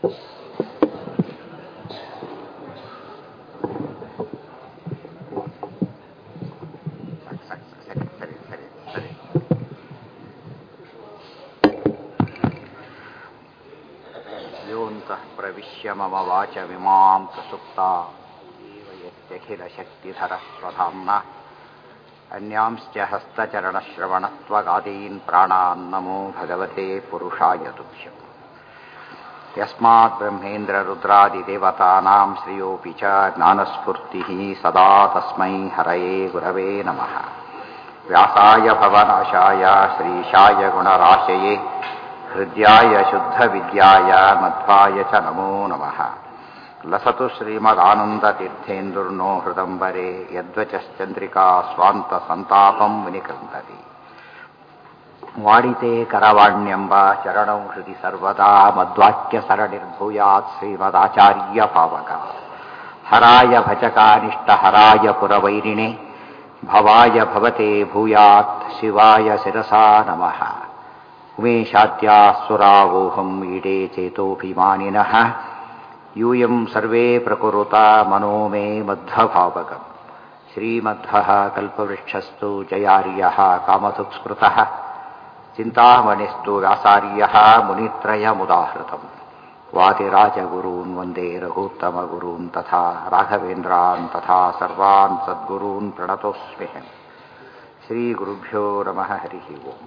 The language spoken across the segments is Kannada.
ಸರಿ ಸರಿ ಸರಿ ಸರಿ ಸರಿ ಯೋऽन्तः प्रविश्य मम वाचमिमां प्रसुप्ता यत्यखिलशक्तिधरः स्वधाम्ना अन्यांश्च हस्तचरणश्रवणत्वगादीन् प्राणान् नमो भगवते पुरुषाय तुभ्यम् यस्मात् ब्रह्मेन्द्ररुद्रादिदेवतानां श्रियोऽपि च ज्ञानस्फूर्तिः सदा तस्मै हरये गुरवे नमः व्यासाय भवनाशाय श्रीशाय गुणराशये हृद्याय शुद्धविद्याय मध्वाय च नमो नमः लसतु श्रीमदानन्दतीर्थेन्दुर्नो हृदम्बरे यद्वचश्चन्द्रिका स्वान्तसन्तापं विनिकृन्तति वाडिते करवाण्यम्ब चरणौ हृदि सर्वदा मद्वाक्यसरणिर्भूयात् श्रीमदाचार्यभावक हराय भजकानिष्टहराय पुरवैरिणे भवाय भवते भूयात् शिवाय शिरसा नमः उमेशाद्यासुरावोहम् ईडे चेतोऽभिमानिनः यूयं सर्वे प्रकुरुता मनो मे मध्वभावकम् श्रीमध्वः कल्पवृक्षस्तु जयार्यः कामधुक्स्मृतः चिन्तामणिस्तु व्यासार्यः मुनित्रयमुदाहृतम् वादिराजगुरून् वन्दे रघूत्तमगुरून् तथा राघवेन्द्रान् तथा सर्वान् सद्गुरून् प्रणतोऽस्म्यहम् श्रीगुरुभ्यो नमः हरिः ओम्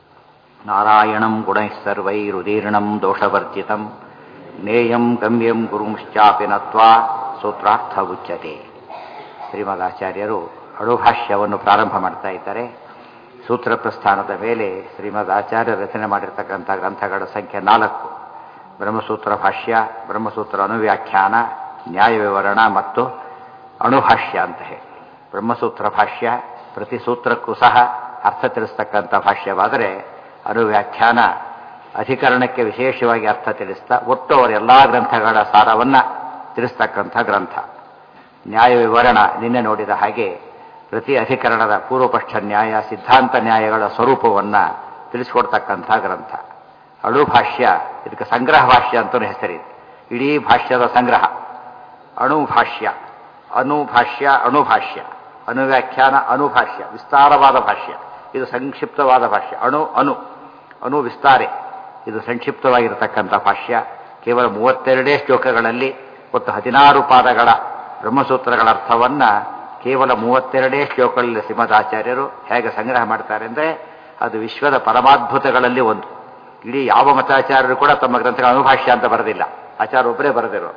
नारायणं गुणैः सर्वैरुदीर्णं दोषवर्जितं ನೇಯಂ ಗಮ್ಯಂ ಗುರುಂಶ್ಚಾಪಿ ನತ್ವಾ ಸೂತ್ರಾರ್ಥ ಉಚ್ಯತೆ ಶ್ರೀಮದಾಚಾರ್ಯರು ಅಣುಭಾಷ್ಯವನ್ನು ಪ್ರಾರಂಭ ಮಾಡ್ತಾ ಇದ್ದಾರೆ ಸೂತ್ರ ಪ್ರಸ್ಥಾನದ ಮೇಲೆ ಶ್ರೀಮದ್ ಆಚಾರ್ಯ ರಚನೆ ಮಾಡಿರ್ತಕ್ಕಂಥ ಗ್ರಂಥಗಳ ಸಂಖ್ಯೆ ನಾಲ್ಕು ಬ್ರಹ್ಮಸೂತ್ರ ಭಾಷ್ಯ ಬ್ರಹ್ಮಸೂತ್ರ ಅನುವ್ಯಾಖ್ಯಾನ ನ್ಯಾಯ ವಿವರಣ ಮತ್ತು ಅಣುಭಾಷ್ಯ ಅಂತ ಹೇಳಿ ಬ್ರಹ್ಮಸೂತ್ರ ಭಾಷ್ಯ ಪ್ರತಿ ಸೂತ್ರಕ್ಕೂ ಸಹ ಅರ್ಥ ತಿಳಿಸ್ತಕ್ಕಂಥ ಭಾಷ್ಯವಾದರೆ ಅನುವ್ಯಾಖ್ಯಾನ ಅಧಿಕರಣಕ್ಕೆ ವಿಶೇಷವಾಗಿ ಅರ್ಥ ತಿಳಿಸ್ತಾ ಒಟ್ಟು ಅವರ ಎಲ್ಲ ಗ್ರಂಥಗಳ ಸಾರವನ್ನು ತಿಳಿಸ್ತಕ್ಕಂಥ ಗ್ರಂಥ ನ್ಯಾಯ ವಿವರಣ ನಿನ್ನೆ ನೋಡಿದ ಹಾಗೆ ಪ್ರತಿ ಅಧಿಕರಣದ ಪೂರ್ವಪಕ್ಷ ನ್ಯಾಯ ಸಿದ್ಧಾಂತ ನ್ಯಾಯಗಳ ಸ್ವರೂಪವನ್ನು ತಿಳಿಸ್ಕೊಡ್ತಕ್ಕಂಥ ಗ್ರಂಥ ಅಳು ಭಾಷ್ಯ ಇದಕ್ಕೆ ಸಂಗ್ರಹ ಭಾಷ್ಯ ಅಂತಲೂ ಹೆಸರಿದೆ ಇಡೀ ಭಾಷ್ಯದ ಸಂಗ್ರಹ ಅಣುಭಾಷ್ಯ ಅನುಭಾಷ್ಯ ಅಣುಭಾಷ್ಯ ಅನುವ್ಯಾಖ್ಯಾನ ಅನುಭಾಷ್ಯ ವಿಸ್ತಾರವಾದ ಭಾಷ್ಯ ಇದು ಸಂಕ್ಷಿಪ್ತವಾದ ಭಾಷ್ಯ ಅಣು ಅನು ಅನು ವಿಸ್ತಾರೆ ಇದು ಸಂಕ್ಷಿಪ್ತವಾಗಿರತಕ್ಕಂಥ ಭಾಷ್ಯ ಕೇವಲ ಮೂವತ್ತೆರಡೇ ಶ್ಲೋಕಗಳಲ್ಲಿ ಒಟ್ಟು ಹದಿನಾರು ಪಾದಗಳ ಬ್ರಹ್ಮಸೂತ್ರಗಳ ಅರ್ಥವನ್ನು ಕೇವಲ ಮೂವತ್ತೆರಡೇ ಶ್ಲೋಕಗಳಲ್ಲಿ ಶ್ರೀಮದಾಚಾರ್ಯರು ಹೇಗೆ ಸಂಗ್ರಹ ಮಾಡ್ತಾರೆ ಅಂದರೆ ಅದು ವಿಶ್ವದ ಪರಮಾದ್ಭುತಗಳಲ್ಲಿ ಒಂದು ಇಡೀ ಯಾವ ಮತಾಚಾರ್ಯರು ಕೂಡ ತಮ್ಮ ಗ್ರಂಥಗಳ ಅನುಭಾಷ್ಯ ಅಂತ ಬರೆದಿಲ್ಲ ಆಚಾರ್ಯ ಒಬ್ಬರೇ ಬರೆದಿರು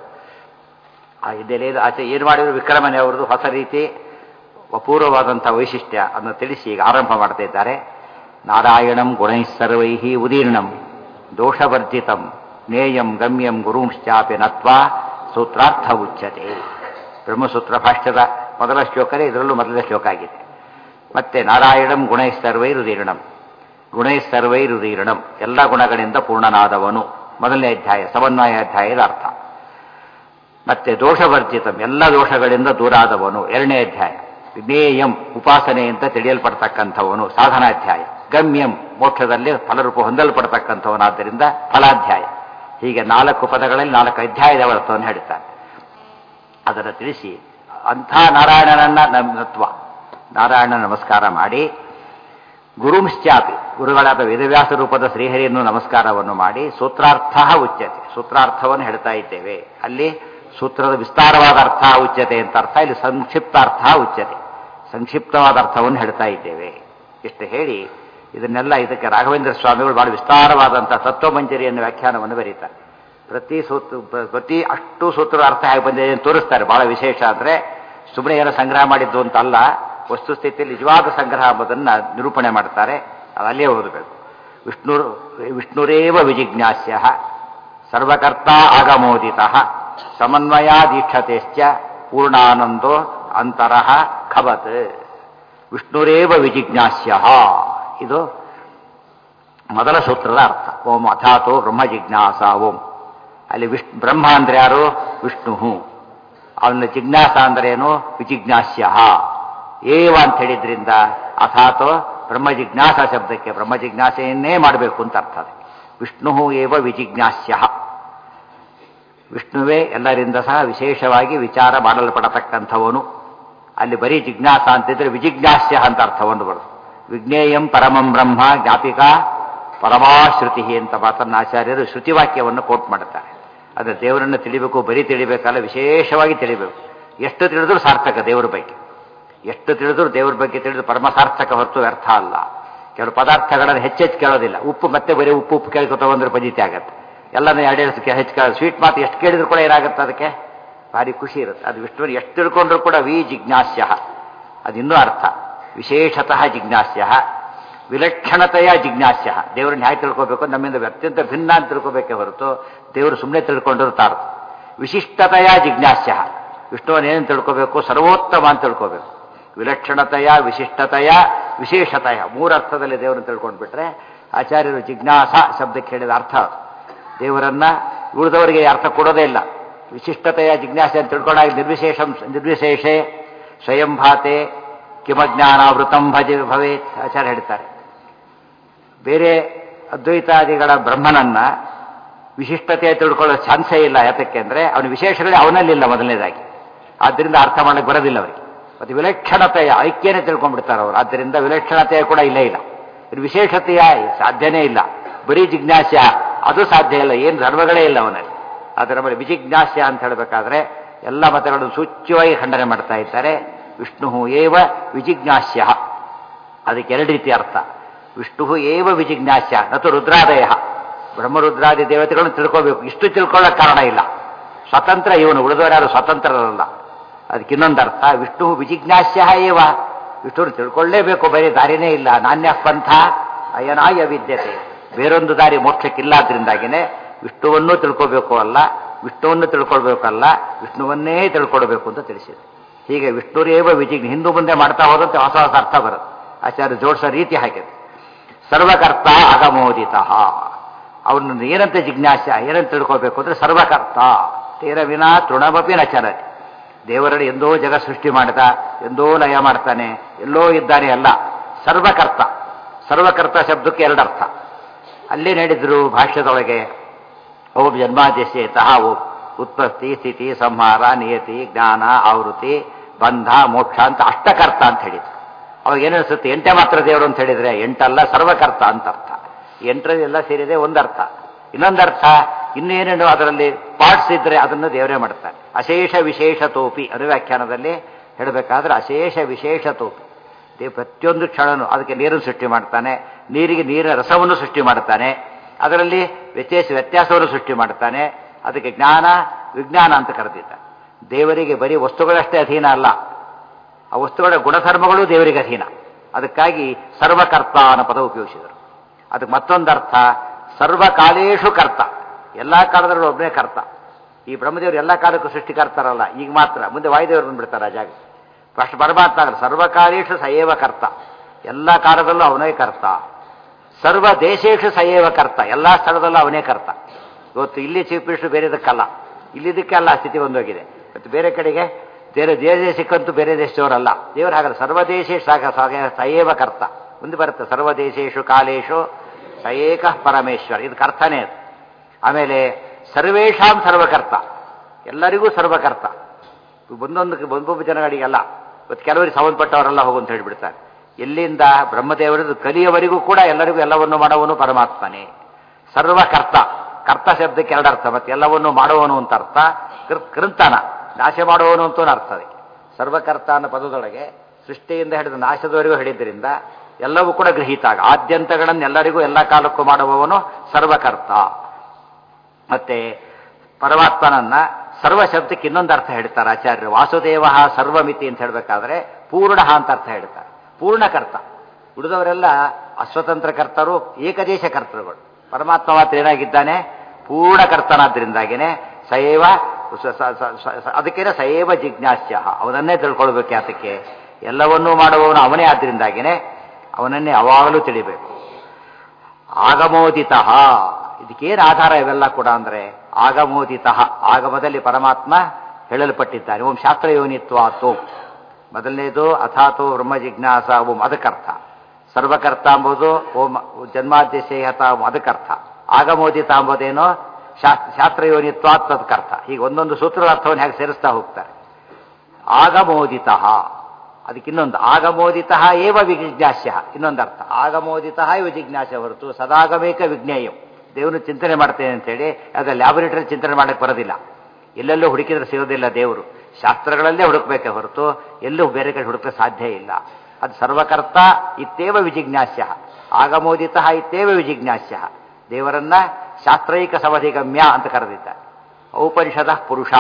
ಆ ಹಿನ್ನೆಲೆಯಲ್ಲಿ ಆಚೆ ಏನು ಮಾಡಿದ್ರು ವಿಕ್ರಮಣೆ ಅವರದು ಹೊಸ ರೀತಿ ಅಪೂರ್ವವಾದಂಥ ವೈಶಿಷ್ಟ್ಯ ಅದನ್ನು ತಿಳಿಸಿ ಈಗ ಆರಂಭ ಮಾಡ್ತಾ ಇದ್ದಾರೆ ನಾರಾಯಣಂ ಗುಣೈ ಸರ್ವೈ ಉದೀರ್ಣಂ ದೋಷವರ್ಜಿತಂ ನೇಯಂ ಗಮ್ಯಂ ಗುರುಂಶ್ಚಾಪಿ ನತ್ವಾ ಸೂತ್ರಾರ್ಥ ಉಚ್ಯತೆ ಬ್ರಹ್ಮಸೂತ್ರ ಭಾಷ್ಯದ ಮೊದಲ ಶ್ಲೋಕನೇ ಇದರಲ್ಲೂ ಮೊದಲ ಶ್ಲೋಕ ಆಗಿದೆ ಮತ್ತೆ ನಾರಾಯಣಂ ಗುಣೈ ಸರ್ವೈರುದೀರ್ಣಂ ಗುಣೈ ಸರ್ವೈರುದೀರ್ಣಂ ಎಲ್ಲ ಗುಣಗಳಿಂದ ಪೂರ್ಣನಾದವನು ಮೊದಲನೇ ಅಧ್ಯಾಯ ಸಮನ್ವಯ ಅಧ್ಯಾಯದ ಅರ್ಥ ಮತ್ತೆ ದೋಷವರ್ಜಿತಂ ಎಲ್ಲ ದೋಷಗಳಿಂದ ದೂರಾದವನು ಎರಡನೇ ಅಧ್ಯಾಯ ಜ್ಞೇಯಂ ಉಪಾಸನೆ ಅಂತ ತಿಳಿಯಲ್ಪಡ್ತಕ್ಕಂಥವನು ಸಾಧನಾಧ್ಯಾಯ ಗಮ್ಯಂ ಮೋಕ್ಷದಲ್ಲಿ ಫಲರೂಪ ಹೊಂದಲ್ಪಡ್ತಕ್ಕಂಥವನಾದ್ದರಿಂದ ಫಲಾಧ್ಯಾಯ ಹೀಗೆ ನಾಲ್ಕು ಪದಗಳಲ್ಲಿ ನಾಲ್ಕು ಅಧ್ಯಾಯದ ಅರ್ಥವನ್ನು ಹೇಳ್ತಾನೆ ಅದನ್ನು ತಿಳಿಸಿ ಅಂಥ ನಾರಾಯಣನನ್ನ ನತ್ವ ನಾರಾಯಣ ನಮಸ್ಕಾರ ಮಾಡಿ ಗುರುಂಶ್ಚಾಪಿ ಗುರುಗಳಾದ ವೇದವ್ಯಾಸ ರೂಪದ ಶ್ರೀಹರಿಯನ್ನು ನಮಸ್ಕಾರವನ್ನು ಮಾಡಿ ಸೂತ್ರಾರ್ಥ ಉಚ್ಯತೆ ಸೂತ್ರಾರ್ಥವನ್ನು ಹೇಳ್ತಾ ಇದ್ದೇವೆ ಅಲ್ಲಿ ಸೂತ್ರದ ವಿಸ್ತಾರವಾದ ಅರ್ಥ ಉಚ್ಯತೆ ಅಂತ ಅರ್ಥ ಇಲ್ಲಿ ಸಂಕ್ಷಿಪ್ತಾರ್ಥ ಉಚ್ಯತೆ ಸಂಕ್ಷಿಪ್ತವಾದ ಅರ್ಥವನ್ನು ಹೇಳ್ತಾ ಇದ್ದೇವೆ ಇಷ್ಟು ಹೇಳಿ ಇದನ್ನೆಲ್ಲ ಇದಕ್ಕೆ ರಾಘವೇಂದ್ರ ಸ್ವಾಮಿಗಳು ಬಹಳ ವಿಸ್ತಾರವಾದಂಥ ತತ್ವಮಂಜರಿಯನ್ನು ವ್ಯಾಖ್ಯಾನವನ್ನು ಬರೀತಾರೆ ಪ್ರತಿ ಸೂತ್ರ ಪ್ರತಿ ಅಷ್ಟು ಸೂತ್ರ ಅರ್ಥ ಹೇಗೆ ಬಂದಿದೆ ಅಂತ ತೋರಿಸ್ತಾರೆ ಬಹಳ ವಿಶೇಷ ಅಂದರೆ ಸುಮ್ಮನೆ ಏನೋ ಸಂಗ್ರಹ ಮಾಡಿದ್ದು ಅಂತಲ್ಲ ವಸ್ತುಸ್ಥಿತಿಯಲ್ಲಿ ನಿಜವಾದ ಸಂಗ್ರಹ ಎಂಬುದನ್ನು ನಿರೂಪಣೆ ಮಾಡ್ತಾರೆ ಅದು ಅಲ್ಲೇ ಓದಬೇಕು ವಿಷ್ಣು ವಿಷ್ಣುರೇವ ವಿಜಿಜ್ಞಾಸ್ಯ ಸರ್ವಕರ್ತ ಆಗಮೋದಿತ ಸಮನ್ವಯಾದೀಕ್ಷತೆಶ್ಚ ಪೂರ್ಣಾನಂದೋ ಅಂತರಃ ಖಬತ್ ವಿಷ್ಣುರೇವ ವಿಜಿಜ್ಞಾಸ್ಯ ಇದು ಮೊದಲ ಸೂತ್ರದ ಅರ್ಥ ಓಂ ಅಥಾತೋ ಬ್ರಹ್ಮ ಜಿಜ್ಞಾಸ ಓಂ ಅಲ್ಲಿ ವಿಶ್ ಬ್ರಹ್ಮ ಅಂದ್ರೆ ಯಾರು ವಿಷ್ಣು ಅವನ ಜಿಜ್ಞಾಸ ಅಂದ್ರೇನು ವಿಜಿಜ್ಞಾಸ್ಯ ಏವ ಅಂತ ಹೇಳಿದ್ರಿಂದ ಅಥಾತೋ ಬ್ರಹ್ಮ ಜಿಜ್ಞಾಸ ಶಬ್ದಕ್ಕೆ ಬ್ರಹ್ಮ ಜಿಜ್ಞಾಸೆಯನ್ನೇ ಮಾಡಬೇಕು ಅಂತ ಅರ್ಥ ವಿಷ್ಣು ಏವ ವಿಜಿಜ್ಞಾಸ್ಯ ವಿಷ್ಣುವೇ ಎಲ್ಲರಿಂದ ಸಹ ವಿಶೇಷವಾಗಿ ವಿಚಾರ ಮಾಡಲ್ಪಡತಕ್ಕಂಥವನು ಅಲ್ಲಿ ಬರೀ ಜಿಜ್ಞಾಸ ಅಂತಿದ್ರೆ ವಿಜಿಜ್ಞಾಸ್ಯ ಅಂತ ಅರ್ಥವನ್ನು ಬರುತ್ತೆ ವಿಜ್ಞೇಯಂ ಪರಮಂ ಬ್ರಹ್ಮ ಜ್ಞಾಪಿಕಾ ಪರಮಾಶ್ರುತಿ ಅಂತ ಮಾತನ್ನ ಆಚಾರ್ಯರು ಶ್ರುತಿವಾಕ್ಯವನ್ನು ಕೋಟ್ ಮಾಡುತ್ತಾರೆ ಆದರೆ ದೇವರನ್ನು ತಿಳಿಬೇಕು ಬರೀ ತಿಳಿಬೇಕಲ್ಲ ವಿಶೇಷವಾಗಿ ತಿಳಿಬೇಕು ಎಷ್ಟು ತಿಳಿದ್ರೂ ಸಾರ್ಥಕ ದೇವರ ಬಗ್ಗೆ ಎಷ್ಟು ತಿಳಿದ್ರೂ ದೇವರ ಬಗ್ಗೆ ತಿಳಿದು ಪರಮ ಸಾರ್ಥಕ ಹೊರತು ವ್ಯರ್ಥ ಅಲ್ಲ ಕೆಲವು ಪದಾರ್ಥಗಳನ್ನು ಹೆಚ್ಚೆಚ್ಚು ಕೇಳೋದಿಲ್ಲ ಉಪ್ಪು ಮತ್ತೆ ಬರೀ ಉಪ್ಪು ಉಪ್ಪು ಕೇಳ್ಕೊತ ಬಂದ್ರೆ ಪಜಿತಿ ಆಗತ್ತೆ ಎಲ್ಲನೂ ಎರಡೆರಡು ಹೆಚ್ಚು ಕೇಳ ಸ್ವೀಟ್ ಮಾತು ಎಷ್ಟು ಕೇಳಿದ್ರು ಕೂಡ ಏನಾಗುತ್ತೆ ಅದಕ್ಕೆ ಭಾರಿ ಖುಷಿ ಇರುತ್ತೆ ಅದು ವಿಷ್ಣುವನ್ನು ಎಷ್ಟು ತಿಳ್ಕೊಂಡ್ರು ಕೂಡ ವಿ ಜಿಜ್ಞಾಸ್ಯ ಅದಿನ್ನೂ ಅರ್ಥ ವಿಶೇಷತಃ ಜಿಜ್ಞಾಸ್ಯ ವಿಲಕ್ಷಣತೆಯ ಜಿಜ್ಞಾಸ್ಯ ದೇವರನ್ನ ಹೇಗೆ ತಿಳ್ಕೋಬೇಕು ನಮ್ಮಿಂದ ಅತ್ಯಂತ ಭಿನ್ನ ಅಂತ ತಿಳ್ಕೋಬೇಕೇ ಹೊರತು ದೇವರು ಸುಮ್ಮನೆ ತಿಳ್ಕೊಂಡಿರ್ತಾರ ವಿಶಿಷ್ಟತೆಯ ಜಿಜ್ಞಾಸ್ಯ ವಿಷ್ಣುವನ್ನ ಏನು ತಿಳ್ಕೋಬೇಕು ಸರ್ವೋತ್ತಮ ಅಂತ ತಿಳ್ಕೋಬೇಕು ವಿಲಕ್ಷಣತೆಯ ವಿಶಿಷ್ಟತೆಯ ವಿಶೇಷತೆಯ ಮೂರರ್ಥದಲ್ಲಿ ದೇವರನ್ನು ತಿಳ್ಕೊಂಡ್ಬಿಟ್ರೆ ಆಚಾರ್ಯರು ಜಿಜ್ಞಾಸ ಶಬ್ದಕ್ಕೆ ಹೇಳಿದ ಅರ್ಥ ದೇವರನ್ನ ಉಳಿದವರಿಗೆ ಅರ್ಥ ಕೊಡೋದೇ ಇಲ್ಲ ವಿಶಿಷ್ಟತೆಯ ಜಿಜ್ಞಾಸೆ ಅಂತ ತಿಳ್ಕೊಂಡಾಗ ನಿರ್ವಿಶೇಷಂ ನಿರ್ವಿಶೇಷೆ ಸ್ವಯಂಭಾತೆ ಕಿಮಜ್ಞಾನಾವೃತಂ ಭಜ ಭವೇತ್ ಆಚಾರ್ಯ ಹೇಳ್ತಾರೆ ಬೇರೆ ಅದ್ವೈತಾದಿಗಳ ಬ್ರಹ್ಮನನ್ನ ವಿಶಿಷ್ಟತೆ ತಿಳ್ಕೊಳ್ಳೋ ಚಾನ್ಸೇ ಇಲ್ಲ ಯಾತಕ್ಕೆ ಅಂದ್ರೆ ಅವನ ವಿಶೇಷಗಳೇ ಅವನಲ್ಲಿಲ್ಲ ಮೊದಲನೇದಾಗಿ ಆದ್ದರಿಂದ ಅರ್ಥ ಮಾಡಕ್ಕೆ ಬರೋದಿಲ್ಲ ಅವರಿಗೆ ಮತ್ತು ವಿಲಕ್ಷಣತೆಯ ಐಕ್ಯನೇ ತಿಳ್ಕೊಂಡ್ಬಿಡ್ತಾರೆ ಅವರು ಆದ್ದರಿಂದ ವಿಲಕ್ಷಣತೆಯ ಕೂಡ ಇಲ್ಲೇ ಇಲ್ಲ ಇದು ವಿಶೇಷತೆಯ ಸಾಧ್ಯನೇ ಇಲ್ಲ ಬರೀ ಜಿಜ್ಞಾಸ್ಯ ಅದು ಸಾಧ್ಯ ಇಲ್ಲ ಏನು ಧರ್ಮಗಳೇ ಇಲ್ಲ ಅವನಲ್ಲಿ ಅದರ ಮೇಲೆ ವಿಜಿಜ್ಞಾಸ್ಯ ಅಂತ ಹೇಳಬೇಕಾದ್ರೆ ಎಲ್ಲ ಮತಗಳನ್ನು ಸೂಚ್ಯವಾಗಿ ಖಂಡನೆ ಮಾಡ್ತಾ ಇದ್ದಾರೆ ವಿಷ್ಣು ಏವ ವಿಜಿಜ್ಞಾಸ್ಯ ಅದಕ್ಕೆ ಎರಡು ರೀತಿ ಅರ್ಥ ವಿಷ್ಣು ಏವ ವಿಜಿಜ್ಞಾಸ್ಯ ನತು ರುದ್ರಾದಯ ಬ್ರಹ್ಮರುದ್ರಾದಿ ದೇವತೆಗಳನ್ನು ತಿಳ್ಕೋಬೇಕು ಇಷ್ಟು ತಿಳ್ಕೊಳ್ಳೋಕೆ ಕಾರಣ ಇಲ್ಲ ಸ್ವತಂತ್ರ ಇವನು ಉಳಿದವರ್ಯಾರು ಸ್ವತಂತ್ರರಲ್ಲ ಅದಕ್ಕೆ ಇನ್ನೊಂದು ಅರ್ಥ ವಿಷ್ಣು ವಿಜಿಜ್ಞಾಸ್ಯ ಏವ ವಿಷ್ಣುವನ್ನು ತಿಳ್ಕೊಳ್ಳೇಬೇಕು ಬೇರೆ ದಾರಿನೇ ಇಲ್ಲ ನಾಣ್ಯ ಪಂಥ ಅಯನಾಯ ವಿದ್ಯತೆ ಬೇರೊಂದು ದಾರಿ ಮೋಕ್ಷಕ್ಕಿಲ್ಲಾದ್ರಿಂದಾಗಿನೇ ವಿಷ್ಣುವನ್ನೂ ತಿಳ್ಕೋಬೇಕು ಅಲ್ಲ ವಿಷ್ಣುವನ್ನು ತಿಳ್ಕೊಳ್ಬೇಕಲ್ಲ ವಿಷ್ಣುವನ್ನೇ ತಿಳ್ಕೊಳ್ಬೇಕು ಅಂತ ತಿಳಿಸಿದೆ ಹೀಗೆ ವಿಷ್ಣುರೇವ ವಿಜಿಜ್ಞ ಹಿಂದೂ ಮುಂದೆ ಮಾಡ್ತಾ ಹೋದಂತೆ ಹೊಸ ಹೊಸ ಅರ್ಥ ಬರುತ್ತೆ ಆಚಾರ್ಯ ಜೋಡಿಸೋ ರೀತಿ ಹಾಕಿದೆ ಸರ್ವಕರ್ತ ಅಗಮೋದಿತ ಅವನನ್ನು ಏನಂತ ಜಿಜ್ಞಾಸ ಏನಂತ ತಿಳ್ಕೋಬೇಕು ಅಂದ್ರೆ ಸರ್ವಕರ್ತ ತೇರ ವಿನಾ ತೃಣಮಪಿ ನಚರತಿ ದೇವರನ್ನು ಎಂದೋ ಜಗ ಸೃಷ್ಟಿ ಮಾಡ್ದ ಎಂದೋ ಲಯ ಮಾಡ್ತಾನೆ ಎಲ್ಲೋ ಇದ್ದಾನೆ ಅಲ್ಲ ಸರ್ವಕರ್ತ ಸರ್ವಕರ್ತ ಶಬ್ದಕ್ಕೆ ಎರಡರ್ಥ ಅಲ್ಲೇ ಹೇಳಿದ್ರು ಭಾಷ್ಯದೊಳಗೆ ಓಂ ಜನ್ಮಾದ್ಯಸ್ಯತಃ ಓಂ ಉತ್ಪತ್ತಿ ಸ್ಥಿತಿ ಸಂಹಾರ ನಿಯತಿ ಜ್ಞಾನ ಆವೃತ್ತಿ ಬಂಧ ಮೋಕ್ಷ ಅಂತ ಅಷ್ಟಕರ್ತ ಅಂತ ಹೇಳಿದ್ರು ಅವಾಗ ಏನಿಸುತ್ತೆ ಎಂಟೇ ಮಾತ್ರ ದೇವರು ಅಂತ ಹೇಳಿದ್ರೆ ಎಂಟಲ್ಲ ಸರ್ವಕರ್ತ ಅಂತ ಅರ್ಥ ಎಂಟರಲ್ಲಿ ಎಲ್ಲ ಸೇರಿದೆ ಒಂದರ್ಥ ಇನ್ನೊಂದರ್ಥ ಇನ್ನೇನೇನು ಅದರಲ್ಲಿ ಪಾರ್ಟ್ಸ್ ಇದ್ರೆ ಅದನ್ನು ದೇವರೇ ಮಾಡ್ತಾರೆ ಅಶೇಷ ವಿಶೇಷ ತೋಪಿ ಅನುವ್ಯಾಖ್ಯಾನದಲ್ಲಿ ಹೇಳಬೇಕಾದ್ರೆ ಅಶೇಷ ವಿಶೇಷ ತೋಪಿ ದೇವ್ ಪ್ರತಿಯೊಂದು ಕ್ಷಣನೂ ಅದಕ್ಕೆ ನೀರನ್ನು ಸೃಷ್ಟಿ ಮಾಡ್ತಾನೆ ನೀರಿಗೆ ನೀರಿನ ರಸವನ್ನು ಸೃಷ್ಟಿ ಮಾಡ್ತಾನೆ ಅದರಲ್ಲಿ ವ್ಯತ್ಯಾಸ ವ್ಯತ್ಯಾಸವನ್ನು ಸೃಷ್ಟಿ ಮಾಡ್ತಾನೆ ಅದಕ್ಕೆ ಜ್ಞಾನ ವಿಜ್ಞಾನ ಅಂತ ಕರೆದಿದ್ದ ದೇವರಿಗೆ ಬರೀ ವಸ್ತುಗಳಷ್ಟೇ ಅಧೀನ ಅಲ್ಲ ಆ ವಸ್ತುಗಳ ಗುಣಧರ್ಮಗಳು ದೇವರಿಗೆ ಅಧೀನ ಅದಕ್ಕಾಗಿ ಸರ್ವಕರ್ತ ಅನ್ನೋ ಪದ ಉಪಯೋಗಿಸಿದರು ಅದಕ್ಕೆ ಮತ್ತೊಂದರ್ಥ ಸರ್ವಕಾಲೇಶು ಕರ್ತ ಎಲ್ಲ ಕಾಲದಲ್ಲೂ ಒಬ್ಬನೇ ಕರ್ತ ಈ ಬ್ರಹ್ಮದೇವರು ಎಲ್ಲ ಕಾಲಕ್ಕೂ ಸೃಷ್ಟಿಕರ್ತಾರಲ್ಲ ಈಗ ಮಾತ್ರ ಮುಂದೆ ವಾಯುದೇವರು ಬಂದ್ಬಿಡ್ತಾರೆ ಆ ಜಾಗ ಫಸ್ಟ್ ಪರಮಾತ್ಮ ಆಗಲ್ಲ ಸರ್ವಕಾಲೇಶು ಸಯೇವ ಕರ್ತ ಎಲ್ಲ ಕಾಲದಲ್ಲೂ ಅವನೇ ಕರ್ತ ಸರ್ವ ದೇಶೇಶು ಸಯೇವ ಕರ್ತ ಎಲ್ಲ ಸ್ಥಳದಲ್ಲೂ ಅವನೇ ಕರ್ತ ಇವತ್ತು ಇಲ್ಲಿ ಚೀಫ್ ಮಿನಿಸ್ಟರ್ ಬೇರೆದಕ್ಕಲ್ಲ ಇಲ್ಲಿದ್ದಕ್ಕೆ ಅಲ್ಲ ಸ್ಥಿತಿ ಒಂದೋಗಿದೆ ಮತ್ತು ಬೇರೆ ಕಡೆಗೆ ಬೇರೆ ದೇಶ ದೇಶಕ್ಕಂತೂ ಬೇರೆ ದೇಶದವರಲ್ಲ ದೇವರು ಹಾಗಲ್ಲ ಸರ್ವದೇಶೇಶು ಸಾಗ ಸಾಗ ಸಯೇವ ಕರ್ತ ಮುಂದೆ ಬರುತ್ತೆ ಸರ್ವದೇಶೇಶು ಕಾಲೇಶು ಸಯೇಕ ಪರಮೇಶ್ವರ ಇದಕ್ಕೆ ಅರ್ಥನೇ ಅದು ಆಮೇಲೆ ಸರ್ವೇಶಾಂ ಸರ್ವಕರ್ತ ಎಲ್ಲರಿಗೂ ಸರ್ವಕರ್ತ ಒಂದೊಂದು ಒಂದೊಬ್ಬ ಜನಗಳಿಗೆಲ್ಲ ಇವತ್ತು ಕೆಲವರಿಗೆ ಸಂಬಂಧಪಟ್ಟವರೆಲ್ಲ ಹೋಗು ಅಂತ ಹೇಳಿಬಿಡ್ತಾರೆ ಎಲ್ಲಿಂದ ಬ್ರಹ್ಮದೇವರದ್ದು ಕಲಿಯವರೆಗೂ ಕೂಡ ಎಲ್ಲರಿಗೂ ಎಲ್ಲವನ್ನು ಮಾಡುವನು ಪರಮಾತ್ಮನೇ ಸರ್ವಕರ್ತ ಕರ್ತ ಶಬ್ದಕ್ಕೆ ಎರಡು ಅರ್ಥ ಮತ್ತೆ ಎಲ್ಲವನ್ನು ಮಾಡುವನು ಅಂತ ಅರ್ಥ ಕೃಂತನ ನಾಶ ಮಾಡುವವನು ಅಂತ ಅರ್ಥ ಅದಕ್ಕೆ ಸರ್ವಕರ್ತ ಅನ್ನೋ ಪದದೊಳಗೆ ಸೃಷ್ಟಿಯಿಂದ ಹಿಡಿದು ನಾಶದವರೆಗೂ ಹಿಡಿದ್ರಿಂದ ಎಲ್ಲವೂ ಕೂಡ ಗೃಹೀತ ಆಗ ಆದ್ಯಂತಗಳನ್ನು ಎಲ್ಲರಿಗೂ ಎಲ್ಲ ಕಾಲಕ್ಕೂ ಮಾಡುವವನು ಸರ್ವಕರ್ತ ಮತ್ತೆ ಪರಮಾತ್ಮನನ್ನ ಸರ್ವ ಶಬ್ದಕ್ಕೆ ಇನ್ನೊಂದು ಅರ್ಥ ಹೇಳ್ತಾರೆ ಆಚಾರ್ಯರು ವಾಸುದೇವ ಸರ್ವಮಿತಿ ಅಂತ ಹೇಳಬೇಕಾದ್ರೆ ಪೂರ್ಣ ಅಂತ ಅರ್ಥ ಹೇಳ್ತಾರೆ ಪೂರ್ಣಕರ್ತ ಉಳಿದವರೆಲ್ಲ ಅಸ್ವತಂತ್ರ ಕರ್ತರು ಏಕದೇಶ ಕರ್ತರುಗಳು ಪರಮಾತ್ಮ ಮಾತ್ರ ಏನಾಗಿದ್ದಾನೆ ಪೂರ್ಣಕರ್ತನಾದ್ರಿಂದಾಗಿನೇ ಸಯೇವ ಅದಕ್ಕೇನೆ ಸಯೇವ ಜಿಜ್ಞಾಸ್ಯ ಅವನನ್ನೇ ತಿಳ್ಕೊಳ್ಬೇಕು ಯಾತಕ್ಕೆ ಎಲ್ಲವನ್ನೂ ಮಾಡುವವನು ಅವನೇ ಆದ್ರಿಂದಾಗಿನೇ ಅವನನ್ನೇ ಅವಾಗಲೂ ತಿಳಿಬೇಕು ಆಗಮೋದಿತ ಇದಕ್ಕೇನು ಆಧಾರ ಇವೆಲ್ಲ ಕೂಡ ಅಂದ್ರೆ ಆಗಮೋದಿತ ಆಗಮದಲ್ಲಿ ಪರಮಾತ್ಮ ಹೇಳಲ್ಪಟ್ಟಿದ್ದಾನೆ ಓಂ ಶಾಸ್ತ್ರ ಯೋನಿತ್ವಾತು ಮೊದಲನೇದು ಅಥಾತೋ ಬ್ರಹ್ಮ ಜಿಜ್ಞಾಸ ಓಂ ಅದಕ್ಕರ್ಥ ಸರ್ವಕರ್ತ ಎಂಬುದು ಓಂ ಜನ್ಮಾದ್ಯಶೇಹತ ಓಂ ಅದಕ್ಕರ್ಥ ಆಗಮೋದಿತ ಎಂಬುದೇನು ಶಾಸ್ತ್ರ ಶಾಸ್ತ್ರಯೋನಿತ್ವಾತ್ ತತ್ಕರ್ತ ಹೀಗೆ ಒಂದೊಂದು ಸೂತ್ರದ ಅರ್ಥವನ್ನು ಹೇಗೆ ಸೇರಿಸ್ತಾ ಹೋಗ್ತಾರೆ ಆಗಮೋದಿತ ಅದಕ್ಕೆ ಇನ್ನೊಂದು ಆಗಮೋದಿತ ಏವ ವಿಜಿಜ್ಞಾಸ್ಯ ಇನ್ನೊಂದು ಅರ್ಥ ಆಗಮೋದಿತ ಇವ ಜಿಜ್ಞಾಸ್ಯ ಹೊರತು ಸದಾಗಮೇಕ ವಿಜ್ಞೇಯಂ ದೇವರು ಚಿಂತನೆ ಮಾಡ್ತೇನೆ ಅಂತೇಳಿ ಅದು ಲ್ಯಾಬೊರೇಟರಿ ಚಿಂತನೆ ಮಾಡಕ್ಕೆ ಬರೋದಿಲ್ಲ ಎಲ್ಲೆಲ್ಲೂ ಹುಡುಕಿದ್ರೆ ಸಿಗೋದಿಲ್ಲ ದೇವರು ಶಾಸ್ತ್ರಗಳಲ್ಲೇ ಹುಡುಕ್ಬೇಕೆ ಹೊರತು ಎಲ್ಲೂ ಬೇರೆ ಕಡೆ ಹುಡುಕಕ್ಕೆ ಸಾಧ್ಯ ಇಲ್ಲ ಅದು ಸರ್ವಕರ್ತ ಇತ್ತೇವ ವಿಜಿಜ್ಞಾಸ್ಯ ಆಗಮೋದಿತ ಇತ್ತೇವ ವಿಜಿಜ್ಞಾಸ್ಯ ದೇವರನ್ನ ಶಾಸ್ತ್ರೈಕ ಸಮಧಿಗಮ್ಯ ಅಂತ ಕರೆದಿದ್ದ ಔಪನಿಷದ ಪುರುಷ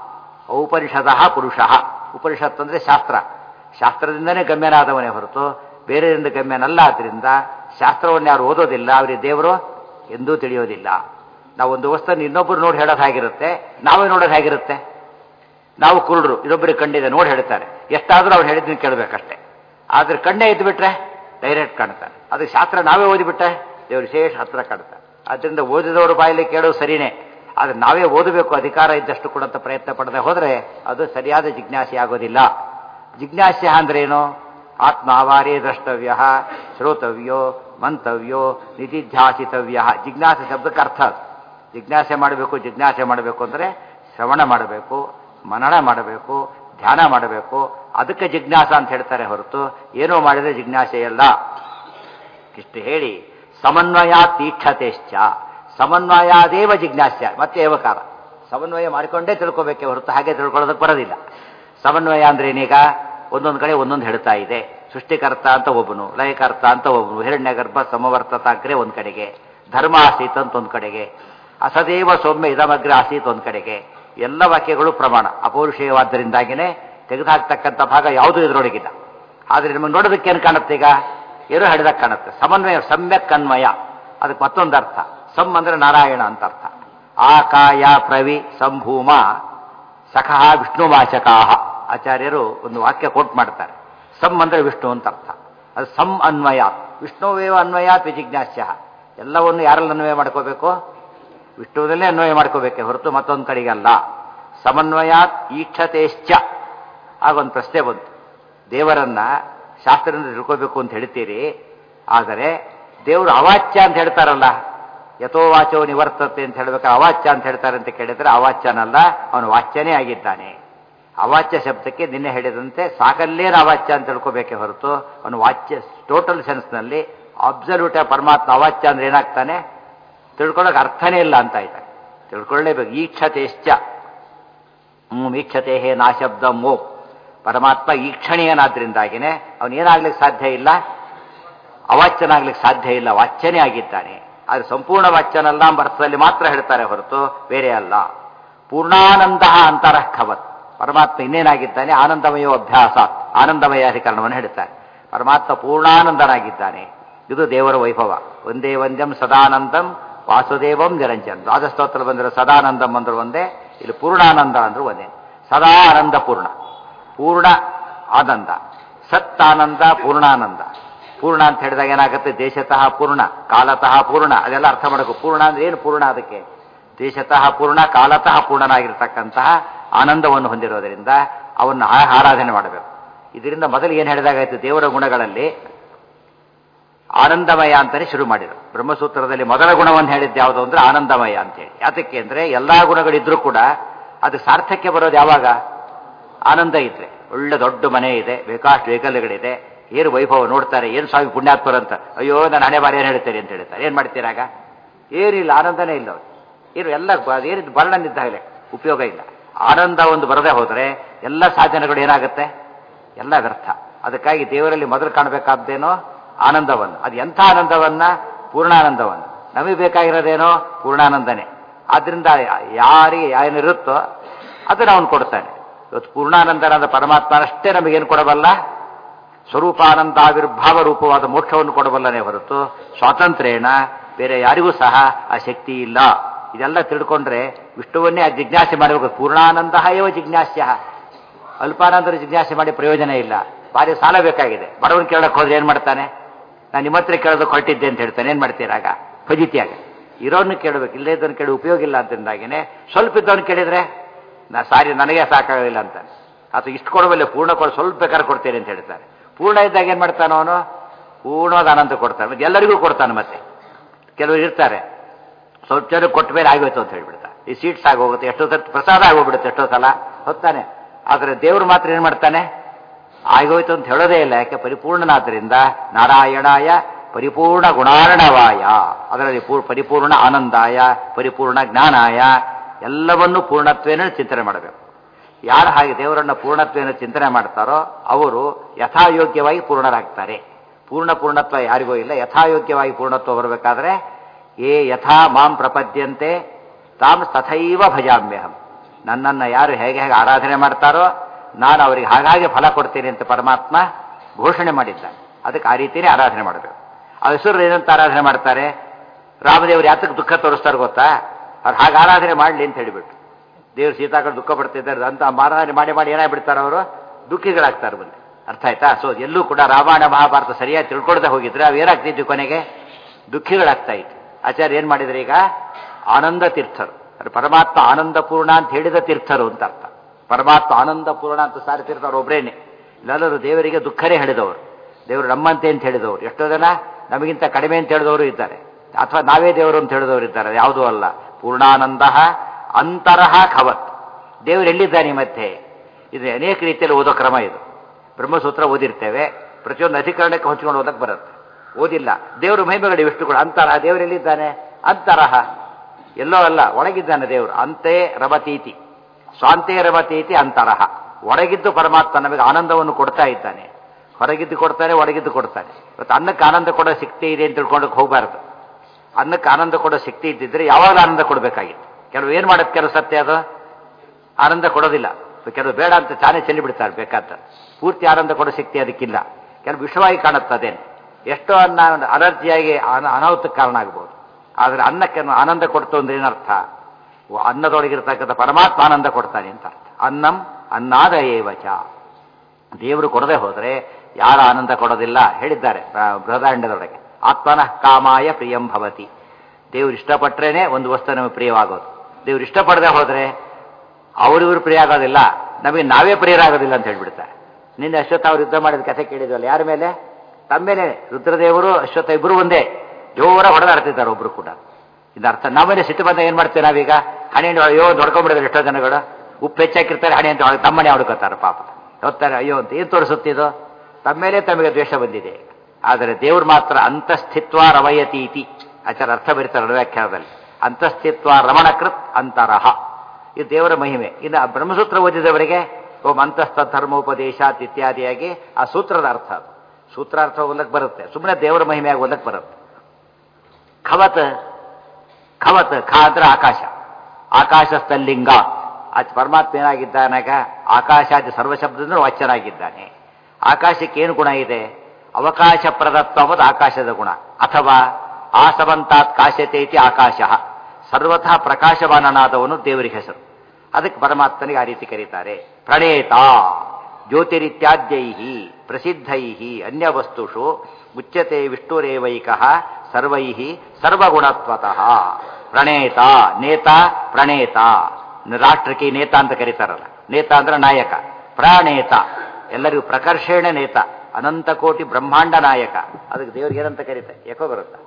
ಔಪನಿಷದ ಪುರುಷ ಉಪನಿಷತ್ ಅಂದ್ರೆ ಶಾಸ್ತ್ರ ಶಾಸ್ತ್ರದಿಂದನೇ ಗಮ್ಯನಾದವನೇ ಹೊರತು ಬೇರೆಯಿಂದ ಗಮ್ಯನಲ್ಲ ಆದ್ರಿಂದ ಶಾಸ್ತ್ರವನ್ನು ಯಾರು ಓದೋದಿಲ್ಲ ಅವರಿಗೆ ದೇವರು ಎಂದೂ ತಿಳಿಯೋದಿಲ್ಲ ನಾವು ಒಂದು ವಸ್ತುವನ್ನು ಇನ್ನೊಬ್ಬರು ನೋಡಿ ಹೇಳೋದು ಹೇಗಿರುತ್ತೆ ನಾವೇ ನೋಡೋದು ಹೇಗಿರುತ್ತೆ ನಾವು ಕುರುಡರು ಇನ್ನೊಬ್ಬರಿಗೆ ಕಂಡಿದೆ ನೋಡಿ ಹೇಳ್ತಾರೆ ಎಷ್ಟಾದರೂ ಅವ್ರು ಹೇಳಿದ್ದನ್ನು ಕೇಳಬೇಕಷ್ಟೇ ಆದ್ರೆ ಕಣ್ಣೇ ಇದ್ದು ಬಿಟ್ರೆ ಡೈರೆಕ್ಟ್ ಕಾಣ್ತಾನೆ ಅದು ಶಾಸ್ತ್ರ ನಾವೇ ಓದಿಬಿಟ್ರೆ ದೇವರು ವಿಶೇಷ ಹತ್ರ ಕಾಣ್ತಾನೆ ಆದ್ದರಿಂದ ಓದಿದವರು ಬಾಯಲ್ಲಿ ಕೇಳೋದು ಸರಿನೇ ಆದ್ರೆ ನಾವೇ ಓದಬೇಕು ಅಧಿಕಾರ ಇದ್ದಷ್ಟು ಕೊಡಂತ ಪ್ರಯತ್ನ ಪಡದೆ ಹೋದ್ರೆ ಅದು ಸರಿಯಾದ ಜಿಜ್ಞಾಸೆ ಆಗೋದಿಲ್ಲ ಜಿಜ್ಞಾಸ್ಯ ಅಂದ್ರೇನು ಆತ್ಮಾವಾರೇ ದ್ರಷ್ಟವ್ಯ ಶ್ರೋತವ್ಯೋ ಮಂತವ್ಯೋ ನಿಧಿಧ್ಯಾಸಿತವ್ಯ ಜಿಜ್ಞಾಸೆ ಶಬ್ದಕ್ಕೆ ಅರ್ಥ ಅದು. ಜಿಜ್ಞಾಸೆ ಮಾಡಬೇಕು ಜಿಜ್ಞಾಸೆ ಮಾಡಬೇಕು ಅಂದರೆ ಶ್ರವಣ ಮಾಡಬೇಕು ಮನನ ಮಾಡಬೇಕು ಧ್ಯಾನ ಮಾಡಬೇಕು ಅದಕ್ಕೆ ಜಿಜ್ಞಾಸ ಅಂತ ಹೇಳ್ತಾರೆ ಹೊರತು ಏನೋ ಮಾಡಿದ್ರೆ ಜಿಜ್ಞಾಸೆಯಲ್ಲ ಇಷ್ಟು ಹೇಳಿ ಸಮನ್ವಯ ತೀಕ್ಷತೆಶ್ಚ ಸಮನ್ವಯಾದೇವ ಜಿಜ್ಞಾಸ್ಯ ಮತ್ತೆ ಏವಕಾರ ಸಮನ್ವಯ ಮಾಡಿಕೊಂಡೇ ತಿಳ್ಕೋಬೇಕೆ ಹೊರತು ಹಾಗೆ ತಿಳ್ಕೊಳ್ಳೋದಕ್ಕೆ ಬರೋದಿಲ್ಲ ಸಮನ್ವಯ ಅಂದ್ರೆ ಏನೀಗ ಒಂದೊಂದು ಕಡೆ ಒಂದೊಂದು ಹೇಳ್ತಾ ಇದೆ ಸೃಷ್ಟಿಕರ್ತ ಅಂತ ಒಬ್ಬನು ಲಯಕರ್ತ ಅಂತ ಒಬ್ಬನು ಹಿರಣ್ಯ ಗರ್ಭ ಸಮವರ್ತತಾಗ್ರೆ ಒಂದ್ ಕಡೆಗೆ ಧರ್ಮ ಆಸೀತ್ ಅಂತ ಒಂದ್ ಕಡೆಗೆ ಅಸದೇವ ಸೌಮ್ಯ ಇದಮಗ್ರ ಆಸೀತ್ ಒಂದ್ ಕಡೆಗೆ ಎಲ್ಲ ವಾಕ್ಯಗಳು ಪ್ರಮಾಣ ಅಪೌರುಷೇಯವಾದ್ದರಿಂದಾಗಿನೇ ತೆಗೆದುಹಾಕ್ತಕ್ಕಂಥ ಭಾಗ ಯಾವುದೂ ಇದರೊಳಗಿಲ್ಲ ಆದ್ರೆ ನಿಮಗೆ ನೋಡೋದಕ್ಕೆ ಏನು ಕಾಣುತ್ತೆ ಈಗ ಏನೋ ಹಿಡಿದಾಗ ಕಾಣುತ್ತೆ ಸಮನ್ವಯ ಸಮ್ಯಕ್ ಅನ್ವಯ ಅದಕ್ಕೆ ಮತ್ತೊಂದು ಅರ್ಥ ಸಮ್ ಅಂದ್ರೆ ನಾರಾಯಣ ಅಂತ ಅರ್ಥ ಆಕಾಯ ಪ್ರವಿ ಸಂಭೂಮ ಸಖಃ ವಿಷ್ಣುವಾಚಕಾಹ ಆಚಾರ್ಯರು ಒಂದು ವಾಕ್ಯ ಕೋಟ್ ಮಾಡ್ತಾರೆ ಸಮ್ ಅಂದ್ರೆ ವಿಷ್ಣು ಅಂತ ಅರ್ಥ ಅದು ಸಮ್ ಅನ್ವಯ ವಿಷ್ಣುವೇವ ಅನ್ವಯಾತ್ ವಿಜಿಜ್ಞಾಸ್ಯ ಎಲ್ಲವನ್ನು ಯಾರಲ್ಲಿ ಅನ್ವಯ ಮಾಡ್ಕೋಬೇಕು ವಿಷ್ಣುವಲ್ಲೇ ಅನ್ವಯ ಮಾಡ್ಕೋಬೇಕೆ ಹೊರತು ಮತ್ತೊಂದು ಕಡೆಗೆ ಅಲ್ಲ ಸಮನ್ವಯಾತ್ ಈಕ್ಷತೇಶ್ಚ ಆಗ ಒಂದು ಪ್ರಶ್ನೆ ಬಂತು ದೇವರನ್ನ ಶಾಸ್ತ್ರದಿಂದ ತಿಳ್ಕೋಬೇಕು ಅಂತ ಹೇಳ್ತೀರಿ ಆದರೆ ದೇವರು ಅವಾಚ್ಯ ಅಂತ ಹೇಳ್ತಾರಲ್ಲ ಯಥೋ ವಾಚೋ ನಿವರ್ತತೆ ಅಂತ ಹೇಳ್ಬೇಕಾದ್ರೆ ಅವಾಚ್ಯ ಅಂತ ಹೇಳ್ತಾರೆ ಅಂತ ಕೇಳಿದ್ರೆ ಅವಾಚ್ಯನಲ್ಲ ಅವನು ವಾಚ್ಯನೇ ಆಗಿದ್ದಾನೆ ಅವಾಚ್ಯ ಶಬ್ದಕ್ಕೆ ನಿನ್ನೆ ಹೇಳಿದಂತೆ ಸಾಕಲ್ಲೇನು ಅವಾಚ್ಯ ಅಂತ ತಿಳ್ಕೋಬೇಕೆ ಹೊರತು ಅವನು ವಾಚ್ಯ ಟೋಟಲ್ ಸೆನ್ಸ್ನಲ್ಲಿ ಅಬ್ಸಲ್ಯೂಟ್ ಪರಮಾತ್ಮ ಅವಾಚ್ಯ ಅಂದ್ರೆ ಏನಾಗ್ತಾನೆ ತಿಳ್ಕೊಳ್ಳೋಕೆ ಅರ್ಥನೇ ಇಲ್ಲ ಅಂತ ಆಯ್ತಾನೆ ತಿಳ್ಕೊಳ್ಳೇಬೇಕು ಈಕ್ಷತೆಶ್ಚ ಹ್ಮ್ ಈಕ್ಷತೆ ಹೇ ನಾಶಬ್ದ ಮೋ ಪರಮಾತ್ಮ ಈಕ್ಷಣೀಯನಾದ್ರಿಂದಾಗಿನೇ ಅವನೇನಾಗ್ಲಿಕ್ಕೆ ಸಾಧ್ಯ ಇಲ್ಲ ಅವಾಚ್ಯನಾಗ್ಲಿಕ್ಕೆ ಸಾಧ್ಯ ಇಲ್ಲ ವಾಚ್ಯನೇ ಆಗಿದ್ದಾನೆ ಆದ್ರೆ ಸಂಪೂರ್ಣ ವಾಚ್ಯನಲ್ಲ ಎಂಬ ಅರ್ಥದಲ್ಲಿ ಮಾತ್ರ ಹೇಳ್ತಾರೆ ಹೊರತು ಬೇರೆ ಅಲ್ಲ ಪೂರ್ಣಾನಂದ ಅಂತರಃ ಖವತ್ ಪರಮಾತ್ಮ ಇನ್ನೇನಾಗಿದ್ದಾನೆ ಆನಂದಮಯೋ ಅಭ್ಯಾಸ ಆನಂದಮಯ ಅಧಿಕರಣವನ್ನು ಹೇಳ್ತಾರೆ ಪರಮಾತ್ಮ ಪೂರ್ಣಾನಂದನಾಗಿದ್ದಾನೆ ಇದು ದೇವರ ವೈಭವ ಒಂದೇ ವಂದ್ಯಂ ಸದಾನಂದಂ ವಾಸುದೇವಂ ನಿರಂಜನ್ ದ್ವಾದಸ್ತೋತ್ರ ಬಂದಿರೋ ಸದಾನಂದಂ ಅಂದ್ರು ಒಂದೇ ಇಲ್ಲಿ ಪೂರ್ಣಾನಂದ ಅಂದ್ರು ಒಂದೇ ಸದಾ ಆನಂದ ಪೂರ್ಣ ಪೂರ್ಣ ಆನಂದ ಸತ್ ಆನಂದ ಪೂರ್ಣಾನಂದ ಪೂರ್ಣ ಅಂತ ಹೇಳಿದಾಗ ಏನಾಗುತ್ತೆ ದೇಶತಃ ಪೂರ್ಣ ಕಾಲತಃ ಪೂರ್ಣ ಅದೆಲ್ಲ ಅರ್ಥ ಮಾಡಬೇಕು ಪೂರ್ಣ ಅಂದ್ರೆ ಏನು ಪೂರ್ಣ ಅದಕ್ಕೆ ದೇಶತಃ ಪೂರ್ಣ ಕಾಲತಃ ಪೂರ್ಣನಾಗಿರ್ತಕ್ಕಂತಹ ಆನಂದವನ್ನು ಹೊಂದಿರೋದರಿಂದ ಅವನ್ನು ಆ- ಆರಾಧನೆ ಮಾಡಬೇಕು ಇದರಿಂದ ಮೊದಲು ಏನು ಹೇಳಿದಾಗಾಯ್ತು ದೇವರ ಗುಣಗಳಲ್ಲಿ ಆನಂದಮಯ ಅಂತಾನೆ ಶುರು ಮಾಡಿದರು ಬ್ರಹ್ಮಸೂತ್ರದಲ್ಲಿ ಮೊದಲ ಗುಣವನ್ನು ಹೇಳಿದ್ದು ಯಾವುದು ಅಂದ್ರೆ ಆನಂದಮಯ ಅಂತೇಳಿ ಯಾತಕ್ಕೆ ಅಂದ್ರೆ ಎಲ್ಲಾ ಗುಣಗಳಿದ್ರೂ ಕೂಡ ಅದು ಸಾರ್ಥಕ್ಯ ಬರೋದು ಯಾವಾಗ ಆನಂದ ಇದ್ರೆ ಒಳ್ಳೆ ದೊಡ್ಡ ಮನೆ ಇದೆ ಬೇಕಾಷ್ಟು ವೆಹಿಕಲ್ಗಳಿದೆ ಏನು ವೈಭವ ನೋಡ್ತಾರೆ ಏನು ಸ್ವಾಮಿ ಪುಣ್ಯಾತ್ಮರ ಅಂತ ಅಯ್ಯೋ ನಾನು ಹಣೆ ಬಾರಿ ಏನು ಹೇಳ್ತೇನೆ ಅಂತ ಹೇಳ್ತಾರೆ ಏನು ಮಾಡ್ತೀರಾಗ ಏನಿಲ್ಲ ಆನಂದನೇ ಇಲ್ಲ ಅವ್ರು ಏನು ಎಲ್ಲ ಬ- ಏನಿದ್ದು ಬರ್ಣನಿದ್ದಾಗಲೇ ಉಪಯೋಗ ಇಲ್ಲ ಆನಂದ ಒಂದು ಬರದೇ ಹೋದರೆ ಎಲ್ಲ ಸಾಧನೆಗಳು ಏನಾಗುತ್ತೆ ಎಲ್ಲ ವ್ಯರ್ಥ ಅದಕ್ಕಾಗಿ ದೇವರಲ್ಲಿ ಮೊದಲು ಕಾಣಬೇಕಾದ್ದೇನೋ ಆನಂದವನ್ನು ಅದು ಎಂಥ ಆನಂದವನ್ನ ಪೂರ್ಣಾನಂದವನ್ನು ನಮಗೆ ಬೇಕಾಗಿರೋದೇನೋ ಪೂರ್ಣಾನಂದನೇ ಆದ್ರಿಂದ ಯಾರಿಗೆ ಏನಿರುತ್ತೋ ಅದನ್ನು ಅವನು ಕೊಡ್ತಾನೆ ಇವತ್ತು ಪೂರ್ಣಾನಂದನಾದ ಪರಮಾತ್ಮನಷ್ಟೇ ನಮಗೇನು ಕೊಡಬಲ್ಲ ಸ್ವರೂಪಾನಂದ ಆವಿರ್ಭಾವ ರೂಪವಾದ ಮೋಕ್ಷವನ್ನು ಕೊಡಬಲ್ಲನೇ ಹೊರತು ಸ್ವಾತಂತ್ರ್ಯೇಣ ಬೇರೆ ಯಾರಿಗೂ ಸಹ ಆ ಶಕ್ತಿ ಇಲ್ಲ ಇದೆಲ್ಲ ತಿಳ್ಕೊಂಡ್ರೆ ವಿಷ್ಣುವನ್ನೇ ಆ ಜಿಜ್ಞಾಸೆ ಮಾಡಬೇಕು ಪೂರ್ಣಾನಂದ ಏವ ಜಿಜ್ಞಾಸ್ಯ ಅಲ್ಪಾನಂದರ ಜಿಜ್ಞಾಸೆ ಮಾಡಿ ಪ್ರಯೋಜನ ಇಲ್ಲ ಭಾರಿ ಸಾಲ ಬೇಕಾಗಿದೆ ಬಡವನ್ ಕೇಳಕ್ ಹೋದ್ರೆ ಏನ್ ಮಾಡ್ತಾನೆ ನಾನು ನಿಮ್ಮ ಹತ್ರ ಕೇಳೋದಕ್ಕೆ ಹೊರಟಿದ್ದೆ ಅಂತ ಹೇಳ್ತಾನೆ ಏನ್ ಮಾಡ್ತೀರಾಗ ಫಜಿತಿಯಾಗ ಇರೋನ್ನ ಕೇಳಬೇಕು ಇಲ್ಲೇ ಇದ್ದವನು ಕೇಳಿ ಉಪಯೋಗ ಇಲ್ಲ ಅಂತಂದಾಗೇನೆ ಸ್ವಲ್ಪ ಇದ್ದವನು ಕೇಳಿದ್ರೆ ನಾ ಸಾರಿ ನನಗೆ ಸಾಕಾಗಲಿಲ್ಲ ಅಂತ ಅಥವಾ ಇಷ್ಟು ಕೊಡಬಲ್ಲೆ ಪೂರ್ಣ ಕೊಡ ಸ್ವಲ್ಪ ಬೇಕಾದ್ರೆ ಕೊಡ್ತೇನೆ ಅಂತ ಹೇಳ್ತಾರೆ ಪೂರ್ಣ ಇದ್ದಾಗ ಏನ್ ಮಾಡ್ತಾನೆ ಅವನು ಪೂರ್ಣವಾದ ಆನಂದ ಕೊಡ್ತಾನೆ ಮತ್ತೆ ಎಲ್ಲರಿಗೂ ಕೊಡ್ತಾನೆ ಮತ್ತೆ ಕೆಲವರು ಇರ್ತಾರೆ ಸ್ವಲ್ಪ ಜನ ಕೊಟ್ಟ ಮೇಲೆ ಆಗೋಯ್ತು ಅಂತ ಹೇಳ್ಬಿಡ್ತಾ ಈ ಸೀಟ್ಸ್ ಆಗೋಗುತ್ತೆ ಎಷ್ಟೋ ಸಲ ಪ್ರಸಾದ ಆಗೋಗ್ಬಿಡುತ್ತೆ ಎಷ್ಟೋ ಸಲ ಹೊತ್ತಾನೆ ಆದರೆ ದೇವರು ಮಾತ್ರ ಏನ್ ಮಾಡ್ತಾನೆ ಆಗೋಯ್ತು ಅಂತ ಹೇಳೋದೇ ಇಲ್ಲ ಯಾಕೆ ಪರಿಪೂರ್ಣನಾದ್ರಿಂದ ನಾರಾಯಣಾಯ ಪರಿಪೂರ್ಣ ಗುಣಾರ್ಣವಾಯ ಅದರಲ್ಲಿ ಪೂರ್ ಪರಿಪೂರ್ಣ ಆನಂದಾಯ ಪರಿಪೂರ್ಣ ಜ್ಞಾನಾಯ ಎಲ್ಲವನ್ನೂ ಪೂರ್ಣತ್ವೇನ ಚಿಂತನೆ ಮಾಡಬೇಕು ಯಾರು ಹಾಗೆ ದೇವರನ್ನ ಪೂರ್ಣತ್ವೇನ ಚಿಂತನೆ ಮಾಡ್ತಾರೋ ಅವರು ಯಥಾಯೋಗ್ಯವಾಗಿ ಪೂರ್ಣರಾಗ್ತಾರೆ ಪೂರ್ಣ ಪೂರ್ಣತ್ವ ಯಾರಿಗೂ ಇಲ್ಲ ಯಥಾಯೋಗ್ಯವಾಗಿ ಪೂರ್ಣತ್ವ ಬರಬೇಕಾದ್ರೆ ಏ ಯಥಾ ಮಾಂ ಪ್ರಪದ್ಯಂತೆ ತಾಮ್ ತಥೈವ ಭಜಾಮ್ಯಹಂ ನನ್ನನ್ನು ಯಾರು ಹೇಗೆ ಹೇಗೆ ಆರಾಧನೆ ಮಾಡ್ತಾರೋ ನಾನು ಅವರಿಗೆ ಹಾಗಾಗಿ ಫಲ ಕೊಡ್ತೇನೆ ಅಂತ ಪರಮಾತ್ಮ ಘೋಷಣೆ ಮಾಡಿದ್ದಾನೆ ಅದಕ್ಕೆ ಆ ರೀತಿಯೇ ಆರಾಧನೆ ಮಾಡಬೇಕು ಆ ಹೆಸರು ಏನಂತ ಆರಾಧನೆ ಮಾಡ್ತಾರೆ ರಾಮದೇವರು ಯಾತಕ್ಕೆ ದುಃಖ ತೋರಿಸ್ತಾರೆ ಗೊತ್ತಾ ಅವ್ರು ಹಾಗೆ ಆರಾಧನೆ ಮಾಡಲಿ ಅಂತ ಹೇಳಿಬಿಟ್ಟು ದೇವರು ಸೀತಾಕಳು ದುಃಖ ಪಡ್ತಿದ್ದಾರೆ ಅಂತ ಆರಾಧನೆ ಮಾಡಿ ಮಾಡಿ ಏನಾಗ್ಬಿಡ್ತಾರೆ ಅವರು ದುಃಖಿಗಳಾಗ್ತಾರೆ ಮುಂದೆ ಅರ್ಥ ಆಯ್ತಾ ಸೊ ಎಲ್ಲೂ ಕೂಡ ರಾಮಾಯಣ ಮಹಾಭಾರತ ಸರಿಯಾಗಿ ತಿಳ್ಕೊಳ್ದೆ ಹೋಗಿದ್ರೆ ಅವು ಏನಾಗ್ತಿದ್ವಿ ಕೊನೆಗೆ ದುಃಖಿಗಳಾಗ್ತಾ ಇತ್ತು ಆಚಾರ್ಯ ಏನ್ ಮಾಡಿದ್ರೆ ಈಗ ಆನಂದ ತೀರ್ಥರು ಅದು ಪರಮಾತ್ಮ ಆನಂದ ಪೂರ್ಣ ಅಂತ ಹೇಳಿದ ತೀರ್ಥರು ಅಂತ ಅರ್ಥ ಪರಮಾತ್ಮ ಆನಂದ ಪೂರ್ಣ ಅಂತ ಸಾರಿತಿರ್ತಾರೆ ಒಬ್ರೇನೆ ಎಲ್ಲರೂ ದೇವರಿಗೆ ದುಃಖನೇ ಹೇಳಿದವರು ದೇವರು ನಮ್ಮಂತೆ ಅಂತ ಹೇಳಿದವರು ಎಷ್ಟೋ ಜನ ನಮಗಿಂತ ಕಡಿಮೆ ಅಂತ ಹೇಳಿದವರು ಇದ್ದಾರೆ ಅಥವಾ ನಾವೇ ದೇವರು ಅಂತ ಹೇಳಿದವರು ಇದ್ದಾರೆ ಯಾವುದೂ ಅಲ್ಲ ಪೂರ್ಣಾನಂದ ಅಂತರಹ ಖವತ್ ದೇವರು ಎಲ್ಲಿದ್ದಾನೆ ಮತ್ತೆ ಇದು ಅನೇಕ ರೀತಿಯಲ್ಲಿ ಓದೋ ಕ್ರಮ ಇದು ಬ್ರಹ್ಮಸೂತ್ರ ಓದಿರ್ತೇವೆ ಪ್ರತಿಯೊಂದು ಅಧಿಕರಣಕ್ಕೆ ಹೊಂಚ್ಕೊಂಡು ಓದಕ್ಕೆ ಬರುತ್ತೆ ಓದಿಲ್ಲ ದೇವರು ಮಹಿಮೆಗಳು ಇಷ್ಟುಗಳು ಅಂತರ ದೇವರು ಎಲ್ಲಿದ್ದಾನೆ ಅಂತರಹ ಎಲ್ಲೋ ಅಲ್ಲ ಒಳಗಿದ್ದಾನೆ ದೇವರು ಅಂತೆ ರಮತೀತಿ ಸ್ವಾಂತೇ ರಮತೀತಿ ಅಂತರಹ ಒಳಗಿದ್ದು ಪರಮಾತ್ಮ ನಮಗೆ ಆನಂದವನ್ನು ಕೊಡ್ತಾ ಇದ್ದಾನೆ ಹೊರಗಿದ್ದು ಕೊಡ್ತಾನೆ ಒಳಗಿದ್ದು ಕೊಡ್ತಾನೆ ಇವತ್ತು ಅನ್ನಕ್ಕೆ ಆನಂದ ಕೊಡೋ ಶಕ್ತಿ ಇದೆ ಅಂತ ತಿಳ್ಕೊಂಡಕ್ಕೆ ಹೋಗಬಾರ್ದು ಅನ್ನಕ್ಕೆ ಆನಂದ ಕೊಡೋ ಶಕ್ತಿ ಇದ್ದಿದ್ರೆ ಯಾವಾಗಲೂ ಆನಂದ ಕೊಡಬೇಕಾಗಿತ್ತು ಕೆಲವು ಏನು ಮಾಡೋದು ಕೆಲವು ಸತ್ಯ ಅದು ಆನಂದ ಕೊಡೋದಿಲ್ಲ ಕೆಲವು ಬೇಡ ಅಂತ ಚಾನೆ ಚೆಲ್ಲಿ ಬಿಡ್ತಾರೆ ಬೇಕಾದ ಪೂರ್ತಿ ಆನಂದ ಕೊಡೋ ಶಕ್ತಿ ಅದಕ್ಕಿಲ್ಲ ಕೆಲವು ವಿಷವಾಗಿ ಕಾಣುತ್ತದೇನು ಎಷ್ಟೋ ಅನ್ನ ಅಲರ್ಜಿಯಾಗಿ ಅನ- ಅನಾಹುತಕ್ಕೆ ಕಾರಣ ಆಗ್ಬೋದು ಆದರೆ ಅನ್ನಕ್ಕೆ ಆನಂದ ಕೊಡ್ತು ಅಂದ್ರೆ ಏನರ್ಥ ಅನ್ನದೊಳಗಿರ್ತಕ್ಕಂಥ ಪರಮಾತ್ಮ ಆನಂದ ಕೊಡ್ತಾನೆ ಅಂತ ಅರ್ಥ ಅನ್ನಂ ಅನ್ನಾದ ಏವಚ ದೇವರು ಕೊಡದೆ ಹೋದ್ರೆ ಯಾರ ಆನಂದ ಕೊಡೋದಿಲ್ಲ ಹೇಳಿದ್ದಾರೆ ಬ- ಬೃಹದಾಂಡದೊಳಗೆ ಆತ್ಮನಃ ಕಾಮಾಯ ಪ್ರಿಯಂ ಭವತಿ ದೇವ್ರು ಇಷ್ಟಪಟ್ರೇನೆ ಒಂದು ವಸ್ತು ನಮಗೆ ಪ್ರಿಯವಾಗೋದು ದೇವ್ರು ಇಷ್ಟಪಡದೆ ಹೋದ್ರೆ ಅವರಿವರು ಪ್ರಿಯ ಆಗೋದಿಲ್ಲ ನಮಗೆ ನಾವೇ ಪ್ರಿಯರಾಗೋದಿಲ್ಲ ಅಂತ ಹೇಳ್ಬಿಡ್ತಾರೆ ನಿನ್ನೆ ಅಶ್ವತ್ಥ ಅವರು ಯುದ್ಧ ಮಾಡಿದ ಕಥೆ ಕೇಳಿದ್ವಲ್ಲ ಯಾರ ಮೇಲೆ ತಮ್ಮ ಮೇಲೆ ರುದ್ರದೇವರು ಅಶ್ವತ್ಥ ಇಬ್ಬರು ಒಂದೇ ಜೋರ ಹೊಡೆದಾಡ್ತಿದ್ದಾರೆ ಒಬ್ರು ಕೂಡ ಇದು ಅರ್ಥ ನಾವೇನೆ ಸಿಟ್ಟು ಬಂದಾಗ ಏನ್ ಮಾಡ್ತೇವೆ ನಾವೀಗ ಹಣೆ ಅಯ್ಯೋ ಹೊಡ್ಕೊಂಡ್ಬಿಡಿದ್ರೆ ಎಷ್ಟೋ ಜನಗಳು ಉಪ್ಪು ಹೆಚ್ಚಾಕಿರ್ತಾರೆ ಹಣೆ ಅಂತ ಹೊಡ್- ತಮ್ಮನೆ ಹೊಡ್ಕೋತಾರೆ ಪಾಪ ಹೋಗ್ತಾರೆ ಅಯ್ಯೋ ಅಂತ ಏನ್ ತೋರಿಸುತ್ತಿದು ತಮ್ಮ ಮೇಲೆ ತಮಗೆ ದ್ವೇಷ ಬಂದಿದೆ ಆದರೆ ದೇವ್ರು ಮಾತ್ರ ಅಂತಸ್ಥಿತ್ವ ರವಯತೀತಿ ಆಚಾರ ಅರ್ಥ ಬರೀತಾರೆ ವ್ಯಾಖ್ಯಾನದಲ್ಲಿ ಅಂತಸ್ಥಿತ್ವ ರಮಣಕೃತ್ ಅಂತರಹ ಇದು ದೇವರ ಮಹಿಮೆ ಇನ್ನು ಆ ಬ್ರಹ್ಮಸೂತ್ರ ಓದಿದವರಿಗೆ ಓಂ ಅಂತಸ್ಥ ಧರ್ಮೋಪದೇಶಾತ್ ಇತ್ಯಾದಿಯಾಗಿ ಆ ಸೂತ್ರದ ಅರ್ಥ ಅದು ಸೂತ್ರಾರ್ಥ ಓದಕ್ಕೆ ಬರುತ್ತೆ ಸುಮ್ಮನೆ ದೇವರ ಮಹಿಮೆಯಾಗಿ ಓದಕ್ಕೆ ಬರುತ್ತೆ ಖವತ್ ಖವತ್ ಖ ಅಂದ್ರೆ ಆಕಾಶ ಆಕಾಶ ಸ್ಥಲ್ಲಿಂಗ ಆ ಪರಮಾತ್ಮ ಏನಾಗಿದ್ದಾನಾಗ ಆಕಾಶಾದಿ ಸರ್ವಶಬ್ದದಿಂದ ವಾಚ್ಯನಾಗಿದ್ದಾನೆ ಆಕಾಶಕ್ಕೆ ಏನು ಗುಣ ಇದೆ ಅವಕಾಶ ಪ್ರದತ್ವ ಅನ್ನೋದು ಆಕಾಶದ ಗುಣ ಅಥವಾ ಆಸವಂತಾತ್ ಕಾಶತೆ ಇತಿ ಆಕಾಶ ಸರ್ವಥಾ ಪ್ರಕಾಶವಾನನಾದವನು ದೇವರಿಗೆ ಹೆಸರು ಅದಕ್ಕೆ ಪರಮಾತ್ಮನಿಗೆ ಆ ರೀತಿ ಕರೀತಾರೆ ಪ್ರಣೇತ ಜ್ಯೋತಿರಿತ್ಯಾದ್ಯೈ ಪ್ರಸಿದ್ಧೈ ಅನ್ಯವಸ್ತುಷು ಮುಚ್ಯತೆ ವಿಷ್ಣುರೇವೈಕ ಸರ್ವೈ ಸರ್ವಗುಣತ್ವತಃ ಪ್ರಣೇತ ನೇತ ಪ್ರಣೇತ ರಾಷ್ಟ್ರಕ್ಕೆ ನೇತ ಅಂತ ಕರೀತಾರಲ್ಲ ನೇತ ಅಂದ್ರೆ ನಾಯಕ ಪ್ರಾಣೇತ ಎಲ್ಲರಿಗೂ ಪ್ರಕರ್ಷೇಣ ನೇತ ಅನಂತ ಕೋಟಿ ಬ್ರಹ್ಮಾಂಡ ನಾಯಕ ಅದಕ್ಕೆ ದೇವರಿಗೆ ಏನಂತ ಕರೀತಾರೆ ಯಾಕೋ ಬರುತ್ತಾ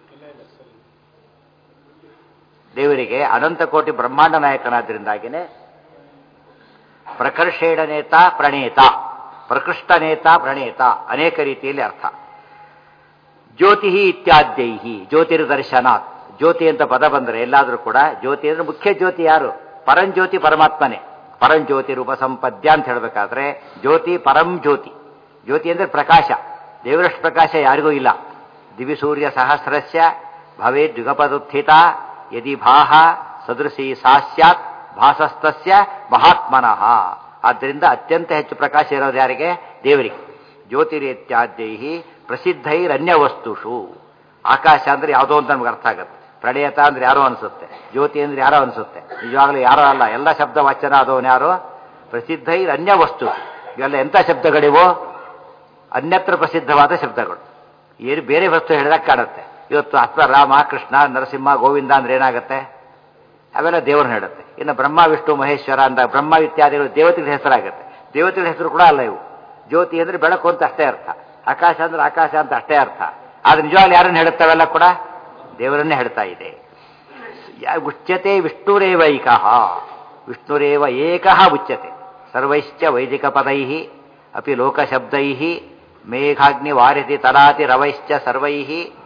ದೇವರಿಗೆ ಅನಂತ ಕೋಟಿ ಬ್ರಹ್ಮಾಂಡ ನಾಯಕನಾದ್ರಿಂದಾಗಿನೇ ಪ್ರಕರ್ಷೇಣ ನೇತ ಪ್ರಣೇತ ಪ್ರಕೃಷ್ಟ ನೇತ ಪ್ರಣೇತ ಅನೇಕ ರೀತಿಯಲ್ಲಿ ಅರ್ಥ ಜ್ಯೋತಿ ಇತ್ಯಾದ್ಯೈ ಜ್ಯೋತಿರ್ದರ್ಶನಾತ್ ಜ್ಯೋತಿ ಅಂತ ಪದ ಬಂದರೆ ಎಲ್ಲಾದ್ರೂ ಕೂಡ ಜ್ಯೋತಿ ಅಂದ್ರೆ ಮುಖ್ಯ ಜ್ಯೋತಿ ಯಾರು ಪರಂಜ್ಯೋತಿ ಪರಮಾತ್ಮನೇ ಪರಂಜ್ಯೋತಿ ರೂಪ ಸಂಪದ್ಯ ಅಂತ ಹೇಳಬೇಕಾದ್ರೆ ಜ್ಯೋತಿ ಪರಂ ಜ್ಯೋತಿ ಜ್ಯೋತಿ ಅಂದ್ರೆ ಪ್ರಕಾಶ ದೇವರಷ್ಟು ಪ್ರಕಾಶ ಯಾರಿಗೂ ಇಲ್ಲ ದಿವಿ ಸೂರ್ಯ ಸಹಸ್ರಸ್ಯ ಭವೇ ದ್ವಿಗಪದುತ್ಥಿತ ಯದಿ ಭಾಹ ಸದೃಶಿ ಸಾ ಸ್ಯಾತ್ ಭಾಸಸ್ತಸ್ಯ ಮಹಾತ್ಮನಃ ಆದ್ದರಿಂದ ಅತ್ಯಂತ ಹೆಚ್ಚು ಪ್ರಕಾಶ ಇರೋದು ಯಾರಿಗೆ ದೇವರಿಗೆ ಜ್ಯೋತಿರಿತ್ಯಾದ್ಯೈ ಪ್ರಸಿದ್ಧೈರನ್ಯ ವಸ್ತುಷು ಆಕಾಶ ಅಂದ್ರೆ ಯಾವುದೋ ಅಂತ ನಮ್ಗೆ ಅರ್ಥ ಆಗುತ್ತೆ ಪ್ರಣಯತ ಅಂದ್ರೆ ಯಾರೋ ಅನಿಸುತ್ತೆ ಜ್ಯೋತಿ ಅಂದ್ರೆ ಯಾರೋ ಅನಿಸುತ್ತೆ ನಿಜವಾಗ್ಲೂ ಯಾರೋ ಅಲ್ಲ ಎಲ್ಲ ಶಬ್ದ ವಾಚನ ಆದವನು ಯಾರು ಪ್ರಸಿದ್ಧೈರನ್ಯ ವಸ್ತು ಇವೆಲ್ಲ ಎಂಥ ಶಬ್ದಗಳಿವು ಅನ್ಯತ್ರ ಪ್ರಸಿದ್ಧವಾದ ಶಬ್ದಗಳು ಏನು ಬೇರೆ ವಸ್ತು ಹೇಳಿದಾಗ ಕಾಣುತ್ತೆ ಇವತ್ತು ಅಥವಾ ರಾಮ ಕೃಷ್ಣ ನರಸಿಂಹ ಗೋವಿಂದ ಅಂದ್ರೆ ಏನಾಗುತ್ತೆ ಅವೆಲ್ಲ ದೇವ್ರನ್ನ ಹೇಳುತ್ತೆ ಇನ್ನು ಬ್ರಹ್ಮ ವಿಷ್ಣು ಮಹೇಶ್ವರ ಅಂದ ಬ್ರಹ್ಮ ಇತ್ಯಾದಿಗಳು ದೇವತೆಗಳ ಹೆಸರಾಗುತ್ತೆ ದೇವತೆಗಳ ಹೆಸರು ಕೂಡ ಅಲ್ಲ ಇವು ಜ್ಯೋತಿ ಅಂದ್ರೆ ಬೆಳಕು ಅಂತ ಅಷ್ಟೇ ಅರ್ಥ ಆಕಾಶ ಅಂದ್ರೆ ಆಕಾಶ ಅಂತ ಅಷ್ಟೇ ಅರ್ಥ ಆದ್ರೆ ನಿಜವಾಗ್ಲೂ ಯಾರನ್ನು ಹೇಳುತ್ತವೆಲ್ಲ ಕೂಡ ದೇವರನ್ನೇ ಹೇಳ್ತಾ ಇದೆ ಯಾ- ಉಚ್ಯತೆ ವಿಷ್ಣುರೇವೈಕಃ ವಿಷ್ಣುರೇವ ಏಕಃ ಉಚ್ಯತೆ ಸರ್ವೈಶ್ಚ ವೈದಿಕ ಪದೈ ಅಪಿ ಲೋಕಶಬ್ದೈ ಮೇಘಾಗ್ನಿವಾರಿತಿ ತರಾತಿ ರವೈಶ್ಚ ಸರ್ವೈ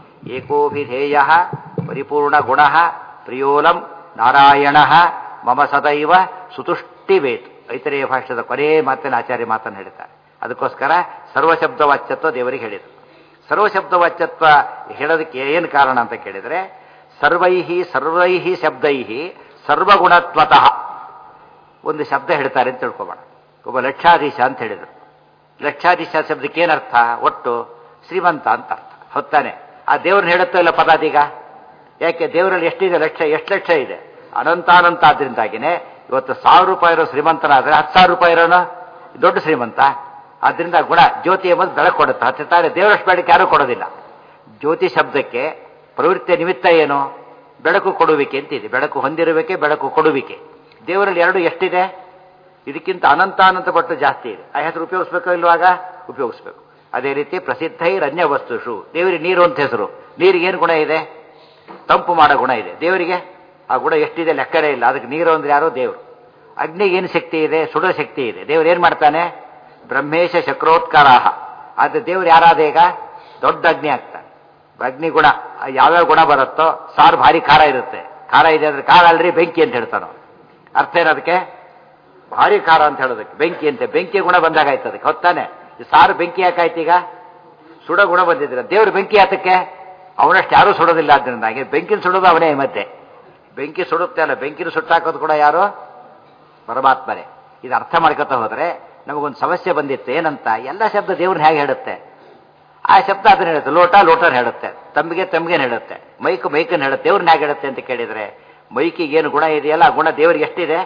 ಏಕೋಭಿಧೇಯ ಪರಿಪೂರ್ಣಗುಣ ಪ್ರಿಯೋಲಂ ನಾರಾಯಣ ಮಮ ಸದೈವ ಸುತುಷ್ಟಿವೇತ್ ಐತರೇಯ ಭಾಷ್ಯದ ಕೊನೆಯ ಮಾತಿನ ಆಚಾರ್ಯ ಮಾತನ್ನು ಹೇಳ್ತಾರೆ ಅದಕ್ಕೋಸ್ಕರ ಸರ್ವಶಬ್ದವಾಚ್ಯತ್ವ ದೇವರಿಗೆ ಹೇಳಿದರು ಸರ್ವಶಬ್ದವಾಚ್ಯತ್ವ ಹೇಳೋದಕ್ಕೆ ಏನು ಕಾರಣ ಅಂತ ಕೇಳಿದರೆ ಸರ್ವೈಹಿ ಸರ್ವೈಹಿ ಶಬ್ದೈಹಿ ಸರ್ವಗುಣತ್ವತಃ ಒಂದು ಶಬ್ದ ಹೇಳ್ತಾರೆ ಅಂತ ತಿಳ್ಕೊಬೇಡ ಒಬ್ಬ ಲಕ್ಷಾಧೀಶ ಅಂತ ಹೇಳಿದರು ಲಕ್ಷಾಧೀಶ ಶಬ್ದಕ್ಕೆ ಏನರ್ಥ ಒಟ್ಟು ಶ್ರೀಮಂತ ಅಂತ ಅರ್ಥ ಹೊತ್ತಾನೆ ಆ ದೇವ್ರನ್ನ ಹೇಳುತ್ತೋ ಇಲ್ಲ ಪದ ಅದೀಗ ಯಾಕೆ ದೇವರಲ್ಲಿ ಎಷ್ಟಿದೆ ಲಕ್ಷ ಎಷ್ಟು ಲಕ್ಷ ಇದೆ ಅನಂತಾನಂತ ಆದ್ರಿಂದಾಗಿನೇ ಇವತ್ತು ಸಾವಿರ ರೂಪಾಯಿ ಇರೋ ಶ್ರೀಮಂತನಾದ್ರೆ ಹತ್ತು ಸಾವಿರ ರೂಪಾಯಿ ಇರೋನು ದೊಡ್ಡ ಶ್ರೀಮಂತ ಆದ್ರಿಂದ ಗುಣ ಜ್ಯೋತಿ ಎಂಬುದು ಬೆಳಕು ಕೊಡುತ್ತೆ ಹತ್ತು ತಾರೆ ದೇವರಷ್ಟು ಬೆಳಕು ಯಾರೂ ಕೊಡೋದಿಲ್ಲ ಜ್ಯೋತಿ ಶಬ್ದಕ್ಕೆ ಪ್ರವೃತ್ತಿಯ ನಿಮಿತ್ತ ಏನು ಬೆಳಕು ಕೊಡುವಿಕೆ ಅಂತಿದೆ ಬೆಳಕು ಹೊಂದಿರುವಿಕೆ ಬೆಳಕು ಕೊಡುವಿಕೆ ದೇವರಲ್ಲಿ ಎರಡು ಎಷ್ಟಿದೆ ಇದಕ್ಕಿಂತ ಅನಂತ ಅನಂತ ಪಟ್ಟು ಜಾಸ್ತಿ ಇದೆ ಆ ಹೆಸರು ಉಪಯೋಗಿಸ್ಬೇಕೋ ಇಲ್ವಾಗ ಉಪಯೋಗಿಸ್ಬೇಕು ಅದೇ ರೀತಿ ಪ್ರಸಿದ್ಧೈರನ್ಯ ವಸ್ತುಷು ದೇವರಿಗೆ ನೀರು ಅಂತ ಹೆಸರು ನೀರಿಗೆ ಏನು ಗುಣ ಇದೆ ತಂಪು ಮಾಡೋ ಗುಣ ಇದೆ ದೇವರಿಗೆ ಆ ಗುಣ ಎಷ್ಟಿದೆ ಲೆಕ್ಕನೇ ಇಲ್ಲ ಅದಕ್ಕೆ ನೀರು ಅಂದ್ರೆ ಯಾರೋ ದೇವರು ಅಗ್ನಿಗೆ ಏನು ಶಕ್ತಿ ಇದೆ ಸುಡೋ ಶಕ್ತಿ ಇದೆ ದೇವರು ಏನು ಮಾಡ್ತಾನೆ ಬ್ರಹ್ಮೇಶ ಚಕ್ರೋತ್ಕಾರಾಹ ಆದರೆ ದೇವರು ಯಾರಾದ ಈಗ ದೊಡ್ಡ ಅಗ್ನಿ ಆಗ್ತಾನೆ ಅಗ್ನಿ ಗುಣ ಯಾವ್ಯಾವ ಗುಣ ಬರುತ್ತೋ ಸಾರು ಭಾರಿ ಖಾರ ಇರುತ್ತೆ ಖಾರ ಇದೆ ಅಂದ್ರೆ ಖಾರ ಅಲ್ರಿ ಬೆಂಕಿ ಅಂತ ಹೇಳ್ತಾನೋ ಅರ್ಥ ಏನದಕ್ಕೆ ಭಾರಿ ಖಾರ ಅಂತ ಹೇಳೋದಕ್ಕೆ ಬೆಂಕಿ ಅಂತೆ ಬೆಂಕಿ ಗುಣ ಬಂದಾಗ ಆಯ್ತು ಅದಕ್ಕೆ ಹೊತ್ತಾನೆ ಈ ಸಾರು ಬೆಂಕಿ ಯಾಕಾಯ್ತು ಈಗ ಸುಡೋ ಗುಣ ಬಂದಿದ್ರೆ ದೇವರು ಬೆಂಕಿ ಆತಕ್ಕೆ ಅವನಷ್ಟು ಯಾರೂ ಸುಡೋದಿಲ್ಲ ಆದ್ರಿಂದಾಗಿ ಬೆಂಕಿನ ಸುಡೋದು ಅವನೇ ಈ ಮಧ್ಯೆ ಬೆಂಕಿ ಸುಡುತ್ತೆ ಅಲ್ಲ ಬೆಂಕಿನ ಸುಟ್ಟಾಕೋದು ಕೂಡ ಯಾರು ಪರಮಾತ್ಮನೇ ಇದು ಅರ್ಥ ಮಾಡ್ಕೊತಾ ಹೋದ್ರೆ ನಮಗೊಂದು ಸಮಸ್ಯೆ ಬಂದಿತ್ತು ಏನಂತ ಎಲ್ಲ ಶಬ್ದ ದೇವ್ರನ್ನ ಹೇಗೆ ಹೇಳುತ್ತೆ ಆ ಶಬ್ದ ಅದನ್ನ ಹೇಳುತ್ತೆ ಲೋಟ ಲೋಟನ್ ಹೇಳುತ್ತೆ ತಮ್ಮಿಗೆ ತಮ್ಗೆ ಹೇಳುತ್ತೆ ಮೈಕ್ ಮೈಕನ್ ಹೇಳುತ್ತೆ ದೇವ್ರನ್ನ ಹೇಗೆ ಹೇಳುತ್ತೆ ಅಂತ ಕೇಳಿದ್ರೆ ಮೈಕಿಗೆ ಏನು ಗುಣ ಇದೆಯಲ್ಲ ಆ ಗುಣ ದೇವರಿಗೆ ಎಷ್ಟಿದೆ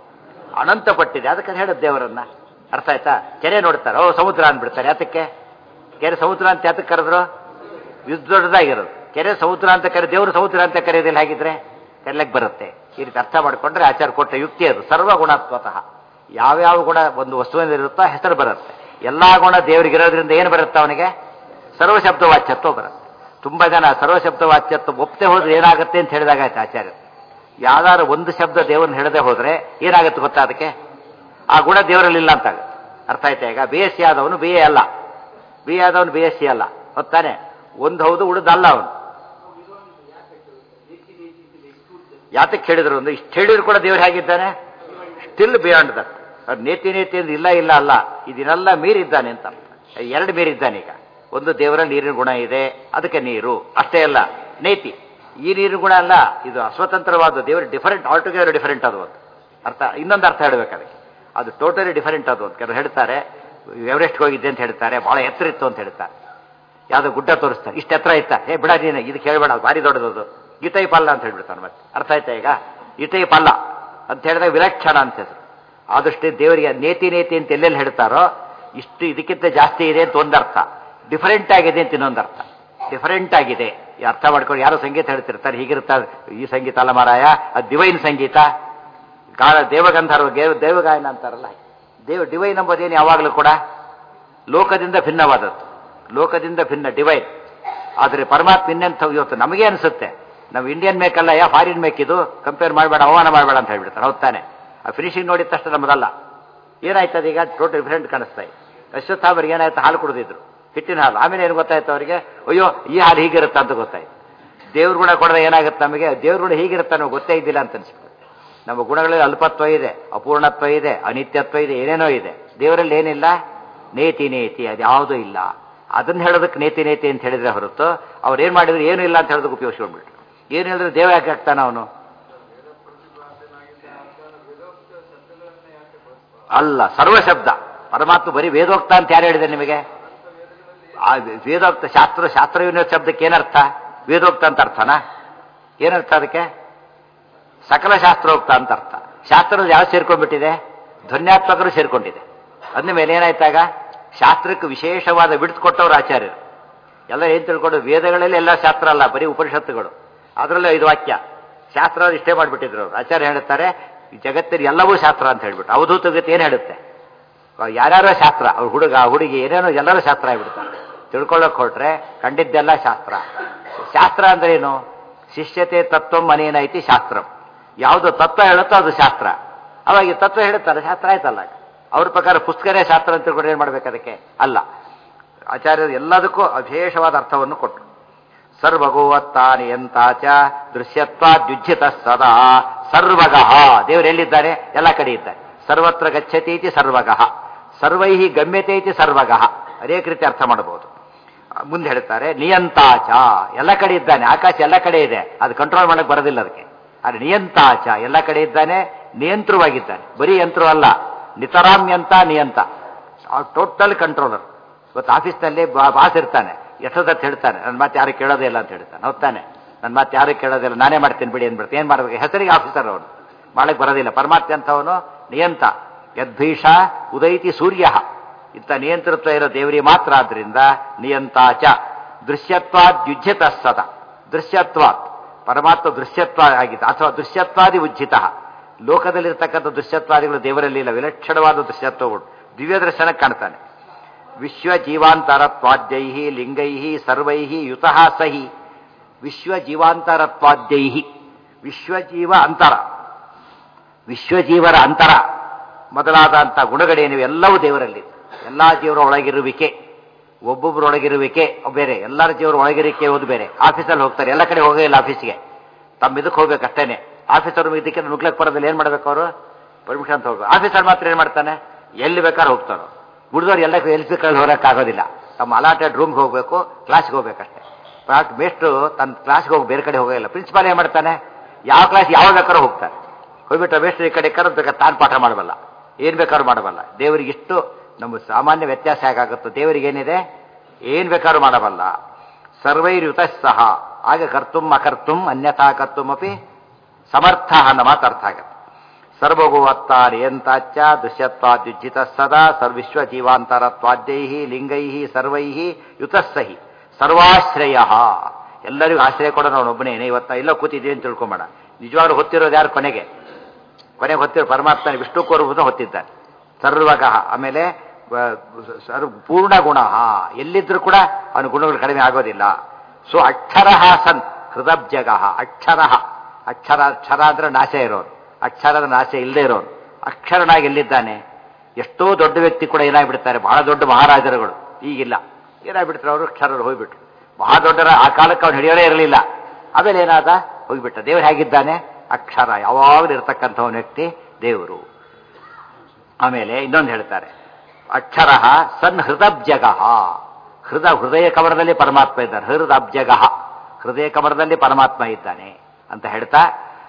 ಅನಂತ ಪಟ್ಟಿದೆ ಅದಕ್ಕೆ ಅದು ಹೇಳುತ್ತೆ ದೇವರನ್ನ ಅರ್ಥ ಆಯ್ತಾ ಕೆರೆ ನೋಡ್ತಾರೆ ಓ ಸಮುದ್ರ ಅಂದ್ಬಿಡ್ತಾರೆ ಯಾತಕ್ಕೆ ಕೆರೆ ಸಮುದ್ರ ಅಂತ ಯಾತಕ್ಕೆ ಕರೆದ್ರು ಇದು ದೊಡ್ಡದಾಗಿರೋದು ಕೆರೆ ಸಮುದ್ರ ಅಂತ ಕರೆ ದೇವರು ಸಮುದ್ರ ಅಂತ ಕರೆಯೋದಿಲ್ಲ ಹಾಗಿದ್ರೆ ಕರೆಯಕ್ಕೆ ಬರುತ್ತೆ ಈ ರೀತಿ ಅರ್ಥ ಮಾಡಿಕೊಂಡ್ರೆ ಆಚಾರ ಕೊಟ್ಟ ಯುಕ್ತಿ ಅದು ಸರ್ವ ಗುಣಾತ್ಮತಃ ಯಾವ್ಯಾವ ಗುಣ ಒಂದು ವಸ್ತುವಿನಲ್ಲಿರುತ್ತೋ ಹೆಸರು ಬರುತ್ತೆ ಎಲ್ಲಾ ಗುಣ ದೇವರಿಗಿರೋದ್ರಿಂದ ಏನು ಬರುತ್ತೆ ಅವನಿಗೆ ಸರ್ವಶಬ್ದ ವಾಚ್ಯತ್ವ ಬರುತ್ತೆ ತುಂಬಾ ಜನ ಸರ್ವಶಬ್ದ ವಾಚ್ಯತ್ವ ಒಪ್ಪದೆ ಹೋದ್ರೆ ಏನಾಗುತ್ತೆ ಅಂತ ಹೇಳಿದಾಗ ಆಯ್ತು ಆಚಾರ್ಯ ಯಾವ್ದಾದ್ರು ಒಂದು ಶಬ್ದ ದೇವರನ್ನ ಹೇಳದೆ ಹೋದ್ರೆ ಏನಾಗುತ್ತೆ ಗೊತ್ತಾ ಅದಕ್ಕೆ ಆ ಗುಣ ದೇವರಲ್ಲಿಲ್ಲ ಅಂತ ಆಗುತ್ತೆ ಅರ್ಥ ಆಯ್ತಾ ಈಗ ಬಿ ಎಸ್ ಸಿ ಆದವನು ಬಿ ಎ ಅಲ್ಲ ಬಿ ಎ ಆದವನು ಬಿ ಎಸ್ ಸಿ ಅಲ್ಲ ಹೊತ್ತಾನೆ ಒಂದು ಹೌದು ಉಳಿದಲ್ಲ ಅವನು ಯಾತಕ್ಕೆ ಹೇಳಿದ್ರು ಅಂದ್ರೆ ಇಷ್ಟು ಹೇಳಿದ್ರು ಕೂಡ ದೇವರು ಹೇಗಿದ್ದಾನೆ ಸ್ಟಿಲ್ ಬಿಯಾಂಡ್ ದಟ್ ಅವ್ರು ನೇತಿ ನೇತಿ ಅಂದ್ರೆ ಇಲ್ಲ ಇಲ್ಲ ಅಲ್ಲ ಇದನ್ನೆಲ್ಲ ಮೀರಿದ್ದಾನೆ ಅಂತ ಎರಡು ಮೀರಿದ್ದಾನೆ ಈಗ ಒಂದು ದೇವರ ನೀರಿನ ಗುಣ ಇದೆ ಅದಕ್ಕೆ ನೀರು ಅಷ್ಟೇ ಅಲ್ಲ ನೇತಿ ಈ ನೀರಿನ ಗುಣ ಅಲ್ಲ ಇದು ಅಸ್ವತಂತ್ರವಾದ ದೇವರು ಡಿಫರೆಂಟ್ ಆಲ್ಟುಗೆದರ್ ಡಿಫರೆಂಟ್ ಅದು ಒಂದು ಅರ್ಥ ಇನ್ನೊಂದು ಅರ್ಥ ಹೇಳ್ಬೇಕು ಅದಕ್ಕೆ ಅದು ಟೋಟಲಿ ಡಿಫರೆಂಟ್ ಅದು ಅಂತ ಕೆಲವರು ಹೇಳ್ತಾರೆ ಎವರೆಸ್ಟ್ ಹೋಗಿದ್ದೆ ಅಂತ ಹೇಳ್ತಾರೆ ಬಹಳ ಎತ್ತರ ಇತ್ತು ಅಂತ ಹೇಳ್ತಾರೆ ಯಾವ್ದೋ ಗುಡ್ಡ ತೋರಿಸ್ತಾರೆ ಇಷ್ಟು ಎತ್ತರ ಇತ್ತ ಏ ಬಿಡ ನೀನು ಇದು ಕೇಳಬೇಡ ಅದು ಭಾರಿ ದೊಡ್ಡದದು ಈ ಟೈಪ್ ಅಲ್ಲ ಅಂತ ಹೇಳ್ಬಿಡ್ತಾನೆ ಮತ್ತೆ ಅರ್ಥ ಆಯ್ತಾ ಈಗ ಈ ಟೈಪ್ ಅಲ್ಲ ಅಂತ ಹೇಳಿದಾಗ ವಿಲಕ್ಷಣ ಅಂತ ಹೆಸರು ಆದಷ್ಟು ದೇವರಿಗೆ ನೇತಿ ನೇತಿ ಅಂತ ಎಲ್ಲೆಲ್ಲಿ ಹೇಳ್ತಾರೋ ಇಷ್ಟು ಇದಕ್ಕಿಂತ ಜಾಸ್ತಿ ಇದೆ ಅಂತ ಒಂದರ್ಥ ಡಿಫರೆಂಟ್ ಆಗಿದೆ ಅಂತ ಇನ್ನೊಂದು ಅರ್ಥ ಡಿಫರೆಂಟ್ ಆಗಿದೆ ಈ ಅರ್ಥ ಮಾಡ್ಕೊಂಡು ಯಾರೋ ಸಂಗೀತ ಹೇಳ್ತಿರ್ತಾರೆ ಹೀಗಿರ್ತಾರೆ ಈ ಸಂಗೀತ ಅಲ್ಲ ಮಾರಾಯ ಅದು ಡಿವೈನ್ ಸಂಗೀತ ಗಾಳ ದೇವಗಂಧರ್ವ ದೇವ ದೇವಗಾಯನ ಅಂತಾರಲ್ಲ ದೇವ ಡಿವೈನ್ ಎಂಬುದೇನು ಯಾವಾಗಲೂ ಕೂಡ ಲೋಕದಿಂದ ಭಿನ್ನವಾದದ್ದು ಲೋಕದಿಂದ ಭಿನ್ನ ಡಿವೈನ್ ಆದರೆ ಪರಮಾತ್ಮ ಇನ್ನೆಂಥ ಇವತ್ತು ನಮಗೆ ಅನಿಸುತ್ತೆ ನಾವು ಇಂಡಿಯನ್ ಮೇಕ್ ಅಲ್ಲ ಯಾ ಫಾರಿನ್ ಮೇಕ್ ಇದು ಕಂಪೇರ್ ಮಾಡಬೇಡ ಅವಮಾನ ಮಾಡಬೇಡ ಅಂತ ಹೇಳ್ಬಿಡ್ತಾರೆ ಹೌದ್ ತಾನೆ ಆ ಫಿನಿಶಿಂಗ್ ನೋಡಿದ ತಕ್ಷಣ ನಮ್ಮದಲ್ಲ ಏನಾಯ್ತು ಅದೀಗ ಟೋಟಲ್ ಡಿಫರೆಂಟ್ ಕಾಣಿಸ್ತಾ ಇದೆ ಅಶ್ವತ್ಥಾಮರಿಗೆ ಏನಾಯ್ತು ಹಾಲು ಕುಡಿದಿದ್ರು ಹಿಟ್ಟಿನ ಹಾಲು ಆಮೇಲೆ ಏನು ಗೊತ್ತಾಯ್ತು ಅವರಿಗೆ ಅಯ್ಯೋ ಈ ಹಾಲು ಹೀಗಿರುತ್ತೆ ಅಂತ ಗೊತ್ತಾಯ್ತು ದೇವ್ರ ಗುಣ ಕೊಡದೆ ಏನಾಗುತ್ತೆ ನಮಗೆ ದೇವ್ರ ಗುಣ ಹೀಗಿರುತ್ತೆ ನಮಗೆ ಗೊತ್ತೇ ಇದ್ದಿಲ್ಲ ಅಂತ ಅನ್ಸ್ಬಿಡುತ್ತೆ ನಮ್ಮ ಗುಣಗಳಲ್ಲಿ ಅಲ್ಪತ್ವ ಇದೆ ಅಪೂರ್ಣತ್ವ ಇದೆ ಅನಿತ್ಯತ್ವ ಇದೆ ಏನೇನೋ ಇದೆ ದೇವರಲ್ಲಿ ಏನಿಲ್ಲ ನೇತಿ ನೇತಿ ಅದು ಯಾವುದೂ ಇಲ್ಲ ಅದನ್ನ ಹೇಳೋದಕ್ಕೆ ನೇತಿ ನೇತಿ ಅಂತ ಹೇಳಿದ್ರೆ ಹೊರತು ಅವ್ರು ಏನ್ ಮಾಡಿದ್ರು ಏನು ಇಲ್ಲ ಅಂತ ಹೇಳೋದಕ್ಕೆ ಉಪಯೋಗಿಸ್ಕೊಂಡ್ಬಿಟ್ರು ಏನು ಹೇಳಿದ್ರೆ ದೇವ ಯಾಕೆ ಆಗ್ತಾನ ಅವನು ಅಲ್ಲ ಸರ್ವಶಬ್ದ ಪರಮಾತ್ಮ ಬರೀ ವೇದೋಕ್ತ ಅಂತ ಯಾರು ಹೇಳಿದೆ ನಿಮಗೆ ಆ ವೇದೋಕ್ತ ಶಾಸ್ತ್ರ ಶಾಸ್ತ್ರವಿನ ಶಬ್ದಕ್ಕೆ ಏನರ್ಥ ವೇದೋಕ್ತ ಅಂತ ಅರ್ಥನಾ ಏನರ್ಥ ಅದಕ್ಕೆ ಸಕಲ ಶಾಸ್ತ್ರೋಕ್ತ ಅಂತ ಅರ್ಥ ಶಾಸ್ತ್ರದ ಯಾವ್ದು ಸೇರ್ಕೊಂಡ್ಬಿಟ್ಟಿದೆ ಧ್ವನ್ಯಾತ್ಮಕರು ಸೇರ್ಕೊಂಡಿದೆ ಅಂದ ಮೇಲೆ ಏನಾಯ್ತಾಗ ಶಾಸ್ತ್ರಕ್ಕೆ ವಿಶೇಷವಾದ ಬಿಡ್ತು ಕೊಟ್ಟವರು ಆಚಾರ್ಯರು ಎಲ್ಲ ಏನ್ ತಿಳ್ಕೊಂಡು ವೇದಗಳಲ್ಲಿ ಎಲ್ಲ ಶಾಸ್ತ್ರ ಅಲ್ಲ ಬರೀ ಉಪನಿಷತ್ತುಗಳು ಅದರಲ್ಲೂ ಐದು ವಾಕ್ಯ ಶಾಸ್ತ್ರ ಇಷ್ಟೇ ಮಾಡಿಬಿಟ್ಟಿದ್ರು ಅವರು ಆಚಾರ್ಯ ಹೇಳುತ್ತಾರೆ ಈ ಜಗತ್ತಿನ ಎಲ್ಲವೂ ಶಾಸ್ತ್ರ ಅಂತ ಹೇಳ್ಬಿಟ್ಟು ಅವಧೂತ ಗತಿ ಏನು ಹೇಳುತ್ತೆ ಯಾರ್ಯಾರೋ ಶಾಸ್ತ್ರ ಅವ್ರ ಹುಡುಗ ಹುಡುಗಿ ಏನೇನೋ ಎಲ್ಲರೂ ಶಾಸ್ತ್ರ ಆಗ್ಬಿಡ್ತಾರೆ ತಿಳ್ಕೊಳ್ಳೋಕೆ ಹೊರಟ್ರೆ ಕಂಡಿದ್ದೆಲ್ಲ ಶಾಸ್ತ್ರ ಶಾಸ್ತ್ರ ಅಂದ್ರೆ ಏನು ಶಿಷ್ಯತೆ ತತ್ವ ಮನೇನ ಐತಿ ಶಾಸ್ತ್ರ ಯಾವುದು ತತ್ವ ಹೇಳುತ್ತೋ ಅದು ಶಾಸ್ತ್ರ ಅವಾಗ ಈ ತತ್ವ ಹೇಳುತ್ತಾರೆ ಶಾಸ್ತ್ರ ಆಯ್ತಲ್ಲ ಅವ್ರ ಪ್ರಕಾರ ಪುಸ್ತಕನೇ ಶಾಸ್ತ್ರ ಅಂತ ತಿಳ್ಕೊಂಡು ಏನು ಮಾಡ್ಬೇಕು ಅದಕ್ಕೆ ಅಲ್ಲ ಆಚಾರ್ಯರು ಎಲ್ಲದಕ್ಕೂ ವಿಶೇಷವಾದ ಅರ್ಥವನ್ನು ಕೊಟ್ಟರು ಸರ್ವಗೋವತ್ತಾನೆ ಎಂತಾಚ ದೃಶ್ಯತ್ವಾದ್ಯುಜ್ಯತ ಸದಾ ಸರ್ವಗಃ ದೇವರು ಎಲ್ಲಿದ್ದಾರೆ ಎಲ್ಲ ಕಡೆ ಇದ್ದಾರೆ ಸರ್ವತ್ರ ಗಚ್ಚತಿ ಇತಿ ಸರ್ವಗಃ ಸರ್ವೈಹಿ ಗಮ್ಯತೆ ಇತಿ ಸರ್ವಗಃ ಅನೇಕ ರೀತಿ ಅರ್ಥ ಮಾಡಬಹುದು ಮುಂದೆ ಹೇಳ್ತಾರೆ ನಿಯಂತಾಚ ಎಲ್ಲ ಕಡೆ ಇದ್ದಾನೆ ಆಕಾಶ ಎಲ್ಲ ಕಡೆ ಇದೆ ಅದು ಕಂಟ್ರೋಲ್ ಮಾಡಕ್ಕೆ ಬರೋದಿಲ್ಲ ಅದಕ್ಕೆ ಆದರೆ ನಿಯಂತಾಚ ಎಲ್ಲ ಕಡೆ ಇದ್ದಾನೆ ನಿಯಂತ್ರವಾಗಿದ್ದಾನೆ ಬರೀ ಯಂತ್ರ ಅಲ್ಲ ನಿತರಾಮ್ಯಂತ ನಿಯಂತ ಟೋಟಲ್ ಕಂಟ್ರೋಲರ್ ಇವತ್ತು ಆಫೀಸ್ನಲ್ಲಿ ಬಾಸ್ ಇರ್ತಾನೆ ಎಷ್ಟೊತ್ತ ಹೇಳ್ತಾನೆ ನನ್ನ ಮಾತು ಯಾರು ಕೇಳೋದೇ ಇಲ್ಲ ಅಂತ ಹೇಳ್ತಾನೆ ಹೋಗ್ತಾನೆ ನನ್ನ ಮಾತು ಯಾರು ಕೇಳೋದಿಲ್ಲ ನಾನೇ ಮಾಡ್ತೀನಿ ಬಿಡಿ ಅಂದ್ಬಿಡ್ತು ಏನು ಮಾಡ್ಬೇಕು ಹೆಸರಿಗೆ ಆಫೀಸರ್ ಅವನು ಮಾಡಕ್ಕೆ ಬರೋದಿಲ್ಲ ಪರಮಾತ್ಮ ಅಂತವನು ನಿಯಂತ ಯದ್ಭೀಷ ಉದೈತಿ ಸೂರ್ಯ ಇಂಥ ನಿಯಂತೃತ್ವ ಇರೋ ದೇವರಿಗೆ ಮಾತ್ರ ಆದ್ರಿಂದ ನಿಯಂತಾಚ ದೃಶ್ಯತ್ವಾದ್ ಯುಜ್ಯತ ಸದ ದೃಶ್ಯತ್ವಾತ್ ಪರಮಾತ್ಮ ದೃಶ್ಯತ್ವ ಆಗಿತ್ತು ಅಥವಾ ದೃಶ್ಯತ್ವಾದಿ ಉಜ್ಜಿತ ಲೋಕದಲ್ಲಿರ್ತಕ್ಕಂಥ ದೃಶ್ಯತ್ವಾದಿಗಳು ದೇವರಲ್ಲಿ ಇಲ್ಲ ವಿಲಕ್ಷಣವಾದ ದೃಶ್ಯತ್ವಗಳು ದಿವ್ಯ ದರ್ಶನ ಕಾಣ್ತಾನೆ ವಿಶ್ವ ಜೀವಾಂತರತ್ವಾದ್ಯೈ ಲಿಂಗೈ ಸರ್ವೈ ಯುತಃ ಸಹಿ ವಿಶ್ವ ಜೀವಾಂತರತ್ವಾದ್ಯೈ ವಿಶ್ವಜೀವ ಅಂತರ ವಿಶ್ವಜೀವರ ಅಂತರ ಮೊದಲಾದಂಥ ಗುಣಗಳೇನಿವೆ ಎಲ್ಲವೂ ದೇವರಲ್ಲಿ ಎಲ್ಲ ಜೀವರ ಒಳಗಿರುವಿಕೆ ಒಬ್ಬೊಬ್ಬರೊಳಗಿರುವಿಕೆ ಬೇರೆ ಎಲ್ಲರ ಜೀವರ ಒಳಗಿರುವಿಕೆ ಓದು ಬೇರೆ ಆಫೀಸಲ್ಲಿ ಹೋಗ್ತಾರೆ ಎಲ್ಲ ಕಡೆ ಹೋಗೇ ಇಲ್ಲ ಆಫೀಸ್ಗೆ ತಮ್ಮ ಇದಕ್ಕೆ ಹೋಗ್ಬೇಕು ಅಷ್ಟೇನೆ ಆಫೀಸರ್ ಇದಕ್ಕೆ ನುಗ್ಲಕ್ ಬರೋದಿಲ್ಲ ಏನು ಮಾಡ್ಬೇಕು ಅವರು ಪರ್ಮಿಷನ್ ಅಂತ ಹೋಗ್ಬೇಕು ಆಫೀಸರ್ ಮಾತ್ರ ಏನು ಮಾಡ್ತಾನೆ ಎಲ್ಲಿ ಬೇಕಾದ್ರೆ ಹೋಗ್ತಾರೋ ಉಳಿದವ್ರು ಎಲ್ಲ ಎಲ್ಲಿ ಬೇಕಾದ್ರೆ ಹೋಗೋಕ್ಕಾಗೋದಿಲ್ಲ ತಮ್ಮ ಅಲಾಟೆಡ್ ರೂಮ್ಗೆ ಹೋಗಬೇಕು ಕ್ಲಾಸ್ಗೆ ಹೋಗ್ಬೇಕಷ್ಟೇ ಬಟ್ ಮೇಸ್ಟ್ರು ತನ್ನ ಕ್ಲಾಸ್ಗೆ ಹೋಗಿ ಬೇರೆ ಕಡೆ ಹೋಗೋಲ್ಲ ಪ್ರಿನ್ಸಿಪಾಲ್ ಏನು ಮಾಡ್ತಾನೆ ಯಾವ ಕ್ಲಾಸ್ ಯಾವ ಬೇಕಾದ್ರೂ ಹೋಗ್ತಾರೆ ಹೋಗ್ಬಿಟ್ಟು ಮೇಸ್ಟ್ರು ಈ ಕಡೆ ಕರೆದು ಬೇಕಾದ್ರೆ ತಾನು ಪಾಠ ಮಾಡಬಲ್ಲ ಏನು ಬೇಕಾದ್ರೂ ಮಾಡಬಲ್ಲ ದೇವರಿಗೆ ಇಷ್ಟು ನಮ್ಮ ಸಾಮಾನ್ಯ ವ್ಯತ್ಯಾಸ ಹೇಗಾಗುತ್ತೋ ದೇವರಿಗೆ ಏನಿದೆ ಏನು ಬೇಕಾದ್ರೂ ಮಾಡಬಲ್ಲ ಸರ್ವೈರ್ಯುತ ಸಹ ಆಗ ಕರ್ತುಂ ಅಕರ್ತುಂ ಅನ್ಯಥಾ ಕರ್ತುಮಪಿ ಸಮರ್ಥ ಅನ್ನೋ ಮಾತು ಅರ್ಥ ಆಗತ್ತೆ ಸರ್ವಗೋವತ್ತಾರ್ಯಂತಾಚ್ಯ ದೃಶ್ಯತ್ವಾದ್ಯುಜ್ಜಿತ ಸದಾ ಸರ್ವಿಶ್ವ ಜೀವಾಂತರತ್ವಾದ್ಯೈ ಲಿಂಗೈ ಸರ್ವೈ ಯುತಸ್ಸಹಿ ಸರ್ವಾಶ್ರಯ ಎಲ್ಲರಿಗೂ ಆಶ್ರಯ ಕೊಡೋ ನಾವು ಒಬ್ಬನೇನೆ ಇವತ್ತ ಇಲ್ಲ ಕೂತಿದ್ದೀವಿ ಅಂತ ತಿಳ್ಕೊಂಬೇಡ ನಿಜವಾಗ್ಲೂ ಹೊತ್ತಿರೋದು ಯಾರು ಕೊನೆಗೆ ಕೊನೆಗೆ ಹೊತ್ತಿರೋ ಪರಮಾತ್ಮ ವಿಷ್ಣು ಕೋರುವುದು ಹೊತ್ತಿದ್ದಾನೆ ಸರ್ವಗಃ ಆಮೇಲೆ ಸರ್ವ ಪೂರ್ಣ ಗುಣ ಎಲ್ಲಿದ್ರೂ ಕೂಡ ಅವನ ಗುಣಗಳು ಕಡಿಮೆ ಆಗೋದಿಲ್ಲ ಸೊ ಅಕ್ಷರ ಸನ್ ಹೃದಬ್ಜಗ ಅಕ್ಷರ ಅಕ್ಷರ ಅಕ್ಷರ ಅಂದ್ರೆ ನಾಶ ಇರೋನು ಅಕ್ಷರದ ನಾಶ ಇಲ್ಲದೆ ಇರೋನು ಅಕ್ಷರನಾಗಿ ಎಲ್ಲಿದ್ದಾನೆ ಎಷ್ಟೋ ದೊಡ್ಡ ವ್ಯಕ್ತಿ ಕೂಡ ಏನಾಗ್ಬಿಡ್ತಾರೆ ಬಹಳ ದೊಡ್ಡ ಮಹಾರಾಜರುಗಳು ಈಗಿಲ್ಲ ಏನಾಗ್ಬಿಡ್ತಾರೆ ಅವರು ಅಕ್ಷರರು ಹೋಗ್ಬಿಟ್ರು ಬಹಳ ದೊಡ್ಡರ ಆ ಕಾಲಕ್ಕೆ ಅವ್ನು ಹಿಡಿಯೋದೇ ಇರಲಿಲ್ಲ ಆಮೇಲೆ ಏನಾದ ಹೋಗ್ಬಿಟ್ಟ ದೇವರು ಹೇಗಿದ್ದಾನೆ ಅಕ್ಷರ ಯಾವಾಗಲೂ ಇರತಕ್ಕಂಥ ವ್ಯಕ್ತಿ ದೇವರು ಆಮೇಲೆ ಇನ್ನೊಂದು ಹೇಳ್ತಾರೆ ಅಕ್ಷರ ಸನ್ ಹೃದಬ್ಜಗ ಹೃದ ಹೃದಯ ಕಮರದಲ್ಲಿ ಪರಮಾತ್ಮ ಇದ್ದಾನೆ ಹೃದಬ್ಜಗ ಹೃದಯ ಕಮರದಲ್ಲಿ ಪರಮಾತ್ಮ ಇದ್ದಾನೆ ಅಂತ ಹೇಳ್ತಾ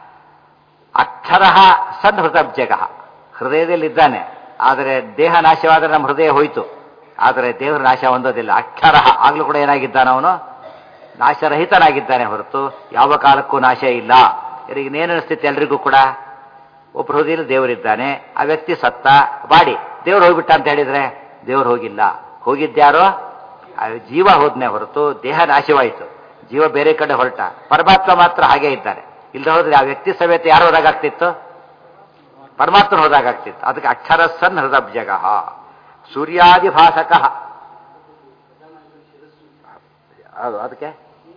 ಅಕ್ಷರ ಸನ್ ಹೃದಬ್ಜಗ ಹೃದಯದಲ್ಲಿದ್ದಾನೆ ಆದರೆ ದೇಹ ನಾಶವಾದರೆ ನಮ್ಮ ಹೃದಯ ಹೋಯಿತು ಆದರೆ ದೇವರ ನಾಶ ಹೊಂದೋದಿಲ್ಲ ಅಕ್ಷರ ಆಗ್ಲೂ ಕೂಡ ಏನಾಗಿದ್ದಾನೆ ಅವನು ನಾಶರಹಿತನಾಗಿದ್ದಾನೆ ಹೊರತು ಯಾವ ಕಾಲಕ್ಕೂ ನಾಶ ಇಲ್ಲ ಈಗ ಇನ್ನೇನು ಅನಿಸ್ತಿತ್ತು ಎಲ್ರಿಗೂ ಕೂಡ ಒಬ್ಬರು ಹೃದಯದಲ್ಲಿ ದೇವರಿದ್ದಾನೆ ಆ ವ್ಯಕ್ತಿ ಸತ್ತ ಬಾಡಿ ದೇವ್ರು ಹೋಗ್ಬಿಟ್ಟ ಅಂತ ಹೇಳಿದ್ರೆ ದೇವ್ರು ಹೋಗಿಲ್ಲ ಹೋಗಿದ್ಯಾರೋ ಆ ಜೀವ ಹೋದ್ನೆ ಹೊರತು ದೇಹ ನಾಶವಾಯಿತು ಜೀವ ಬೇರೆ ಕಡೆ ಹೊರಟ ಪರಮಾತ್ಮ ಮಾತ್ರ ಹಾಗೆ ಇದ್ದಾರೆ ಇಲ್ಲದೆ ಹೋದ್ರೆ ಆ ವ್ಯಕ್ತಿ ಸಮೇತ ಯಾರು ಹೋದಾಗ್ತಿತ್ತು ಪರಮಾತ್ಮ ಹೋದಾಗ್ತಿತ್ತು ಅದಕ್ಕೆ ಅಕ್ಷರ ಸನ್ ಹೃದಬ್ಜಗ ಸೂರ್ಯಾದಿ ಭಾಸಕ ಹೌದು ಅದಕ್ಕೆ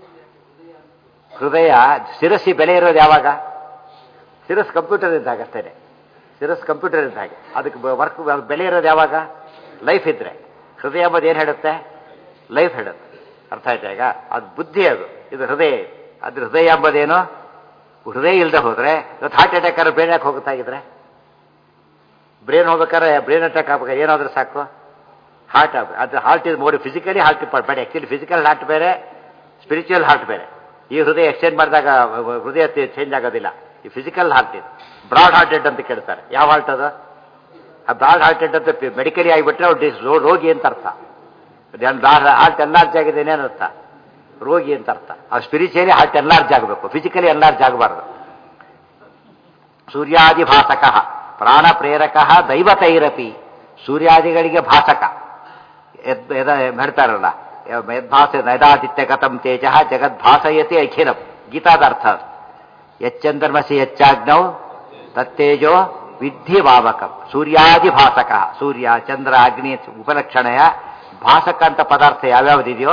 ಹೃದಯ ಶಿರಸ್ಸಿ ಬೆಲೆ ಇರೋದು ಯಾವಾಗ ಶಿರಸ್ ಕಂಪ್ಯೂಟರ್ ಇದ್ದಾಗ ಅಷ್ಟೇ ಶಿರಸ್ ಕಂಪ್ಯೂಟರ್ ಇದ್ದ ಅದಕ್ಕೆ ವರ್ಕ್ ಬೆಲೆ ಇರೋದು ಯಾವಾಗ ಲೈಫ್ ಇದ್ರೆ ಹೃದಯ ಎಂಬುದು ಏನು ಹೇಳುತ್ತೆ ಲೈಫ್ ಹೇಳುತ್ತೆ ಅರ್ಥ ಆಯ್ತಾ ಈಗ ಅದು ಬುದ್ಧಿ ಅದು ಇದು ಹೃದಯ ಅದ್ರ ಹೃದಯ ಎಂಬುದೇನು ಹೃದಯ ಇಲ್ಲದೆ ಹೋದ್ರೆ ಇವತ್ತು ಹಾರ್ಟ್ ಅಟ್ಯಾಕ್ ಆದ್ರೆ ಬ್ರೇನ್ ಯಾಕೆ ಹೋಗುತ್ತಾಗಿದ್ರೆ ಬ್ರೇನ್ ಹೋಗ್ಬೇಕಾದ್ರೆ ಬ್ರೇನ್ ಅಟ್ಯಾಕ್ ಆಗ್ಬೇಕಾದ್ರೆ ಏನಾದ್ರೂ ಸಾಕು ಹಾರ್ಟ್ ಅದು heart is more physically heart ಬೇಡ ಆ್ಯಕ್ಚುಲಿ ಫಿಸಿಕಲ್ ಹಾರ್ಟ್ ಬೇರೆ ಸ್ಪಿರಿಚುವಲ್ ಹಾರ್ಟ್ ಬೇರೆ ಈ ಹೃದಯ ಎಕ್ಸ್ಚೇಂಜ್ ಮಾಡಿದಾಗ ಹೃದಯ ಚೇಂಜ್ ಆಗೋದಿಲ್ಲ ಈ ಫಿಸಿಕಲ್ ಹಾರ್ಟ್ ಇದು ಬ್ರಾಡ್ ಹಾರ್ಟೆಡ್ ಅಂತ ಕೇಳ್ತಾರೆ ಯಾವ ಹಾರ್ಟ್ ಅದು ಆ ಬ್ರಾಡ್ ಹಾರ್ಟೆಡ್ ಅಂತ ಮೆಡಿಕಲಿ ಆಗಿಬಿಟ್ರೆ ಅವ್ರು ರೋಗಿ ಅಂತ ಅರ್ಥ ಹಾರ್ಟ್ ಎನ್ಲಾರ್ಜ್ ಆಗಿದೆ ಏನೇನು ಅರ್ಥ ರೋಗಿ ಅಂತ ಅರ್ಥ ಆ ಸ್ಪಿರಿಚುವಲಿ ಹಾರ್ಟ್ ಎನ್ಲಾರ್ಜ್ ಆಗಬೇಕು ಫಿಸಿಕಲಿ ಎನ್ಲಾರ್ಜ್ ಆಗಬಾರ್ದು ಸೂರ್ಯಾದಿ ಭಾಸಕ ಪ್ರಾಣ ಪ್ರೇರಕ ದೈವತೈರಪಿ ಸೂರ್ಯಾದಿಗಳಿಗೆ ಭಾಸಕ ಎದ್ ಎದ ಹೇಳ್ತಾರಲ್ಲ ಯದ್ಭಾಸ ನೈದಾದಿತ್ಯ ಕಥಂ ತೇಜ ಜಗದ್ಭಾಸಯತಿ ಅಖಿಲಂ ಗೀತಾದ ಅರ್ಥ ಎಚ್ಚಂದ್ರಮಸಿ ಹೆಚ್ಚಾಗ್ನೌ ತತ್ತೇಜೋ ವಿಧಿ ಭಾವಕಂ ಸೂರ್ಯಾದಿ ಭಾಸಕ ಸೂರ್ಯ ಚಂದ್ರ ಅಗ್ನಿ ಉಪಲಕ್ಷಣೆಯ ಭಾಸಕ ಅಂತ ಪದಾರ್ಥ ಯಾವ್ಯಾವ್ದಿದೆಯೋ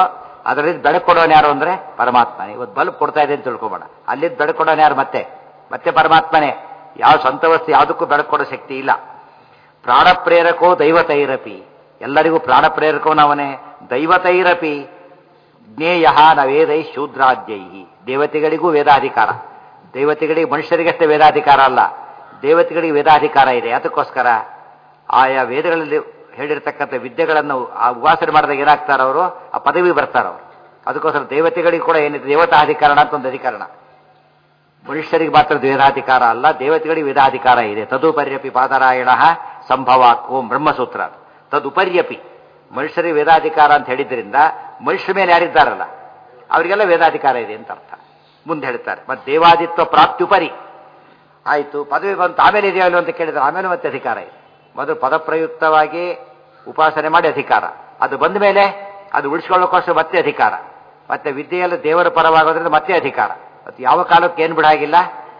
ಅದರಿಂದ ಬೆಳಕು ಕೊಡೋನು ಯಾರು ಅಂದ್ರೆ ಪರಮಾತ್ಮನೇ ಇವತ್ತು ಬಲ್ಬ್ ಕೊಡ್ತಾ ಇದೆ ಅಂತ ತಿಳ್ಕೊಬೇಡ ಅಲ್ಲಿಂದ ಬೆಳಕು ಕೊಡೋನು ಯಾರು ಮತ್ತೆ ಮತ್ತೆ ಪರಮಾತ್ಮನೇ ಯಾವ ಸ್ವಂತ ವಸ್ತು ಯಾವುದಕ್ಕೂ ಬೆಳಕು ಕೊಡೋ ಶಕ್ತಿ ಇಲ್ಲ ಪ್ರಾಣ ಪ್ರೇರಕೋ ದೈವತೈರಪಿ ಎಲ್ಲರಿಗೂ ಪ್ರಾಣ ಪ್ರೇರಕವನವನೇ ದೈವತೈರಪಿ ಜ್ಞೇಯ ನ ವೇದೈ ಶೂದ್ರಾದ್ಯೈ ದೇವತೆಗಳಿಗೂ ವೇದಾಧಿಕಾರ ದೇವತೆಗಳಿಗೆ ಮನುಷ್ಯರಿಗಷ್ಟೇ ವೇದಾಧಿಕಾರ ಅಲ್ಲ ದೇವತೆಗಳಿಗೆ ವೇದಾಧಿಕಾರ ಇದೆ ಅದಕ್ಕೋಸ್ಕರ ಆಯಾ ವೇದಗಳಲ್ಲಿ ಹೇಳಿರ್ತಕ್ಕಂಥ ವಿದ್ಯೆಗಳನ್ನು ಆ ಉಪಾಸನೆ ಮಾಡಿದಾಗ ಏನಾಗ್ತಾರ ಅವರು ಆ ಪದವಿ ಬರ್ತಾರ ಅವರು ಅದಕ್ಕೋಸ್ಕರ ದೇವತೆಗಳಿಗೆ ಕೂಡ ಏನಿದೆ ದೇವತಾಧಿಕರಣ ಅಂತ ಒಂದು ಅಧಿಕರಣ ಮನುಷ್ಯರಿಗೆ ಮಾತ್ರ ವೇದಾಧಿಕಾರ ಅಲ್ಲ ದೇವತೆಗಳಿಗೆ ವೇದಾಧಿಕಾರ ಇದೆ ತದುಪರ್ಯಪಿ ಪಾದರಾಯಣ ಸಂಭವ ಓಂ ಬ್ರಹ್ಮಸೂತ್ರ ಅದು. ತದುಪರ್ಯಪಿ ಮನುಷ್ಯರಿಗೆ ವೇದಾಧಿಕಾರ ಅಂತ ಹೇಳಿದ್ರಿಂದ ಮನುಷ್ಯರ ಮೇಲೆ ಯಾರಿದ್ದಾರಲ್ಲ ಅವರಿಗೆಲ್ಲ ವೇದಾಧಿಕಾರ ಇದೆ ಅಂತ ಅರ್ಥ ಮುಂದೆ ಹೇಳ್ತಾರೆ ಮತ್ತೆ ದೇವಾದಿತ್ವ ಪ್ರಾಪ್ತ್ಯುಪರಿ ಆಯಿತು ಪದವಿ ಬಂತು ಆಮೇಲೆ ಇದೆಯಲ್ಲ ಅಂತ ಕೇಳಿದ್ರೆ ಆಮೇಲೆ ಮತ್ತೆ ಅಧಿಕಾರ ಇದೆ ಮೊದಲು ಪದಪ್ರಯುಕ್ತವಾಗಿ ಉಪಾಸನೆ ಮಾಡಿ ಅಧಿಕಾರ ಅದು ಬಂದ ಮೇಲೆ ಅದು ಉಳಿಸ್ಕೊಳ್ಳೋಕೋಸ್ಕರ ಮತ್ತೆ ಅಧಿಕಾರ ಮತ್ತೆ ವಿದ್ಯೆಯಲ್ಲ ದೇವರ ಪರವಾಗೋದ್ರಿಂದ ಮತ್ತೆ ಅಧಿಕಾರ ಮತ್ತು ಯಾವ ಕಾಲಕ್ಕೆ ಏನು ಬಿಡಾಗಿಲ್ಲ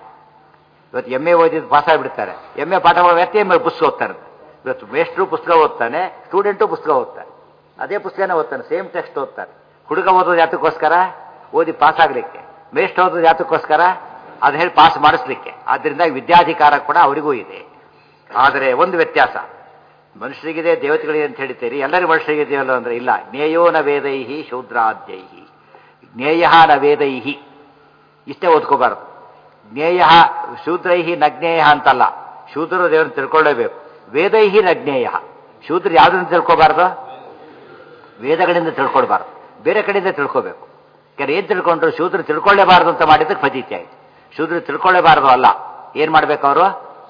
ಇವತ್ತು ಎಮ್ ಎ ಓದಿದ್ದು ಪಾಸ್ ಆಗಿಬಿಡ್ತಾರೆ ಎಮ್ ಎ ಪಾಠ ಮಾಡೋ ವ್ಯಕ್ತಿ ಎಮ್ ಎ ಪುಸ್ತಕ ಓದ್ತಾರೆ ಇವತ್ತು ಮೇಷ್ಟ್ರು ಪುಸ್ತಕ ಓದ್ತಾನೆ ಸ್ಟೂಡೆಂಟು ಪುಸ್ತಕ ಓದ್ತಾನೆ ಅದೇ ಪುಸ್ತಕನೇ ಓದ್ತಾನೆ ಸೇಮ್ ಟೆಕ್ಸ್ಟ್ ಓದ್ತಾನೆ ಹುಡುಗ ಓದೋದು ಯಾತಕ್ಕೋಸ್ಕರ ಓದಿ ಪಾಸ್ ಆಗಲಿಕ್ಕೆ ಮೇಷ್ಟ್ರು ಓದೋದು ಯಾತಕ್ಕೋಸ್ಕರ ಅದು ಹೇಳಿ ಪಾಸ್ ಮಾಡಿಸ್ಲಿಕ್ಕೆ ಆದ್ದರಿಂದ ವಿದ್ಯಾಧಿಕಾರ ಕೂಡ ಅವರಿಗೂ ಇದೆ ಆದರೆ ಒಂದು ವ್ಯತ್ಯಾಸ ಮನುಷ್ಯರಿಗಿದೆ ದೇವತೆಗಳಿಗೆ ಅಂತ ಹೇಳ್ತೀರಿ ಎಲ್ಲರಿಗೂ ಮನುಷ್ಯರಿಗೆ ಇದೆಯಲ್ಲ ಅಂದ್ರೆ ಇಲ್ಲ ಜ್ಞೇಯೋ ನ ವೇದೈಹಿ ಶೂದ್ರಾದ್ಯೈಹಿ ಜ್ಞೇಯ ನ ವೇದೈಹಿ ಇಷ್ಟೇ ಓದ್ಕೋಬಾರ್ದು ಜ್ಞೇಯ ಶೂದ್ರೈಹಿ ನಜ್ಞೇಯ ಅಂತಲ್ಲ ಶೂದ್ರರು ದೇವರನ್ನು ತಿಳ್ಕೊಳ್ಳೇಬೇಕು ವೇದೈಹಿ ನಜ್ಞೇಯ ಶೂದ್ರ ಯಾವುದನ್ನು ತಿಳ್ಕೋಬಾರ್ದು ವೇದಗಳಿಂದ ತಿಳ್ಕೊಳ್ಬಾರ್ದು ಬೇರೆ ಕಡೆಯಿಂದ ತಿಳ್ಕೋಬೇಕು ಯಾರು ಏನ್ ತಿಳ್ಕೊಂಡ್ರು ಶೂದ್ರ ತಿಳ್ಕೊಳ್ಳೇಬಾರ್ದು ಅಂತ ಮಾಡಿದ್ದಕ್ಕೆ ಫಜೀತಿ ಆಯ್ತು ಶೂದ್ರ ತಿಳ್ಕೊಳ್ಳೇಬಾರ್ದು ಅಲ್ಲ ಏನ್ ಮಾಡ್ಬೇಕು ಅವರು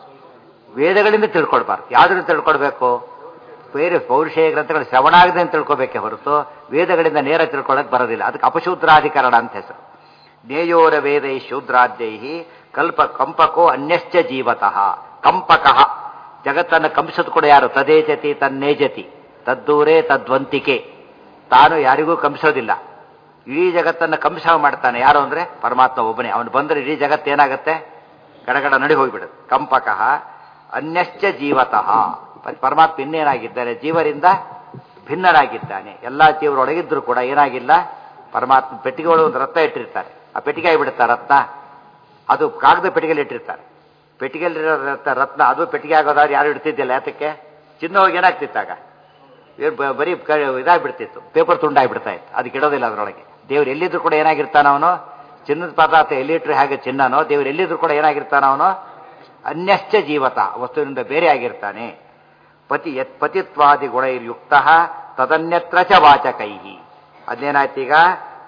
ವೇದಗಳಿಂದ ತಿಳ್ಕೊಳ್ಬಾರ್ದು ಯಾವ್ದ್ರಿಂದ ತಿಳ್ಕೊಳ್ಬೇಕು ಬೇರೆ ಪೌರುಷೇಯ ಗ್ರಂಥಗಳು ಶ್ರವಣಾಗದೆ ಅಂತ ತಿಳ್ಕೊಬೇಕೆ ಹೊರತು ವೇದಗಳಿಂದ ನೇರ ತಿಳ್ಕೊಳ್ಳೋಕೆ ಬರೋದಿಲ್ಲ ಅದಕ್ಕೆ ಅಪಶೂದ್ರಾಧಿಕರಣ ಅಂತ ಹೆಸರು ಜ್ಞೇಯೋರ ವೇದೈ ಶೂದ್ರಾದ್ಯೈ ಕಲ್ಪ ಕಂಪಕೋ ಅನ್ಯಶ್ಚ ಜೀವತಃ ಕಂಪಕಃ ಜಗತ್ತನ್ನು ಕಂಪಿಸೋದು ಕೂಡ ಯಾರು ತದೇಜತಿ ತನ್ನೇಜತಿ ತದ್ದೂರೇ ತದ್ವಂತಿಕೆ ತಾನು ಯಾರಿಗೂ ಕಂಪಿಸೋದಿಲ್ಲ ಇಡೀ ಜಗತ್ತನ್ನು ಕಂಪಿಸ ಮಾಡ್ತಾನೆ ಯಾರು ಅಂದ್ರೆ ಪರಮಾತ್ಮ ಒಬ್ಬನೇ ಅವನು ಬಂದ್ರೆ ಇಡೀ ಜಗತ್ತು ಏನಾಗುತ್ತೆ ಗಡಗಡ ನಡಿ ಹೋಗ್ಬಿಡುತ್ತೆ ಕಂಪಕಃ ಅನ್ಯಶ್ಚ ಜೀವತಃ ಪರಮಾತ್ಮ ಇನ್ನೇನಾಗಿದ್ದಾನೆ ಜೀವರಿಂದ ಭಿನ್ನನಾಗಿದ್ದಾನೆ ಎಲ್ಲಾ ಜೀವರೊಳಗಿದ್ರು ಕೂಡ ಏನಾಗಿಲ್ಲ ಪರಮಾತ್ಮ ಪೆಟ್ಟಿಗೆಗಳು ಒಂದು ರತ್ನ ಇಟ್ಟಿರ್ತಾರೆ ಆ ಪೆಟ್ಟಿಗೆ ಆಗಿಬಿಡುತ್ತಾ ರತ್ನ ಅದು ಕಾಗದ ಪೆಟ್ಟಿಗೆಯಲ್ಲಿ ಇಟ್ಟಿರ್ತಾರೆ ಪೆಟ್ಟಿಗೆಯಲ್ಲಿರೋ ರತ್ನ ರತ್ನ ಅದು ಪೆಟ್ಟಿಗೆ ಆಗೋದಾದ್ರೆ ಯಾರು ಇಡ್ತಿದ್ದಿಲ್ಲ ಯಾತಕ್ಕೆ ಚಿನ್ನ ಹೋಗಿ ಏನಾಗ್ತಿತ್ತಾಗ ಇವ್ರು ಬ- ಬರೀ ಕ- ಇದಾಗ್ಬಿಡ್ತಿತ್ತು ಪೇಪರ್ ತುಂಡಾಗ್ಬಿಡ್ತಾ ಇತ್ತು ಅದಕ್ಕೆ ಇಡೋದಿಲ್ಲ ಅದರೊಳಗೆ ದೇವ್ರು ಎಲ್ಲಿದ್ರು ಕೂಡ ಏನಾಗಿರ್ತಾನ ಅವನು ಚಿನ್ನದ ಪದಾರ್ಥ ಎಲ್ಲಿಟ್ರು ಹಾಗೆ ಚಿನ್ನನೋ ದೇವ್ರು ಎಲ್ಲಿದ್ರು ಕೂಡ ಏನಾಗಿರ್ತಾನ ಅವನು ಅನ್ಯಶ್ಚ ಜೀವತ ವಸ್ತುವಿನಿಂದ ಬೇರೆ ಆಗಿರ್ತಾನೆ ಪತಿ ಯತ್ ಪತಿತ್ವಾದಿ ಗುಣೈರ್ಯುಕ್ತ ತದನ್ಯತ್ರ ಚ ವಾಚಕೈ ಅದೇನಾಯ್ತು ಈಗ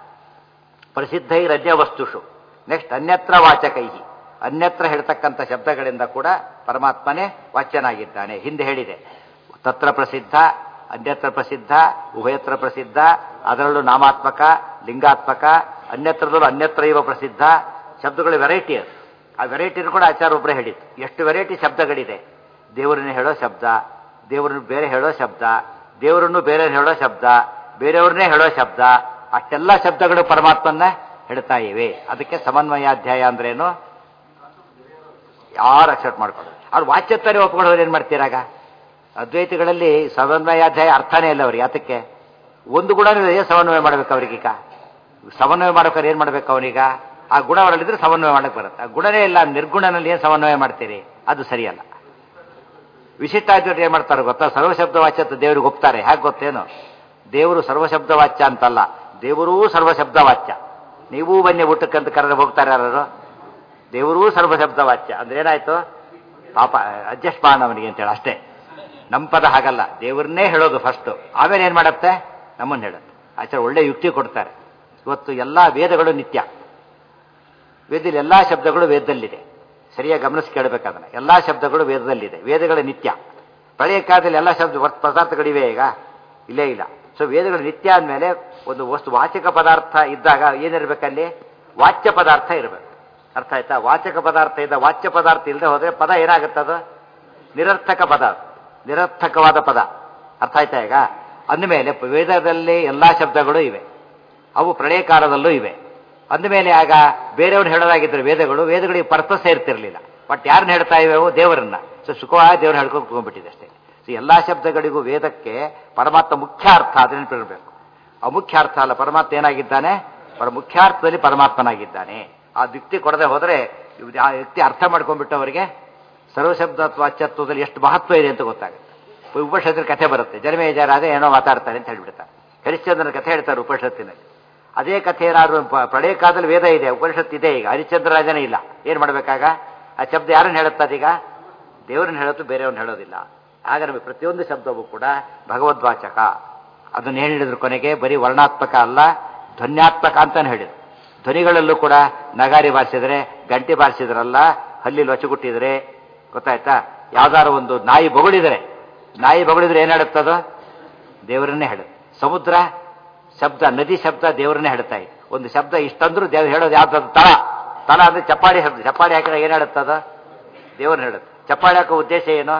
ಪ್ರಸಿದ್ಧೈರನ್ಯ ವಸ್ತುಷು ನೆಕ್ಸ್ಟ್ ಅನ್ಯತ್ರ ವಾಚಕೈ ಅನ್ಯತ್ರ ಹೇಳ್ತಕ್ಕಂಥ ಶಬ್ದಗಳಿಂದ ಕೂಡ ಪರಮಾತ್ಮನೇ ವಾಚ್ಯನಾಗಿದ್ದಾನೆ ಹಿಂದೆ ಹೇಳಿದೆ ತತ್ರ ಪ್ರಸಿದ್ಧ ಅನ್ಯತ್ರ ಪ್ರಸಿದ್ಧ ಉಭಯತ್ರ ಪ್ರಸಿದ್ಧ ಅದರಲ್ಲೂ ನಾಮಾತ್ಮಕ ಲಿಂಗಾತ್ಮಕ ಅನ್ಯತ್ರದಲ್ಲೂ ಅನ್ಯತ್ರ ಇವ ಪ್ರಸಿದ್ಧ ಶಬ್ದಗಳು ವೆರೈಟಿ ಅದು ಆ ವೆರೈಟಿ ಕೂಡ ಆಚಾರ ಒಬ್ಬರೇ ಹೇಳಿದ್ದು ಎಷ್ಟು ವೆರೈಟಿ ಶಬ್ದಗಳಿದೆ ದೇವರನ್ನ ಹೇಳೋ ಶಬ್ದ ದೇವರನ್ನು ಬೇರೆ ಹೇಳೋ ಶಬ್ದ ದೇವರನ್ನು ಬೇರೆ ಹೇಳೋ ಶಬ್ದ ಬೇರೆಯವ್ರನ್ನೇ ಹೇಳೋ ಶಬ್ದ ಅಷ್ಟೆಲ್ಲ ಶಬ್ದಗಳು ಪರಮಾತ್ಮನ್ನ ಹೇಳ್ತಾ ಇವೆ ಅದಕ್ಕೆ ಸಮನ್ವಯಾಧ್ಯಾಯ ಅಂದ್ರೇನು ಯಾರು ಅಕ್ಸೆಪ್ಟ್ ಮಾಡ್ಕೊಳ್ಳೋದು ಅವ್ರು ವಾಚ್ಯತ್ವನೇ ಒಪ್ಕೊಳ್ಳೋರು ಏನ್ ಮಾಡ್ತೀರಾಗ ಅದ್ವೈತಿಗಳಲ್ಲಿ ಸಮನ್ವಯಾಧ್ಯಾಯ ಅರ್ಥನೇ ಇಲ್ಲ ಅವ್ರಿಗೆ ಯಾತಕ್ಕೆ ಒಂದು ಗುಣ ಸಮನ್ವಯ ಮಾಡ್ಬೇಕು ಅವ್ರಿಗೀಗ ಸಮನ್ವಯ ಮಾಡ್ಬೇಕಾದ್ರೆ ಏನ್ ಮಾಡ್ಬೇಕು ಅವನೀಗ ಆ ಗುಣ ಅವರಲ್ಲಿದ್ರೆ ಸಮನ್ವಯ ಮಾಡಕ್ ಬರುತ್ತೆ ಆ ಗುಣನೇ ಇಲ್ಲ ನಿರ್ಗುಣನಲ್ಲಿ ಏನ್ ಸಮನ್ವಯ ಮಾಡ್ತೀರಿ ಅದು ಸರಿಯಲ್ಲ ವಿಶಿಷ್ಟಾದ್ವೈತ ಏನ್ ಮಾಡ್ತಾರೆ ಗೊತ್ತಾ ಸರ್ವಶಬ್ದ ವಾಚ್ಯತ್ವ ದೇವ್ರಿಗೆ ಒಪ್ತಾರೆ ಹೇಗೆ ಗೊತ್ತೇನು ದೇವರು ಸರ್ವಶಬ್ದ ವಾಚ್ಯ ಅಂತಲ್ಲ ದೇವರೂ ಸರ್ವಶಬ್ದ ವಾಚ್ಯ ನೀವೂ ಬನ್ನಿ ಊಟಕ್ಕಂತ ಕರೆದು ಹೋಗ್ತಾರೆ ಯಾರು ದೇವರೂ ಸರ್ವಶಬ್ದ ವಾಚ್ಯ ಅಂದ್ರೆ ಏನಾಯ್ತು ಪಾಪ ಅಡ್ಜಸ್ಟ್ ಮಾಡೋಣ ಅವನಿಗೆ ಅಂತೇಳಿ ಅಷ್ಟೇ ನಮ್ಮ ಪದ ಹಾಗಲ್ಲ ದೇವ್ರನ್ನೇ ಹೇಳೋದು ಫಸ್ಟ್ ಆಮೇಲೆ ಏನ್ ಮಾಡತ್ತೆ ನಮ್ಮನ್ನು ಹೇಳುತ್ತೆ ಆಚಾರ ಒಳ್ಳೆ ಯುಕ್ತಿ ಕೊಡ್ತಾರೆ ಇವತ್ತು ಎಲ್ಲಾ ವೇದಗಳು ನಿತ್ಯ ವೇದದಲ್ಲಿ ಎಲ್ಲಾ ಶಬ್ದಗಳು ವೇದದಲ್ಲಿದೆ ಸರಿಯಾಗಿ ಗಮನಿಸಿ ಕೇಳಬೇಕಾದನ್ನ ಎಲ್ಲಾ ಶಬ್ದಗಳು ವೇದದಲ್ಲಿದೆ ವೇದಗಳ ನಿತ್ಯ ಪ್ರಳಯ ಕಾಲದಲ್ಲಿ ಎಲ್ಲ ಶಬ್ದ ವರ್ತ- ಪದಾರ್ಥಗಳಿವೆ ಈಗ ಇಲ್ಲೇ ಇಲ್ಲ ಸೊ ವೇದಗಳು ನಿತ್ಯ ಅಂದಮೇಲೆ ಒಂದು ವಸ್ತು ವಾಚಕ ಪದಾರ್ಥ ಇದ್ದಾಗ ಏನಿರ್ಬೇಕಲ್ಲಿ ವಾಚ್ಯ ಪದಾರ್ಥ ಇರಬೇಕು ಅರ್ಥ ಆಯ್ತಾ ವಾಚಕ ಪದಾರ್ಥ ಇದ್ದ ವಾಚ್ಯ ಪದಾರ್ಥ ಇಲ್ಲದೆ ಹೋದ್ರೆ ಪದ ಏನಾಗುತ್ತದು ನಿರರ್ಥಕ ಪದ ನಿರರ್ಥಕವಾದ ಪದ ಅರ್ಥ ಆಯ್ತಾ ಈಗ ಅಂದಮೇಲೆ ವೇದದಲ್ಲಿ ಎಲ್ಲಾ ಶಬ್ದಗಳು ಇವೆ ಅವು ಪ್ರಳಯ ಕಾಲದಲ್ಲೂ ಇವೆ ಅಂದಮೇಲೆ ಆಗ ಬೇರೆಯವ್ರು ಹೇಳೋದಾಗಿದ್ರೆ ವೇದಗಳು ವೇದಗಳಿಗೆ ಪರ್ಪಸ್ ಇರ್ತಿರ್ಲಿಲ್ಲ ಬಟ್ ಯಾರನ್ನ ಹೇಳ್ತಾ ಇವೆ ಅವು ದೇವರನ್ನ ಸೊ ಸುಖವಾಗಿ ದೇವ್ರ ಹೇಳ್ಕೊಂಡು ಕುತ್ಕೊಂಡ್ಬಿಟ್ಟಿದೆ ಅಷ್ಟೇ ಸೊ ಎಲ್ಲಾ ಶಬ್ದಗಳಿಗೂ ವೇದಕ್ಕೆ ಪರಮಾತ್ಮ ಮುಖ್ಯ ಅರ್ಥ ಅದನ್ನ ನೆನಪಿರಬೇಕು ಅಮುಖ್ಯಾರ್ಥ ಅಲ್ಲ ಪರಮಾತ್ಮ ಏನಾಗಿದ್ದಾನೆ ಪರ ಮುಖ್ಯಾರ್ಥದಲ್ಲಿ ಪರಮಾತ್ಮನಾಗಿದ್ದಾನೆ ಆ ವ್ಯಕ್ತಿ ಕೊಡದೆ ಹೋದರೆ ಇವ್ರು ಆ ವ್ಯಕ್ತಿ ಅರ್ಥ ಮಾಡ್ಕೊಂಡ್ಬಿಟ್ಟವರಿಗೆ ಸರ್ವಶಬ್ದ ವಾಚ್ಯತ್ವದಲ್ಲಿ ಎಷ್ಟು ಮಹತ್ವ ಇದೆ ಅಂತ ಗೊತ್ತಾಗುತ್ತೆ ಉಪನಿಷತ್ತಿನ ಕಥೆ ಬರುತ್ತೆ ಜನಮೇಜರಾದ ಏನೋ ಮಾತಾಡ್ತಾರೆ ಅಂತ ಹೇಳ್ಬಿಡ್ತಾರೆ ಹರಿಶ್ಚಂದ್ರನ ಕಥೆ ಹೇಳ್ತಾರೆ ಉಪನಿಷತ್ತಿನಲ್ಲಿ ಅದೇ ಕಥೆ ಏನಾದ್ರು ಪ- ಪ್ರಳಯ ಕಾಲದಲ್ಲಿ ವೇದ ಇದೆ ಉಪನಿಷತ್ತು ಇದೆ ಈಗ ಹರಿಶ್ಚಂದ್ರ ರಾಜನೇ ಇಲ್ಲ ಏನ್ ಮಾಡ್ಬೇಕಾಗ ಆ ಶಬ್ದ ಯಾರನ್ನ ಹೇಳುತ್ತದೀಗ ದೇವರನ್ನ ಹೇಳುತ್ತು ಬೇರೆಯವ್ರನ್ನ ಹೇಳೋದಿಲ್ಲ ಆಗ ನಮಗೆ ಪ್ರತಿಯೊಂದು ಶಬ್ದವೂ ಕೂಡ ಭಗವದ್ವಾಚಕ ಅದನ್ನ ಏನು ಹೇಳಿದ್ರು ಕೊನೆಗೆ ಬರೀ ವರ್ಣಾತ್ಮಕ ಅಲ್ಲ ಧ್ವನ್ಯಾತ್ಮಕ ಅಂತಾನೆ ಹೇಳಿದ್ರು ಧ್ವನಿಗಳಲ್ಲೂ ಕೂಡ ನಗಾರಿ ಬಾರಿಸಿದ್ರೆ ಗಂಟೆ ಬಾರಿಸಿದ್ರಲ್ಲ ಹಲ್ಲಿ ಲೊಚಗುಟ್ಟಿದ್ರೆ ಗೊತ್ತಾಯ್ತಾ ಯಾವ್ದಾರು ಒಂದು ನಾಯಿ ಬೊಗಳಿದ್ರೆ ನಾಯಿ ಬೊಗಳಿದ್ರೆ ಏನ್ ಹೇಳುತ್ತದೋ ದೇವರನ್ನೇ ಹೇಳುತ್ತೆ ಸಮುದ್ರ ಶಬ್ದ ನದಿ ಶಬ್ದ ದೇವರನ್ನೇ ಹೇಳ್ತಾ ಇದೆ ಒಂದು ಶಬ್ದ ಇಷ್ಟಂದ್ರೂ ದೇವ್ರು ಹೇಳೋದು ಯಾವ್ದು ತಳ ತಳ ಅಂದ್ರೆ ಚಪ್ಪಾಳಿ ಶಬ್ದ ಚಪ್ಪಾಳಿ ಹಾಕಿದ್ರೆ ಏನ್ ಹೇಳುತ್ತದ ದೇವ್ರನ್ನ ಹೇಳುತ್ತೆ ಚಪ್ಪಾಳಿ ಹಾಕೋ ಉದ್ದೇಶ ಏನು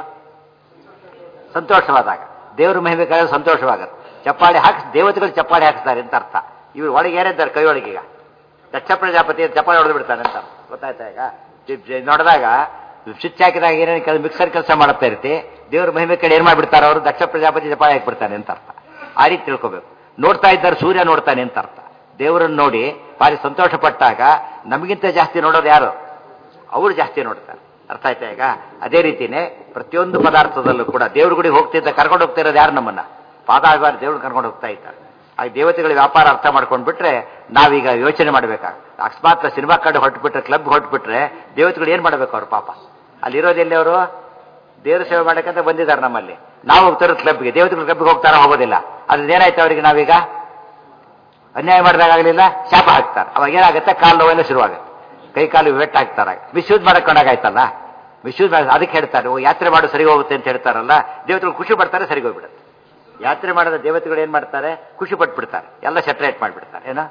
ಸಂತೋಷವಾದಾಗ ದೇವ್ರ ಮಹಿಮೆ ಕಳೆದ ಸಂತೋಷವಾಗುತ್ತೆ ಚಪ್ಪಾಳಿ ಹಾಕಿ ದೇವತೆಗಳು ಚಪ್ಪಾಳಿ ಹಾಕಿಸ್ತಾರೆ ಅಂತ ಅರ್ಥ ಇವ್ರು ಒಳಗೆ ಏನಿದ್ದಾರೆ ಕೈ ಒಳಗೀಗ ದಕ್ಷ ಪ್ರಜಾಪತಿ ಚಪ್ಪಾಳಿ ಹೊಡೆದು ಬಿಡ್ತಾನೆ ಅಂತ ಗೊತ್ತಾಯ್ತಾ ಈಗ ಜಿ- ಜಿ- ನೋಡಿದಾಗ ಸ್ವಿಚ್ ಹಾಕಿದಾಗ ಏನೇನು ಕೆಲಸ ಮಿಕ್ಸರ್ ಕೆಲಸ ಮಾಡುತ್ತಾ ಇರ್ತಿ ದೇವ್ರ ಮಹಿಮೆ ಕಡೆ ಏನ್ ಮಾಡ್ಬಿಡ್ತಾರೆ ಅವರು ದಕ್ಷ ಪ್ರಜಾಪತಿ ಚಪ್ಪಾಳಿ ಹಾಕಿಬಿಡ್ತಾನೆ ಅಂತ ಅರ್ಥ ಆ ರೀತಿ ತಿಳ್ಕೊಬೇಕು ನೋಡ್ತಾ ಇದ್ದಾರೆ ಸೂರ್ಯ ನೋಡ್ತಾನೆ ಅಂತ ಅರ್ಥ ದೇವರನ್ನು ನೋಡಿ ಭಾರಿ ಸಂತೋಷ ಪಟ್ಟಾಗ ನಮಗಿಂತ ಜಾಸ್ತಿ ನೋಡೋದು ಯಾರು ಅವರು ಜಾಸ್ತಿ ನೋಡ್ತಾರೆ ಅರ್ಥ ಆಯ್ತಾ ಈಗ ಅದೇ ರೀತಿನೇ ಪ್ರತಿಯೊಂದು ಪದಾರ್ಥದಲ್ಲೂ ಕೂಡ ದೇವ್ರ ಗುಡಿಗೆ ಹೋಗ್ತಿದ್ದ ಕರ್ಕೊಂಡು ಹೋಗ್ತಾ ಇರೋದು ಯಾರು ನಮ್ಮನ್ನ ಪಾದಾಗಾರ ದೇವ್ರನ್ನ ಕರ್ಕೊಂಡು ಹೋಗ್ತಾ ಇದ್ದಾರೆ ಆ ದೇವತೆಗಳ ವ್ಯಾಪಾರ ಅರ್ಥ ಮಾಡ್ಕೊಂಡು ಬಿಟ್ರೆ ನಾವೀಗ ಯೋಚನೆ ಮಾಡ್ಬೇಕಾಗ್ತದೆ ಅಕಸ್ಮಾತ್ ಸಿನಿಮಾ ಕಡೆ ಹೊಟ್ಬಿಟ್ರೆ ಕ್ಲಬ್ ಹೊಟ್ಬಿಟ್ರೆ ದೇವತೆಗಳು ಏನ್ ಮಾಡ್ಬೇಕು ಅವ್ರು ಪಾಪ ಅಲ್ಲಿರೋದೆಲ್ಲಿ ಅವರು ದೇವ್ರ ಸೇವೆ ಮಾಡಕ್ಕಂತ ಬಂದಿದ್ದಾರೆ ನಮ್ಮಲ್ಲಿ ನಾವು ಹೋಗ್ತಾರೋ ಕ್ಲಬ್ಗೆ ದೇವತೆಗಳು ಕ್ಲಬ್ಗೆ ಹೋಗ್ತಾರ ಹೋಗೋದಿಲ್ಲ ಅದ್ರಿಂದ ಏನಾಯ್ತು ಅವರಿಗೆ ನಾವೀಗ ಅನ್ಯಾಯ ಮಾಡಿದಾಗಲಿಲ್ಲ ಶಾಪ ಹಾಕ್ತಾರೆ ಅವಾಗ ಏನಾಗುತ್ತೆ ಕಾಲು ನೋವೆಲ್ಲ ಶುರುವಾಗುತ್ತೆ ಕೈ ಕಾಲು ವೆಟ್ ಹಾಕ್ತಾರೆ ಮಿಸ್ಯೂಸ್ ಮಾಡಕ್ಕೊಂಡಾಗಾಯ್ತಲ್ಲ ಮಿಸ್ಯೂಸ್ ಮಾಡಿ ಅದಕ್ಕೆ ಹೇಳ್ತಾರೆ ಓ ಯಾತ್ರೆ ಮಾಡು ಸರಿ ಹೋಗುತ್ತೆ ಅಂತ ಹೇಳ್ತಾರಲ್ಲ ದೇವತೆಗಳು ಖುಷಿ ಪಡ್ತಾರೆ ಸರಿ ಹೋಗ್ಬಿಡುತ್ತೆ ಯಾತ್ರೆ ಮಾಡಿದ ದೇವತೆಗಳು ಏನ್ ಮಾಡ್ತಾರೆ ಖುಷಿ ಪಟ್ಬಿಡ್ತಾರೆ ಎಲ್ಲ ಸೆಟ್ರೇಟ್ ಮಾಡಿಬಿಡ್ತಾರೆ ಏನೋ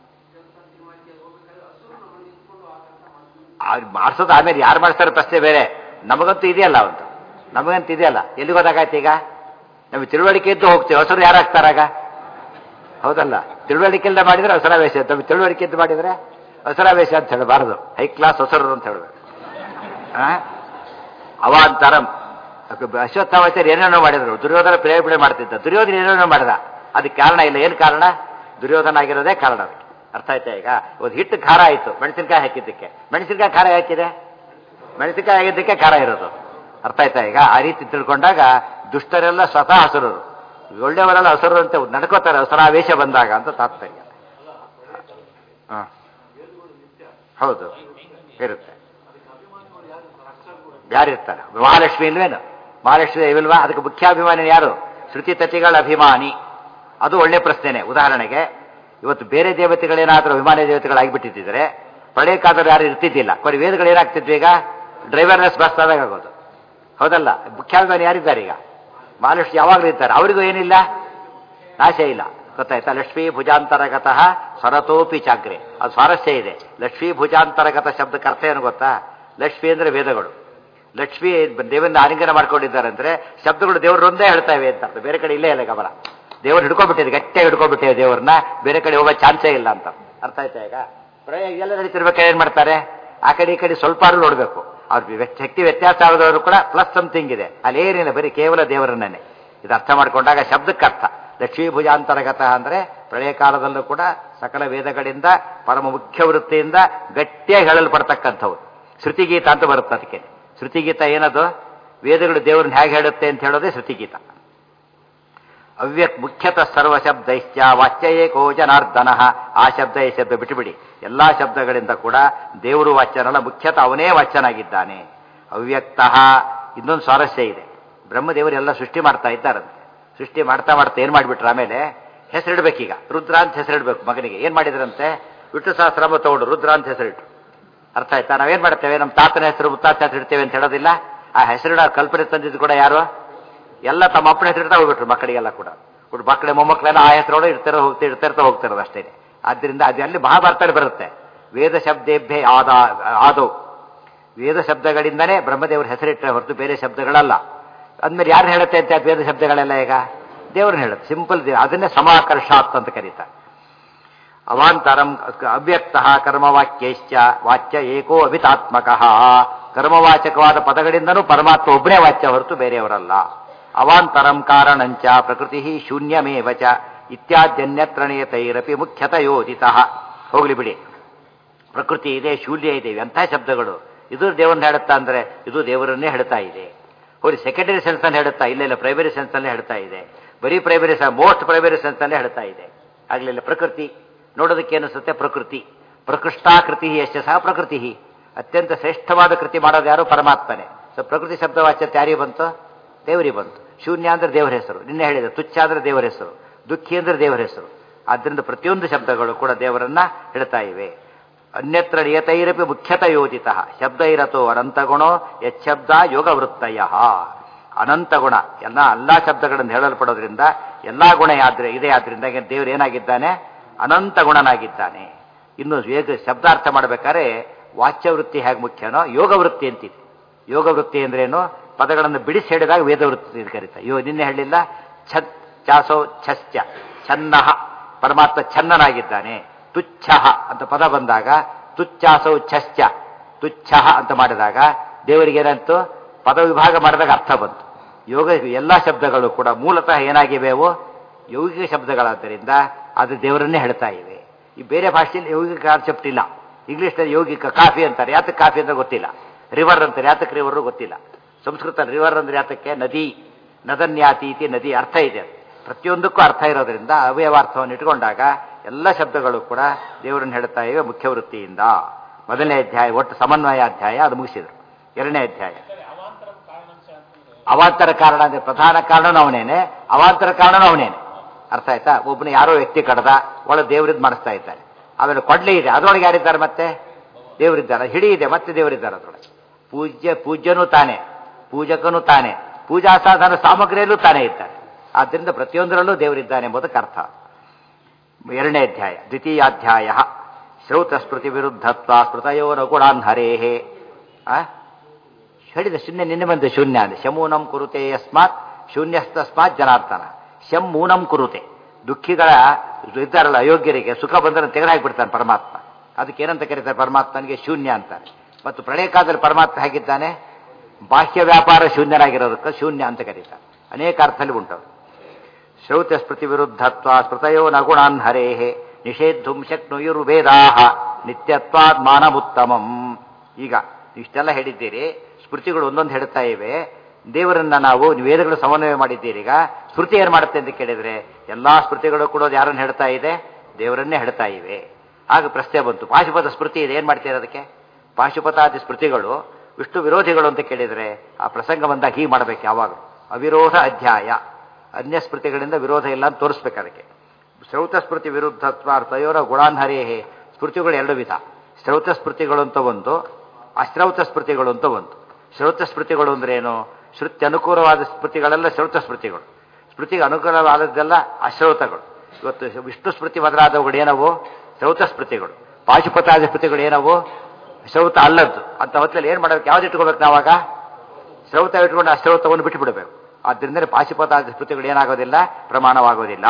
ಮಾಡಿಸೋದು ಆಮೇಲೆ ಯಾರು ಮಾಡಿಸ್ತಾರೆ ಪ್ರಶ್ನೆ ಬೇರೆ ನಮಗಂತೂ ಇದೆಯಲ್ಲ ಒಂದು ನಮಗಂತೂ ಇದೆಯಲ್ಲ ಎಲ್ಲಿಗೆ ಹೋದಾಗಾಯ್ತು ಈಗ ನಮಗೆ ತಿಳುವಳಿಕೆ ಇದ್ದು ಹೋಗ್ತೀವಿ ಹೊಸರು ಯಾರು ಹಾಕ್ತಾರಾಗ ಹೌದಲ್ಲ ತಿಳುವಳಿಕೆಯಿಂದ ಮಾಡಿದ್ರೆ ಹೊಸರಾವೇಶ ಅಂತ ತಿಳುವಳಿಕೆ ಇದ್ದು ಮಾಡಿದ್ರೆ ಹೊಸರಾವೇಶ ಅಂತ ಹೇಳಬಾರದು ಹೈ ಕ್ಲಾಸ್ ಹೊಸರು ಅಂತ ಹೇಳ್ಬೇಕು ಆ? ಅವಾಂತರಂ ಅಶ್ವತ್ಥಾವಾಚಾರ್ಯ ಏನೇನೋ ಮಾಡಿದ್ರು ದುರ್ಯೋಧನ ಪ್ರೇರೇಪಣೆ ಮಾಡ್ತಿದ್ದ ದುರ್ಯೋಧನ ಏನೇನೋ ಮಾಡಿದ ಅದಕ್ಕೆ ಕಾರಣ ಇಲ್ಲ ಏನು ಕಾರಣ ದುರ್ಯೋಧನ ಆಗಿರೋದೇ ಕಾರಣ ಅದಕ್ಕೆ ಅರ್ಥ ಆಯ್ತಾ ಈಗ ಒಂದು ಹಿಟ್ಟು ಖಾರ ಆಯಿತು ಮೆಣಸಿನ್ಕಾಯಿ ಹಾಕಿದ್ದಕ್ಕೆ ಮೆಣಸಿನ್ಕಾಯಿ ಖಾರ ಹಾಕಿದೆ ಮೆಣಸಿನ್ಕಾಯಿ ಆಗಿದ್ದಕ್ಕೆ ಖಾರ ಇರೋದು ಅರ್ಥ ಆಯ್ತಾ ಈಗ ಆ ರೀತಿ ತಿಳ್ಕೊಂಡಾಗ ದುಷ್ಟರೆಲ್ಲ ಸ್ವತಃ ಹಸುರರು ಒಳ್ಳೆಯವರೆಲ್ಲ ಹಸುರರು ಅಂತ ನಡ್ಕೋತಾರೆ ಹಸುರಾವೇಶ ಬಂದಾಗ ಅಂತ ತಾತ್ಪರ್ಯ ಹ. ಹೌದು ಇರುತ್ತೆ ಯಾರಿರ್ತಾರೆ ಮಹಾಲಕ್ಷ್ಮಿ ಇಲ್ವೇನು ಮಹಾಲಕ್ಷ್ಮಿ ಇಲ್ವಾ ಅದಕ್ಕೆ ಮುಖ್ಯಾಭಿಮಾನಿ ಯಾರು ಶ್ರುತಿ ತತಿಗಳ ಅಭಿಮಾನಿ ಅದು ಒಳ್ಳೆ ಪ್ರಶ್ನೆನೆ ಉದಾಹರಣೆಗೆ ಇವತ್ತು ಬೇರೆ ದೇವತೆಗಳೇನಾದರೂ ಅಭಿಮಾನಿ ದೇವತೆಗಳಾಗಿಬಿಟ್ಟಿದ್ರೆ ಪ್ರಳಯ ಕಾಲದಲ್ಲಿ ಯಾರು ಇರ್ತಿದ್ದಿಲ್ಲ ಕೊನೆ ವೇದಗಳು ಏನಾಗ್ತಿದ್ವಿ ಈಗ ಡ್ರೈವರ್ಲೆಸ್ ಬಸ್ ಆದಾಗ ಆಗೋದು ಹೌದಲ್ಲ ಮುಖ್ಯಾಭಿಮಾನಿ ಯಾರಿದ್ದಾರೆ ಈಗ ಮಹಾಲಕ್ಷ್ಮಿ ಯಾವಾಗಲೂ ಇರ್ತಾರೆ ಅವರಿಗೂ ಏನಿಲ್ಲ ನಾಶ ಇಲ್ಲ ಗೊತ್ತಾಯ್ತಾ ಲಕ್ಷ್ಮೀ ಭುಜಾಂತರಗತಃ ಸ್ವರತೋಪಿ ಚಾಗ್ರೆ ಅದು ಸ್ವಾರಸ್ಯ ಇದೆ ಲಕ್ಷ್ಮೀ ಭುಜಾಂತರಗತ ಶಬ್ದಕ್ಕೆ ಅರ್ಥ ಏನು ಗೊತ್ತಾ ಲಕ್ಷ್ಮಿ ಅಂದ್ರೆ ವೇದಗಳು ಲಕ್ಷ್ಮಿ ದೇವರನ್ನ ಆಲಿಂಗನ ಮಾಡ್ಕೊಂಡಿದ್ದಾರೆ ಅಂದ್ರೆ ಶಬ್ದಗಳು ದೇವರೊಂದೇ ಹೇಳ್ತಾ ಇವೆ ಅಂತ ಅರ್ಥ ಬೇರೆ ಕಡೆ ಇಲ್ಲೇ ಇಲ್ಲ ಗಮನ ದೇವರು ಹಿಡ್ಕೊಂಡ್ಬಿಟ್ಟಿದೆ ಗಟ್ಟಿಯಾಗಿ ಹಿಡ್ಕೊಂಡ್ಬಿಟ್ಟಿದೆ ದೇವ್ರನ್ನ ಬೇರೆ ಕಡೆ ಹೋಗೋ ಚಾನ್ಸೇ ಇಲ್ಲ ಅಂತ ಅರ್ಥ ಆಯ್ತಾ ಈಗ ಪ್ರಯ ಎಲ್ಲ ನಡೀತಿರ್ಬೇಕಾದ್ರೆ ಏನ್ ಮಾಡ್ತಾರೆ ಆ ಕಡೆ ಈ ಕಡೆ ಸ್ವಲ್ಪ ಆದ್ರೂ ನೋಡ್ಬೇಕು ಅವ್ರ ವ್ಯ- ಶಕ್ತಿ ವ್ಯತ್ಯಾಸ ಆಗೋದವರು ಕೂಡ ಪ್ಲಸ್ ಸಮಥಿಂಗ್ ಇದೆ ಅಲ್ಲಿ ಏನಿಲ್ಲ ಬರೀ ಕೇವಲ ದೇವರನ್ನೇ ಇದು ಅರ್ಥ ಮಾಡ್ಕೊಂಡಾಗ ಶಬ್ದಕ್ಕೆ ಅರ್ಥ ಲಕ್ಷ್ಮೀ ಭುಜಾಂತರಗತ ಅಂದ್ರೆ ಪ್ರಳಯ ಕಾಲದಲ್ಲೂ ಕೂಡ ಸಕಲ ವೇದಗಳಿಂದ ಪರಮ ಮುಖ್ಯ ವೃತ್ತಿಯಿಂದ ಗಟ್ಟಿಯಾಗಿ ಹೇಳಲ್ಪಡ್ತಕ್ಕಂಥವು ಶ್ರುತಿಗೀತ ಅಂತ ಬರುತ್ತೆ ಅದಕ್ಕೆ ಶ್ರುತಿಗೀತ ಏನದು ವೇದಗಳು ದೇವರನ್ನ ಹೇಗೆ ಹೇಳುತ್ತೆ ಅಂತ ಹೇಳೋದೇ ಶ್ರುತಿಗೀತ ಅವ್ಯಕ್ತ ಮುಖ್ಯತಃ ಸರ್ವ ಶಬ್ದೈಶ್ಚ ವಾಚ್ಯ ಏಕೋ ಜನಾರ್ದನ ಆ ಶಬ್ದ ಈ ಶಬ್ದ ಬಿಟ್ಟುಬಿಡಿ ಎಲ್ಲಾ ಶಬ್ದಗಳಿಂದ ಕೂಡ ದೇವರು ವಾಚ್ಯನಲ್ಲ ಮುಖ್ಯತಃ ಅವನೇ ವಾಚ್ಯನಾಗಿದ್ದಾನೆ ಅವ್ಯಕ್ತ ಇನ್ನೊಂದು ಸ್ವಾರಸ್ಯ ಇದೆ ಬ್ರಹ್ಮದೇವರು ಎಲ್ಲ ಸೃಷ್ಟಿ ಮಾಡ್ತಾ ಇದ್ದಾರಂತೆ ಸೃಷ್ಟಿ ಮಾಡ್ತಾ ಮಾಡ್ತಾ ಏನ್ ಮಾಡಿಬಿಟ್ರೆ ಆಮೇಲೆ ಹೆಸರಿಡ್ಬೇಕೀಗ ರುದ್ರ ಅಂತ ಹೆಸರಿಡ್ಬೇಕು ಮಗನಿಗೆ ಏನ್ ಮಾಡಿದ್ರಂತೆ ವಿಷ್ಣು ಸಹಸ್ರಾಮ ತಗೊಂಡು ರುದ್ರ ಅಂತ ಹೆಸರಿಟ್ಟು ಅರ್ಥ ಆಯ್ತಾ ನಾವೇನ್ ಮಾಡ್ತೇವೆ ನಮ್ಮ ತಾತನ ಹೆಸರು ಮುತ್ತಾತ ಹೆಸರು ಇಡ್ತೇವೆ ಅಂತ ಹೇಳೋದಿಲ್ಲ ಆ ಹೆಸರಿಡ ಕಲ್ಪನೆ ತಂದಿದ್ದು ಕೂಡ ಯಾರು ಎಲ್ಲ ತಮ್ಮ ಅಪ್ಪನ ಹೆಸರು ಇಡ್ತಾ ಹೋಗ್ಬಿಟ್ರು ಮಕ್ಕಳಿಗೆಲ್ಲ ಕೂಡ ಕೂಡ ಮಕ್ಕಳ ಮೊಮ್ಮಕ್ಕಳೆಲ್ಲ ಆ ಹೆಸರೋடு ಇರ್ತಾರ ಹೋಗ್ತಾ ಇಡ್ತಾ ಹೋಗ್ತಿರೋದು ಅಷ್ಟೇ ಆದ್ರಿಂದ ಅದು ಅಲ್ಲಿ ಮಹಾಭಾರತದಲ್ಲಿ ಬರುತ್ತೆ ವೇದ ಶಬ್ದೇಭ್ಯ ಆದ ಆದವು ವೇದ ಶಬ್ದಗಳಿಂದನೇ ಬ್ರಹ್ಮದೇವರು ಹೆಸರಿಟ್ಟರೆ ಹೊರತು ಬೇರೆ ಶಬ್ದಗಳಲ್ಲ ಅಂದ್ಮೇಲೆ ಯಾರು ಹೇಳುತ್ತೆ ಅಂತ ವೇದ ಶಬ್ದಗಳೆಲ್ಲ ಈಗ ದೇವ್ರನ್ನ ಹೇಳುತ್ತೆ ಸಿಂಪಲ್ ಅದನ್ನೇ ಸಮಾಕರ್ಷಾತ್ ಅಂತ ಕರೀತಾರೆ ಅವಾಂತರಂ ಅವ್ಯಕ್ತ ಕರ್ಮವಾಕ್ಯಶ್ಚ ವಾಚ್ಯ ಏಕೋ ಅಭಿತಾತ್ಮಕ ಕರ್ಮವಾಚಕವಾದ ಪದಗಳಿಂದನೂ ಪರಮಾತ್ಮ ಒಬ್ಬನೇ ವಾಚ್ಯ ಹೊರತು ಬೇರೆಯವರಲ್ಲ ಅವಾಂತರಂ ಕಾರಣಂಚ ಪ್ರಕೃತಿ ಶೂನ್ಯಮೇವ ಚ ಇತ್ಯಾದ್ಯನ್ಯತ್ರಣೀಯತೈರಪಿ ಮುಖ್ಯತ ಯೋಜಿತ ಹೋಗ್ಲಿ ಬಿಡಿ ಪ್ರಕೃತಿ ಇದೆ ಶೂಲ್ಯ ಇದೆ ಅಂಥ ಶಬ್ದಗಳು ಇದು ದೇವರನ್ನ ಹೇಳುತ್ತಾ ಅಂದ್ರೆ ಇದು ದೇವರನ್ನೇ ಹೇಳ್ತಾ ಇದೆ ಹೋಗಿ ಸೆಕೆಂಡರಿ ಸೆನ್ಸ್ ಅಲ್ಲಿ ಹೇಳುತ್ತಾ ಇಲ್ಲ ಇಲ್ಲ ಪ್ರೈಮರಿ ಸೆನ್ಸ್ ಅಲ್ಲೇ ಹೇಳ್ತಾ ಇದೆ ಬರೀ ಪ್ರೈಮರಿ ಮೋಸ್ಟ್ ಪ್ರೈಮರಿ ಸೆನ್ಸ್ ಅಲ್ಲೇ ಹೇಳ್ತಾ ಇದೆ ಆಗ್ಲಿಲ್ಲ ಪ್ರಕೃತಿ ನೋಡೋದಕ್ಕೆ ಅನಿಸುತ್ತೆ ಪ್ರಕೃತಿ ಪ್ರಕೃಷ್ಟಾಕೃತಿ ಯಶ ಸಹ ಪ್ರಕೃತಿ ಅತ್ಯಂತ ಶ್ರೇಷ್ಠವಾದ ಕೃತಿ ಮಾಡೋದು ಯಾರು ಪರಮಾತ್ಮನೇ ಸೊ ಪ್ರಕೃತಿ ಶಬ್ದವಾಚ್ಯತೆ ಯಾರಿಗೆ ಬಂತು ದೇವರಿಗೆ ಬಂತು ಶೂನ್ಯ ಅಂದ್ರೆ ದೇವರ ಹೆಸರು ನಿನ್ನೆ ಹೇಳಿದೆ ತುಚ್ಛ ಅಂದ್ರೆ ದೇವರ ಹೆಸರು ದುಃಖಿ ಅಂದ್ರೆ ದೇವರ ಹೆಸರು ಆದ್ದರಿಂದ ಪ್ರತಿಯೊಂದು ಶಬ್ದಗಳು ಕೂಡ ದೇವರನ್ನ ಹೇಳ್ತಾ ಇವೆ ಅನ್ಯತ್ರ ನಿಯತೈರಪಿ ಮುಖ್ಯತ ಯೋಜಿತ ಶಬ್ದ ಇರತೋ ಅನಂತಗುಣೋ ಯಚ್ಛಬ್ದ ಯೋಗ ವೃತ್ತಯ ಅನಂತ ಗುಣ ಎಲ್ಲ ಎಲ್ಲಾ ಶಬ್ದಗಳನ್ನು ಹೇಳಲ್ಪಡೋದ್ರಿಂದ ಎಲ್ಲಾ ಗುಣ ಯಾದ್ರೆ ಇದೆ ಆದ್ರಿಂದ ದೇವರು ಏನಾಗಿದ್ದಾನೆ ಅನಂತ ಗುಣನಾಗಿದ್ದಾನೆ ಇನ್ನು ವೇಗ ಶಬ್ದಾರ್ಥ ಮಾಡಬೇಕಾದ್ರೆ ವಾಚ್ಯ ವೃತ್ತಿ ಹೇಗೆ ಮುಖ್ಯನೋ ಯೋಗ ವೃತ್ತಿ ಅಂತಿದೆ ಯೋಗ ವೃತ್ತಿ ಅಂದ್ರೇನು ಪದಗಳನ್ನು ಬಿಡಿಸಿ ಹೇಳಿದಾಗ ವೇದ ವೃತ್ತಿ ಅಂತ ಕರೀತಾರೆ ಯೋ ನಿನ್ನೆ ಹೇಳಿಲ್ಲ ಛತ್ ಚಾಸೋ ಛಶ್ಚ ಛನ್ನಃ ಪರಮಾತ್ಮ ಛನ್ನನಾಗಿದ್ದಾನೆ ತುಚ್ಛ ಅಂತ ಪದ ಬಂದಾಗ ತುಚ್ಛಾಸೌ ಛಶ್ಚ ತುಚ್ಛ ಅಂತ ಮಾಡಿದಾಗ ದೇವರಿಗೆ ಏನಂತು ಪದ ವಿಭಾಗ ಮಾಡಿದಾಗ ಅರ್ಥ ಬಂತು ಯೋಗ ಎಲ್ಲಾ ಶಬ್ದಗಳು ಕೂಡ ಮೂಲತಃ ಏನಾಗಿವೆ ಅವು ಯೌಗಿಕ ಶಬ್ದಗಳಾದ್ದರಿಂದ ಅದು ದೇವರನ್ನೇ ಹೇಳ್ತಾ ಇವೆ ಈ ಬೇರೆ ಭಾಷೆಯಲ್ಲಿ ಯೌಗಿಕ ಕಾನ್ಸೆಪ್ಟ್ ಇಲ್ಲ ಇಂಗ್ಲಿಷ್ನಲ್ಲಿ ಯೌಗಿಕ ಕಾಫಿ ಅಂತಾರೆ ಯಾತಕ್ಕೆ ಕಾಫಿ ಅಂದ್ರೆ ಗೊತ್ತಿಲ್ಲ ರಿವರ್ ಅಂತಾರೆ ಯಾತಕ್ಕೆ ರಿವರ್ ಗೊತ್ತಿಲ್ಲ ಸಂಸ್ಕೃತ ರಿವರ್ ಅಂದ್ರೆ ಯಾತಕ್ಕೆ ನದಿ ನದನ್ಯಾತಿ ಇತಿ ನದಿ ಅರ್ಥ ಇದೆ ಪ್ರತಿಯೊಂದಕ್ಕೂ ಅರ್ಥ ಇರೋದ್ರಿಂದ ಅವಯವಾರ್ಥವನ್ನು ಇಟ್ಕೊಂಡಾಗ ಎಲ್ಲ ಶಬ್ದಗಳು ಕೂಡ ದೇವರನ್ನು ಹೇಳ್ತಾ ಇವೆ ಮುಖ್ಯ ವೃತ್ತಿಯಿಂದ ಮೊದಲನೇ ಅಧ್ಯಾಯ ಒಟ್ಟು ಸಮನ್ವಯ ಅಧ್ಯಾಯ ಅದು ಮುಗಿಸಿದ್ರು ಎರಡನೇ ಅಧ್ಯಾಯ ಅವಾಂತರ ಕಾರಣ ಅಂದ್ರೆ ಪ್ರಧಾನ ಕಾರಣನೂ ಅವನೇನೆ ಅವಾಂತರ ಕಾರಣನೂ ಅವನೇನೆ ಅರ್ಥ ಆಯ್ತಾ ಒಬ್ಬನ ಯಾರೋ ವ್ಯಕ್ತಿ ಕಡ್ದ ಒಳ ದೇವರಿದ್ ಮಾಡಿಸ್ತಾ ಇದ್ದಾರೆ ಆಮೇಲೆ ಕೊಡ್ಲಿ ಇದೆ ಅದರೊಳಗೆ ಯಾರಿದ್ದಾರೆ ಮತ್ತೆ ದೇವರಿದ್ದಾರೆ ಹಿಡಿ ಇದೆ ಮತ್ತೆ ದೇವರಿದ್ದಾರೆ ಅದರೊಳಗೆ ಪೂಜ್ಯ ಪೂಜ್ಯನೂ ತಾನೇ ಪೂಜಕನೂ ತಾನೇ ಪೂಜಾ ಸಾಧನ ಸಾಮಗ್ರಿಯಲ್ಲೂ ತಾನೇ ಇದ್ದಾರೆ ಆದ್ದರಿಂದ ಪ್ರತಿಯೊಂದರಲ್ಲೂ ದೇವರಿದ್ದಾನೆ ಎಂಬುದಕ್ಕೆ ಅರ್ಥ ಎರಡನೇ ಅಧ್ಯಾಯ ದ್ವಿತೀಯಾಧ್ಯಾಯ ಶ್ರೌತ ಸ್ಮೃತಿ ವಿರುದ್ಧತ್ವ ಸ್ಮೃತಯೋ ರಘುಣಾನ್ ಹರೇಹೇ ಆ ಹೇಳಿದ ಶೂನ್ಯ ನಿನ್ನೆ ಬಂದ ಶೂನ್ಯ ಅಂದ್ರೆ ಶಮೂನಂ ಕುರುತೆ ಯಸ್ಮಾತ್ ಶೂನ್ಯಸ್ತಸ್ಮಾತ್ ಜನಾರ್ದನ ಶಂ ಮೂನಂ ಕುರುತೆ ದುಃಖಿಗಳ ಇದ್ದಾರಲ್ಲ ಅಯೋಗ್ಯರಿಗೆ ಸುಖ ಬಂದರೆ ತೆಗೆದುಹಾಕ್ಬಿಡ್ತಾನೆ ಪರಮಾತ್ಮ ಅದಕ್ಕೆ ಏನಂತ ಕರೀತಾರೆ ಪರಮಾತ್ಮನಿಗೆ ಶೂನ್ಯ ಅಂತಾರೆ ಮತ್ತು ಪ್ರಳಯ ಕಾಲದಲ್ಲಿ ಪರಮಾತ್ಮ ಹೇಗಿದ್ದಾನೆ ಬಾಹ್ಯ ವ್ಯಾಪಾರ ಶೂನ್ಯರಾಗಿರೋದಕ್ಕೆ ಶೂನ್ಯ ಅಂತ ಕರೀತಾರೆ ಅನೇಕ ಅರ್ಥದಲ್ಲಿ ಉಂಟು ಶ್ರೌತ ಸ್ಮೃತಿ ವಿರುದ್ಧತ್ವ ಸ್ಮೃತಯೋ ನಗುಣಾನ್ ಹರೇಹೇ ನಿಷೇಧುಂ ಶಕ್ನುಯುರ್ವೇದಾಹ ನಿತ್ಯತ್ವಾದ್ ಮಾನವುತ್ತಮಂ ಈಗ ಇಷ್ಟೆಲ್ಲ ಹೇಳಿದ್ದೀರಿ ಸ್ಮೃತಿಗಳು ಒಂದೊಂದು ಹೇಳ್ತಾ ಇವೆ ದೇವರನ್ನ ನಾವು ವೇದಗಳು ಸಮನ್ವಯ ಮಾಡಿದ್ದೀರಿ ಈಗ ಸ್ಮೃತಿ ಏನು ಮಾಡುತ್ತೆ ಅಂತ ಕೇಳಿದ್ರೆ ಎಲ್ಲಾ ಸ್ಮೃತಿಗಳು ಕೂಡ ಯಾರನ್ನು ಹೇಳ್ತಾ ಇದೆ ದೇವರನ್ನೇ ಹೇಳ್ತಾ ಇವೆ ಆಗ ಪ್ರಶ್ನೆ ಬಂತು ಪಾಶುಪತ ಸ್ಮೃತಿ ಇದೆ ಏನ್ ಮಾಡ್ತೀರ ಅದಕ್ಕೆ ಪಾಶುಪತಾದಿ ಸ್ಮೃತಿಗಳು ವಿಷ್ಣು ವಿರೋಧಿಗಳು ಅಂತ ಕೇಳಿದ್ರೆ ಆ ಪ್ರಸಂಗ ಬಂದಾಗ ಹೀಗೆ ಮಾಡ್ಬೇಕು ಯಾವಾಗ ಅವಿರೋಧ ಅಧ್ಯಾಯ ಅನ್ಯ ಸ್ಮೃತಿಗಳಿಂದ ವಿರೋಧ ಇಲ್ಲ ಅಂತ ತೋರಿಸ್ಬೇಕು ಅದಕ್ಕೆ ಶ್ರೌತ ಸ್ಮೃತಿ ವಿರುದ್ಧತ್ವ ತಯೋರ ಗುಣಾನ್ಹರೇಹೇ ಸ್ಮೃತಿಗಳು ಎರಡು ವಿಧ ಶ್ರೌತ ಸ್ಮೃತಿಗಳು ಅಂತ ಒಂದು ಅಶ್ರೌತ ಸ್ಮೃತಿಗಳು ಅಂತ ಒಂದು ಶ್ರೌತ ಸ್ಮೃತಿಗಳು ಅಂದ್ರೆ ಏನು ಶ್ರುತಿ ಅನುಕೂಲವಾದ ಸ್ಮೃತಿಗಳೆಲ್ಲ ಶ್ರೌತ ಸ್ಮೃತಿಗಳು ಸ್ಮೃತಿಗೆ ಅನುಕೂಲವಾದದ್ದೆಲ್ಲ ಅಶ್ರೌತಗಳು ಇವತ್ತು ವಿಷ್ಣು ಸ್ಮೃತಿ ಮೊದಲಾದವುಗಳು ಏನವು ಶ್ರೌತ ಸ್ಮೃತಿಗಳು ಪಾಶುಪತಾದಿ ಸ್ಮೃತಿಗಳು ಏನವು ಶ್ರೌತ ಅಲ್ಲದ್ದು ಅಂತ ಹೊತ್ತಲ್ಲಿ ಏನ್ ಮಾಡಬೇಕು ಯಾವ್ದು ಇಟ್ಕೋಬೇಕು ನಾವಾಗ ಶ್ರೌತ ಇಟ್ಕೊಂಡು ಅಶ್ರೌತವನ್ನು ಬಿಟ್ಟು ಬಿಡಬೇಕು ಆದ್ದರಿಂದ ಪಾಶುಪತಾದಿ ಸ್ಮೃತಿಗಳು ಏನಾಗೋದಿಲ್ಲ ಪ್ರಮಾಣವಾಗೋದಿಲ್ಲ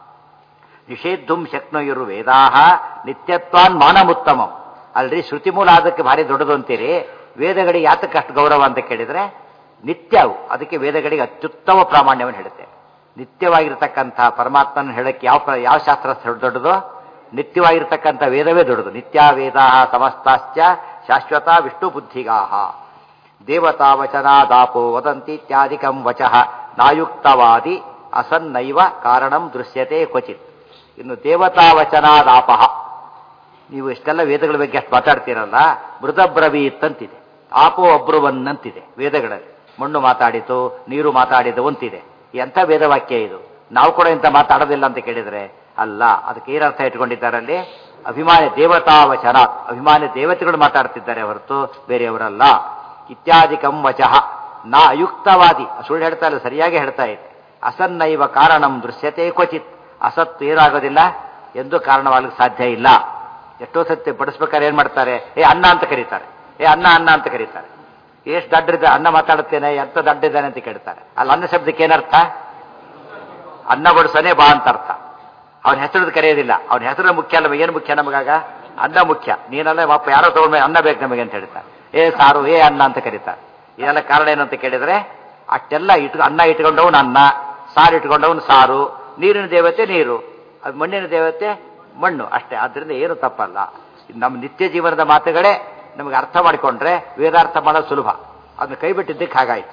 ನಿಷೇಧುಂ ಶಕ್ನೋಯರು ವೇದಾಹ ನಿತ್ಯತ್ವಾನ್ ಮಾನಮುತ್ತಮಂ ಅಲ್ರಿ ಶ್ರುತಿ ಮೂಲ ಅದಕ್ಕೆ ಭಾರಿ ದೊಡ್ಡದು ಅಂತೀರಿ ವೇದಗಳಿಗೆ ಯಾತಕ್ಕೆ ಅಷ್ಟು ಗೌರವ ಅಂತ ಕೇಳಿದ್ರೆ ನಿತ್ಯವು ಅದಕ್ಕೆ ವೇದಗಳಿಗೆ ಅತ್ಯುತ್ತಮ ಪ್ರಾಮಾಣ್ಯವನ್ನು ಹೇಳುತ್ತೆ ನಿತ್ಯವಾಗಿರ್ತಕ್ಕಂಥ ಪರಮಾತ್ಮನ ಹೇಳಕ್ಕೆ ಯಾವ ಪ್ರ- ಯಾವ ಶಾಸ್ತ್ರ ದೊಡ್ಡದು ನಿತ್ಯವಾಗಿರ್ತಕ್ಕಂಥ ವೇದವೇ ದೊಡ್ಡದು ನಿತ್ಯ ವೇದಾ ಸಮಸ್ತಾಶ್ಚ ಶಾಶ್ವತ ವಿಷ್ಣು ಬುದ್ಧಿಗಾಹ ದೇವತಾ ವಚನಾದಾಪೋ ವದಂತಿ ಇತ್ಯಾದಿಕಂ ವಚಃ ನಾಯುಕ್ತವಾದಿ ಅಸನ್ನೈವ ಕಾರಣಂ ದೃಶ್ಯತೆ ಕ್ವಚಿತ್ ಇನ್ನು ದೇವತಾ ವಚನಾದಾಪಹ ನೀವು ಇಷ್ಟೆಲ್ಲ ವೇದಗಳ ಬಗ್ಗೆ ಅಷ್ಟು ಮಾತಾಡ್ತೀರಲ್ಲ ಮೃತಬ್ರವೀತ್ ಅಂತಿದೆ ಆಪೋ ಅಬ್ರುವನ್ ಅಂತಿದೆ ವೇದಗಳಲ್ಲಿ ಮಣ್ಣು ಮಾತಾಡಿತು ನೀರು ಮಾತಾಡಿತು ಅಂತಿದೆ ಎಂಥ ವೇದವಾಕ್ಯ ಇದು ನಾವು ಕೂಡ ಇಂಥ ಮಾತಾಡೋದಿಲ್ಲ ಅಂತ ಕೇಳಿದ್ರೆ ಅಲ್ಲ ಅದಕ್ಕೆ ಏನರ್ಥ ಇಟ್ಕೊಂಡಿದ್ದಾರಲ್ಲಿ ಅಭಿಮಾನಿ ದೇವತಾ ವಚನ ಅಭಿಮಾನಿ ದೇವತೆಗಳು ಮಾತಾಡ್ತಿದ್ದಾರೆ ಹೊರತು ಬೇರೆಯವರಲ್ಲ ಇತ್ಯಾದಿಕಂ ವಚಃ ನಾ ಅಯುಕ್ತವಾದಿ ಸುಳ್ಳು ಹೇಳ್ತಾ ಇಲ್ಲ ಸರಿಯಾಗಿ ಹೇಳ್ತಾ ಇದೆ ಅಸನ್ನೈವ ಕಾರಣಂ ದೃಶ್ಯತೆ ಕ್ವಚಿತ್ ಅಸತ್ತು ಏನಾಗೋದಿಲ್ಲ ಎಂದು ಕಾರಣವಾಗಲಿಕ್ಕೆ ಸಾಧ್ಯ ಇಲ್ಲ ಎಷ್ಟೋ ಸತ್ಯ ಬಡಿಸ್ಬೇಕಾದ್ರೆ ಏನ್ ಮಾಡ್ತಾರೆ ಏ ಅನ್ನ ಅಂತ ಕರೀತಾರೆ ಏ ಅನ್ನ ಅನ್ನ ಅಂತ ಕರೀತಾರೆ ಎಷ್ಟು ದಡ್ಡಿದ್ದ ಅನ್ನ ಮಾತಾಡುತ್ತೇನೆ ಎಂತ ದಡ್ಡಿದ್ದಾನೆ ಅಂತ ಕೇಳ್ತಾರೆ ಅಲ್ಲಿ ಅನ್ನ ಶಬ್ದಕ್ಕೆ ಏನರ್ಥ ಅನ್ನ ಬಡಿಸೋನೆ ಬಾ ಅಂತ ಅರ್ಥ ಅವನ ಹೆಸರು ಕರೆಯೋದಿಲ್ಲ ಅವನ ಹೆಸರು ಮುಖ್ಯ ನಮಗೆ ಏನು ಮುಖ್ಯ ನಮಗಾಗ ಅನ್ನ ಮುಖ್ಯ ನೀನಲ್ಲ ಪಾಪ ಯಾರೋ ತಗೊಂಡ್ಮೇಲೆ ಅನ್ನ ಬೇಕು ನಮಗೆ ಅಂತ ಹೇಳ್ತಾರೆ ಏ ಸಾರು ಏ ಅನ್ನ ಅಂತ ಕರೀತಾರೆ ಇದೆಲ್ಲ ಕಾರಣ ಏನಂತ ಕೇಳಿದ್ರೆ ಅಷ್ಟೆಲ್ಲ ಇಟ್ ಅನ್ನ ಇಟ್ಕೊಂಡವನು ಅನ್ನ ಸಾರು ಇಟ್ಕೊಂಡವನು ಸಾರು ನೀರಿನ ದೇವತೆ ನೀರು ಅದು ಮಣ್ಣಿನ ದೇವತೆ ಮಣ್ಣು ಅಷ್ಟೇ ಆದ್ದರಿಂದ ಏನು ತಪ್ಪಲ್ಲ ಇದು ನಮ್ಮ ನಿತ್ಯ ಜೀವನದ ಮಾತುಗಳೇ ನಮಗೆ ಅರ್ಥ ಮಾಡಿಕೊಂಡ್ರೆ ವೇದಾರ್ಥ ಮಾಡೋದು ಸುಲಭ ಅದನ್ನ ಕೈ ಬಿಟ್ಟಿದ್ದಕ್ಕೆ ಹಾಗಾಯ್ತು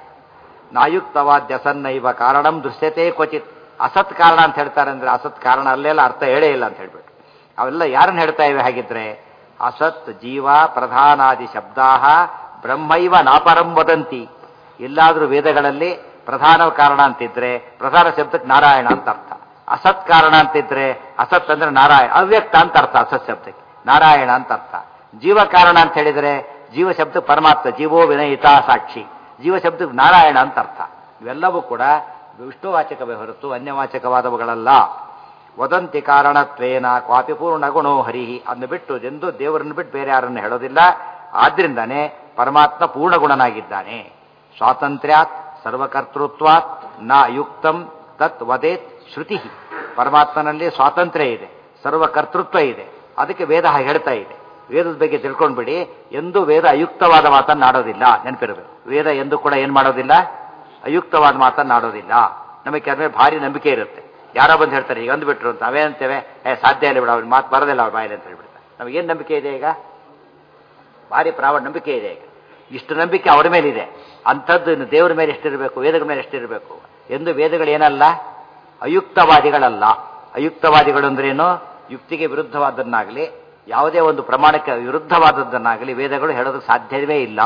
ನಾಯುಕ್ತವಾದ್ಯಸನ್ನೈವ ಕಾರಣಂ ದೃಶ್ಯತೆ ಕ್ವಚಿತ್ ಅಸತ್ ಕಾರಣ ಅಂತ ಹೇಳ್ತಾರೆ ಅಂದ್ರೆ ಅಸತ್ ಕಾರಣ ಅಲ್ಲೆಲ್ಲ ಅರ್ಥ ಹೇಳೇ ಇಲ್ಲ ಅಂತ ಹೇಳ್ಬಿಟ್ಟು ಅವೆಲ್ಲ ಯಾರನ್ನ ಹೇಳ್ತಾ ಇವೆ ಹಾಗಿದ್ರೆ ಅಸತ್ ಜೀವ ಪ್ರಧಾನಾದಿ ಶಬ್ದಾ ಬ್ರಹ್ಮೈವ ನಾಪರಂ ವದಂತಿ ಎಲ್ಲಾದ್ರೂ ವೇದಗಳಲ್ಲಿ ಪ್ರಧಾನ ಕಾರಣ ಅಂತಿದ್ರೆ ಪ್ರಧಾನ ಶಬ್ದಕ್ಕೆ ನಾರಾಯಣ ಅಂತ ಅರ್ಥ ಅಸತ್ ಕಾರಣ ಅಂತಿದ್ರೆ ಅಸತ್ ಅಂದ್ರೆ ನಾರಾಯಣ ಅವ್ಯಕ್ತ ಅಂತ ಅರ್ಥ ಅಸತ್ ಶಬ್ದಕ್ಕೆ ನಾರಾಯಣ ಅಂತ ಅರ್ಥ ಜೀವ ಕಾರಣ ಅಂತ ಹೇಳಿದ್ರೆ ಜೀವ ಶಬ್ದ ಪರಮಾತ್ಮ ಜೀವೋ ವಿನಯಿತ ಸಾಕ್ಷಿ ಜೀವ ಶಬ್ದಕ್ಕೆ ನಾರಾಯಣ ಅಂತ ಅರ್ಥ ಇವೆಲ್ಲವೂ ಕೂಡ ವಿಷ್ಣುವಾಚಕವೇ ಹೊರತು ಅನ್ಯವಾಚಕವಾದವುಗಳಲ್ಲ ವದಂತಿ ಕಾರಣತ್ವೇನ ಕ್ವಾಪಿ ಪೂರ್ಣ ಗುಣೋ ಹರಿಹಿ ಅದನ್ನು ಬಿಟ್ಟು ಎಂದು ದೇವರನ್ನು ಬಿಟ್ಟು ಬೇರೆ ಯಾರನ್ನು ಹೇಳೋದಿಲ್ಲ ಆದ್ರಿಂದಾನೇ ಪರಮಾತ್ಮ ಪೂರ್ಣಗುಣನಾಗಿದ್ದಾನೆ ಸ್ವಾತಂತ್ರ್ಯಾತ್ ಸರ್ವಕರ್ತೃತ್ವಾತ್ ನ ಯುಕ್ತಂ ತತ್ ವದೇತ್ ಶ್ರುತಿ ಪರಮಾತ್ಮನಲ್ಲಿ ಸ್ವಾತಂತ್ರ್ಯ ಇದೆ ಸರ್ವಕರ್ತೃತ್ವ ಇದೆ ಅದಕ್ಕೆ ವೇದ ಹಾಗೆ ಹೇಳ್ತಾ ಇದೆ ವೇದದ ಬಗ್ಗೆ ತಿಳ್ಕೊಂಡ್ಬಿಡಿ ಎಂದು ವೇದ ಅಯುಕ್ತವಾದ ಮಾತನ್ನಾಡೋದಿಲ್ಲ ನೆನಪಿರಬೇಕು ವೇದ ಎಂದು ಕೂಡ ಏನ್ ಮಾಡೋದಿಲ್ಲ ಅಯುಕ್ತವಾದ ಮಾತನ್ನಾಡೋದಿಲ್ಲ ನಮಗೆ ಅದ್ರ ಭಾರಿ ನಂಬಿಕೆ ಇರುತ್ತೆ ಯಾರೋ ಬಂದು ಹೇಳ್ತಾರೆ ಈಗ ಅಂದ್ಬಿಟ್ರು ಅಂತ ಅವೇನಂತೇವೆ ಏ ಸಾಧ್ಯ ಇಲ್ಲ ಬಿಡ ಅವ್ರ ಮಾತು ಬರೋದಿಲ್ಲ ಅವ್ರ ಬಾಯಲ್ಲಿ ಅಂತ ಹೇಳ್ಬಿಡ್ತಾರೆ ನಮಗೇನು ನಂಬಿಕೆ ಇದೆ ಈಗ ಭಾರಿ ಪ್ರಾವ ನಂಬಿಕೆ ಇದೆ ಈಗ ಇಷ್ಟು ನಂಬಿಕೆ ಅವರ ಮೇಲಿದೆ ಅಂಥದ್ದು ಇನ್ನು ದೇವರ ಮೇಲೆ ಎಷ್ಟಿರಬೇಕು ವೇದಗಳ ಮೇಲೆ ಎಷ್ಟಿರಬೇಕು ಎಂದು ವೇದಗಳು ಏನಲ್ಲ ಅಯುಕ್ತವಾದಿಗಳಲ್ಲ ಅಯುಕ್ತವಾದಿಗಳು ಅಂದ್ರೇನು ಯುಕ್ತಿಗೆ ವಿರುದ್ಧವಾದನ್ನಾಗಲಿ ಯಾವುದೇ ಒಂದು ಪ್ರಮಾಣಕ್ಕೆ ವಿರುದ್ಧವಾದದ್ದನ್ನಾಗಲಿ ವೇದಗಳು ಹೇಳೋದಕ್ಕೆ ಸಾಧ್ಯವೇ ಇಲ್ಲ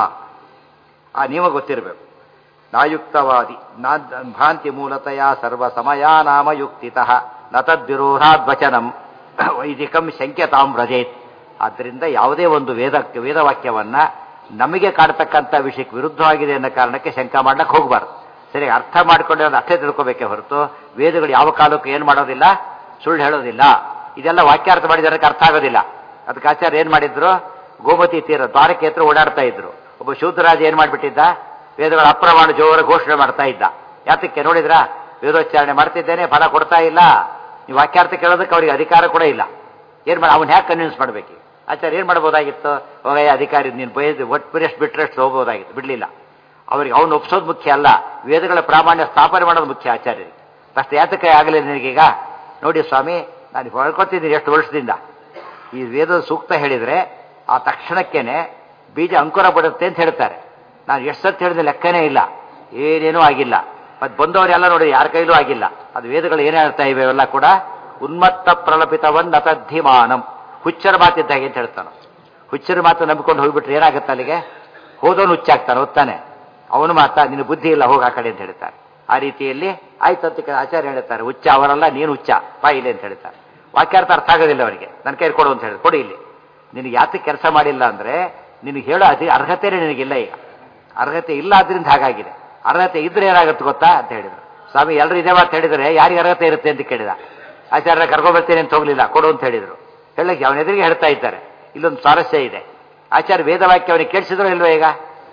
ಆ ನಿಯಮ ಗೊತ್ತಿರಬೇಕು ನಾಯುಕ್ತವಾದಿ ನಾ ಭ್ರಾಂತಿ ಮೂಲತಯ ಸರ್ವ ಸಮಯ ನಾಮ ಯುಕ್ತಿತಃ ನ ತದ್ವಿರೋಧಾದ್ವಚನಂ ವೈದಿಕಂ ಶಂಕ್ಯತಾಂ ವ್ರಜೇತ್ ಆದ್ದರಿಂದ ಯಾವುದೇ ಒಂದು ವೇದಕ್ಕೆ ವೇದವಾಕ್ಯವನ್ನ ನಮಗೆ ಕಾಡ್ತಕ್ಕಂಥ ವಿಷಯಕ್ಕೆ ವಿರುದ್ಧವಾಗಿದೆ ಅನ್ನೋ ಕಾರಣಕ್ಕೆ ಶಂಕ ಮಾಡ್ಲಿಕ್ಕೆ ಹೋಗಬಾರ್ದು ಸರಿ ಅರ್ಥ ಮಾಡ್ಕೊಂಡೆ ಒಂದು ಅರ್ಥೇ ತಿಳ್ಕೋಬೇಕೇ ಹೊರತು ವೇದಗಳು ಯಾವ ಕಾಲಕ್ಕೂ ಏನು ಮಾಡೋದಿಲ್ಲ ಸುಳ್ಳು ಹೇಳೋದಿಲ್ಲ ಇದೆಲ್ಲ ವಾಕ್ಯಾರ್ಥ ಮಾಡಿದಕ್ಕೆ ಅರ್ಥ ಆಗೋದಿಲ್ಲ ಅದಕ್ಕೆ ಆಚಾರ್ಯ ಏನ್ ಮಾಡಿದ್ರು ಗೋಮತಿ ತೀರ ದ್ವಾರಕ್ಕೆ ಹತ್ರ ಓಡಾಡ್ತಾ ಇದ್ರು ಒಬ್ಬ ಶೂದ್ರರಾಜ ಏನ್ ಮಾಡ್ಬಿಟ್ಟಿದ್ದ ವೇದಗಳ ಅಪ್ರಮಾಣ ಜೋರ ಘೋಷಣೆ ಮಾಡ್ತಾ ಇದ್ದ ಯಾತಕ್ಕೆ ನೋಡಿದ್ರ ವೇದೋಚ್ಚಾರಣೆ ಮಾಡ್ತಿದ್ದೇನೆ ಫಲ ಕೊಡ್ತಾ ಇಲ್ಲ ನೀವು ವಾಕ್ಯಾರ್ಥ ಕೇಳೋದಕ್ಕೆ ಅವ್ರಿಗೆ ಅಧಿಕಾರ ಕೂಡ ಇಲ್ಲ ಏನ್ ಮಾಡಿ ಅವ್ನು ಹ್ಯಾಕ್ ಕನ್ವಿನ್ಸ್ ಮಾಡ್ಬೇಕು ಆಚಾರ್ಯ ಏನ್ ಮಾಡ್ಬೋದಾಗಿತ್ತು ಹೋಗಯ್ಯ ಅಧಿಕಾರಿ ನೀನು ಬೈದು ಒಟ್ಟು ಎಷ್ಟು ಬಿಟ್ಟರಷ್ಟು ಹೋಗ್ಬೋದಾಗಿತ್ತು ಬಿಡ್ಲಿಲ್ಲ ಅವ್ರಿಗೆ ಅವ್ನು ಒಪ್ಸೋದು ಮುಖ್ಯ ಅಲ್ಲ ವೇದಗಳ ಪ್ರಾಮಾಣ್ಯ ಸ್ಥಾಪನೆ ಮಾಡೋದು ಮುಖ್ಯ ಆಚಾರ್ಯರಿಗೆ ಫಸ್ಟ್ ಯಾತಕ್ಕೆ ಆಗಲಿಲ್ಲ ನಿನಗೀಗ ನೋಡಿ ಸ್ವಾಮಿ ನಾನು ಹೊಳ್ಕೊತಿದ್ದೀನಿ ಎಷ್ಟು ವರ್ಷದಿಂದ ಈ ವೇದದ ಸೂಕ್ತ ಹೇಳಿದ್ರೆ ಆ ತಕ್ಷಣಕ್ಕೇನೆ ಬೀಜ ಅಂಕುರ ಬಿಡುತ್ತೆ ಅಂತ ಹೇಳ್ತಾರೆ ನಾನು ಎಷ್ಟು ಸತ್ತು ಹೇಳಿದ ಲೆಕ್ಕನೇ ಇಲ್ಲ ಏನೇನೂ ಆಗಿಲ್ಲ ಮತ್ತೆ ಬಂದವರೆಲ್ಲ ನೋಡಿ ಯಾರ ಕೈಲೂ ಆಗಿಲ್ಲ ಅದು ವೇದಗಳು ಏನೇ ಹೇಳ್ತಾ ಇವೆ ಅವೆಲ್ಲ ಕೂಡ ಉನ್ಮತ್ತ ಪ್ರಲಪಿತವನ್ನ ತದ್ಧಿಮಾನಂ ಹುಚ್ಚರ ಮಾತಿದ್ದಾಗೆ ಅಂತ ಹೇಳ್ತಾನೆ ಹುಚ್ಚರ ಮಾತು ನಂಬಿಕೊಂಡು ಹೋಗ್ಬಿಟ್ರೆ ಏನಾಗುತ್ತೆ ಅಲ್ಲಿಗೆ ಹೋದವನು ಹುಚ್ಚಾಗ್ತಾನೆ ಓದ್ತಾನೆ ಅವನು ಮಾತಾ ನಿನ್ನ ಬುದ್ಧಿ ಇಲ್ಲ ಹೋಗ ಆ ಕಡೆ ಅಂತ ಹೇಳ್ತಾರೆ ಆ ರೀತಿಯಲ್ಲಿ ಆಯ್ತು ಅಂತ ಆಚಾರ್ಯ ಹೇಳ್ತಾರೆ ಹುಚ್ಚ ಅವರಲ್ಲ ನೀನು ಹುಚ್ಚ ಬಾ ಇಲ್ಲಿ ಅಂತ ಹೇಳ್ತಾರೆ ವಾಕ್ಯಾರ್ಥ ಅರ್ಥ ಆಗೋದಿಲ್ಲ ಅವರಿಗೆ ನನ್ನ ಕೈ ಕೊಡು ಅಂತ ಹೇಳಿ ಕೊಡಿ ಇಲ್ಲಿ ನಿನಗೆ ಯಾತಕ್ಕೆ ಕೆಲಸ ಮಾಡಿಲ್ಲ ಅಂದ್ರೆ ನಿನಗೆ ಹೇಳೋ ಅತಿ ಅರ್ಹತೆನೇ ನಿನಗಿಲ್ಲ ಈಗ ಅರ್ಹತೆ ಇಲ್ಲ ಆದ್ರಿಂದ ಹಾಗಾಗಿದೆ ಅರ್ಹತೆ ಇದ್ರೆ ಏನಾಗುತ್ತೆ ಗೊತ್ತಾ ಅಂತ ಹೇಳಿದ್ರು ಸ್ವಾಮಿ ಎಲ್ಲರೂ ಇದೇ ಮಾತು ಹೇಳಿದ್ರೆ ಯಾರಿಗೆ ಅರ್ಹತೆ ಇರುತ್ತೆ ಅಂತ ಕೇಳಿದ ಆಚಾರ್ಯ ಕರ್ಕೊಂಡ್ಬರ್ತೇನೆ ಅಂತ ಹೋಗ್ಲಿಲ್ಲ ಕೊಡು ಅಂತ ಹೇಳಿದ್ರು ಹೇಳಕ್ಕೆ ಅವನ ಎದುರಿಗೆ ಹೇಳ್ತಾ ಇದ್ದಾರೆ ಇಲ್ಲೊಂದು ಸ್ವಾರಸ್ಯ ಇದೆ ಆಚಾರ್ಯ ವೇದವಾಕ್ಯ ಅವನಿಗೆ ಕೇಳಿಸಿದ್ರು ಇಲ್ವೋ ಈಗ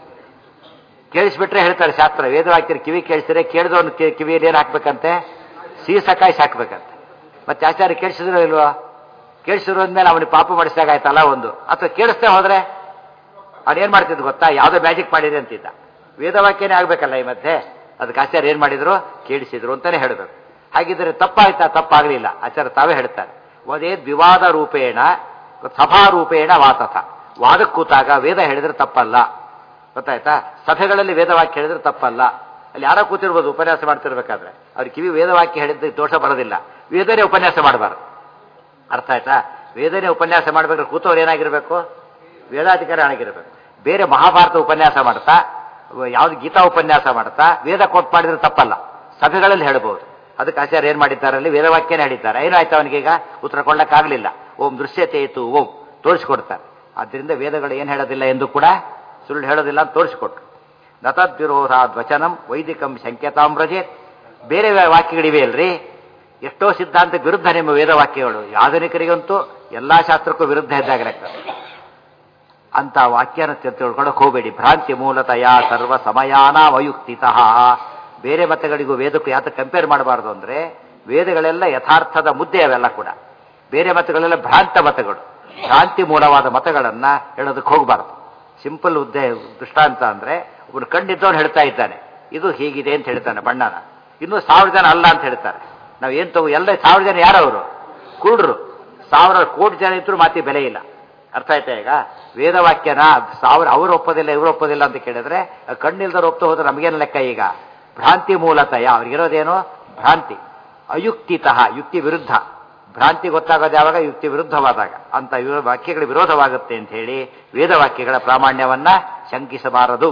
ಕೇಳಿಸ್ಬಿಟ್ರೆ ಹೇಳ್ತಾರೆ ಶಾಸ್ತ್ರ ವೇದವಾಕ್ಯರು ಕಿವಿ ಕೇಳಿಸಿದ್ರೆ ಕೇಳಿದವನು ಕಿವಿಯಲ್ಲಿ ಏನು ಹಾಕ್ಬೇಕಂತೆ ಸೀಸಕಾಯಿಸಿ ಹಾಕ್ಬೇಕಂತೆ ಮತ್ತೆ ಆಚಾರ್ಯ ಕೇಳಿಸಿದ್ರು ಇಲ್ವೋ ಕೇಳಿಸಿದ್ರು ಅಂದ್ಮೇಲೆ ಅವನಿಗೆ ಪಾಪ ಮಾಡಿಸಿದಾಗ ಆಯ್ತಲ್ಲ ಒಂದು ಅಥವಾ ಕೇಳಿಸ್ತೇ ಹೋದ್ರೆ ಅವ್ನು ಏನ್ ಮಾಡ್ತಿದ್ದು ಗೊತ್ತಾ ಯಾವುದೋ ಮ್ಯಾಜಿಕ್ ಮಾಡಿದೆ ಅಂತಿದ್ದ ವೇದವಾಕ್ಯನೇ ಆಗ್ಬೇಕಲ್ಲ ಈ ಮಧ್ಯೆ ಅದಕ್ಕೆ ಆಚಾರ್ಯ ಏನ್ ಮಾಡಿದ್ರು ಕೇಳಿಸಿದ್ರು ಅಂತಾನೆ ಹೇಳಬೇಕು ಹಾಗಿದ್ರೆ ತಪ್ಪಾಯ್ತಾ ತಪ್ಪಾಗಲಿಲ್ಲ ಆಚಾರ್ಯ ತಾವೇ ಹೇಳ್ತಾರೆ ಅದೇ ವಿವಾದ ರೂಪೇಣ ಸಭಾರೂಪೇಣ ವಾತಥ ವಾದಕ್ಕೆ ಕೂತಾಗ ವೇದ ಹೇಳಿದ್ರೆ ತಪ್ಪಲ್ಲ ಗೊತ್ತಾಯ್ತಾ ಸಭೆಗಳಲ್ಲಿ ವೇದವಾಕ್ಯ ಹೇಳಿದ್ರೆ ತಪ್ಪಲ್ಲ ಅಲ್ಲಿ ಯಾರೋ ಕೂತಿರ್ಬೋದು ಉಪನ್ಯಾಸ ಮಾಡ್ತಿರ್ಬೇಕಾದ್ರೆ ಅವ್ರ ಕಿವಿ ವೇದವಾಕ್ಯ ಹೇಳಿದ್ರೆ ದೋಷ ಬರೋದಿಲ್ಲ ವೇದನೆ ಉಪನ್ಯಾಸ ಮಾಡಬಾರ್ದು ಅರ್ಥ ಆಯ್ತಾ ವೇದನೆ ಉಪನ್ಯಾಸ ಮಾಡ್ಬೇಕಾದ್ರೆ ಕೂತವ್ರು ಏನಾಗಿರ್ಬೇಕು ವೇದಾಧಿಕಾರಿ ಆಗಿರ್ಬೇಕು ಬೇರೆ ಮಹಾಭಾರತ ಉಪನ್ಯಾಸ ಮಾಡ್ತಾ ಯಾವ್ದು ಗೀತಾ ಉಪನ್ಯಾಸ ಮಾಡ್ತಾ ವೇದ ಕೊಟ್ಟು ಮಾಡಿದ್ರೆ ತಪ್ಪಲ್ಲ ಸಭೆಗಳಲ್ಲಿ ಹೇಳ್ಬೋದು ಅದಕ್ಕೆ ಆಚಾರ್ಯ ಏನ್ ಮಾಡಿದ್ದಾರೆ ಅಲ್ಲಿ ವೇದವಾಕ್ಯನೇ ಹೇಳಿದ್ದಾರೆ ಏನಾಯ್ತು ಅವನಿಗೀಗ ಉತ್ತರ ಕೊಡ್ಲಕ್ಕಾಗಲಿಲ್ಲ ಓಂ ದೃಶ್ಯತೆ ಇತ್ತು ಓಂ ತೋರಿಸ್ಕೊಡ್ತಾರೆ ಆದ್ದರಿಂದ ವೇದಗಳು ಏನು ಹೇಳೋದಿಲ್ಲ ಎಂದು ಕೂಡ ಸುಳ್ಳು ಹೇಳೋದಿಲ್ಲ ಅಂತ ತೋರಿಸಿಕೊಟ್ರು ನತದ್ವಿರೋಧಾದ್ ವಚನಂ ವೈದಿಕಂ ಶಂಕ್ಯತಾಂ ವ್ರಜೇತ್ ಬೇರೆ ವಾಕ್ಯಗಳಿವೆ ಅಲ್ರಿ ಎಷ್ಟೋ ಸಿದ್ಧಾಂತಕ್ಕೆ ವಿರುದ್ಧ ನಿಮ್ಮ ವೇದವಾಕ್ಯಗಳು ಆಧುನಿಕರಿಗಂತೂ ಎಲ್ಲಾ ಶಾಸ್ತ್ರಕ್ಕೂ ವಿರುದ್ಧ ಇದ್ದಾಗ ಲೆಕ್ಕ ಅಂತ ವಾಕ್ಯನ ತಿಳ್ಕೊಳಕ್ ಹೋಗಬೇಡಿ ಭ್ರಾಂತಿ ಮೂಲತಯ ಸರ್ವ ಸಮಯಾನ ವಯುಕ್ತಿತಃ ಬೇರೆ ಮತಗಳಿಗೂ ವೇದಕ್ಕೂ ಯಾತ ಕಂಪೇರ್ ಮಾಡಬಾರ್ದು ಅಂದ್ರೆ ವೇದಗಳೆಲ್ಲ ಯಥಾರ್ಥದ ಮುದ್ದೆ ಅವೆಲ್ಲ ಕೂಡ ಬೇರೆ ಮತಗಳೆಲ್ಲ ಭ್ರಾಂತ ಮತಗಳು ಭ್ರಾಂತಿ ಮೂಲವಾದ ಮತಗಳನ್ನ ಹೇಳೋದಕ್ಕೆ ಹೋಗಬಾರ್ದು ಸಿಂಪಲ್ ಉದ್ದೆ ದೃಷ್ಟಾಂತ ಅಂದ್ರೆ ಒಬ್ಬನು ಕಂಡಿದ್ದವನು ಹೇಳ್ತಾ ಇದ್ದಾನೆ ಇದು ಹೀಗಿದೆ ಅಂತ ಹೇಳ್ತಾನೆ ಬಣ್ಣನ ಇನ್ನು ಸಾವಿರ ಜನ ಅಲ್ಲ ಅಂತ ಹೇಳ್ತಾರೆ ನಾವು ಏನು ತಗೋ ಎಲ್ಲ ಸಾವಿರ ಜನ ಯಾರವರು ಕುರುಡ್ರು ಸಾವಿರ ಕೋಟಿ ಜನ ಇದ್ರು ಮಾತಿ ಬೆಲೆ ಇಲ್ಲ ಅರ್ಥ ಆಯ್ತಾ ಈಗ ವೇದವಾಕ್ಯನ ಸಾವಿರ ಅವ್ರು ಒಪ್ಪೋದಿಲ್ಲ ಇವ್ರು ಒಪ್ಪೋದಿಲ್ಲ ಅಂತ ಕೇಳಿದ್ರೆ ಕಣ್ಣಿಲ್ದವ್ರು ಒಪ್ತಾ ಹೋದ್ರೆ ನಮಗೇನು ಲೆಕ್ಕ ಈಗ ಭ್ರಾಂತಿ ಮೂಲತಯ ಅವ್ರಿಗಿರೋದೇನು ಭ್ರಾಂತಿ ಅಯುಕ್ತಿತಃ ಯುಕ್ತಿ ವಿರುದ್ಧ ಭ್ರಾಂತಿ ಗೊತ್ತಾಗೋದು ಯಾವಾಗ ಯುಕ್ತಿ ವಿರುದ್ಧವಾದಾಗ ಅಂತ ಇವ ವಾಕ್ಯಗಳ ವಿರೋಧವಾಗುತ್ತೆ ಅಂತ ಹೇಳಿ ವೇದವಾಕ್ಯಗಳ ಪ್ರಾಮಾಣ್ಯವನ್ನ ಶಂಕಿಸಬಾರದು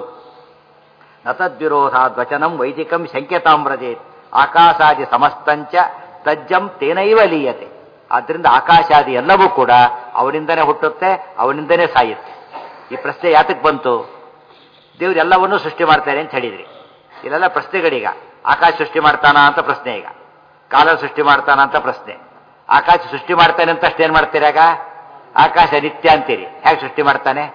ನತದ್ವಿರೋಧಾದ್ ವಚನಂ ವೈದಿಕಂ ಶಂಕ್ಯತಾಮ್ರಜೇತ್ ಆಕಾಶಾದಿ ಸಮಸ್ತಂಚ ತಜ್ಜಂ ತೇನೈವ ಲೀಯತೆ ಆದ್ರಿಂದ ಆಕಾಶಾದಿ ಎಲ್ಲವೂ ಕೂಡ ಅವನಿಂದನೇ ಹುಟ್ಟುತ್ತೆ ಅವನಿಂದನೇ ಸಾಯುತ್ತೆ ಈ ಪ್ರಶ್ನೆ ಯಾತಕ್ಕೆ ಬಂತು ದೇವ್ರು ಎಲ್ಲವನ್ನೂ ಸೃಷ್ಟಿ ಮಾಡ್ತಾನೆ ಅಂತ ಹೇಳಿದ್ರಿ ಇಲ್ಲೆಲ್ಲ ಪ್ರಶ್ನೆಗಳೀಗ ಆಕಾಶ ಸೃಷ್ಟಿ ಮಾಡ್ತಾನ ಅಂತ ಪ್ರಶ್ನೆ ಈಗ ಕಾಲ ಸೃಷ್ಟಿ ಮಾಡ್ತಾನ ಅಂತ ಪ್ರಶ್ನೆ ಆಕಾಶ ಸೃಷ್ಟಿ ಮಾಡ್ತಾನೆ ಅಂತ ಅಷ್ಟೇನ್ ಮಾಡ್ತೀರಾಗ ಆಕಾಶ ನಿತ್ಯ ಅಂತೀರಿ ಹೇಗೆ ಸೃಷ್ಟಿ ಮಾಡ್ತಾನೆ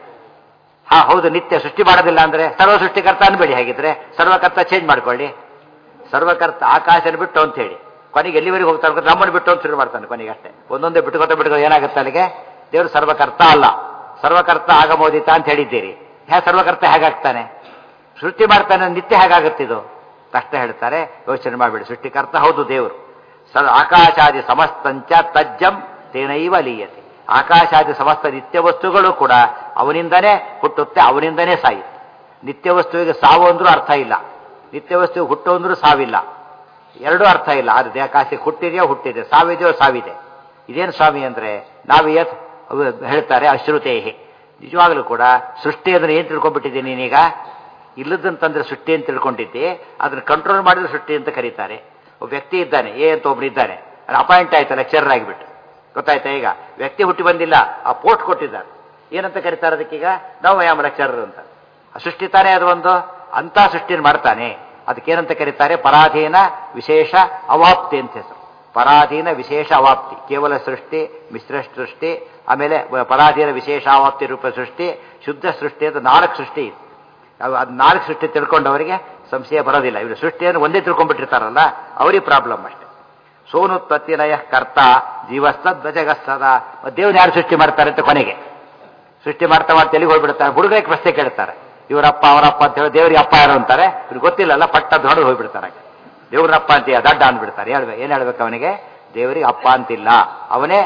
ಹಾ ಹೌದು ನಿತ್ಯ ಸೃಷ್ಟಿ ಮಾಡೋದಿಲ್ಲ ಅಂದ್ರೆ ಸರ್ವ ಸೃಷ್ಟಿಕರ್ತ ಅನ್ಬೇಡಿ ಹಾಗಿದ್ರೆ ಸರ್ವಕರ್ತ ಚೇಂಜ್ ಮಾಡ್ಕೊಳ್ಳಿ ಸರ್ವಕರ್ತ ಆಕಾಶನ ಬಿಟ್ಟು ಅಂತ ಹೇಳಿ ಕೊನೆಗೆ ಎಲ್ಲಿವರೆಗೆ ಹೋಗ್ತಾ ಇರ್ಬೇಕು ನಮ್ಮನ್ನು ಬಿಟ್ಟು ಅಂತ ಶುರು ಮಾಡ್ತಾನೆ ಕೊನೆಗೆ ಅಷ್ಟೇ ಒಂದೊಂದೇ ಬಿಟ್ಕೋತ ಬಿಟ್ಕೋ ಏನಾಗುತ್ತೆ ಅಲ್ಲಿಗೆ ದೇವರು ಸರ್ವಕರ್ತ ಅಲ್ಲ ಸರ್ವಕರ್ತ ಆಗಮೋದಿತ ಅಂತ ಹೇಳಿದ್ದೀರಿ ಹ್ಯಾ ಸರ್ವಕರ್ತ ಹೇಗಾಗ್ತಾನೆ ಸೃಷ್ಟಿ ಮಾಡ್ತಾನೆ ನಿತ್ಯ ಹೇಗಾಗುತ್ತಿದು ಕಷ್ಟ ಹೇಳ್ತಾರೆ ಯೋಚನೆ ಮಾಡಬೇಡಿ ಸೃಷ್ಟಿಕರ್ತ ಹೌದು ದೇವರು ಸರ್ ಆಕಾಶಾದಿ ಸಮಸ್ತಂಚ ತಜ್ಜಂ ತೇನೈವ ಲೀಯತೆ ಆಕಾಶಾದಿ ಸಮಸ್ತ ನಿತ್ಯ ವಸ್ತುಗಳು ಕೂಡ ಅವನಿಂದನೇ ಹುಟ್ಟುತ್ತೆ ಅವನಿಂದನೇ ಸಾಯುತ್ತೆ ನಿತ್ಯ ವಸ್ತುವಿಗೆ ಸಾವು ಅಂದ್ರೂ ಅರ್ಥ ಇಲ್ಲ ನಿತ್ಯ ವಸ್ತುವಿಗೆ ಹುಟ್ಟು ಅಂದ್ರೂ ಸಾವಿಲ್ಲ ಎರಡೂ ಅರ್ಥ ಇಲ್ಲ ಅದು ಆಕಾಶಕ್ಕೆ ಹುಟ್ಟಿದೆಯೋ ಹುಟ್ಟಿದೆ ಸಾವಿದೆಯೋ ಸಾವಿದೆ ಇದೇನು ಸ್ವಾಮಿ ಅಂದ್ರೆ ನಾವು ಯತ್ ಹೇಳ್ತಾರೆ ಅಶ್ರುತೇಹಿ ನಿಜವಾಗಲೂ ಕೂಡ ಸೃಷ್ಟಿ ಅಂದ್ರೆ ಏನ್ ತಿಳ್ಕೊಂಡ್ಬಿಟ್ಟಿದ್ದೀನಿ ನೀನೀಗ ಇಲ್ಲದಂತಂದ್ರೆ ಸೃಷ್ಟಿ ಅಂತ ತಿಳ್ಕೊಂಡಿದ್ದೆ ಅದನ್ನ ಕಂಟ್ರೋಲ್ ಮಾಡಿದ್ರೆ ಸೃಷ್ಟಿ ಅಂತ ಕರೀತಾರೆ ಒಬ್ಬ ವ್ಯಕ್ತಿ ಇದ್ದಾನೆ ಎ ಅಂತ ಒಬ್ರು ಇದ್ದಾನೆ ಅಪಾಯಿಂಟ್ ಆಯ್ತು ಲೆಕ್ಚರರ್ ಆಗಿಬಿಟ್ಟು ಗೊತ್ತಾಯ್ತಾ ಈಗ ವ್ಯಕ್ತಿ ಹುಟ್ಟಿ ಬಂದಿಲ್ಲ ಆ ಪೋಸ್ಟ್ ಕೊಟ್ಟಿದ್ದಾರೆ ಏನಂತ ಕರೀತಾರೆ ಅದಕ್ಕೀಗ ನಾವು ಯಾಮ ಲೆಕ್ಚರರ್ ಅಂತ ಸೃಷ್ಟಿ ತಾನೇ ಅದು ಒಂದು ಅಂತ ಸೃಷ್ಟಿಯನ್ನು ಮಾಡ್ತಾನೆ ಅದಕ್ಕೇನಂತ ಕರೀತಾರೆ ಪರಾಧೀನ ವಿಶೇಷ ಅವಾಪ್ತಿ ಅಂತ ಹೆಸರು ಪರಾಧೀನ ವಿಶೇಷ ಅವಾಪ್ತಿ ಕೇವಲ ಸೃಷ್ಟಿ ಮಿಶ್ರ ಸೃಷ್ಟಿ ಆಮೇಲೆ ಪರಾಧೀನ ವಿಶೇಷ ಅವಾಪ್ತಿ ರೂಪ ಸೃಷ್ಟಿ ಶುದ್ಧ ಸೃಷ್ಟಿ ಅಂತ ನಾಲ್ಕು ಸೃಷ್ಟಿ ಇದೆ ಅದು ನಾಲ್ಕು ಸೃಷ್ಟಿ ತಿಳ್ಕೊಂಡವರಿಗೆ ಸಂಶಯ ಬರೋದಿಲ್ಲ ಇವರು ಸೃಷ್ಟಿಯನ್ನು ಒಂದೇ ತಿಳ್ಕೊಂಡ್ಬಿಟ್ಟಿರ್ತಾರಲ್ಲ ಅವರಿಗೆ ಪ್ರಾಬ್ಲಮ್ ಅಷ್ಟೇ ಸೋನುತ್ಪತ್ತಿ ಲಯ ಕರ್ತ ಜೀವಸ್ತದ್ ಧ್ವಜಗಸ್ತದ ದೇವ್ರು ಯಾರು ಸೃಷ್ಟಿ ಮಾಡ್ತಾರೆ ಅಂತ ಕೊನೆಗೆ ಸೃಷ್ಟಿ ಮಾಡ್ತಾ ಮಾಡ್ತಾ ಎಲ್ಲಿಗೆ ಹೋಗ್ಬಿಡ್ತಾರೆ ಹುಡುಗರಿಗೆ ಪ್ರಶ್ನೆ ಕೇಳ್ತಾರೆ ಇವರಪ್ಪ ಅವರಪ್ಪ ಅಂತ ಹೇಳಿ ದೇವ್ರಿಗೆ ಅಪ್ಪ ಯಾರು ಅಂತಾರೆ ಇವ್ರಿಗೆ ಗೊತ್ತಿಲ್ಲಲ್ಲ ಪಟ್ಟ ದೊಡ್ಡ ಹೋಗ್ಬಿಡ್ತಾರೆ ದೇವ್ರಪ್ಪ ಅಂತೀಯ ದಡ್ಡ ಅಂದ್ಬಿಡ್ತಾರೆ ಹೇಳ್ಬೇಕು ಏನ್ ಹೇಳ್ಬೇಕು ಅವನಿಗೆ ದೇವರಿಗೆ ಅಪ್ಪ ಅಂತಿಲ್ಲ ಅವನೇ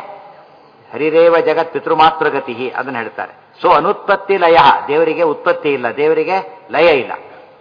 ಹರಿರೇವ ಜಗತ್ ಪಿತೃಮಾತೃಗತಿ ಅದನ್ನ ಹೇಳ್ತಾರೆ ಸೊ ಅನುತ್ಪತ್ತಿ ಲಯ ದೇವರಿಗೆ ಉತ್ಪತ್ತಿ ಇಲ್ಲ ದೇವರಿಗೆ ಲಯ ಇಲ್ಲ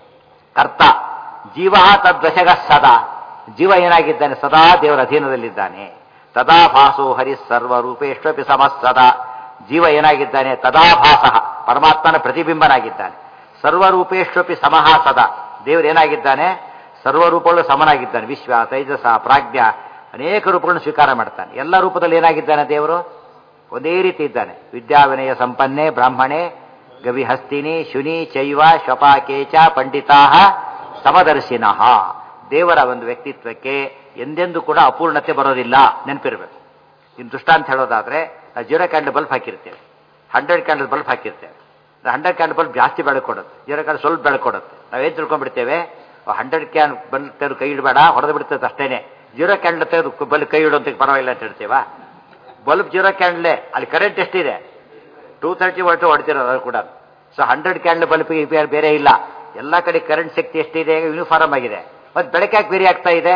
ಕರ್ತ ಜೀವ ತದ್ವಶಗ ಸದಾ ಜೀವ ಏನಾಗಿದ್ದಾನೆ ಸದಾ ದೇವರ ಅಧೀನದಲ್ಲಿದ್ದಾನೆ ತದಾ ಭಾಸೋ ಹರಿ ಸರ್ವರೂಪೇಶ್ವಪಿ ಸಮಸ್ಸದಾ ಜೀವ ಏನಾಗಿದ್ದಾನೆ ತದಾಭಾಸ ಪರಮಾತ್ಮನ ಪ್ರತಿಬಿಂಬನಾಗಿದ್ದಾನೆ ಸರ್ವರೂಪೇಶ್ವಪಿ ಸಮಃ ಸದಾ ದೇವರು ಏನಾಗಿದ್ದಾನೆ ಸರ್ವರೂಪಗಳು ಸಮನಾಗಿದ್ದಾನೆ ವಿಶ್ವ ತೈಜಸ ಪ್ರಾಜ್ಞ ಅನೇಕ ರೂಪಗಳನ್ನು ಸ್ವೀಕಾರ ಮಾಡ್ತಾನೆ ಎಲ್ಲ ರೂಪದಲ್ಲಿ ಏನಾಗಿದ್ದಾನೆ ದೇವರು ಒಂದೇ ರೀತಿ ಇದ್ದಾನೆ ವಿದ್ಯಾವಿನಯ ಸಂಪನ್ನೆ ಬ್ರಾಹ್ಮಣೆ ಗವಿಹಸ್ತಿನಿ ಶುನಿ ಚೈವ ಶಪಾಕೇಚ ಪಂಡಿತಾ ಸಮದರ್ಶಿನಃ ದೇವರ ಒಂದು ವ್ಯಕ್ತಿತ್ವಕ್ಕೆ ಎಂದೆಂದೂ ಕೂಡ ಅಪೂರ್ಣತೆ ಬರೋದಿಲ್ಲ ನೆನಪಿರ್ಬೇಕು ಇನ್ನು ದೃಷ್ಟಾಂತ ಹೇಳೋದಾದ್ರೆ ಜೀರೋ ಕ್ಯಾಂಡಲ್ ಬಲ್ಬ್ ಹಾಕಿರ್ತೇವೆ ಹಂಡ್ರೆಡ್ ಕ್ಯಾಂಡಲ್ ಬಲ್ಬ್ ಹಾಕಿರ್ತೇವೆ ಹಂಡ್ರೆಡ್ ಕ್ಯಾಂಡಲ್ ಬಲ್ಬ್ ಜಾಸ್ತಿ ಬೆಳಕೊಡುತ್ತೆ ಜೀರೋ ಕ್ಯಾಂಡಲ್ ಸ್ವಲ್ಪ ಬೆಳಕೊಡುತ್ತೆ ನಾವೇನು ತಿಳ್ಕೊಂಡ್ಬಿಡ್ತೇವೆ ಹಂಡ್ರೆಡ್ ಕ್ಯಾನ್ ಬಲ್ಬ್ ತೆಗೆದು ಕೈ ಇಡಬೇಡ ಹೊಡೆದು ಬಿಡ್ತದೆ ಅಷ್ಟೇನೆ ಜೀರೋ ಕ್ಯಾಂಡಲ್ ತೆಗೆದು ಬಲ್ಬ್ ಕೈ ಇಡೋಂತ ಪರವಾಗಿಲ್ಲ ಅಂತ ಹೇಳ್ತೇವಾ ಬಲ್ಬ್ ಜೀರೋ ಕ್ಯಾಂಡಲೇ ಅಲ್ಲಿ ಕರೆಂಟ್ ಎಷ್ಟಿದೆ ಟೂ ತರ್ಟಿ ವೋಲ್ಟ್ ಹೊಡ್ತಿರೋದು ಅದು ಕೂಡ ಸೊ ಹಂಡ್ರೆಡ್ ಕ್ಯಾಂಡಲ್ ಬಲ್ಬ್ಗೆ ಬೇರೆ ಇಲ್ಲ ಎಲ್ಲ ಕಡೆ ಕರೆಂಟ್ ಶಕ್ತಿ ಎಷ್ಟಿದೆ ಯೂನಿಫಾರ್ಮ್ ಆಗಿದೆ ಮತ್ತೆ ಬೆಳಕೆ ಯಾಕೆ ಬೇರೆ ಆಗ್ತಾ ಇದೆ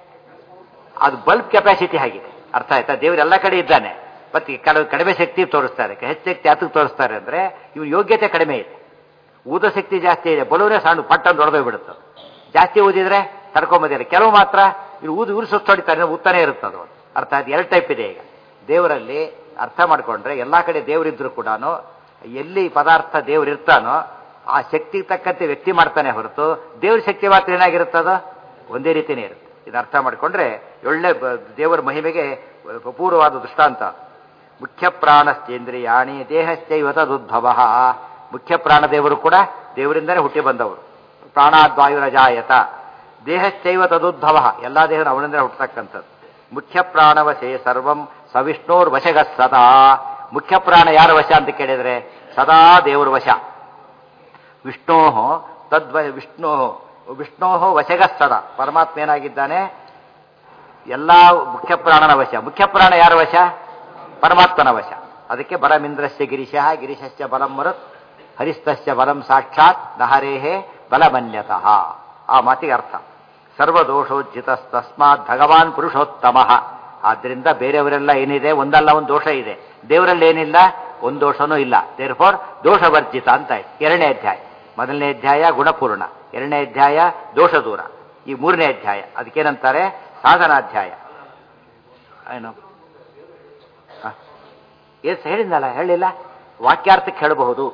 ಅದು ಬಲ್ಬ್ ಕೆಪಾಸಿಟಿ ಆಗಿದೆ ಅರ್ಥ ಆಯ್ತಾ ದೇವರು ಎಲ್ಲ ಕಡೆ ಇದ್ದಾನೆ ಮತ್ತೆ ಕೆಲವು ಕಡಿಮೆ ಶಕ್ತಿ ತೋರಿಸ್ತಾರೆ ಹೆಚ್ಚು ಶಕ್ತಿ ಯಾತಕ್ಕೆ ತೋರಿಸ್ತಾರೆ ಅಂದ್ರೆ ಇವ್ರ ಯೋಗ್ಯತೆ ಕಡಿಮೆ ಇದೆ ಊದ ಶಕ್ತಿ ಜಾಸ್ತಿ ಇದೆ ಬಲೂನೇ ಸಣ್ಣ ಪಟ್ಟಂದು ಹೊಡೆದೋಗ್ಬಿಡುತ್ತೆ ಜಾಸ್ತಿ ಊದಿದ್ರೆ ತಡ್ಕೊಂಬೋದಿಲ್ಲ ಕೆಲವು ಮಾತ್ರ ಇವ್ರು ಊದು ಇವ್ರು ಸುತ್ತ ಹೊಡಿತಾರೆ ಊತಾನೆ ಇರುತ್ತೆ ಅದು ಅರ್ಥ ಆಯ್ತು ಎರಡು ಟೈಪ್ ಇದೆ ಈಗ ದೇವರಲ್ಲಿ ಅರ್ಥ ಮಾಡ್ಕೊಂಡ್ರೆ ಎಲ್ಲಾ ಕಡೆ ದೇವರಿದ್ರು ಕೂಡ ಎಲ್ಲಿ ಪದಾರ್ಥ ದೇವ್ರು ಇರ್ತಾನೋ ಆ ಶಕ್ತಿಗೆ ತಕ್ಕಂತೆ ವ್ಯಕ್ತಿ ಮಾಡ್ತಾನೆ ಹೊರತು ದೇವ್ರ ಶಕ್ತಿ ಮಾತ್ರ ಏನಾಗಿರುತ್ತದ ಒಂದೇ ರೀತಿನೇ ಇರುತ್ತೆ ಇದು ಅರ್ಥ ಮಾಡಿಕೊಂಡ್ರೆ ಒಳ್ಳೆ ದೇವರ ಮಹಿಮೆಗೆ ಅಪೂರ್ವವಾದ ದೃಷ್ಟಾಂತ ಮುಖ್ಯ ಪ್ರಾಣಶ್ಚೇಂದ್ರಿಯಾಣಿ ದೇಹಶ್ಚೈವ ತದುದ್ಭವ ಮುಖ್ಯ ಪ್ರಾಣ ದೇವರು ಕೂಡ ದೇವರಿಂದಲೇ ಹುಟ್ಟಿ ಬಂದವರು ಪ್ರಾಣಾದ್ವಾಯುರಜಾಯತ ದೇಹಶ್ಚೈವ ತದುದ್ಭವ ಎಲ್ಲ ದೇಹನ ಅವನಿಂದಲೇ ಹುಟ್ಟತಕ್ಕಂಥದ್ದು ಮುಖ್ಯ ಪ್ರಾಣವಶೇ ಸರ್ವಂ ಸವಿಷ್ಣೋರ್ ವಶಗ ಸದಾ ಮುಖ್ಯ ಪ್ರಾಣ ಯಾರ ವಶ ಅಂತ ಕೇಳಿದ್ರೆ ಸದಾ ದೇವರ ವಶ ವಿಷ್ಣೋ ತದ್ವ ವಿಷ್ಣು ವಿಷ್ಣೋ ವಶಗ ಸದಾ ಪರಮಾತ್ಮ ಏನಾಗಿದ್ದಾನೆ ಎಲ್ಲಾ ಮುಖ್ಯ ಪ್ರಾಣನ ವಶ ಮುಖ್ಯ ಪ್ರಾಣ ಯಾರ ವಶ ಪರಮಾತ್ಮನ ವಶ ಅದಕ್ಕೆ ಬಲಮಿಂದ್ರಸ್ಯ ಗಿರಿಶಃ ಗಿರಿಶಸ್ಯ ಬಲಂ ಮರುತ್ ಹರಿಸ್ತಸ್ಯ ಬಲಂ ಸಾಕ್ಷಾತ್ ನಹರೇಹೇ ಬಲಮನ್ಯತಃ ಆ ಮಾತಿಗೆ ಅರ್ಥ ಸರ್ವದೋಷೋಜ್ಜಿತ ತಸ್ಮಾತ್ ಭಗವಾನ್ ಪುರುಷೋತ್ತಮ ಆದ್ರಿಂದ ಬೇರೆಯವರೆಲ್ಲ ಏನಿದೆ ಒಂದಲ್ಲ ಒಂದು ದೋಷ ಇದೆ ದೇವರಲ್ಲಿ ಏನಿಲ್ಲ ಒಂದು ದೋಷನೂ ಇಲ್ಲ ದೇರ್ ಫಾರ್ ದೋಷವರ್ಜಿತ ಅಂತ ಆಯ್ತು ಎರಡನೇ ಅಧ್ಯಾಯ ಮೊದಲನೇ ಅಧ್ಯಾಯ ಗುಣಪೂರ್ಣ ಎರಡನೇ ಅಧ್ಯಾಯ ದೋಷ ದೂರ ಈ ಮೂರನೇ ಅಧ್ಯಾಯ ಅದಕ್ಕೇನಂತಾರೆ ಸಾಧನಾಧ್ಯಾಯ ಏನು ಎಸ್ ಹೇಳಿದ್ನಲ್ಲ ಹೇಳಿಲ್ಲ ವಾಕ್ಯಾರ್ಥಕ್ಕೆ ಹೇಳಬಹುದು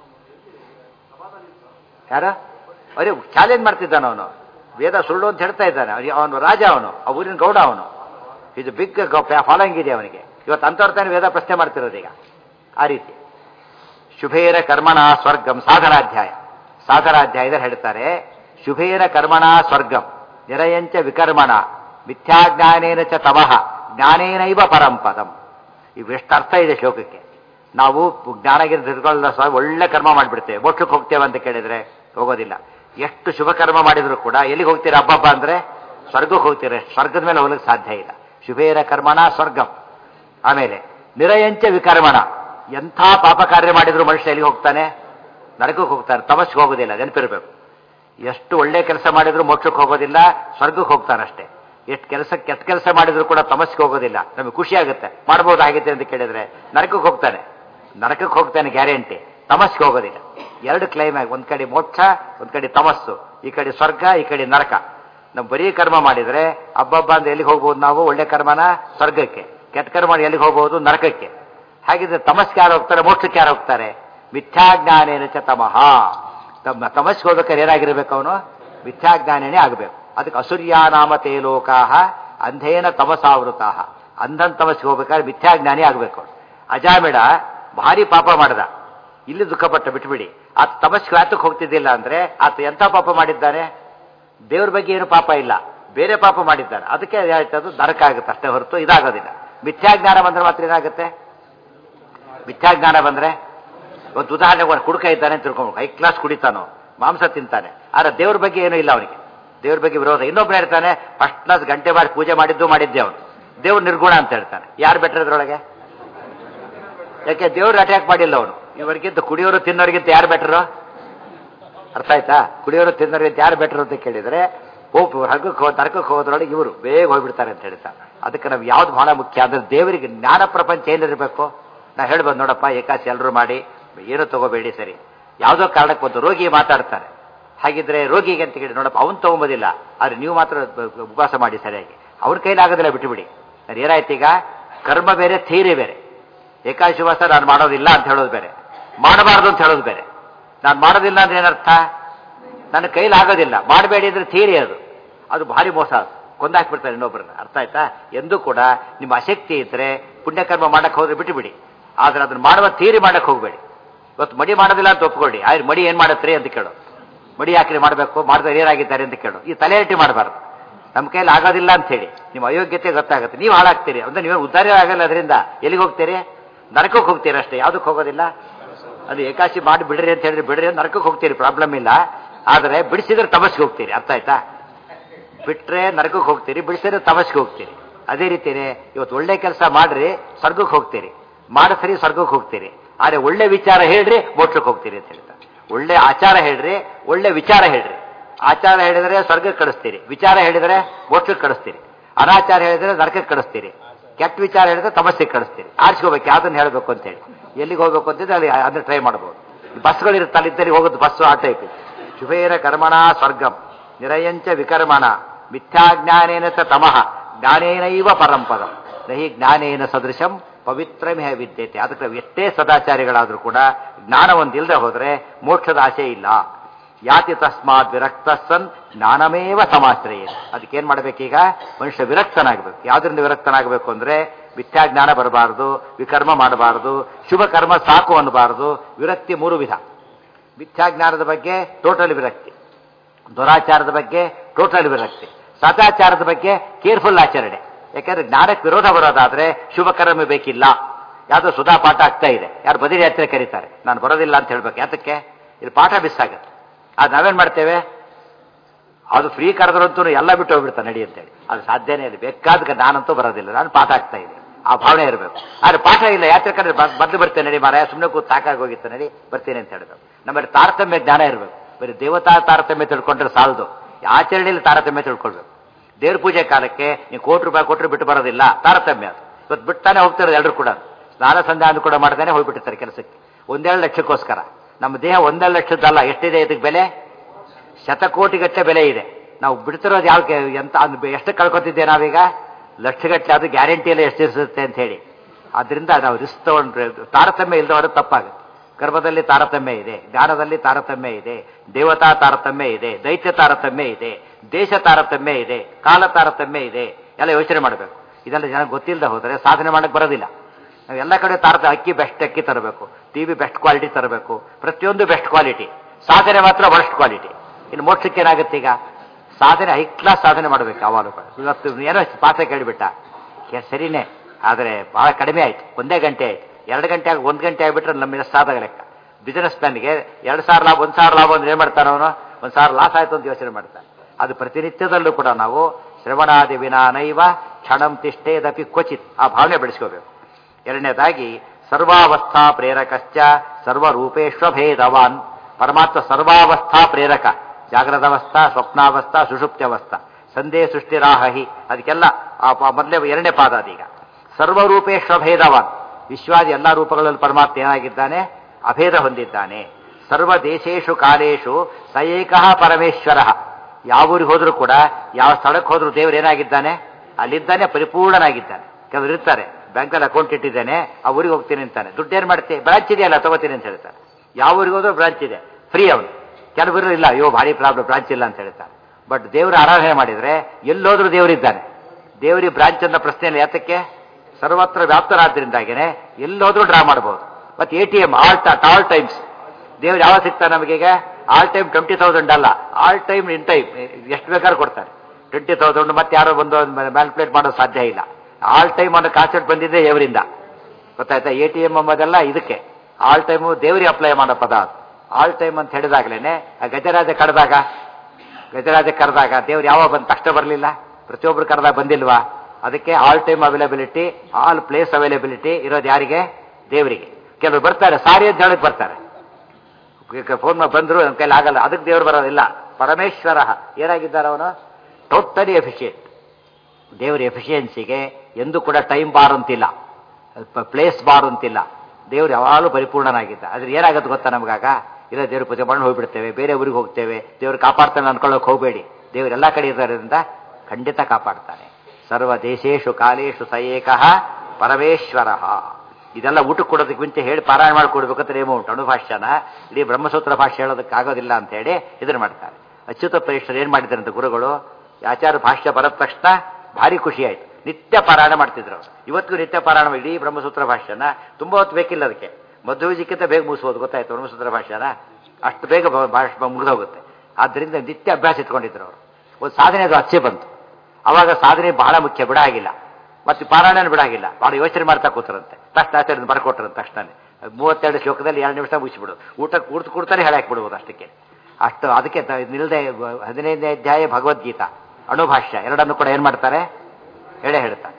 ಯಾರ ಅರೆ ಚಾಲೆಂಜ್ ಮಾಡ್ತಿದ್ದಾನ ಅವನು ವೇದ ಸುಳ್ಳು ಅಂತ ಹೇಳ್ತಾ ಇದ್ದಾನೆ ಅವನು ರಾಜ ಅವನು ಆ ಊರಿನ ಗೌಡ ಅವನು ಇದು ಬಿಗ್ ಫಾಲೋಯಿಂಗ್ ಇದೆ ಅವನಿಗೆ ಇವತ್ತು ಅಂಥವ್ರ ತಾನೇ ವೇದ ಪ್ರಶ್ನೆ ಮಾಡ್ತಿರೋದು ಈಗ ಆ ರೀತಿ ಶುಭೇರ ಕರ್ಮಣ ಸ್ವರ್ಗಂ ಸಾಧನಾಧ್ಯಾಯ ಸಾಧನಾಧ್ಯಾಯದಲ್ಲಿ ಹೇಳ್ತಾರೆ ಶುಭೇನ ಕರ್ಮಣ ಸ್ವರ್ಗಂ ನಿರಯಂಚ ವಿಕರ್ಮಣ ಮಿಥ್ಯಾಜ್ಞಾನೇನ ಚ ತಮಃ ಜ್ಞಾನೇನೈವ ಪರಂಪದಂ ಇವೆಷ್ಟು ಅರ್ಥ ಇದೆ ಶ್ಲೋಕಕ್ಕೆ ನಾವು ಜ್ಞಾನಗಿರಿ ತಿಳ್ಕೊಳ್ಳ ಸ್ವ ಒಳ್ಳೆ ಕರ್ಮ ಮಾಡಿಬಿಡ್ತೇವೆ ಮೋಕ್ಷಕ್ಕೆ ಹೋಗ್ತೇವೆ ಅಂತ ಕೇಳಿದ್ರೆ ಹೋಗೋದಿಲ್ಲ ಎಷ್ಟು ಶುಭ ಕರ್ಮ ಮಾಡಿದ್ರು ಕೂಡ ಎಲ್ಲಿಗೆ ಹೋಗ್ತೀರಾ ಹಬ್ಬ ಅಂದ್ರೆ ಸ್ವರ್ಗಕ್ಕೆ ಹೋಗ್ತೀರಾ ಸ್ವರ್ಗದ ಮೇಲೆ ಹೋಗ್ಲಿಕ್ಕೆ ಸಾಧ್ಯ ಇಲ್ಲ ಶುಭೇರ ಕರ್ಮಣ ಸ್ವರ್ಗಂ ಆಮೇಲೆ ನಿರಯಂಚ ವಿಕರ್ಮಣ ಎಂಥ ಪಾಪ ಕಾರ್ಯ ಮಾಡಿದ್ರು ಮನುಷ್ಯ ಎಲ್ಲಿಗೆ ಹೋಗ್ತಾನೆ ನರಕಕ್ಕೆ ಹೋಗ್ತಾನೆ ತಮಸ್ಗೆ ಹೋಗೋದಿಲ್ಲ ನೆನಪಿರ್ಬೇಕು ಎಷ್ಟು ಒಳ್ಳೆ ಕೆಲಸ ಮಾಡಿದ್ರು ಮೋಕ್ಷಕ್ಕೆ ಹೋಗೋದಿಲ್ಲ ಸ್ವರ್ಗಕ್ಕೆ ಹೋಗ್ತಾನಷ್ಟೇ ಎಷ್ಟು ಕೆಲಸ ಕೆಟ್ಟ ಕೆಲಸ ಮಾಡಿದ್ರು ಕೂಡ ತಮಸ್ಗೆ ಹೋಗೋದಿಲ್ಲ ನಮಗೆ ಖುಷಿ ಆಗುತ್ತೆ ಮಾಡ್ಬೋದಾಗಿತ್ತೆ ಅಂತ ಕೇಳಿದ್ರೆ ನರಕಕ್ಕೆ ಹೋಗ್ತಾನೆ ನರಕಕ್ಕೆ ಹೋಗ್ತಾನೆ ಗ್ಯಾರಂಟಿ ತಮಸ್ಗೆ ಹೋಗೋದಿಲ್ಲ ಎರಡು ಕ್ಲೈಮ್ ಆಗಿ ಒಂದ್ ಕಡೆ ಮೋಕ್ಷ ಒಂದ್ ಕಡೆ ತಮಸ್ಸು ಈ ಕಡೆ ಸ್ವರ್ಗ ಈ ಕಡೆ ನರಕ ನಾವು ಬರೀ ಕರ್ಮ ಮಾಡಿದ್ರೆ ಹಬ್ಬಬ್ಬ ಅಂತ ಎಲ್ಲಿಗೆ ಹೋಗ್ಬೋದು ನಾವು ಒಳ್ಳೆ ಕರ್ಮನ ಸ್ವರ್ಗಕ್ಕೆ ಕೆಟ್ಟ ಕರ್ಮ ಮಾಡಿ ಎಲ್ಲಿಗೆ ಹೋಗ್ಬೋದು ನರಕಕ್ಕೆ ಹಾಗಿದ್ರೆ ತಮಸ್ಗೆ ಯಾರು ಹೋಗ್ತಾರೆ ಮೋಕ್ಷಕ್ಕೆ ಯಾರು ಹೋಗ್ತಾರೆ ಮಿಥ್ಯಾಜ್ಞಾನೇನ ಚ ತಮಃ ತಮ್ಮ ತಮಸ್ಗೆ ಹೋಗ್ಬೇಕಾದ್ರೆ ಏನಾಗಿರ್ಬೇಕು ಅವನು ಮಿಥ್ಯಾಜ್ಞಾನೇನೇ ಆಗಬೇಕು ಅದಕ್ಕೆ ಅಸುರ್ಯಾನಾಮ ತೇ ಲೋಕಾಹ ಅಂಧೇನ ತಮಸಾವೃತಾಹ ಅಂಧನ್ ತಮಸ್ಗೆ ಹೋಗ್ಬೇಕಾದ್ರೆ ಮಿಥ್ಯಾಜ್ಞಾನಿ ಆಗಬೇಕು ಅಜಾಮಿಡ ಭಾರಿ ಪಾಪ ಮಾಡ್ದ ಇಲ್ಲಿ ದುಃಖಪಟ್ಟ ಬಿಟ್ಬಿಡಿ ಆತ ತಮಸ್ಗೆ ಯಾತಕ್ಕೆ ಹೋಗ್ತಿದ್ದಿಲ್ಲ ಅಂದ್ರೆ ಆತ ಎಂಥ ಪಾಪ ಮಾಡಿದ್ದಾನೆ ದೇವ್ರ ಬಗ್ಗೆ ಏನು ಪಾಪ ಇಲ್ಲ ಬೇರೆ ಪಾಪ ಮಾಡಿದ್ದಾನೆ ಅದಕ್ಕೆ ಅದು ನರಕ ಆಗುತ್ತೆ ಅಷ್ಟೇ ಹೊರತು ಇದಾಗೋದಿಲ್ಲ ಮಿಥ್ಯಾಜ್ಞಾನ ಬಂದ್ರೆ ಮಾತ್ರ ಏನಾಗುತ್ತೆ ಮಿಥ್ಯಾಜ್ಞಾನ ಬಂದ್ರೆ ಒಂದು ಉದಾಹರಣೆ ಒಂದು ಕುಡುಕ ಇದ್ದಾನೆ ಅಂತ ತಿಳ್ಕೊಂಡು ಹೈ ಕ್ಲಾಸ್ ಕುಡಿತಾನೋ ಮಾಂಸ ತಿಂತಾನೆ ಆದ್ರೆ ದೇವ್ರ ಬಗ್ಗೆ ಏನೂ ಇಲ್ಲ ಅವನಿಗೆ ದೇವ್ರ ಬಗ್ಗೆ ವಿರೋಧ ಇನ್ನೊಬ್ಬರು ಹೇಳ್ತಾನೆ ಫಸ್ಟ್ ಕ್ಲಾಸ್ ಗಂಟೆ ಮಾಡಿ ಪೂಜೆ ಮಾಡಿದ್ದು ಮಾಡಿದ್ದೆ ಅವನು ದೇವ್ರು ನಿರ್ಗುಣ ಅಂತ ಹೇಳ್ತಾನೆ ಯಾರು ಬೆಟ್ರ್ ಅದ್ರೊಳಗೆ ಯಾಕೆ ದೇವ್ರು ಅಟ್ಯಾಕ್ ಮಾಡಿಲ್ಲ ಅವನು ಇವರಿಗಿಂತ ಕುಡಿಯೋರು ತಿನ್ನೋರಿಗಿಂತ ಯಾರು ಬೆಟ್ರು ಅರ್ಥ ಆಯ್ತಾ ಕುಡಿಯೋರು ತಿನ್ನೋರಿಗಿಂತ ಯಾರು ಬೆಟ್ರು ಅಂತ ಕೇಳಿದ್ರೆ ಹೋಪ್ ಹಗ್ಗಕ್ಕೆ ಹೋದ ನರಕಕ್ಕೆ ಹೋದ್ರೊಳಗೆ ಇವರು ಬೇಗ ಹೋಗ್ಬಿಡ್ತಾರೆ ಅಂತ ಹೇಳ್ತಾರೆ ಅದಕ್ಕೆ ನಾವು ಯಾವ್ದು ಬಹಳ ಮುಖ್ಯ ಅಂದ್ರೆ ದೇವರಿಗೆ ಜ್ಞಾನ ಪ್ರಪಂಚ ಏನಿರಬೇಕು ನಾ ಹೇಳ್ಬೋದು ನೋಡಪ್ಪ ಏಕಾಸಿ ಎಲ್ಲರೂ ಮಾಡಿ ಏನು ತಗೋಬೇಡಿ ಸರಿ ಯಾವುದೋ ಕಾರಣಕ್ಕೆ ಒಂದು ರೋಗಿ ಮಾತಾಡ್ತಾರೆ ಹಾಗಿದ್ರೆ ರೋಗಿಗೆ ಅಂತ ಕೇಳಿ ನೋಡಪ್ಪ ಅವ್ನು ತಗೊಂಬೋದಿಲ್ಲ ಆದ್ರೆ ನೀವು ಮಾತ್ರ ಉಪವಾಸ ಮಾಡಿ ಸರಿಯಾಗಿ ಅವ್ರ ಕೈಲಾಗೋದಿಲ್ಲ ಬಿಟ್ಟುಬಿಡಿ ನಾನು ಏನಾಯ್ತು ಈಗ ಕರ್ಮ ಬೇರೆ ಥೀರಿ ಬೇರೆ ಏಕಾದಶಿ ಉಪವಾಸ ನಾನು ಮಾಡೋದಿಲ್ಲ ಅಂತ ಹೇಳೋದು ಬೇರೆ ಮಾಡಬಾರ್ದು ಅಂತ ಹೇಳೋದು ಬೇರೆ ನಾನು ಮಾಡೋದಿಲ್ಲ ಅಂದ್ರೆ ಏನರ್ಥ ನನ್ನ ಕೈಲಾಗೋದಿಲ್ಲ ಮಾಡಬೇಡಿ ಅಂದ್ರೆ ಥೀರಿ ಅದು ಅದು ಭಾರಿ ಮೋಸ ಅದು ಕೊಂದಾಕ್ಬಿಡ್ತಾರೆ ಇನ್ನೊಬ್ಬರನ್ನ ಅರ್ಥ ಆಯ್ತಾ ಎಂದೂ ಕೂಡ ನಿಮ್ಮ ಆಸಕ್ತಿ ಇದ್ರೆ ಪುಣ್ಯಕರ್ಮ ಮಾಡಕ್ಕೆ ಹೋದ್ರೆ ಬಿಟ್ಟುಬಿಡಿ ಆದ್ರೆ ಅದನ್ನ ಮಾಡುವ ಥೀರಿ ಮಾಡಕ್ಕೆ ಹೋಗಬೇಡಿ ಇವತ್ತು ಮಡಿ ಮಾಡೋದಿಲ್ಲ ಅಂತ ಒಪ್ಕೊಳ್ಳಿ ಆದ್ರೆ ಮಡಿ ಏನ್ ಮಾಡತ್ರಿ ಅಂತ ಕೇಳು ಮಡಿ ಯಾಕ್ರಿ ಮಾಡಬೇಕು ಮಾಡಿದ್ರೆ ಏನಾಗಿದ್ದಾರೆ ಅಂತ ಕೇಳು ಈ ತಲೆಹರಟಿ ಮಾಡಬಾರ್ದು ನಮ್ಮ ಕೈಯಲ್ಲಿ ಆಗೋದಿಲ್ಲ ಅಂತ ಹೇಳಿ ನಿಮ್ಮ ಅಯೋಗ್ಯತೆ ಗೊತ್ತಾಗುತ್ತೆ ನೀವು ಹಾಳಾಗ್ತೀರಿ ಅಂದ್ರೆ ನೀವು ಉದ್ಧಾರ ಆಗಲ್ಲ ಅದರಿಂದ ಎಲ್ಲಿಗೆ ಹೋಗ್ತೀರಿ ನರಕಕ್ಕೆ ಹೋಗ್ತೀರಿ ಅಷ್ಟೇ ಯಾವುದಕ್ಕೆ ಹೋಗೋದಿಲ್ಲ ಅದು ಏಕಾಶಿ ಮಾಡಿ ಬಿಡ್ರಿ ಅಂತ ಹೇಳಿದ್ರೆ ಬಿಡ್ರಿ ನರಕಕ್ಕೆ ಹೋಗ್ತೀರಿ ಪ್ರಾಬ್ಲಮ್ ಇಲ್ಲ ಆದರೆ ಬಿಡಿಸಿದ್ರೆ ತಮಸ್ಗೆ ಹೋಗ್ತೀರಿ ಅರ್ಥ ಆಯ್ತಾ ಬಿಟ್ರೆ ನರಕಕ್ಕೆ ಹೋಗ್ತೀರಿ ಬಿಡಿಸಿದ್ರೆ ತಮಸ್ಗೆ ಹೋಗ್ತೀರಿ ಅದೇ ರೀತಿನೇ ಇವತ್ತು ಒಳ್ಳೆ ಕೆಲಸ ಮಾಡ್ರಿ ಸ್ವರ್ಗಕ್ಕೆ ಹೋಗ್ತೀರಿ ಮಾಡ ಸರಿ ಸ್ವರ್ಗಕ್ಕೆ ಹೋಗ್ತೀರಿ ಆದ್ರೆ ಒಳ್ಳೆ ವಿಚಾರ ಹೇಳ್ರಿ ಮೋಕ್ಷಕ್ಕೆ ಹೋಗ್ತೀರಿ ಅಂತ ಹೇಳ್ತಾರೆ ಒಳ್ಳೆ ಆಚಾರ ಹೇಳ್ರಿ ಒಳ್ಳೆ ವಿಚಾರ ಹೇಳ್ರಿ ಆಚಾರ ಹೇಳಿದ್ರೆ ಸ್ವರ್ಗಕ್ಕೆ ಕಳಿಸ್ತೀರಿ ವಿಚಾರ ಹೇಳಿದ್ರೆ ಮೋಕ್ಷಕ್ಕೆ ಕಳಿಸ್ತೀರಿ ಅನಾಚಾರ ಹೇಳಿದ್ರೆ ನರಕಕ್ಕೆ ಕಳಿಸ್ತೀರಿ ಕೆಟ್ಟ ವಿಚಾರ ಹೇಳಿದ್ರೆ ತಮಸ್ಸಿಗೆ ಕಳಿಸ್ತೀರಿ ಆರಿಸ್ಕೋಬೇಕು ಯಾವ್ದನ್ನ ಹೇಳಬೇಕು ಅಂತ ಹೇಳಿ ಎಲ್ಲಿಗೆ ಹೋಗ್ಬೇಕು ಅಂತಿದ್ರೆ ಅಲ್ಲಿ ಅದನ್ನ ಟ್ರೈ ಮಾಡಬಹುದು ಬಸ್ಗಳು ಇರುತ್ತಲ್ಲ ಇದ್ದಲ್ಲಿ ಹೋಗೋದು ಬಸ್ ಆ ಟೈಪ್ ಶುಭೇರ ಕರ್ಮಣ ಸ್ವರ್ಗಂ ನಿರಯಂಚ ವಿಕರ್ಮಣ ಮಿಥ್ಯಾಜ್ಞಾನೇನ ಚ ತಮಃ ಜ್ಞಾನೇನೈವ ಪರಂಪದಂ ನಹಿ ಜ್ಞಾನೇನ ಸದೃಶಂ ಪವಿತ್ರಮೇ ವಿದ್ಯತೆ ಅದಕ್ಕೆ ನಾವು ಎಷ್ಟೇ ಸದಾಚಾರಿಗಳಾದರೂ ಕೂಡ ಜ್ಞಾನ ಒಂದಿಲ್ಲದೆ ಹೋದ್ರೆ ಮೋಕ್ಷದ ಆಸೆ ಇಲ್ಲ ಯಾತಿ ತಸ್ಮಾತ್ ವಿರಕ್ತ ಸನ್ ಜ್ಞಾನಮೇವ ಸಮಾಶ್ರಯ ಅದಕ್ಕೇನ್ ಮಾಡ್ಬೇಕೀಗ ಮನುಷ್ಯ ವಿರಕ್ತನಾಗಬೇಕು ಯಾವ್ದ್ರಿಂದ ವಿರಕ್ತನಾಗಬೇಕು ಅಂದ್ರೆ ಮಿಥ್ಯಾಜ್ಞಾನ ಬರಬಾರದು ವಿಕರ್ಮ ಮಾಡಬಾರದು ಶುಭ ಕರ್ಮ ಸಾಕು ಅನ್ನಬಾರದು ವಿರಕ್ತಿ ಮೂರು ವಿಧ ಮಿಥ್ಯಾಜ್ಞಾನದ ಬಗ್ಗೆ ಟೋಟಲ್ ವಿರಕ್ತಿ ದುರಾಚಾರದ ಬಗ್ಗೆ ಟೋಟಲ್ ವಿರಕ್ತಿ ಸದಾಚಾರದ ಬಗ್ಗೆ ಕೇರ್ಫುಲ್ ಆಚರಣೆ ಯಾಕಂದ್ರೆ ಜ್ಞಾನಕ್ಕೆ ವಿರೋಧ ಬರೋದಾದ್ರೆ ಶುಭ ಕರ್ಮ ಬೇಕಿಲ್ಲ ಯಾವ್ದೋ ಸುಧಾ ಪಾಠ ಆಗ್ತಾ ಇದೆ ಯಾರು ಬದಿರಿ ಹತ್ತಿರ ಕರೀತಾರೆ ನಾನು ಬರೋದಿಲ್ಲ ಅಂತ ಹೇಳ್ಬೇಕು ಯಾತಕ್ಕೆ ಇದು ಪಾಠ ಮಿಸ್ ಆಗುತ್ತೆ ಅದು ನಾವೇನ್ ಮಾಡ್ತೇವೆ ಅದು ಫ್ರೀ ಕರೆದ್ರಂತೂ ಎಲ್ಲ ಬಿಟ್ಟು ಹೋಗ್ಬಿಡ್ತಾನೆ ನಡಿ ಅಂತೇಳಿ ಅದು ಸಾಧ್ಯನೇ ಇಲ್ಲ ಬೇಕಾದ ನಾನಂತೂ ಬರೋದಿಲ್ಲ ನಾನು ಪಾಠ ಆಗ್ತಾ ಇದೆ ಆ ಭಾವನೆ ಇರಬೇಕು ಆದ್ರೆ ಪಾಠ ಇಲ್ಲ ಯಾತ್ರೆ ಬದಲು ಬರ್ತೇನೆ ನಡಿ ಮಾರಾಯ ಸುಮ್ಮನೆ ಕೂತ್ ಸಾಕಾಗಿ ಹೋಗಿತ್ತು ನಡಿ ಬರ್ತೀನಿ ಅಂತ ಹೇಳ್ಬೇಕು ನಮ್ಮಲ್ಲಿ ತಾರತಮ್ಯ ಜ್ಞಾನ ಇರಬೇಕು ಬರೀ ದೇವತಾ ತಾರತಮ್ಯ ತಿಳ್ಕೊಂಡ್ರೆ ಸಾಲದು ಆಚರಣೆಯಲ್ಲಿ ತಾರತಮ್ಯ ತಿಳ್ಕೊಳ್ಬೇಕು ದೇವ್ರ ಪೂಜೆ ಕಾಲಕ್ಕೆ ನೀವು ಕೋಟಿ ರೂಪಾಯಿ ಕೊಟ್ಟರು ಬಿಟ್ಟು ಬರೋದಿಲ್ಲ ತಾರತಮ್ಯ ಅದು ಇವತ್ತು ಬಿಟ್ಟಾನೆ ಹೋಗ್ತಿರೋದು ಎಲ್ಲರೂ ಕೂಡ ಸ್ನಾನ ಸಂಧ್ಯಾ ಕೂಡ ಮಾಡ್ತಾನೆ ಹೋಗ್ಬಿಟ್ಟಿರ್ತಾರೆ ಕೆಲಸಕ್ಕೆ ಒಂದೆರಡು ಲಕ್ಷಕ್ಕೋಸ್ಕರ ನಮ್ಮ ದೇಹ ಒಂದೆರಡು ಲಕ್ಷದ್ದಲ್ಲ ಎಷ್ಟಿದೆ ಇದಕ್ಕೆ ಬೆಲೆ ಶತಕೋಟಿಗಟ್ಟಲೆ ಬೆಲೆ ಇದೆ ನಾವು ಬಿಡ್ತಿರೋದು ಯಾವ ಎಂತ ಅದು ಎಷ್ಟು ಕಳ್ಕೊತಿದ್ದೆ ನಾವೀಗ ಲಕ್ಷಗಟ್ಟಲೆ ಅದು ಗ್ಯಾರಂಟಿಯಲ್ಲಿ ಎಷ್ಟು ಇರಿಸುತ್ತೆ ಅಂತ ಹೇಳಿ ಆದ್ರಿಂದ ನಾವು ರಿಸ್ಕ್ ತಗೊಂಡ್ರೆ ತಾರತಮ್ಯ ಇಲ್ಲದೆ ಹೊರಗೆ ತಪ್ಪಾಗುತ್ತೆ ಗರ್ಭದಲ್ಲಿ ತಾರತಮ್ಯ ಇದೆ ಜ್ಞಾನದಲ್ಲಿ ತಾರತಮ್ಯ ಇದೆ ದೇವತಾ ತಾರತಮ್ಯ ಇದೆ ದೈತ್ಯ ತಾರತಮ್ಯ ಇದೆ ದೇಶ ತಾರತಮ್ಯ ಇದೆ ಕಾಲ ತಾರತಮ್ಯ ಇದೆ ಎಲ್ಲ ಯೋಚನೆ ಮಾಡಬೇಕು ಇದೆಲ್ಲ ಜನ ಗೊತ್ತಿಲ್ಲದೆ ಹೋದರೆ ಸಾಧನೆ ಮಾಡಕ್ಕೆ ಬರೋದಿಲ್ಲ ನಾವು ಎಲ್ಲ ಕಡೆ ತಾರತ ಅಕ್ಕಿ ಬೆಸ್ಟ್ ಅಕ್ಕಿ ತರಬೇಕು ಟಿವಿ ಬೆಸ್ಟ್ ಕ್ವಾಲಿಟಿ ತರಬೇಕು ಪ್ರತಿಯೊಂದು ಬೆಸ್ಟ್ ಕ್ವಾಲಿಟಿ ಸಾಧನೆ ಮಾತ್ರ ವರ್ಸ್ಟ್ ಕ್ವಾಲಿಟಿ ಇನ್ನು ಮೋಕ್ಷಕ್ಕೆ ಏನಾಗುತ್ತೆ ಈಗ ಸಾಧನೆ ಹೈ ಕ್ಲಾಸ್ ಸಾಧನೆ ಮಾಡಬೇಕು ಯಾವಾಗಲೂ ಕೂಡ ಇವತ್ತು ಏನೋ ಪಾಠ ಕೇಳಿಬಿಟ್ಟ ಕೆ- ಸರಿನೇ ಆದರೆ ಬಹಳ ಕಡಿಮೆ ಆಯ್ತು ಒಂದೇ ಗಂಟೆ ಆಯ್ತು ಎರಡು ಗಂಟೆ ಆಗಿ ಒಂದು ಗಂಟೆ ಆಗಿಬಿಟ್ರೆ ನಮ್ಮ ಸಾಧಕ ಲೆಕ್ಕ ಬಿಸಿನೆಸ್ ಮ್ಯಾನ್ಗೆ ಎರಡು ಸಾವಿರ ಲಾಭ ಒಂದು ಸಾವಿರ ಲಾಭ ಅಂದ್ರೆ ಏನು ಮಾಡ್ತಾನೆ ಅವನು ಒಂದು ಸಾವಿರ ಲಾಸ್ ಆಯ್ತು ಅಂತ ಯೋಚನೆ ಮಾಡ್ತಾನೆ ಅದು ಪ್ರತಿನಿತ್ಯದಲ್ಲೂ ಕೂಡ ನಾವು ಶ್ರವಣಾದಿ ವಿನಾನೈವ ಕ್ಷಣಂ ತಿಷ್ಟೇದಪಿ ಕ್ವಚಿತ್ ಆ ಭಾವನೆ ಬೆಳೆಸ್ಕೋಬೇಕು ಎರಡನೇದಾಗಿ ಸರ್ವಾವಸ್ಥಾ ಪ್ರೇರಕಶ್ಚ ಸರ್ವರೂಪೇಶ್ವಭೇದವಾನ್ ಪರಮಾತ್ಮ ಸರ್ವಾವಸ್ಥಾ ಪ್ರೇರಕ ಜಾಗ್ರದವಸ್ಥಾ ಸ್ವಪ್ನಾವಸ್ಥಾ ಸುಷುಪ್ತ್ಯವಸ್ಥಾ ಸಂದೇ ಸೃಷ್ಟಿರಾಹಿ ಅದಕ್ಕೆಲ್ಲ ಆ ಪ- ಮೊದಲೇ ಎರಡನೇ ಪಾದ ಅದೀಗ ಸರ್ವರೂಪೇಶ್ವಭೇದವಾನ್ ವಿಶ್ವಾದಿ ಎಲ್ಲ ರೂಪಗಳಲ್ಲಿ ಪರಮಾತ್ಮ ಏನಾಗಿದ್ದಾನೆ ಅಭೇದ ಹೊಂದಿದ್ದಾನೆ ಸರ್ವ ದೇಶೇಶು ಕಾಲೇಶು ಸ ಏಕಃ ಪರಮೇಶ್ವರ ಯಾವ ಊರಿಗೆ ಹೋದ್ರೂ ಕೂಡ ಯಾವ ಸ್ಥಳಕ್ಕೆ ಹೋದ್ರೂ ದೇವರು ಏನಾಗಿದ್ದಾನೆ ಅಲ್ಲಿದ್ದಾನೆ ಪರಿಪೂರ್ಣನಾಗಿದ್ದಾನೆ ಕೆಲವರು ಇರ್ತಾರೆ ಬ್ಯಾಂಕಲ್ಲಿ ಅಕೌಂಟ್ ಇಟ್ಟಿದ್ದೇನೆ ಆ ಊರಿಗೆ ಹೋಗ್ತೀನಿ ಅಂತಾನೆ ದುಡ್ಡು ಏನು ಮಾಡ್ತೀನಿ ಬ್ರಾಂಚ್ ಇದೆಯಲ್ಲ ತಗೋತೀನಿ ಅಂತ ಹೇಳ್ತಾರೆ ಯಾವ ಊರಿಗೆ ಹೋದ್ರೂ ಬ್ರಾಂಚ್ ಇದೆ ಫ್ರೀ ಅವನು ಕೆಲವರು ಇಲ್ಲ ಅಯ್ಯೋ ಭಾರಿ ಪ್ರಾಬ್ಲಮ್ ಬ್ರಾಂಚ್ ಇಲ್ಲ ಅಂತ ಹೇಳ್ತಾರೆ ಬಟ್ ದೇವರ ಆರಾಧನೆ ಮಾಡಿದ್ರೆ ಎಲ್ಲೋದ್ರೂ ದೇವರಿದ್ದಾನೆ ದೇವರಿಗೆ ಬ್ರಾಂಚ್ ಅಂತ ಪ್ರಶ್ನೆ ಇಲ್ಲ ಯಾತಕ್ಕೆ ಸರ್ವತ್ರ ವ್ಯಾಪ್ತರಾದ್ರಿಂದಾಗೇನೆ ಎಲ್ಲೋದ್ರೂ ಡ್ರಾ ಮಾಡಬಹುದು ಮತ್ತೆ A T M all all times ದೇವ್ರು ಯಾವಾಗ ಸಿಗ್ತಾನೆ ನಮಗೀಗ ಆಲ್ ಟೈಮ್ ಟ್ವೆಂಟಿ ತೌಸಂಡ್ ಅಲ್ಲ ಆಲ್ ಟೈಮ್ ಇನ್ ಟೈಮ್ ಎಷ್ಟು ಬೇಕಾದ್ರೂ ಕೊಡ್ತಾರೆ ಟ್ವೆಂಟಿ ತೌಸಂಡ್ ಮತ್ತೆ ಯಾರೋ ಬಂದು ಮ್ಯಾಲ್ಪ್ಲೇಟ್ ಮಾಡೋದು ಸಾಧ್ಯ ಇಲ್ಲ ಆಲ್ ಟೈಮ್ ಅನ್ನೋ ಕಾನ್ಸೆಪ್ಟ್ ಬಂದಿದ್ದೆ ದೇವರಿಂದ ಗೊತ್ತಾಯ್ತಾ ಎ ಟಿ ಎಂ ಎಂಬುದೆಲ್ಲ ಇದಕ್ಕೆ ಆಲ್ ಟೈಮು ದೇವರಿಗೆ ಅಪ್ಲೈ ಮಾಡೋ ಪದ ಅದು ಆಲ್ ಟೈಮ್ ಅಂತ ಹೇಳಿದಾಗಲೇ ಆ ಗಜರಾಜ ಕರೆದಾಗ ಗಜರಾಜ ಕರೆದಾಗ ದೇವ್ರು ಯಾವಾಗ ಬಂದು ತಕ್ಷಣ ಬರಲಿಲ್ಲ ಪ್ರತಿಯೊಬ್ಬರು ಕರೆದಾಗ ಬಂದಿಲ್ವಾ ಅದಕ್ಕೆ all time availability all place availability ಇರೋದು ಯಾರಿಗೆ ದೇವರಿಗೆ ಕೆಲವರು ಬರ್ತಾರೆ ಸಾರಿ ಅಂತ ಹೇಳಕ್ ಬರ್ತಾರೆ ಫೋನ್ ಬಂದ್ರು ನಮ್ಮ ಕೈಲಿ ಆಗಲ್ಲ ಅದಕ್ಕೆ ದೇವರು ಬರೋದಿಲ್ಲ ಪರಮೇಶ್ವರ ಏನಾಗಿದ್ದಾರೆ ಅವನು ಟೋಟಲಿ ಎಫಿಷಿಯೆಂಟ್ ದೇವರ ಎಫಿಷಿಯನ್ಸಿಗೆ ಎಂದೂ ಕೂಡ ಟೈಮ್ ಬಾರ್ ಅಂತಿಲ್ಲ ಪ್ಲೇಸ್ ಬಾರ್ ಅಂತಿಲ್ಲ ದೇವ್ರು ಯಾವಾಗಲೂ ಪರಿಪೂರ್ಣನಾಗಿದ್ದ ಆದ್ರೆ ಏನಾಗುತ್ತೆ ಗೊತ್ತಾ ನಮಗಾಗ ಇಲ್ಲ ದೇವ್ರ ಪೂಜೆ ಮಾಡಿ ಹೋಗ್ಬಿಡ್ತೇವೆ ಬೇರೆ ಊರಿಗೆ ಹೋಗ್ತೇವೆ ದೇವ್ರು ಕಾಪಾಡ್ತಾನೆ ಅನ್ಕೊಳ್ಳೋಕೆ ಹೋಗಬೇಡಿ ದೇವ್ರು ಎಲ್ಲ ಕಡೆ ಇರೋದ್ರಿಂದ ಖಂಡಿತ ಕಾಪಾಡ್ತಾನೆ ಸರ್ವ ದೇಶೇಶು ಕಾಲೇಶು ಸ ಏಕಃ ಪರಮೇಶ್ವರ ಇದೆಲ್ಲ ಊಟಕ್ಕೆ ಕೊಡೋದಕ್ಕೆ ಮುಂಚೆ ಹೇಳಿ ಪಾರಾಯಣ ಮಾಡಿಕೊಡ್ಬೇಕಂತ ನೇಮ ಉಂಟು ಅಣುಭಾಷ್ಯನ ಇಡೀ ಬ್ರಹ್ಮಸೂತ್ರ ಭಾಷೆ ಹೇಳೋದಕ್ಕಾಗೋದಿಲ್ಲ ಅಂತ ಹೇಳಿ ಇದನ್ನು ಮಾಡ್ತಾರೆ ಅಚ್ಯುತ ಪರೀಕ್ಷರು ಏನ್ ಮಾಡಿದ್ರಂತ ಗುರುಗಳು ಆಚಾರ ಭಾಷ್ಯ ಬರದ ತಕ್ಷಣ ಭಾರಿ ಖುಷಿ ಆಯ್ತು ನಿತ್ಯ ಪಾರಾಯಣ ಮಾಡ್ತಿದ್ರು ಅವ್ರು. ಇವತ್ತಿಗೂ ನಿತ್ಯ ಪಾರಾಯಣ ಇಡೀ ಬ್ರಹ್ಮಸೂತ್ರ ಭಾಷ್ಯನ ತುಂಬಾ ಹೊತ್ತು ಬೇಕಿಲ್ಲ ಅದಕ್ಕೆ ಮಧ್ವಜಿಕ್ಕಿಂತ ಬೇಗ ಮುಗಿಸ್ಬೋದು ಗೊತ್ತಾಯ್ತು ಬ್ರಹ್ಮಸೂತ್ರ ಭಾಷ್ಯನ ಅಷ್ಟು ಬೇಗ ಭಾಷೆ ಮುಗಿದೋಗುತ್ತೆ ಆದ್ದರಿಂದ ನಿತ್ಯ ಅಭ್ಯಾಸ ಇಟ್ಕೊಂಡಿದ್ರು ಅವರು ಒಂದು ಸಾಧನೆ ಅದು ಅಚ್ಚೆ ಬಂತು ಅವಾಗ ಸಾಧನೆ ಬಹಳ ಮುಖ್ಯ ಬಿಡಾಗಿಲ್ಲ ಮತ್ತೆ ಪಾರಾಯಣ ಬಿಡಾಗಿಲ್ಲ ಬಹಳ ಯೋಚನೆ ಮಾಡ್ತಾ ಕೂತರಂತೆ ತಕ್ಷಣ ಆಚಾರ್ಯ ಬರ್ಕೊಟ್ರಂತೆ ತಕ್ಷಣ ಮೂವತ್ತೆರಡು ಶ್ಲೋಕದಲ್ಲಿ ಎರಡು ನಿಮಿಷ ಮುಗಿಸ್ಬಿಡೋದು ಊಟ ಕೂಡ್ತು ಕೂಡ್ತಾನೆ ಹೇಳಾಕ್ಬಿಡ್ಬೋದು ಅಷ್ಟಕ್ಕೆ ಅಷ್ಟು ಅದಕ್ಕೆ ತ- ನಿಲ್ದೆ ಹದಿನೈದನೇ ಅಧ್ಯಾಯ ಭಗವದ್ಗೀತಾ ಅಣುಭಾಷ್ಯ ಎರಡನ್ನು ಕೂಡ ಏನ್ ಮಾಡ್ತಾರೆ ಹೇಳೇ ಹೇಳ್ತಾರೆ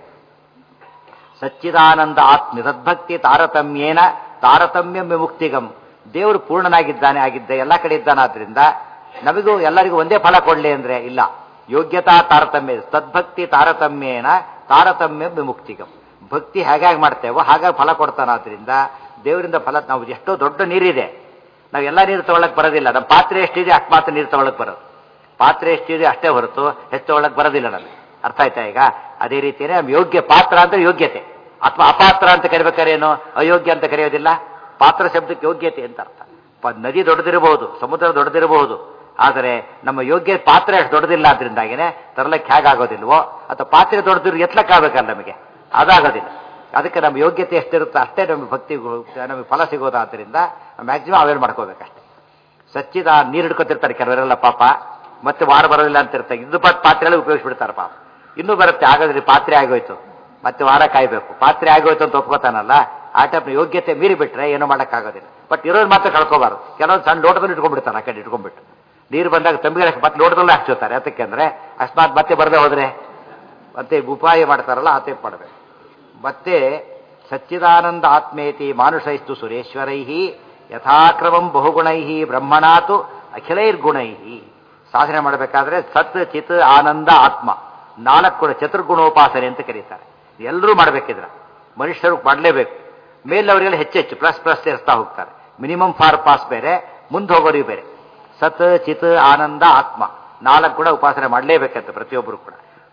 ಸಚ್ಚಿದಾನಂದ ಆತ್ಮ ಸದ್ಭಕ್ತಿ ತಾರತಮ್ಯೇನ ತಾರತಮ್ಯ ವಿಮುಕ್ತಿಗಂ ದೇವರು ಪೂರ್ಣನಾಗಿದ್ದಾನೆ ಆಗಿದ್ದ ಎಲ್ಲ ಕಡೆ ಇದ್ದಾನಾದ್ರಿಂದ ನಮಗೂ ಎಲ್ಲರಿಗೂ ಒಂದೇ ಫಲ ಕೊಡ್ಲಿ ಅಂದ್ರೆ ಇಲ್ಲ ಯೋಗ್ಯತಾ ತಾರತಮ್ಯ ಸದ್ಭಕ್ತಿ ತಾರತಮ್ಯೇನ ತಾರತಮ್ಯ ವಿಮುಕ್ತಿಗಂ ಭಕ್ತಿ ಹೇಗಾಗಿ ಮಾಡ್ತೇವೋ ಹಾಗಾಗಿ ಫಲ ಕೊಡ್ತಾನಾದ್ರಿಂದ ದೇವರಿಂದ ಫಲ ನಾವು ಎಷ್ಟೋ ದೊಡ್ಡ ನೀರಿದೆ ನಾವು ಎಲ್ಲ ನೀರು ತಗೊಳಕ್ ಬರೋದಿಲ್ಲ ನಮ್ಮ ಪಾತ್ರೆ ಎಷ್ಟಿದೆ ಅಷ್ಟು ಮಾತ್ರ ನೀರು ತಗೊಳಕ್ ಬರೋದು ಪಾತ್ರೆ ಎಷ್ಟಿದೆ ಅಷ್ಟೇ ಹೊರತು ಹೆಚ್ಚು ತಗೊಳಕ್ ಬರೋದಿಲ್ಲ ನಮಗೆ ಅರ್ಥ ಆಯ್ತಾ ಈಗ ಅದೇ ರೀತಿಯೇ ನಮ್ಮ ಯೋಗ್ಯ ಪಾತ್ರ ಅಂದ್ರೆ ಯೋಗ್ಯತೆ ಅಥವಾ ಅಪಾತ್ರ ಅಂತ ಕರಿಬೇಕಾರೇನು ಅಯೋಗ್ಯ ಅಂತ ಕರೆಯೋದಿಲ್ಲ ಪಾತ್ರ ಶಬ್ದಕ್ಕೆ ಯೋಗ್ಯತೆ ಅಂತ ಅರ್ಥ ಪ- ನದಿ ದೊಡ್ಡದಿರಬಹುದು ಸಮುದ್ರ ದೊಡ್ಡದಿರಬಹುದು ಆದರೆ ನಮ್ಮ ಯೋಗ್ಯ ಪಾತ್ರ ಅಷ್ಟು ದೊಡ್ಡದಿಲ್ಲ ಆದ್ರಿಂದಾಗಿನೇ ತರಲಕ್ಕೆ ಹೇಗಾಗೋದಿಲ್ವೋ ಅಥವಾ ಪಾತ್ರೆ ದೊಡ್ಡದಿರು ಎತ್ಲಕ್ಕಾಗಬೇಕಲ್ಲ ನಮಗೆ ಅದಾಗೋದಿಲ್ಲ ಅದಕ್ಕೆ ನಮ್ಮ ಯೋಗ್ಯತೆ ಎಷ್ಟಿರುತ್ತೋ ಅಷ್ಟೇ ನಮಗೆ ಭಕ್ತಿ ನಮಗೆ ಫಲ ಸಿಗೋದಾದ್ರಿಂದ ಮ್ಯಾಕ್ಸಿಮಮ್ ಅವೇರ್ ಮಾಡ್ಕೋಬೇಕಷ್ಟೇ ಸಚ್ಚಿದ ನೀರು ಹಿಡ್ಕೊತಿರ್ತಾರೆ ಕೆಲವರೆಲ್ಲ ಪಾಪ ಮತ್ತೆ ವಾರ ಬರೋದಿಲ್ಲ ಅಂತ ಇರ್ತಾರೆ ಇದು ಪಾತ್ ಪಾತ್ರೆಲ್ಲ ಉಪಯೋಗಿಸ್ಬಿಡ್ತಾರೆ ಪಾಪ ಇನ್ನೂ ಬರುತ್ತೆ ಹಾಗಾದ್ರೆ ಪಾತ್ರೆ ಆಗೋಯ್ತು ಮತ್ತೆ ವಾರ ಕಾಯ್ಬೇಕು ಪಾತ್ರೆ ಆಗೋಯ್ತು ಅಂತ ಒಪ್ಕೋತಾನಲ್ಲ ಆ ಟೈಪ್ ಯೋಗ್ಯತೆ ಮೀರಿ ಬಿಟ್ರೆ ಏನೂ ಮಾಡೋಕ್ಕಾಗೋದಿಲ್ಲ ಬಟ್ ಇರೋದು ಮಾತ್ರ ಕಳ್ಕೋಬಾರ್ದು ಕೆಲವೊಂದು ಸಣ್ಣ ಲೋಟದಲ್ಲಿ ಇಟ್ಕೊಂಡ್ಬಿಡ್ತಾರೆ ಆ ಕಡೆ ಇಟ್ಕೊಂಡ್ಬಿಟ್ಟು ನೀರು ಬಂದಾಗ ತಂಬಿಗೆ ಮತ್ತೆ ಲೋಟದಲ್ಲೇ ಹಾಕ್ಸೋತಾರೆ ಯಾತಕ್ಕೆ ಅಂದ್ರೆ ಅಕಸ್ಮಾತ್ ಮತ್ತೆ ಬರದೆ ಹೋದ್ರೆ ಮತ್ತೆ ಉಪಾಯ ಮಾಡ್ತಾರಲ್ಲ ಆ ಟೈಪ್ ಮಾಡಬೇಕು ಮತ್ತೆ ಸಚ್ಚಿದಾನಂದ ಆತ್ಮೇತಿ ಮಾನುಷೈಸ್ತು ಸುರೇಶ್ವರೈ ಯಥಾಕ್ರಮಂ ಬಹುಗುಣೈ ಬ್ರಹ್ಮಣಾತು ಅಖಿಲೈರ್ಗುಣೈ ಸಾಧನೆ ಮಾಡಬೇಕಾದ್ರೆ ಸತ್ ಚಿತ್ ಆನಂದ ಆತ್ಮ ನಾಲ್ಕು ಗುಣ ಚತುರ್ಗುಣೋಪಾಸನೆ ಅಂತ ಕರೀತಾರೆ ಎಲ್ಲರೂ ಮಾಡಬೇಕಿದ್ರ ಮನುಷ್ಯರು ಮಾಡಲೇಬೇಕು ಮೇಲವರಿಗೆಲ್ಲ ಹೆಚ್ಚೆಚ್ಚು ಪ್ಲಸ್ ಪ್ಲಸ್ ಸೇರಿಸ್ತಾ ಹೋಗ್ತಾರೆ ಮಿನಿಮಮ್ ಫಾರ್ ಪಾಸ್ ಬೇರೆ ಮುಂದೆ ಹೋಗೋರಿಗೆ ಬೇರೆ ಸತ್ ಚಿತ್ ಆನಂದ ಆತ್ಮ ನಾಲ್ಕು ಗುಣ ಉಪಾಸನೆ ಮಾಡಲೇಬೇಕಂತ ಪ್ರತಿಯೊಬ್ಬರು ಕೂಡ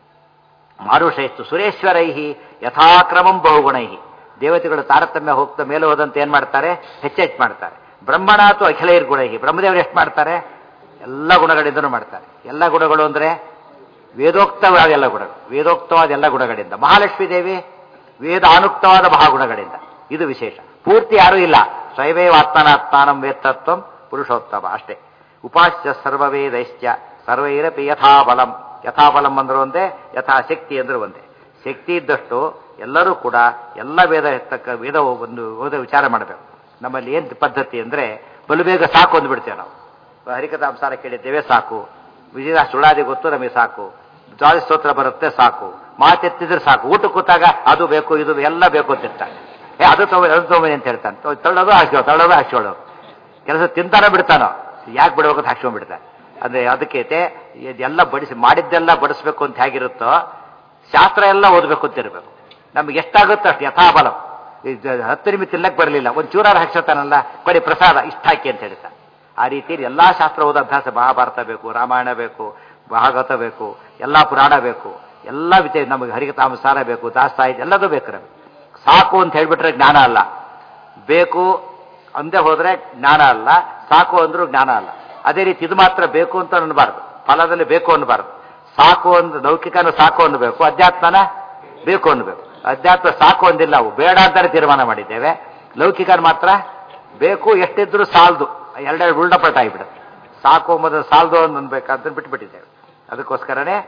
ಮಾರುಷೇಸ್ತು ಸುರೇಶ್ವರೈಹಿ ಯಥಾಕ್ರಮಂ ಬಹುಗುಣೈಹಿ ದೇವತೆಗಳು ತಾರತಮ್ಯ ಹೋಗ್ತಾ ಮೇಲೆ ಹೋದಂತೆ ಏನ್ ಮಾಡ್ತಾರೆ ಹೆಚ್ಚೆಚ್ಚು ಮಾಡ್ತಾರೆ ಬ್ರಹ್ಮಣಾತು ಅಖಿಲೈರ್ ಗುಣೈಹಿ ಬ್ರಹ್ಮದೇವರು ಎಷ್ಟು ಮಾಡ್ತಾರೆ ಎಲ್ಲ ಗುಣಗಳಿಂದನೂ ಮಾಡ್ತಾರೆ ಎಲ್ಲ ಗುಣಗಳು ಅಂದ್ರೆ ವೇದೋಕ್ತವಾದ ಎಲ್ಲ ಗುಣಗಳು ವೇದೋಕ್ತವಾದ ಎಲ್ಲ ಗುಣಗಳಿಂದ ಮಹಾಲಕ್ಷ್ಮೀ ದೇವಿ ವೇದಾನುಕ್ತವಾದ ಮಹಾಗುಣಗಳಿಂದ ಇದು ವಿಶೇಷ ಪೂರ್ತಿ ಯಾರೂ ಇಲ್ಲ ಸ್ವಯವೇವ ಆತ್ಮನಾತ್ಮಾನಂ ವೇತ್ತತ್ವಂ ಪುರುಷೋತ್ತಮ ಅಷ್ಟೇ ಉಪಾಸ್ಯ ಸರ್ವವೇದೈಶ್ಚ ಸರ್ವೈರಪಿ ಯಥಾಬಲಂ ಯಥಾಬಲಂ ಅಂದ್ರೆ ಒಂದೇ ಯಥಾಶಕ್ತಿ ಅಂದ್ರೆ ಒಂದೇ ಶಕ್ತಿ ಇದ್ದಷ್ಟು ಎಲ್ಲರೂ ಕೂಡ ಎಲ್ಲ ವೇದ ತಕ್ಕ ವೇದ ಒಂದು ಓದ ವಿಚಾರ ಮಾಡಬೇಕು ನಮ್ಮಲ್ಲಿ ಏನ್ ಪದ್ಧತಿ ಅಂದ್ರೆ ಬಲು ಬೇಗ ಸಾಕು ಅಂದ್ಬಿಡ್ತೇವೆ ನಾವು ಹರಿಕಥಾಂಸಾರ ಕೇಳಿದ್ದೇವೆ ಸಾಕು ವಿಜಯ ಸುಳಾದಿ ಗೊತ್ತು ನಮಗೆ ಸಾಕು ದ್ವಾದ ಸ್ತೋತ್ರ ಬರುತ್ತೆ ಸಾಕು ಮಾತೆತ್ತಿದ್ರೆ ಸಾಕು ಊಟ ಕೂತಾಗ ಅದು ಬೇಕು ಇದು ಎಲ್ಲ ಬೇಕು ಅಂತ ಇರ್ತಾನೆ ಏ ಅದು ತಗೋ ಅದು ತಗೊಂಬನಿ ಅಂತ ಹೇಳ್ತಾನೆ ತೊ- ತಳ್ಳೋದು ಹಾಕ್ಸೋ ತಳ್ಳೋದು ಹಾಕ್ಸೋಳು ಕೆಲಸ ತಿಂತಾನೋ ಬಿಡ್ತಾನೋ ಯಾಕೆ ಬಿಡ್ಬೇಕು ಅಂತ ಹಾಕ್ಸ್ಕೊಂಡ್ಬಿಡ್ತಾನೆ ಅಂದ್ರೆ ಅದಕ್ಕೆ ಎಲ್ಲ ಬಡಿಸಿ ಮಾಡಿದ್ದೆಲ್ಲ ಬಡಿಸ್ಬೇಕು ಅಂತ ಹೇಗಿರುತ್ತೋ ಶಾಸ್ತ್ರ ಎಲ್ಲ ಓದಬೇಕು ಅಂತ ಇರಬೇಕು ನಮ್ಗೆ ಎಷ್ಟಾಗುತ್ತೋ ಅಷ್ಟು ಯಥಾಬಲ ಈ ಜ- ಹತ್ತು ನಿಮಿಷ ತಿನ್ನಕ್ಕೆ ಬರಲಿಲ್ಲ ಒಂದು ಚೂರಾರು ಹಾಕ್ಸೋತಾನಲ್ಲ ಬರೀ ಪ್ರಸಾದ ಇಷ್ಟ ಹಾಕಿ ಅಂತ ಹೇಳ್ತಾನೆ ಆ ರೀತಿಯಲ್ಲಿ ಎಲ್ಲಾ ಶಾಸ್ತ್ರ ಓದೋ ಅಭ್ಯಾಸ ಮಹಾಭಾರತ ಬೇಕು ರಾಮಾಯಣ ಬೇಕು ಭಾಗವತ ಬೇಕು ಎಲ್ಲಾ ಪುರಾಣ ಬೇಕು ಎಲ್ಲ ವಿಷಯ ನಮಗೆ ಹರಿಕತಾಮಸಾರ ಬೇಕು ದಾಸ್ತಾಯಿ ಎಲ್ಲದೂ ಬೇಕು ನಮಗೆ ಸಾಕು ಅಂತ ಹೇಳ್ಬಿಟ್ರೆ ಜ್ಞಾನ ಅಲ್ಲ ಬೇಕು ಅಂದೇ ಹೋದ್ರೆ ಜ್ಞಾನ ಅಲ್ಲ ಸಾಕು ಅಂದ್ರೂ ಜ್ಞಾನ ಅಲ್ಲ ಅದೇ ರೀತಿ ಇದು ಮಾತ್ರ ಬೇಕು ಅಂತ ಅನ್ನಬಾರ್ದು ಫಲದಲ್ಲಿ ಬೇಕು ಅನ್ನಬಾರ್ದು ಸಾಕು ಅಂದ್ ಲೌಕಿಕನ ಸಾಕು ಅನ್ನಬೇಕು ಅಧ್ಯಾತ್ಮನ ಬೇಕು ಅನ್ನಬೇಕು ಅಧ್ಯಾತ್ಮ ಸಾಕು ಅಂದಿಲ್ಲ ಅವು ಬೇಡ ಅಂತಾನೆ ತೀರ್ಮಾನ ಮಾಡಿದ್ದೇವೆ ಲೌಕಿಕನ ಮಾತ್ರ ಬೇಕು ಎಷ್ಟಿದ್ರು ಸಾಲದು ಎರಡೆರಡು ಉಲ್ಟಪಟ್ಟ ಆಗಿಬಿಡುತ್ತೆ ಸಾಕು ಮೊದಲು ಸಾಲದು ಅನ್ಬೇಕಂತ ಬಿಟ್ಬಿಟ್ಟಿದ್ದೇವೆ ಅದಕ್ಕೋಸ್ಕರನೇ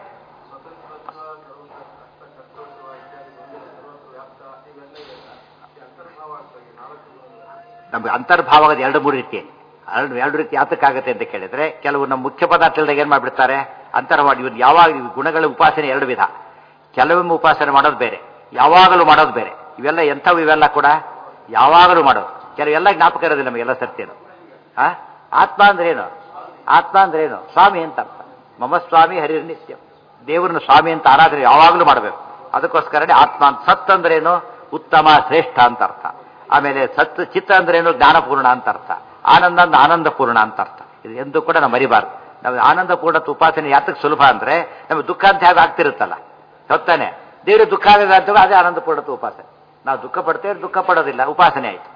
ನಮ್ಗೆ ಅಂತರ್ಭಾವದ ಎರಡು ಮೂರು ರೀತಿ ಎರಡು ಎರಡು ರೀತಿ ಯಾತಕ್ಕಾಗತ್ತೆ ಅಂತ ಕೇಳಿದ್ರೆ ಕೆಲವು ನಮ್ಮ ಮುಖ್ಯ ಪದಾರ್ಥದಾಗ ಏನ್ ಮಾಡ್ಬಿಡ್ತಾರೆ ಅಂತರ್ಭಾವ ಇವನು ಯಾವಾಗ ಇವು ಗುಣಗಳ ಉಪಾಸನೆ ಎರಡು ವಿಧ ಕೆಲವೊಮ್ಮೆ ಉಪಾಸನೆ ಮಾಡೋದು ಬೇರೆ ಯಾವಾಗಲೂ ಮಾಡೋದು ಬೇರೆ ಇವೆಲ್ಲ ಎಂಥವು ಇವೆಲ್ಲ ಕೂಡ ಯಾವಾಗಲೂ ಮಾಡೋದು ಕೆಲವೆಲ್ಲ ಜ್ಞಾಪಕ ಇರೋದಿಲ್ಲ ನಮಗೆಲ್ಲ ಸತ್ಯನು ಆ ಆತ್ಮ ಅಂದ್ರೆ ಏನು ಆತ್ಮ ಅಂದ್ರೆ ಏನು ಸ್ವಾಮಿ ಅಂತ ಅರ್ಥ ಮಮ ಸ್ವಾಮಿ ಹರಿರ್ ನಿತ್ಯ ದೇವರನ್ನ ಸ್ವಾಮಿ ಅಂತ ಆರಾಧನೆ ಯಾವಾಗಲೂ ಮಾಡಬೇಕು ಅದಕ್ಕೋಸ್ಕರನೇ ಆತ್ಮ ಅಂತ ಸತ್ ಅಂದ್ರೇನು ಉತ್ತಮ ಶ್ರೇಷ್ಠ ಅಂತ ಅರ್ಥ ಆಮೇಲೆ ಸತ್ ಚಿತ್ತ ಅಂದ್ರೇನು ಜ್ಞಾನಪೂರ್ಣ ಅಂತ ಅರ್ಥ ಆನಂದ ಅಂದ್ರೆ ಆನಂದಪೂರ್ಣ ಅಂತ ಅರ್ಥ ಇದು ಎಂದೂ ಕೂಡ ನಾವು ಮರಿಬಾರ್ದು ನಾವು ಆನಂದಪೂರ್ಣ ಉಪಾಸನೆ ಯಾತಕ್ಕೆ ಸುಲಭ ಅಂದ್ರೆ ನಮಗೆ ದುಃಖ ಅಂತ ಹೇಗೆ ಆಗ್ತಿರುತ್ತಲ್ಲ ಹೊತ್ತಾನೆ ದೇವರು ದುಃಖ ಆಗಿದೆ ಅಂತ ಅದೇ ಆನಂದಪೂರ್ಣ ಉಪಾಸನೆ ನಾವು ದುಃಖ ಪಡ್ತೇವೆ ದುಃಖ ಪಡೋದಿಲ್ಲ ಉಪಾಸನೆ ಆಯ್ತು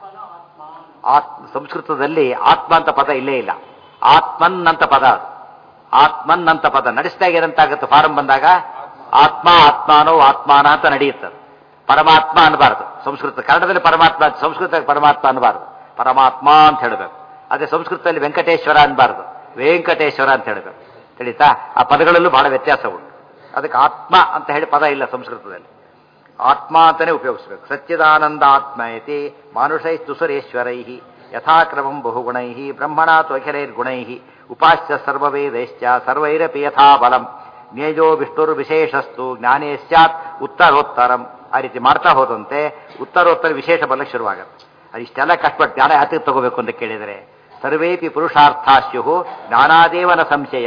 ಆತ್ಮ ಸಂಸ್ಕೃತದಲ್ಲಿ ಆತ್ಮ ಅಂತ ಪದ ಇಲ್ಲೇ ಇಲ್ಲ ಆತ್ಮನ್ ಅಂತ ಪದ ಅದು ಆತ್ಮನ್ ಅಂತ ಪದ ನಡೆಸಿದಾಗ ಏನಂತಾಗುತ್ತೆ ಫಾರಂ ಬಂದಾಗ ಆತ್ಮ ಆತ್ಮಾನೋ ಆತ್ಮಾನ ಅಂತ ನಡೆಯುತ್ತದೆ ಪರಮಾತ್ಮ ಅನ್ನಬಾರದು ಸಂಸ್ಕೃತ ಕನ್ನಡದಲ್ಲಿ ಪರಮಾತ್ಮ ಸಂಸ್ಕೃತ ಪರಮಾತ್ಮ ಅನ್ನಬಾರದು ಪರಮಾತ್ಮ ಅಂತ ಹೇಳಬೇಕು ಅದೇ ಸಂಸ್ಕೃತದಲ್ಲಿ ವೆಂಕಟೇಶ್ವರ ಅನ್ಬಾರದು ವೆಂಕಟೇಶ್ವರ ಅಂತ ಹೇಳಬೇಕು ತಿಳಿತಾ ಆ ಪದಗಳಲ್ಲೂ ಬಹಳ ವ್ಯತ್ಯಾಸ ಉಂಟು ಅದಕ್ಕೆ ಆತ್ಮ ಅಂತ ಹೇಳಿ ಪದ ಇಲ್ಲ ಸಂಸ್ಕೃತದಲ್ಲಿ ಆತ್ಮ ಅಂತಾನೆ ಉಪಯೋಗಿಸಬೇಕು ಸಚ್ಚಿದಾನಂದ ಆತ್ಮ ಇತಿ ಮಾನುಷೈಸ್ತು ಸುರೇಶ್ವರೈ ಯಥಾಕ್ರಮಂ ಬಹುಗುಣೈ ಬ್ರಹ್ಮಣಾತು ಅಖಿಲೈರ್ಗುಣೈ ಉಪಾಸ್ಯ ಸರ್ವವೇದೈಶ್ಚ ಸರ್ವೈರಪಿ ಯಥಾ ಬಲಂ ನೇಜೋ ವಿಷ್ಣುರ್ ವಿಶೇಷಸ್ತು ಜ್ಞಾನೇ ಸ್ಯಾತ್ ಉತ್ತರೋತ್ತರಂ ಆ ರೀತಿ ಮಾಡ್ತಾ ಹೋದಂತೆ ಉತ್ತರೋತ್ತರ ವಿಶೇಷ ಬಲ ಶುರುವಾಗುತ್ತೆ ಅದು ಇಷ್ಟೆಲ್ಲ ಕಷ್ಟಪಟ್ಟು ಜ್ಞಾನ ಯಾತಕ್ಕೆ ತಗೋಬೇಕು ಅಂತ ಕೇಳಿದರೆ ಸರ್ವೇಪಿ ಪುರುಷಾರ್ಥಾಸ್ಯು ಜ್ಞಾನಾದೇವನ ಸಂಶಯ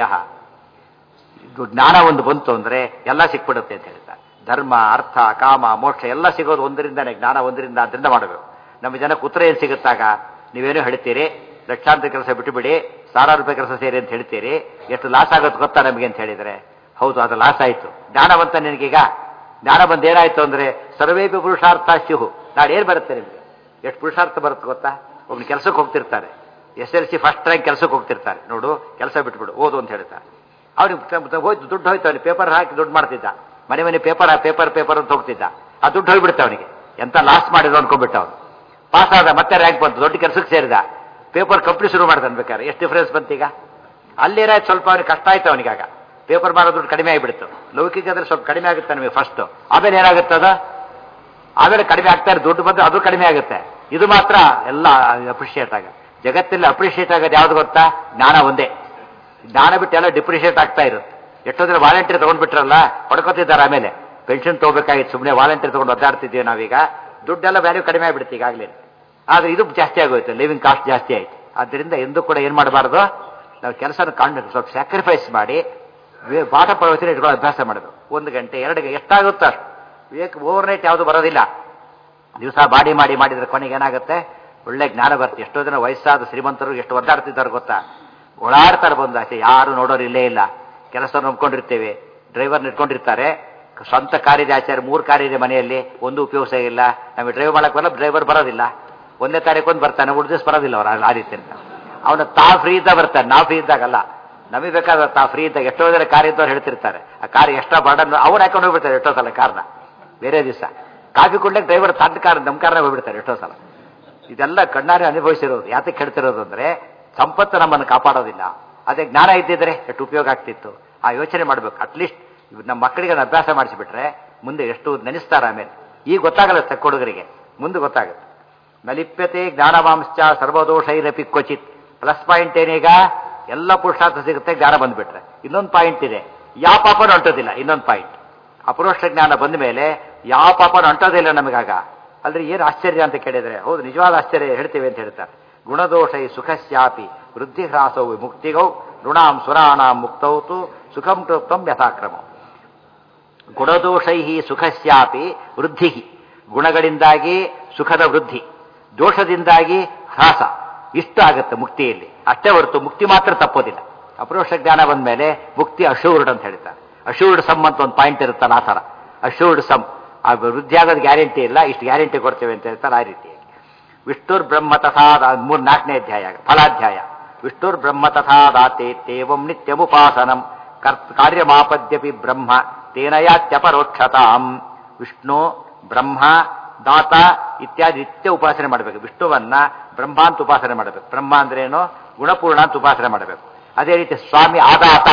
ಇದು ಜ್ಞಾನ ಒಂದು ಬಂತು ಅಂದ್ರೆ ಎಲ್ಲ ಸಿಕ್ಬಿಡುತ್ತೆ ಅಂತ ಹೇಳ್ತಾರೆ ಧರ್ಮ ಅರ್ಥ ಕಾಮ ಮೋಕ್ಷ ಎಲ್ಲ ಸಿಗೋದು ಒಂದರಿಂದನೇ ಜ್ಞಾನ ಒಂದರಿಂದ ಅದರಿಂದ ಮಾಡಬೇಕು ನಮ್ಮ ಜನಕ್ಕೆ ಉತ್ತರ ಏನು ಸಿಗುತ್ತಾಗ ನೀವೇನು ಹೇಳ್ತೀರಿ ಲಕ್ಷಾಂತರ ಕೆಲಸ ಬಿಟ್ಟುಬಿಡಿ ಸಾವಿರಾರು ರೂಪಾಯಿ ಕೆಲಸ ಸೇರಿ ಅಂತ ಹೇಳ್ತೀರಿ ಎಷ್ಟು ಲಾಸ್ ಆಗುತ್ತೆ ಗೊತ್ತಾ ನಮಗೆ ಅಂತ ಹೇಳಿದ್ರೆ ಹೌದು ಅದು ಲಾಸ್ ಆಯ್ತು ಜ್ಞಾನ ಬಂತ ನಿನಗೀಗ ಜ್ಞಾನ ಬಂದು ಏನಾಯ್ತು ಅಂದ್ರೆ ಸರ್ವೇಪಿ ಪುರುಷಾರ್ಥ ಶಿಹು ನಾಳೆ ಏನು ಬರುತ್ತೆ ನಿಮಗೆ ಎಷ್ಟು ಪುರುಷಾರ್ಥ ಬರುತ್ತೆ ಗೊತ್ತಾ ಒಬ್ನು ಕೆಲಸಕ್ಕೆ ಹೋಗ್ತಿರ್ತಾರೆ S L C first rank ಕೆಲಸಕ್ಕೆ ಹೋಗ್ತಿರ್ತಾರೆ ನೋಡು ಕೆಲಸ ಬಿಟ್ಬಿಡು ಓದು ಅಂತ ಹೇಳ್ತಾರೆ ಅವ್ನಿಗೆ ಹೋಯ್ತು ದುಡ್ಡು ಹೋಯ್ತು ಅವನಿಗೆ ಪೇಪರ್ ಹಾಕಿ ದುಡ್ಡು ಮಾಡ್ತಿದ್ದ ಮನೆ ಮನೆ ಪೇಪರ್ ಪೇಪರ್ ಪೇಪರ್ ಅಂತ ಹೋಗ್ತಿದ್ದ ಆ ದುಡ್ಡು ಹೋಗ್ಬಿಡುತ್ತೆ ಅವನಿಗೆ ಎಂತ ಲಾಸ್ ಮಾಡಿದ್ರು ಅನ್ಕೊಂಡ್ಬಿಟ್ಟ ಅವನು ಪಾಸ್ ಆದ ಮತ್ತೆ ರ್ಯಾಂಕ್ ಬಂತು ದೊಡ್ಡ ಕೆಲಸಕ್ಕೆ ಸೇರಿದ ಪೇಪರ್ ಕಂಪ್ನಿ ಶುರು ಮಾಡ್ತಾನೆ ಬೇಕಾದ್ರೆ ಎಷ್ಟು ಡಿಫರೆನ್ಸ್ ಬಂತೀಗ ಅಲ್ಲೇನಾಯ್ತು ಸ್ವಲ್ಪ ಅವನಿಗೆ ಕಷ್ಟ ಆಯ್ತು ಅವನಿಗಾಗ ಪೇಪರ್ ಮಾಡೋ ದುಡ್ಡು ಕಡಿಮೆ ಆಗಿಬಿಡ್ತು ಲೌಕಿಕದಲ್ಲಿ ಸ್ವಲ್ಪ ಕಡಿಮೆ ಆಗುತ್ತೆ ನಮಗೆ ಫಸ್ಟ್ ಆಮೇಲೆ ಏನಾಗುತ್ತೆ ಅದು ಆಮೇಲೆ ಕಡಿಮೆ ಆಗ್ತಾ ಇರೋ ದುಡ್ಡು ಬಂದ್ರೆ ಅದು ಕಡಿಮೆ ಆಗುತ್ತೆ ಇದು ಮಾತ್ರ ಎಲ್ಲ ಅಪ್ರಿಷಿಯೇಟ್ ಆಗ ಜಗತ್ತಲ್ಲಿ ಅಪ್ರಿಷಿಯೇಟ್ ಆಗೋದು ಯಾವ್ದು ಗೊತ್ತಾ ಜ್ಞಾನ ಒಂದೇ ಜ್ಞಾನ ಬಿಟ್ಟು ಎಲ್ಲ ಡಿಪ್ರಿಷಿಯೇಟ್ ಆಗ್ತಾ ಇರುತ್ತೆ ಎಷ್ಟೊಂದ್ರೆ ವಾಲಂಟಿಯರ್ ತಗೊಂಡ್ಬಿಟ್ರಲ್ಲ ಪಡ್ಕೋತಿದ್ದಾರೆ ಆಮೇಲೆ ಪೆನ್ಷನ್ ತಗೋಬೇಕಾಗಿತ್ತು ಸುಮ್ಮನೆ ವಾಲಂಟಿಯರ್ ತಗೊಂಡು ಒದ್ದಾಡ್ತಿದ್ದೀವಿ ನಾವೀಗ ದುಡ್ಡೆಲ್ಲ ವ್ಯಾಲ್ಯೂ ಕಡಿಮೆ ಆಗ್ಬಿಡುತ್ತೆ ಈಗಾಗಲೇ ಆದ್ರೆ ಇದು ಜಾಸ್ತಿ ಆಗೋಯ್ತು ಲಿವಿಂಗ್ ಕಾಸ್ಟ್ ಜಾಸ್ತಿ ಆಯ್ತು ಆದ್ದರಿಂದ ಎಂದೂ ಕೂಡ ಏನ್ ಮಾಡಬಾರ್ದು ನಾವು ಕೆಲಸ ಕಂಡು ಸ್ವಲ್ಪ ಸ್ಯಾಕ್ರಿಫೈಸ್ ಮಾಡಿ ವೇ- ಪಾಠ ಪ್ರವಚನ ಇಟ್ಕೊಳ್ಳೋ ಅಭ್ಯಾಸ ಮಾಡೋದು ಒಂದು ಗಂಟೆ ಎರಡು ಗಂಟೆ ಎಷ್ಟಾಗುತ್ತೋ ಅಷ್ಟು ವಿವೇಕ್ ಓವರ್ ನೈಟ್ ಯಾವುದು ಬರೋದಿಲ್ಲ ದಿವಸ ಬಾಡಿ ಮಾಡಿ ಮಾಡಿದ್ರೆ ಕೊನೆಗೆ ಏನಾಗುತ್ತೆ ಒಳ್ಳೆ ಜ್ಞಾನ ಬರುತ್ತೆ ಎಷ್ಟೋ ಜನ ವಯಸ್ಸಾದ ಶ್ರೀಮಂತರು ಎಷ್ಟು ಒದ್ದಾಡ್ತಿದ್ದಾರೆ ಗೊತ್ತಾ ಓಡಾಡ್ತಾರೆ ಬಂದು ಆಚೆ ಯಾರು ನೋಡೋರು ಇಲ್ಲೇ ಇಲ್ಲ ಕೆಲಸ ನಂಬ್ಕೊಂಡಿರ್ತೇವೆ ಡ್ರೈವರ್ನ ಇಟ್ಕೊಂಡಿರ್ತಾರೆ ಸ್ವಂತ ಕಾರಿದೆ ಆಚಾರ್ಯ ಮೂರು ಕಾರಿದೆ ಮನೆಯಲ್ಲಿ ಒಂದು ಉಪಯೋಗ ಇಲ್ಲ ನಮಗೆ ಡ್ರೈವ್ ಮಾಡಕ್ ಬರಲ್ಲ ಡ್ರೈವರ್ ಬರೋದಿಲ್ಲ ಒಂದೇ ತಾರೀಕು ಒಂದು ಬರ್ತಾನೆ ಉಳಿದ ದಿವಸ ಬರೋದಿಲ್ಲ ಅವ್ರು ಆ ರೀತಿ ಅಂತ ಅವನ ತಾ ಫ್ರೀ ಇದ್ದಾಗ ಬರ್ತಾನೆ ನಾವು ಫ್ರೀ ಇದ್ದಾಗಲ್ಲ ನಮಗೆ ಬೇಕಾದ್ರೆ ತಾ ಫ್ರೀ ಇದ್ದಾಗ ಎಷ್ಟೋ ಜನ ಕಾರ್ ಇದ್ದವ್ರು ಹೇಳ್ತಿರ್ತಾರೆ ಆ ಕಾರ್ ಎಕ್ಸ್ಟ್ರಾ ಬರ್ಡನ್ ಅವ್ರು ಹಾಕೊಂಡು ಹೋಗ್ಬಿಡ್ತಾರೆ ಎಷ್ಟೋ ಸಲ ಕಾರ್ನ ಬೇರೆ ದಿವಸ ಕಾಫಿ ಕುಡ್ಲಿಕ್ಕೆ ಡ್ರೈವರ್ ತನ್ನ ಕಾರ್ ನಮ್ಮ ಕಾರ್ನ ಹೋಗ್ಬಿಡ್ತಾರೆ ಎಷ್ಟೋ ಸಲ ಇದೆಲ್ಲ ಕಣ್ಣಾರೆ ಅನುಭವಿಸಿರೋದು ಯಾತಕ್ಕೆ ಹೇಳ್ತಿರೋದು ಅಂದ್ರೆ ಸಂಪತ್ತು ನಮ್ಮನ್ನು ಕಾಪಾಡೋದಿಲ್ಲ ಅದೇ ಜ್ಞಾನ ಇದ್ದಿದ್ರೆ ಎಷ್ಟು ಉಪಯೋಗ ಆಗ್ತಿತ್ತು ಆ ಯೋಚನೆ ಮಾಡ್ಬೇಕು ಅಟ್ಲೀಸ್ಟ್ ನಮ್ಮ ಮಕ್ಕಳಿಗೆ ಅದನ್ನ ಅಭ್ಯಾಸ ಮಾಡಿಸಿಬಿಟ್ರೆ ಮುಂದೆ ಎಷ್ಟು ನೆನೆಸ್ತಾರ ಆಮೇಲೆ ಈಗ ಗೊತ್ತಾಗಲ್ಲ ತಕ್ಕ ಹುಡುಗರಿಗೆ ಮುಂದೆ ಗೊತ್ತಾಗುತ್ತೆ ನಲಿಪ್ಯತೆ ಜ್ಞಾನವಾಂಶ ಸರ್ವದೋಷೈರಪಿ ಕ್ವಚಿತ್ ಪ್ಲಸ್ ಪಾಯಿಂಟ್ ಏನೀಗ ಎಲ್ಲ ಪುರುಷಾರ್ಥ ಸಿಗುತ್ತೆ ಜ್ಞಾನ ಬಂದ್ಬಿಟ್ರೆ ಇನ್ನೊಂದು ಪಾಯಿಂಟ್ ಇದೆ ಯಾವ ಪಾಪನೂ ಅಂಟೋದಿಲ್ಲ ಇನ್ನೊಂದು ಪಾಯಿಂಟ್ ಅಪರೋಕ್ಷ ಜ್ಞಾನ ಬಂದ ಮೇಲೆ ಯಾವ ಪಾಪನೂ ಅಂಟೋದಿಲ್ಲ ನಮಗಾಗ ಅಲ್ರಿ ಏನು ಆಶ್ಚರ್ಯ ಅಂತ ಕೇಳಿದ್ರೆ ಹೌದು ನಿಜವಾದ ಆಶ್ಚರ್ಯ ಹೇಳ್ತೇವೆ ಅಂತ ಹೇಳ್ತಾರೆ ಗುಣದೋಷೈ ಸುಖಸ್ಯಾಪಿ ವೃದ್ಧಿಹ್ರಾಸೌ ಮುಕ್ತಿಗೌ ಋಣಾಂ ಸುರಾಣಾಂ ಮುಕ್ತೌತು ಸುಖಂ ಟೋಕ್ತಂ ಯಥಾಕ್ರಮ ಗುಣದೋಷೈ ಸುಖಸ್ಯಾಪಿ ವೃದ್ಧಿ ಗುಣಗಳಿಂದಾಗಿ ಸುಖದ ವೃದ್ಧಿ ದೋಷದಿಂದಾಗಿ ಹ್ರಾಸ ಇಷ್ಟ ಆಗುತ್ತೆ ಮುಕ್ತಿಯಲ್ಲಿ ಅಷ್ಟೇ ಹೊರತು ಮುಕ್ತಿ ಮಾತ್ರ ತಪ್ಪೋದಿಲ್ಲ ಅಪರೋಕ್ಷ ಜ್ಞಾನ ಬಂದ ಮೇಲೆ ಮುಕ್ತಿ ಅಶೂರ್ಡ್ ಅಂತ ಹೇಳ್ತಾರೆ ಅಶೂರ್ಡ್ ಸಮ್ ಅಂತ ಒಂದು ಪಾಯಿಂಟ್ ಇರುತ್ತಲ್ಲ ಆ ಥರ ಅಶೂರ್ಡ್ ಸಮ್ ಆ ವೃದ್ಧಿ ಆಗೋದು ಗ್ಯಾರಂಟಿ ಇಲ್ಲ ಇಷ್ಟು ಗ್ಯಾರಂಟಿ ಕೊಡ್ತೇವೆ ಅಂತ ಹೇಳ್ತಾರೆ ಆ ರೀತಿಯಾಗಿ ವಿಷ್ಣುರ್ ಬ್ರಹ್ಮ ತಥಾ ದಾ- ಮೂರ್ ನಾಲ್ಕನೇ ಅಧ್ಯಾಯ ಫಲಾಧ್ಯಾಯ ವಿಷ್ಣುರ್ ಬ್ರಹ್ಮ ತಥಾ ದಾತೆ ತೇವಂ ನಿತ್ಯಮುಪಾಸನಂ ಕರ್ತ ಕಾರ್ಯಮಾಪದ್ಯಪಿ ಬ್ರಹ್ಮ ತೇನಯಾತ್ಯಪರೋಕ್ಷತಾಂ ವಿಷ್ಣು ಬ್ರಹ್ಮ ದಾತ ಇತ್ಯಾದಿ ನಿತ್ಯ ಉಪಾಸನೆ ಮಾಡಬೇಕು ವಿಷ್ಣುವನ್ನ ಬ್ರಹ್ಮ ಅಂತ ಉಪಾಸನೆ ಮಾಡಬೇಕು ಬ್ರಹ್ಮ ಅಂದ್ರೇನು ಗುಣಪೂರ್ಣ ಅಂತ ಉಪಾಸನೆ ಮಾಡಬೇಕು ಅದೇ ರೀತಿ ಸ್ವಾಮಿ ಆದಾತ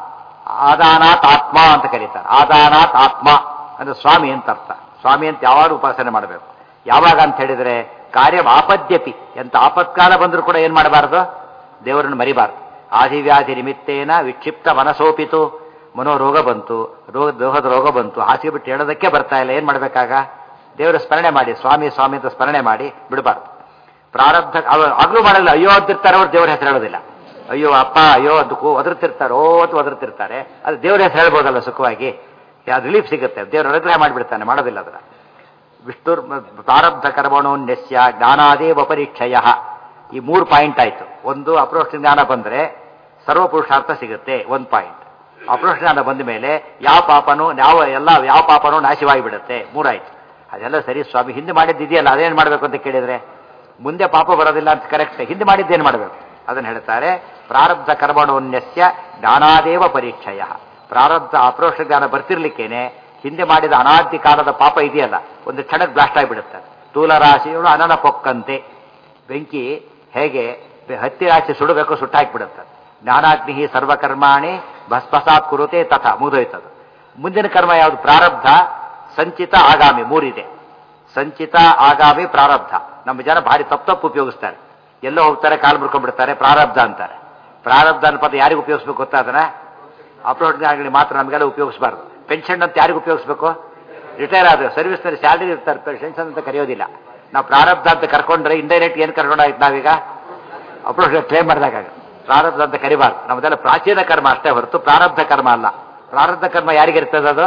ಆದಾನಾತ್ ಆತ್ಮ ಅಂತ ಕರೀತಾರೆ ಆದಾನಾತ್ ಆತ್ಮ ಅಂದ್ರೆ ಸ್ವಾಮಿ ಅಂತ ಅರ್ಥ ಸ್ವಾಮಿ ಅಂತ ಯಾವಾಗ ಉಪಾಸನೆ ಮಾಡಬೇಕು ಯಾವಾಗ ಅಂತ ಹೇಳಿದ್ರೆ ಕಾರ್ಯ ಆಪದ್ಯಪಿ ಎಂತ ಆಪತ್ಕಾಲ ಬಂದರೂ ಕೂಡ ಏನ್ ಮಾಡಬಾರದು ದೇವರನ್ನು ಮರಿಬಾರದು ಆದಿವ್ಯಾಧಿ ನಿಮಿತ್ತೇನ ವಿಕ್ಷಿಪ್ತ ಮನಸೋಪಿತು ಮನೋರೋಗ ಬಂತು ರೋಗ ದೇಹದ ರೋಗ ಬಂತು ಹಾಸಿಗೆ ಬಿಟ್ಟು ಹೇಳೋದಕ್ಕೆ ಬರ್ತಾ ಇಲ್ಲ ಏನ್ ಮಾಡ್ಬೇಕಾಗ ದೇವರ ಸ್ಮರಣೆ ಮಾಡಿ ಸ್ವಾಮಿ ಸ್ವಾಮಿ ಅಂತ ಸ್ಮರಣೆ ಮಾಡಿ ಬಿಡಬಾರ್ದು ಪ್ರಾರಬ್ಧ ಅವ- ಆಗ್ಲೂ ಮಾಡಲ್ಲ ಅಯ್ಯೋ ಅಂತಿರ್ತಾರೆ ಅವ್ರು ದೇವರ ಹೆಸರು ಹೇಳೋದಿಲ್ಲ ಅಯ್ಯೋ ಅಪ್ಪ ಅಯ್ಯೋ ಅದಕ್ಕೂ ಒದರ್ತಿರ್ತಾರೆ ಓ ಅಂತ ಒದರ್ತಿರ್ತಾರೆ ಅದು ದೇವರ ಹೆಸರು ಹೇಳ್ಬೋದಲ್ಲ ಸುಖವಾಗಿ ಅದು ರಿಲೀಫ್ ಸಿಗುತ್ತೆ ದೇವರು ಅನುಗ್ರಹ ಮಾಡಿಬಿಡ್ತಾನೆ ಮಾಡೋದಿಲ್ಲ ಅದರ ವಿಷ್ಣುರ್ ಪ್ರಾರಬ್ಧ ಕರ್ಮಣೋನ್ಯಸ್ಯ ಜ್ಞಾನಾದೇವ ಪರೀಕ್ಷಯ ಈ ಮೂರು ಪಾಯಿಂಟ್ ಆಯ್ತು ಒಂದು ಅಪ್ರೋಕ್ಷ ಜ್ಞಾನ ಬಂದ್ರೆ ಸರ್ವ ಪುರುಷಾರ್ಥ ಸಿಗುತ್ತೆ ಒಂದು ಪಾಯಿಂಟ್ ಅಪ್ರೋಕ್ಷ ಜ್ಞಾನ ಬಂದ ಮೇಲೆ ಯಾವ ಪಾಪನೂ ಯಾವ ಎಲ್ಲ ಯಾವ ಪಾಪನೂ ನಾಶವಾಗಿ ಬಿಡುತ್ತೆ ಮೂರಾಯ್ತು ಅದೆಲ್ಲ ಸರಿ ಸ್ವಾಮಿ ಹಿಂದೆ ಮಾಡಿದ್ದು ಇದೆಯಲ್ಲ ಅದೇನು ಮಾಡಬೇಕು ಅಂತ ಕೇಳಿದ್ರೆ ಮುಂದೆ ಪಾಪ ಬರೋದಿಲ್ಲ ಅಂತ ಕರೆಕ್ಟ್ ಹಿಂದೆ ಮಾಡಿದ್ದೇನು ಮಾಡಬೇಕು ಅದನ್ನು ಹೇಳ್ತಾರೆ ಪ್ರಾರಬ್ಧ ಕರ್ಮಣೋನ್ಯಸ್ಯ ಜ್ಞಾನಾದೇವ ಪರೀಕ್ಷಯ ಪ್ರಾರಬ್ಧ ಅಪ್ರೋಕ್ಷ ಜ್ಞಾನ ಬರ್ತಿರ್ಲಿಕ್ಕೇನೆ ಹಿಂದೆ ಮಾಡಿದ ಅನಾದಿ ಕಾಲದ ಪಾಪ ಇದೆಯಲ್ಲ ಒಂದು ಕ್ಷಣಕ್ಕೆ ಬ್ಲಾಸ್ಟ್ ಆಗಿಬಿಡುತ್ತೆ ಸ್ಥೂಲ ರಾಶಿಗಳು ಅನನ ಪೊಕ್ಕಂತೆ ಬೆಂಕಿ ಹೇಗೆ ಬೆ- ಹತ್ತಿ ರಾಶಿ ಸುಡಬೇಕು ಸುಟ್ಟಾಕ್ಬಿಡುತ್ತೆ ಜ್ಞಾನಾಗ್ನಿ ಸರ್ವಕರ್ಮಾಣಿ ಭಸ್ಮಸಾತ್ ಕುರುತೆ ತಥಾ ಮುಗಿದೋಯ್ತದು ಮುಂದಿನ ಕರ್ಮ ಯಾವುದು ಪ್ರಾರಬ್ಧ ಸಂಚಿತ ಆಗಾಮಿ ಮೂರಿದೆ ಸಂಚಿತ ಆಗಾಮಿ ಪ್ರಾರಬ್ಧ ನಮ್ಮ ಜನ ಭಾರಿ ತಪ್ಪು ತಪ್ಪು ಉಪಯೋಗಿಸ್ತಾರೆ ಎಲ್ಲೋ ಹೋಗ್ತಾರೆ ಕಾಲು ಮುರ್ಕೊಂಡ್ಬಿಡ್ತಾರೆ ಪ್ರಾರಬ್ಧ ಅಂತಾರೆ ಪ್ರಾರಬ್ಧ ಅನ್ನೋ ಪದ ಯಾರಿಗೆ ಉಪಯೋಗಿಸ್ಬೇಕು ಗೊತ್ತಾ ಅದನ್ನ ಅಪ್ರೋಡ್ಗಳಿಗೆ ಮಾತ್ರ ನಮಗೆಲ್ಲ ಉಪಯೋಗಿಸಬಾರ್ದು ಪೆನ್ಷನ್ ಅಂತ ಯಾರಿಗೆ ಉಪಯೋಗಿಸ್ಬೇಕು ರಿಟೈರ್ ಆದ್ರೆ ಸರ್ವಿಸ್ನಲ್ಲಿ ಸ್ಯಾಲರಿ ಇರ್ತಾರೆ ಪೆನ್ಷನ್ ಅಂತ ಕರೆಯೋದಿಲ್ಲ ನಾವು ಪ್ರಾರಬ್ಧ ಅಂತ ಕರ್ಕೊಂಡ್ರೆ ಇಂಡೈರೆಕ್ಟ್ ಏನು ಕರ್ಕೊಂಡಾಯ್ತು ನಾವೀಗ ಅಪ್ರೋಚ್ ಕ್ಲೇಮ್ ಮಾಡಿದಾಗ ಪ್ರಾರಬ್ಧ ಅಂತ ಕರಿಬಾರ್ದು ನಮ್ಮದೆಲ್ಲ ಪ್ರಾಚೀನ ಕರ್ಮ ಅಷ್ಟೇ ಹೊರತು ಪ್ರಾರಬ್ಧ ಕರ್ಮ ಅಲ್ಲ ಪ್ರಾರಬ್ಧ ಕರ್ಮ ಯಾರಿಗೆ ಇರ್ತದೆ ಅದು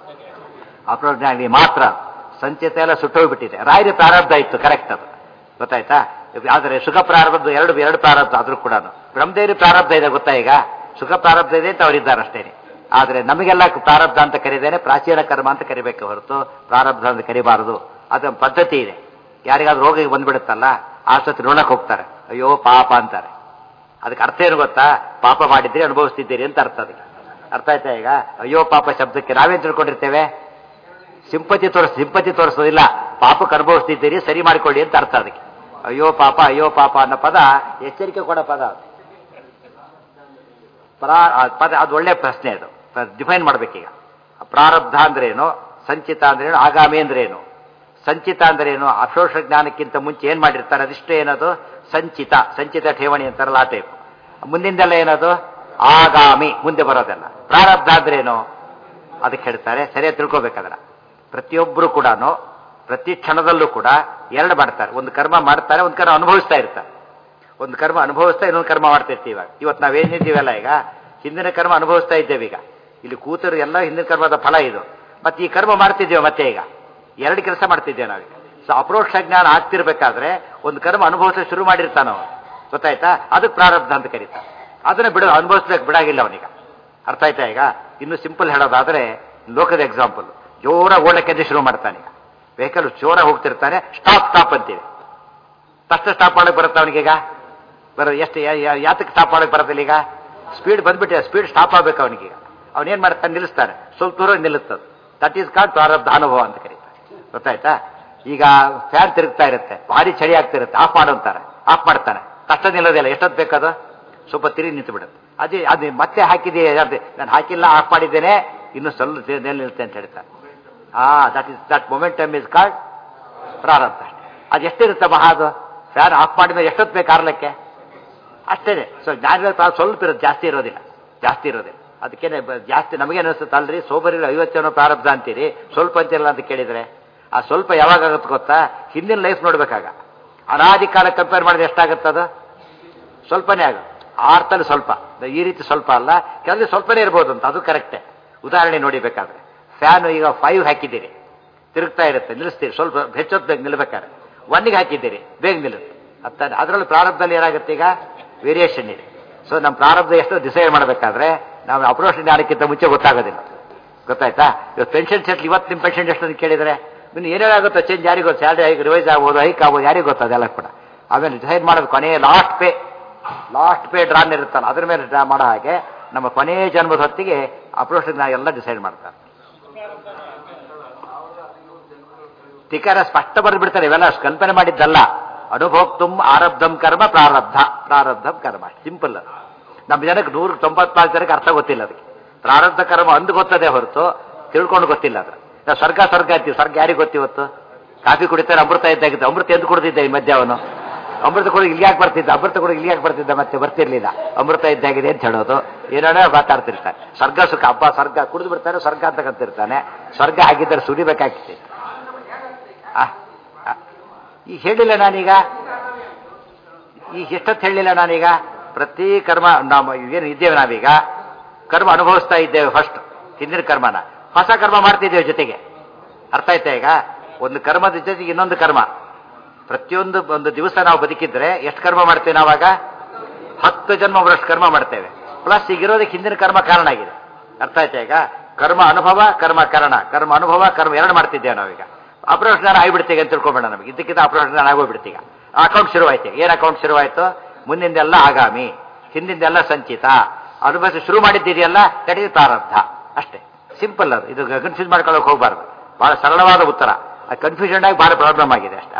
ಅಪ್ರೋಜ್ಞಾನಿ ಮಾತ್ರ ಸಂಚಿತ ಎಲ್ಲ ಸುಟ್ಟೋಗ್ಬಿಟ್ಟಿದೆ ರಾಯರ ಪ್ರಾರಬ್ಧ ಇತ್ತು ಕರೆಕ್ಟ್ ಅದು ಗೊತ್ತಾಯ್ತಾ ಆದರೆ ಸುಖ ಪ್ರಾರಬ್ಧ ಎರಡು ಎರಡು ಪ್ರಾರಬ್ಧ ಆದ್ರೂ ಕೂಡ ಬ್ರಹ್ಮದೇವಿ ಪ್ರಾರಬ್ಧ ಇದೆ ಗೊತ್ತಾ ಈಗ ಸುಖ ಪ್ರಾರಬ್ಧ ಇದೆ ಅಂತ ಅವರಿದ್ದಾರೆ ಅಷ್ಟೇನೆ ಆದರೆ ನಮಗೆಲ್ಲ ಪ್ರಾರಬ್ಧ ಅಂತ ಕರೀದೇನೆ ಪ್ರಾಚೀನ ಕರ್ಮ ಅಂತ ಕರಿಬೇಕು ಹೊರತು ಪ್ರಾರಬ್ಧ ಅಂತ ಕರಿಬಾರದು ಅದು ಪದ್ಧತಿ ಇದೆ ಯಾರಿಗಾದ್ರೂ ರೋಗ ಬಂದ್ಬಿಡುತ್ತಲ್ಲ ಆಸ್ಪತ್ರೆ ನೋಡಕ್ ಹೋಗ್ತಾರೆ ಅಯ್ಯೋ ಪಾಪ ಅಂತಾರೆ ಅದಕ್ಕೆ ಅರ್ಥ ಏನು ಗೊತ್ತಾ ಪಾಪ ಮಾಡಿದ್ದೀರಿ ಅನುಭವಿಸ್ತಿದ್ದೀರಿ ಅಂತ ಅರ್ಥ ಅದಕ್ಕೆ ಅರ್ಥ ಆಯ್ತಾ ಈಗ ಅಯ್ಯೋ ಪಾಪ ಶಬ್ದಕ್ಕೆ ನಾವೇನ್ ತಿಳ್ಕೊಂಡಿರ್ತೇವೆ ಸಿಂಪತಿ ತೋರಿಸ್ ಸಿಂಪತಿ ತೋರಿಸೋದಿಲ್ಲ ಪಾಪಕ್ಕೆ ಅನುಭವಿಸ್ತಿದ್ದೀರಿ ಸರಿ ಮಾಡಿಕೊಳ್ಳಿ ಅಂತ ಅರ್ಥ ಅದಕ್ಕೆ ಅಯ್ಯೋ ಪಾಪ ಅಯ್ಯೋ ಪಾಪ ಅನ್ನೋ ಪದ ಎಚ್ಚರಿಕೆ ಕೊಡೋ ಪದ ಅದು. ಪ್ರಾ ಆ ಪದ ಅದು ಒಳ್ಳೆ ಪ್ರಶ್ನೆ ಅದು ಡಿಫೈನ್ ಮಾಡ್ಬೇಕೀಗ ಪ್ರಾರಬ್ಧ ಅಂದ್ರೇನು ಸಂಚಿತ ಅಂದ್ರೇನು ಆಗಾಮಿ ಅಂದ್ರೇನು ಸಂಚಿತ ಅಂದ್ರೇನು ಅಶೋಷ ಜ್ಞಾನಕ್ಕಿಂತ ಮುಂಚೆ ಏನ್ ಮಾಡಿರ್ತಾರೆ ಅದಿಷ್ಟು ಏನದು ಸಂಚಿತ ಸಂಚಿತ ಠೇವಣಿ ಅಂತಾರಲ್ಲ ಆ ಟೈಪ್ ಮುಂದಿಂದೆಲ್ಲ ಏನದು ಆಗಾಮಿ ಮುಂದೆ ಬರೋದೆಲ್ಲ ಪ್ರಾರಬ್ಧ ಅಂದ್ರೇನು ಅದಕ್ಕೆ ಹೇಳ್ತಾರೆ ಸರಿಯಾಗಿ ತಿಳ್ಕೊಬೇಕಾದ್ರ ಪ್ರತಿಯೊಬ್ಬರು ಕೂಡ ಪ್ರತಿ ಕ್ಷಣದಲ್ಲೂ ಕೂಡ ಎರಡು ಮಾಡ್ತಾರೆ ಒಂದು ಕರ್ಮ ಮಾಡ್ತಾರೆ ಒಂದು ಕರ್ಮ ಅನುಭವಿಸ್ತಾ ಇರ್ತಾರೆ ಒಂದು ಕರ್ಮ ಅನುಭವಿಸ್ತಾ ಇನ್ನೊಂದು ಕರ್ಮ ಮಾಡ್ತಿರ್ತೀವಿ ಇವಾಗ ಇವತ್ತು ನಾವೇನಿದ್ದೀವಲ್ಲ ಈಗ ಹಿಂದಿನ ಕರ್ಮ ಅನುಭವಿಸ್ತಾ ಇದ್ದೇವೆ ಈಗ ಇಲ್ಲಿ ಕೂತರು ಎಲ್ಲ ಹಿಂದಿನ ಕರ್ಮದ ಫಲ ಇದು ಮತ್ತೆ ಈ ಕರ್ಮ ಮಾಡ್ತಿದ್ದೇವೆ ಮತ್ತೆ ಈಗ ಎರಡು ಕೆಲಸ ಮಾಡ್ತಿದ್ದೇವೆ ನಾವೀಗ ಸೊ ಅಪ್ರೋಕ್ಷ ಜ್ಞಾನ ಆಗ್ತಿರ್ಬೇಕಾದ್ರೆ ಒಂದು ಕರ್ಮ ಅನುಭವಿಸ ಶುರು ಮಾಡಿರ್ತಾನ ಅವನು ಗೊತ್ತಾಯ್ತಾ ಅದಕ್ಕೆ ಪ್ರಾರಬ್ಧ ಅಂತ ಕರೀತಾನೆ ಅದನ್ನ ಬಿಡ ಅನುಭವಿಸ್ಬೇಕು ಬಿಡಾಗಿಲ್ಲ ಅವನೀಗ ಅರ್ಥ ಆಯ್ತಾ ಈಗ ಇನ್ನು ಸಿಂಪಲ್ ಹೇಳೋದಾದ್ರೆ ಲೋಕದ ಎಕ್ಸಾಂಪಲ್ ಜೋರಾಗಿ ಓಡಕ್ಕೆ ಶುರು ಮಾಡ್ತಾನೆ ಈಗ ವೆಹಿಕಲ್ ಜೋರಾಗಿ ಹೋಗ್ತಿರ್ತಾನೆ ಸ್ಟಾಪ್ ಸ್ಟಾಪ್ ಅಂತೀವಿ ತಕ್ಷಣ ಸ್ಟಾಪ್ ಮಾಡಕ್ ಬರುತ್ತೆ ಅವನಿಗೀಗ ಬರೋ ಎಷ್ಟು ಯಾ- ಯಾ- ಯಾತಕ್ಕೆ ಸ್ಟಾಪ್ ಮಾಡಕ್ ಬರೋದಿಲ್ಲ ಈಗ ಸ್ಪೀಡ್ ಬಂದ್ಬಿಟ್ಟೆ ಸ್ಪೀಡ್ ಸ್ಟಾಪ್ ಆಗ್ಬೇಕು ಅವನಿಗೀಗ ಅವನೇನ್ ಮಾಡ್ತಾನೆ ನಿಲ್ಲಿಸ್ತಾನೆ ಸ್ವಲ್ಪ ದೂರ ನಿಲ್ಲುತ್ತದೆ ದಟ್ ಈಸ್ ಕಾಲ್ಡ್ ಪ್ರಾರಬ್ಧ ಅನುಭವ ಅಂತ ಕರೀತಾರೆ ಗೊತ್ತಾಯ್ತಾ ಈಗ ಫ್ಯಾನ್ ತಿರುಗ್ತಾ ಇರುತ್ತೆ ಭಾರಿ ಚಳಿ ಆಗ್ತಿರುತ್ತೆ ಆಫ್ ಮಾಡು ಅಂತಾರೆ ಆಫ್ ಮಾಡ್ತಾನೆ ತಕ್ಷಣ ನಿಲ್ಲೋದಿಲ್ಲ ಎಷ್ಟೊತ್ತು ಬೇಕದು ಸ್ವಲ್ಪ ತಿರುಗಿ ನಿಂತು ಬಿಡುತ್ತೆ ಅದೇ ಅದು ಮತ್ತೆ ಹಾಕಿದೆ ಅದೇ ನಾನು ಹಾಕಿಲ್ಲ ಆಫ್ ಮಾಡಿದ್ದೇನೆ ಇನ್ನು ಸ್ವಲ್ಪ ತಿ- ನಿಲ್ಲುತ್ತೆ ಅಂತ ಹೇಳ್ತಾರೆ ಆ that is that momentum is called ಪ್ರಾರಬ್ಧ ಅದು ಎಷ್ಟಿರುತ್ತೆ ಮಹಾ ಅದು ಫ್ಯಾನ್ ಆಫ್ ಮಾಡಿದ್ರೆ ಎಷ್ಟೊತ್ತು ಬೇಕು ಆರ್ಲಕ್ಕೆ ಅಷ್ಟೇನೆ ಸೊ ಜ್ಞಾನಿಗಳ ಪ್ರಾರಂಭ ಸ್ವಲ್ಪ ಇರೋದು ಜಾಸ್ತಿ ಇರೋದಿಲ್ಲ ಜಾಸ್ತಿ ಇರೋದಿಲ್ಲ ಅದಕ್ಕೇನೆ ಬ- ಜಾಸ್ತಿ ನಮಗೆ ಅನಿಸುತ್ತೆ ಅಲ್ರಿ ಸೋಬರಿ ಐವತ್ತೇನೋ ಪ್ರಾರಬ್ಧ ಅಂತೀರಿ ಸ್ವಲ್ಪ ಅಂತಿರಲ್ಲ ಅಂತ ಕೇಳಿದ್ರೆ ಆ ಸ್ವಲ್ಪ ಯಾವಾಗ ಆಗುತ್ತೆ ಗೊತ್ತಾ ಹಿಂದಿನ ಲೈಫ್ ನೋಡ್ಬೇಕಾಗ ಅನಾದಿ ಕಾಲ ಕಂಪೇರ್ ಮಾಡಿದ್ರೆ ಎಷ್ಟಾಗುತ್ತೆ ಅದು ಸ್ವಲ್ಪನೇ ಆಗುತ್ತೆ ಆರ್ತಲ್ಲಿ ಸ್ವಲ್ಪ ಈ ರೀತಿ ಸ್ವಲ್ಪ ಅಲ್ಲ ಕೆಲವು ಸ್ವಲ್ಪನೇ ಇರ್ಬೋದು ಅಂತ ಅದು ಕರೆಕ್ಟೇ ಉದಾಹರಣೆ ನೋಡಿ ಬೇಕಾದ್ರೆ ಫ್ಯಾನ್ ಈಗ ಫೈವ್ ಹಾಕಿದ್ದೀರಿ ತಿರುಗ್ತಾ ಇರುತ್ತೆ ನಿಲ್ಲಿಸ್ತೀರಿ ಸ್ವಲ್ಪ ಹೆಚ್ಚೊತ್ತು ಬೇಗ ನಿಲ್ಬೇಕಾದ್ರೆ ಒನ್ನಿಗೆ ಹಾಕಿದ್ದೀರಿ ಬೇಗ ನಿಲ್ಲುತ್ತೆ ಅತ್ತಾನೆ ಅದರಲ್ಲಿ ಪ್ರಾರಂಭದಲ್ಲಿ ಏನಾಗುತ್ತೆ ಈಗ ವೇರಿಯೇಷನ್ ಇದೆ ಸೊ ನಮ್ಮ ಪ್ರಾರಂಭ ಎಷ್ಟು ಡಿಸೈಡ್ ಮಾಡಬೇಕಾದ್ರೆ ನಾವು ಅಪ್ರೋಚ್ ಜ್ಞಾನಕ್ಕಿಂತ ಮುಂಚೆ ಗೊತ್ತಾಗೋದಿಲ್ಲ ಗೊತ್ತಾಯ್ತಾ ಇವತ್ತು ಪೆನ್ಷನ್ ಸೆಟ್ಲ್ ಇವತ್ತು ನಿಮ್ಮ ಪೆನ್ಷನ್ ಎಷ್ಟು ಅಂತ ಕೇಳಿದ್ರೆ ಇನ್ನು ಏನೇನಾಗುತ್ತೋ ಚೇಂಜ್ ಯಾರಿಗೂ ಗೊತ್ತು ಸ್ಯಾಲ್ರಿ ಹೈಕ್ ರಿವೈಸ್ ಆಗ್ಬೋದು ಹೈಕ್ ಆಗ್ಬೋದು ಯಾರಿಗೂ ಗೊತ್ತು ಅದೆಲ್ಲ ಕೂಡ ಆಮೇಲೆ ಡಿಸೈಡ್ ಮಾಡೋದು ಕೊನೆಯ last pay last pay drawn ಇರುತ್ತಲ್ಲ ಅದ್ರ ಮೇಲೆ ಡ್ರಾ ಮಾಡೋ ಹಾಗೆ ನಮ್ಮ ಕೊನೆಯ ಜನ್ಮದ ಹೊತ್ತಿಗೆ ಅಪ್ರೋಚ್ ಜ್ಞಾನ ಎಲ್ಲ ಡಿಸೈಡ್ ಮಾಡ್ತಾರೆ ತಿಕಾರ ಸ್ಪಷ್ಟ ಬರೆದು ಬಿಡ್ತಾರೆ ಇವೆಲ್ಲ ಅಷ್ಟು ಕಲ್ಪನೆ ಮಾಡಿದ್ದಲ್ಲ ಅನುಭೋಕ್ತುಂ ಆರಬ್ಧಂ ಕರ್ಮ ಪ್ರಾರಬ್ಧ ಪ್ರಾರಬ್ಧಂ ಕರ್ಮ ಸಿಂಪಲ್ ನಮ್ಮ ಜನಕ್ಕೆ ನೂರ ತೊಂಬತ್ನಾಲ್ಕು ಜನಕ್ಕೆ ಅರ್ಥ ಗೊತ್ತಿಲ್ಲ ಅದಕ್ಕೆ ಪ್ರಾರಬ್ಧ ಕರ್ಮ ಅಂದು ಗೊತ್ತದೆ ಹೊರತು ತಿಳ್ಕೊಂಡು ಗೊತ್ತಿಲ್ಲ ಅದ್ರ ನಾವು ಸ್ವರ್ಗ ಸ್ವರ್ಗ ಅಂತೀವಿ ಸ್ವರ್ಗ ಯಾರಿಗೆ ಗೊತ್ತಿವತ್ತು ಕಾಫಿ ಕುಡಿತಾರೆ ಅಮೃತ ಇದ್ದಾಗಿತ್ತು ಅಮೃತ ಎಂದು ಕುಡಿದಿದ್ದೆ ಈ ಮಧ್ಯ ಅವನು ಅಮೃತ ಕೂಡ ಇಲ್ಲಿ ಯಾಕೆ ಬರ್ತಿದ್ದ ಅಮೃತ ಕೂಡ ಇಲ್ಲಿ ಯಾಕೆ ಬರ್ತಿದ್ದ ಮತ್ತೆ ಬರ್ತಿರ್ಲಿಲ್ಲ ಅಮೃತ ಇದ್ದಾಗಿದೆ ಅಂತ ಹೇಳೋದು ಏನೇನೋ ಮಾತಾಡ್ತಿರ್ತಾನೆ ಸ್ವರ್ಗ ಸುಖ ಹಬ್ಬ ಸ್ವರ್ಗ ಕುಡಿದು ಬಿಡ್ತಾನೆ ಸ್ವರ್ಗ ಅಂತ ಕರ್ತಿರ್ತಾನೆ ಸ್ವರ್ಗ ಆಗಿದ್ದರೆ ಸುರಿಬೇಕಾಗ್ತದೆ ಆ, ಆ, ಈಗ ಹೇಳಿಲ್ಲ ನಾನೀಗ ಈಗ ಎಷ್ಟೊತ್ತು ಹೇಳಿಲ್ಲ ನಾನೀಗ ಪ್ರತಿ ಕರ್ಮ ನಾವು ಏನು ಇದ್ದೇವೆ ನಾವೀಗ ಕರ್ಮ ಅನುಭವಿಸ್ತಾ ಇದ್ದೇವೆ ಫಸ್ಟ್ ಹಿಂದಿನ ಕರ್ಮನ ಹೊಸ ಕರ್ಮ ಮಾಡ್ತಿದ್ದೇವೆ ಜೊತೆಗೆ ಅರ್ಥ ಆಯ್ತಾ ಈಗ ಒಂದು ಕರ್ಮದ ಜೊತೆಗೆ ಇನ್ನೊಂದು ಕರ್ಮ ಪ್ರತಿಯೊಂದು ಒಂದು ದಿವಸ ನಾವು ಬದುಕಿದ್ರೆ ಎಷ್ಟು ಕರ್ಮ ಮಾಡ್ತೇವೆ ನಾವಾಗ ಹತ್ತು ಜನ್ಮ ವರ್ಷ ಕರ್ಮ ಮಾಡ್ತೇವೆ ಪ್ಲಸ್ ಈಗಿರೋದಕ್ಕೆ ಹಿಂದಿನ ಕರ್ಮ ಕಾರಣ ಆಗಿದೆ ಅರ್ಥ ಆಯ್ತಾ ಈಗ ಕರ್ಮ ಅನುಭವ ಕರ್ಮ ಕಾರಣ ಕರ್ಮ ಅನುಭವ ಕರ್ಮ ಎರಡು ಮಾಡ್ತಿದ್ದೇವೆ ನಾವೀಗ ಅಪ್ರೋಚ್ ಜ್ಞಾನ ಆಗಿಬಿಡ್ತೀವಿ ಅಂತ ತಿಳ್ಕೊಬೇಡ ನಮಗೆ ಇದಕ್ಕಿಂತ ಅಪ್ರೋಚ್ ಜ್ಞಾನ ಆಗೋಗ್ಬಿಡ್ತೀಗ ಅಕೌಂಟ್ ಶುರುವಾಯ್ತು ಏನ್ ಅಕೌಂಟ್ ಶುರುವಾಯ್ತು ಮುಂದಿಂದೆಲ್ಲ ಆಗಾಮಿ ಹಿಂದಿಂದೆಲ್ಲ ಸಂಚಿತ ಅನುಭವಿಸಿ ಶುರು ಮಾಡಿದ್ದೀರಿಯಲ್ಲ ದಟ್ ಇಸ್ ಪ್ರಾರಬ್ಧ ಅಷ್ಟೇ ಸಿಂಪಲ್ ಅದು ಇದು ಕನ್ಫ್ಯೂಸ್ ಮಾಡ್ಕೊಳ್ಳೋಕೆ ಹೋಗಬಾರ್ದು ಬಹಳ ಸರಳವಾದ ಉತ್ತರ ಆ ಕನ್ಫ್ಯೂಷನ್ ಆಗಿ ಬಹಳ ಪ್ರಾಬ್ಲಮ್ ಆಗಿದೆ ಅಷ್ಟ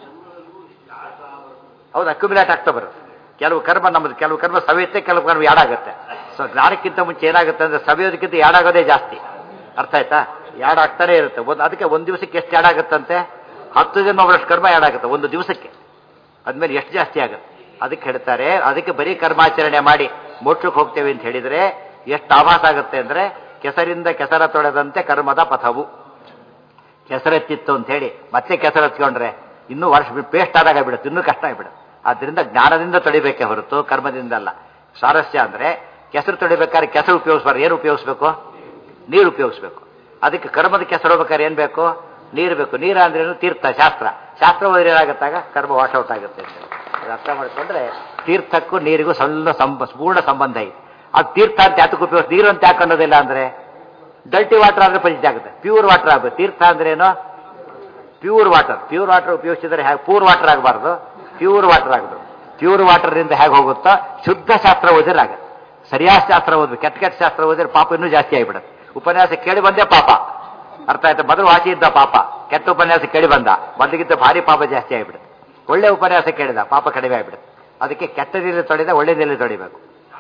ಹೌದು ಅಕ್ಯುಮಿಲೇಟ್ ಆಗ್ತಾ ಬರುತ್ತೆ ಕೆಲವು ಕರ್ಮ ನಮ್ಮದು ಕೆಲವು ಕರ್ಮ ಸವೆಯುತ್ತೆ ಕೆಲವು ಕರ್ಮ ಯಾಡಾಗುತ್ತೆ ಸೊ ಜ್ಞಾನಕ್ಕಿಂತ ಮುಂಚೆ ಏನಾಗುತ್ತೆ ಅಂದ್ರೆ ಸವೆಯೋದಕ್ಕಿಂತ ಯಾಡಾಗೋದೇ ಜಾಸ್ತಿ ಅರ್ಥ ಆಯ್ತಾ ಯಾಡಾಗ್ತಾನೆ ಇರುತ್ತೆ ಒಂದು ಅದಕ್ಕೆ ಒಂದು ದಿವಸಕ್ಕೆ ಎಷ್ಟು ಯಾಡಾಗುತ್ತಂತೆ ಹತ್ತು ಜನ ಒಬ್ಬರಷ್ಟು ಕರ್ಮ ಯಾಡಾಗುತ್ತೆ ಒಂದು ದಿವಸಕ್ಕೆ ಅದ್ಮೇಲೆ ಎಷ್ಟು ಜಾಸ್ತಿ ಆಗುತ್ತೆ ಅದಕ್ಕೆ ಹೇಳ್ತಾರೆ ಅದಕ್ಕೆ ಬರೀ ಕರ್ಮಾಚರಣೆ ಮಾಡಿ ಮೋಕ್ಷಕ್ಕೆ ಹೋಗ್ತೇವೆ ಅಂತ ಹೇಳಿದ್ರೆ ಎಷ್ಟು ಆಭಾಸ ಆಗುತ್ತೆ ಅಂದ್ರೆ ಕೆಸರಿಂದ ಕೆಸರ ತೊಳೆದಂತೆ ಕರ್ಮದ ಪಥವು ಕೆಸರೆತ್ತಿತ್ತು ಅಂತ ಹೇಳಿ ಮತ್ತೆ ಕೆಸರೆತ್ಕೊಂಡ್ರೆ ಇನ್ನೂ ವರ್ಷ ಪೇಸ್ಟ್ ಆದಾಗ ಬಿಡುತ್ತೆ ಇನ್ನೂ ಕಷ್ಟ ಆಗಿಬಿಡುತ್ತೆ ಆದ್ರಿಂದ ಜ್ಞಾನದಿಂದ ತೊಳಿಬೇಕೆ ಹೊರತು ಕರ್ಮದಿಂದ ಅಲ್ಲ ಸ್ವಾರಸ್ಯ ಅಂದ್ರೆ ಕೆಸರು ತೊಳಿಬೇಕಾದ್ರೆ ಕೆಸರು ಉಪಯೋಗಿಸ್ಬಾರ್ದು ಏನು ಉಪಯೋಗಿಸ್ಬೇಕು ನೀರು ಉಪಯೋಗಿಸ್ಬೇಕು ಅದಕ್ಕೆ ಕರ್ಮದ ಕೆಸರು ಹೋಗ್ಬೇಕಾದ್ರೆ ಏನ್ ಬೇಕು ನೀರು ಬೇಕು ನೀರು ಅಂದ್ರೆ ಏನು ತೀರ್ಥ ಶಾಸ್ತ್ರ ಶಾಸ್ತ್ರ ಓದಿದ್ರೆ ಏನಾಗುತ್ತಾಗ ಕರ್ಮ ವಾಶೌಟ್ ಆಗುತ್ತೆ ಅಂತ ಹೇಳಿ. ಅದು ಅರ್ಥ ಮಾಡ್ಕೊಂಡ್ರೆ ತೀರ್ಥಕ್ಕೂ ನೀರಿಗೂ ಸಣ್ಣ ಸಂಬ ಪೂರ್ಣ ಸಂಬಂಧ ಇದೆ ಅದು ತೀರ್ಥ ಅಂತ ಯಾತಕ್ಕೆ ಉಪಯೋಗಿಸ್ ನೀರು ಅಂತ ಯಾಕೆ ಅನ್ನೋದಿಲ್ಲ ಅಂದ್ರೆ ಡಲ್ಟಿ ವಾಟರ್ ಆದ್ರೆ ಪರಿಚಯ ಆಗುತ್ತೆ ಪ್ಯೂರ್ ವಾಟರ್ ಆಗಬೇಕು ತೀರ್ಥ ಅಂದ್ರೆ ಏನು ಪ್ಯೂರ್ ವಾಟರ್ ಪ್ಯೂರ್ ವಾಟರ್ ಉಪಯೋಗಿಸಿದ್ರೆ ಹೇಗೆ ಪೂರ್ ವಾಟರ್ ಆಗಬಾರ್ದು ಪ್ಯೂರ್ ವಾಟರ್ ಆಗಬೇಕು ಪ್ಯೂರ್ ವಾಟರ್ನಿಂದ ಹೇಗೆ ಹೋಗುತ್ತೋ ಶುದ್ಧ ಶಾಸ್ತ್ರ ಓದಿದ್ರೆ ಆಗುತ್ತೆ ಸರಿಯಾದ ಶಾಸ್ತ್ರ ಓದ್ಬೇಕು ಕೆಟ್ಟ ಕೆಟ್ಟ ಶಾಸ್ತ್ರ ಓದಿದ್ರೆ ಪಾಪ ಇನ್ನೂ ಜಾಸ್ತಿ ಆಗಿಬಿಡುತ್ತೆ ಉಪನ್ಯಾಸ ಕೇಳಿ ಬಂದೇ ಪಾಪ ಅರ್ಥ ಆಯ್ತಾ ಮೊದಲು ವಾಸಿ ಇದ್ದ ಪಾಪ ಕೆಟ್ಟ ಉಪನ್ಯಾಸ ಕೇಳಿ ಬಂದ ಮೊದಲಿಗಿಂತ ಭಾರಿ ಪಾಪ ಜಾಸ್ತಿ ಆಗಿಬಿಡುತ್ತೆ ಒಳ್ಳೆ ಉಪನ್ಯಾಸ ಕೇಳಿದ ಪಾಪ ಕಡಿಮೆ ಆಗಿಬಿಡುತ್ತೆ ಅದಕ್ಕೆ ಕೆಟ್ಟ ನೀರು ತೊಳೆದ ಒಳ್ಳೆ ನೀರು ತೊಳಿಬೇಕು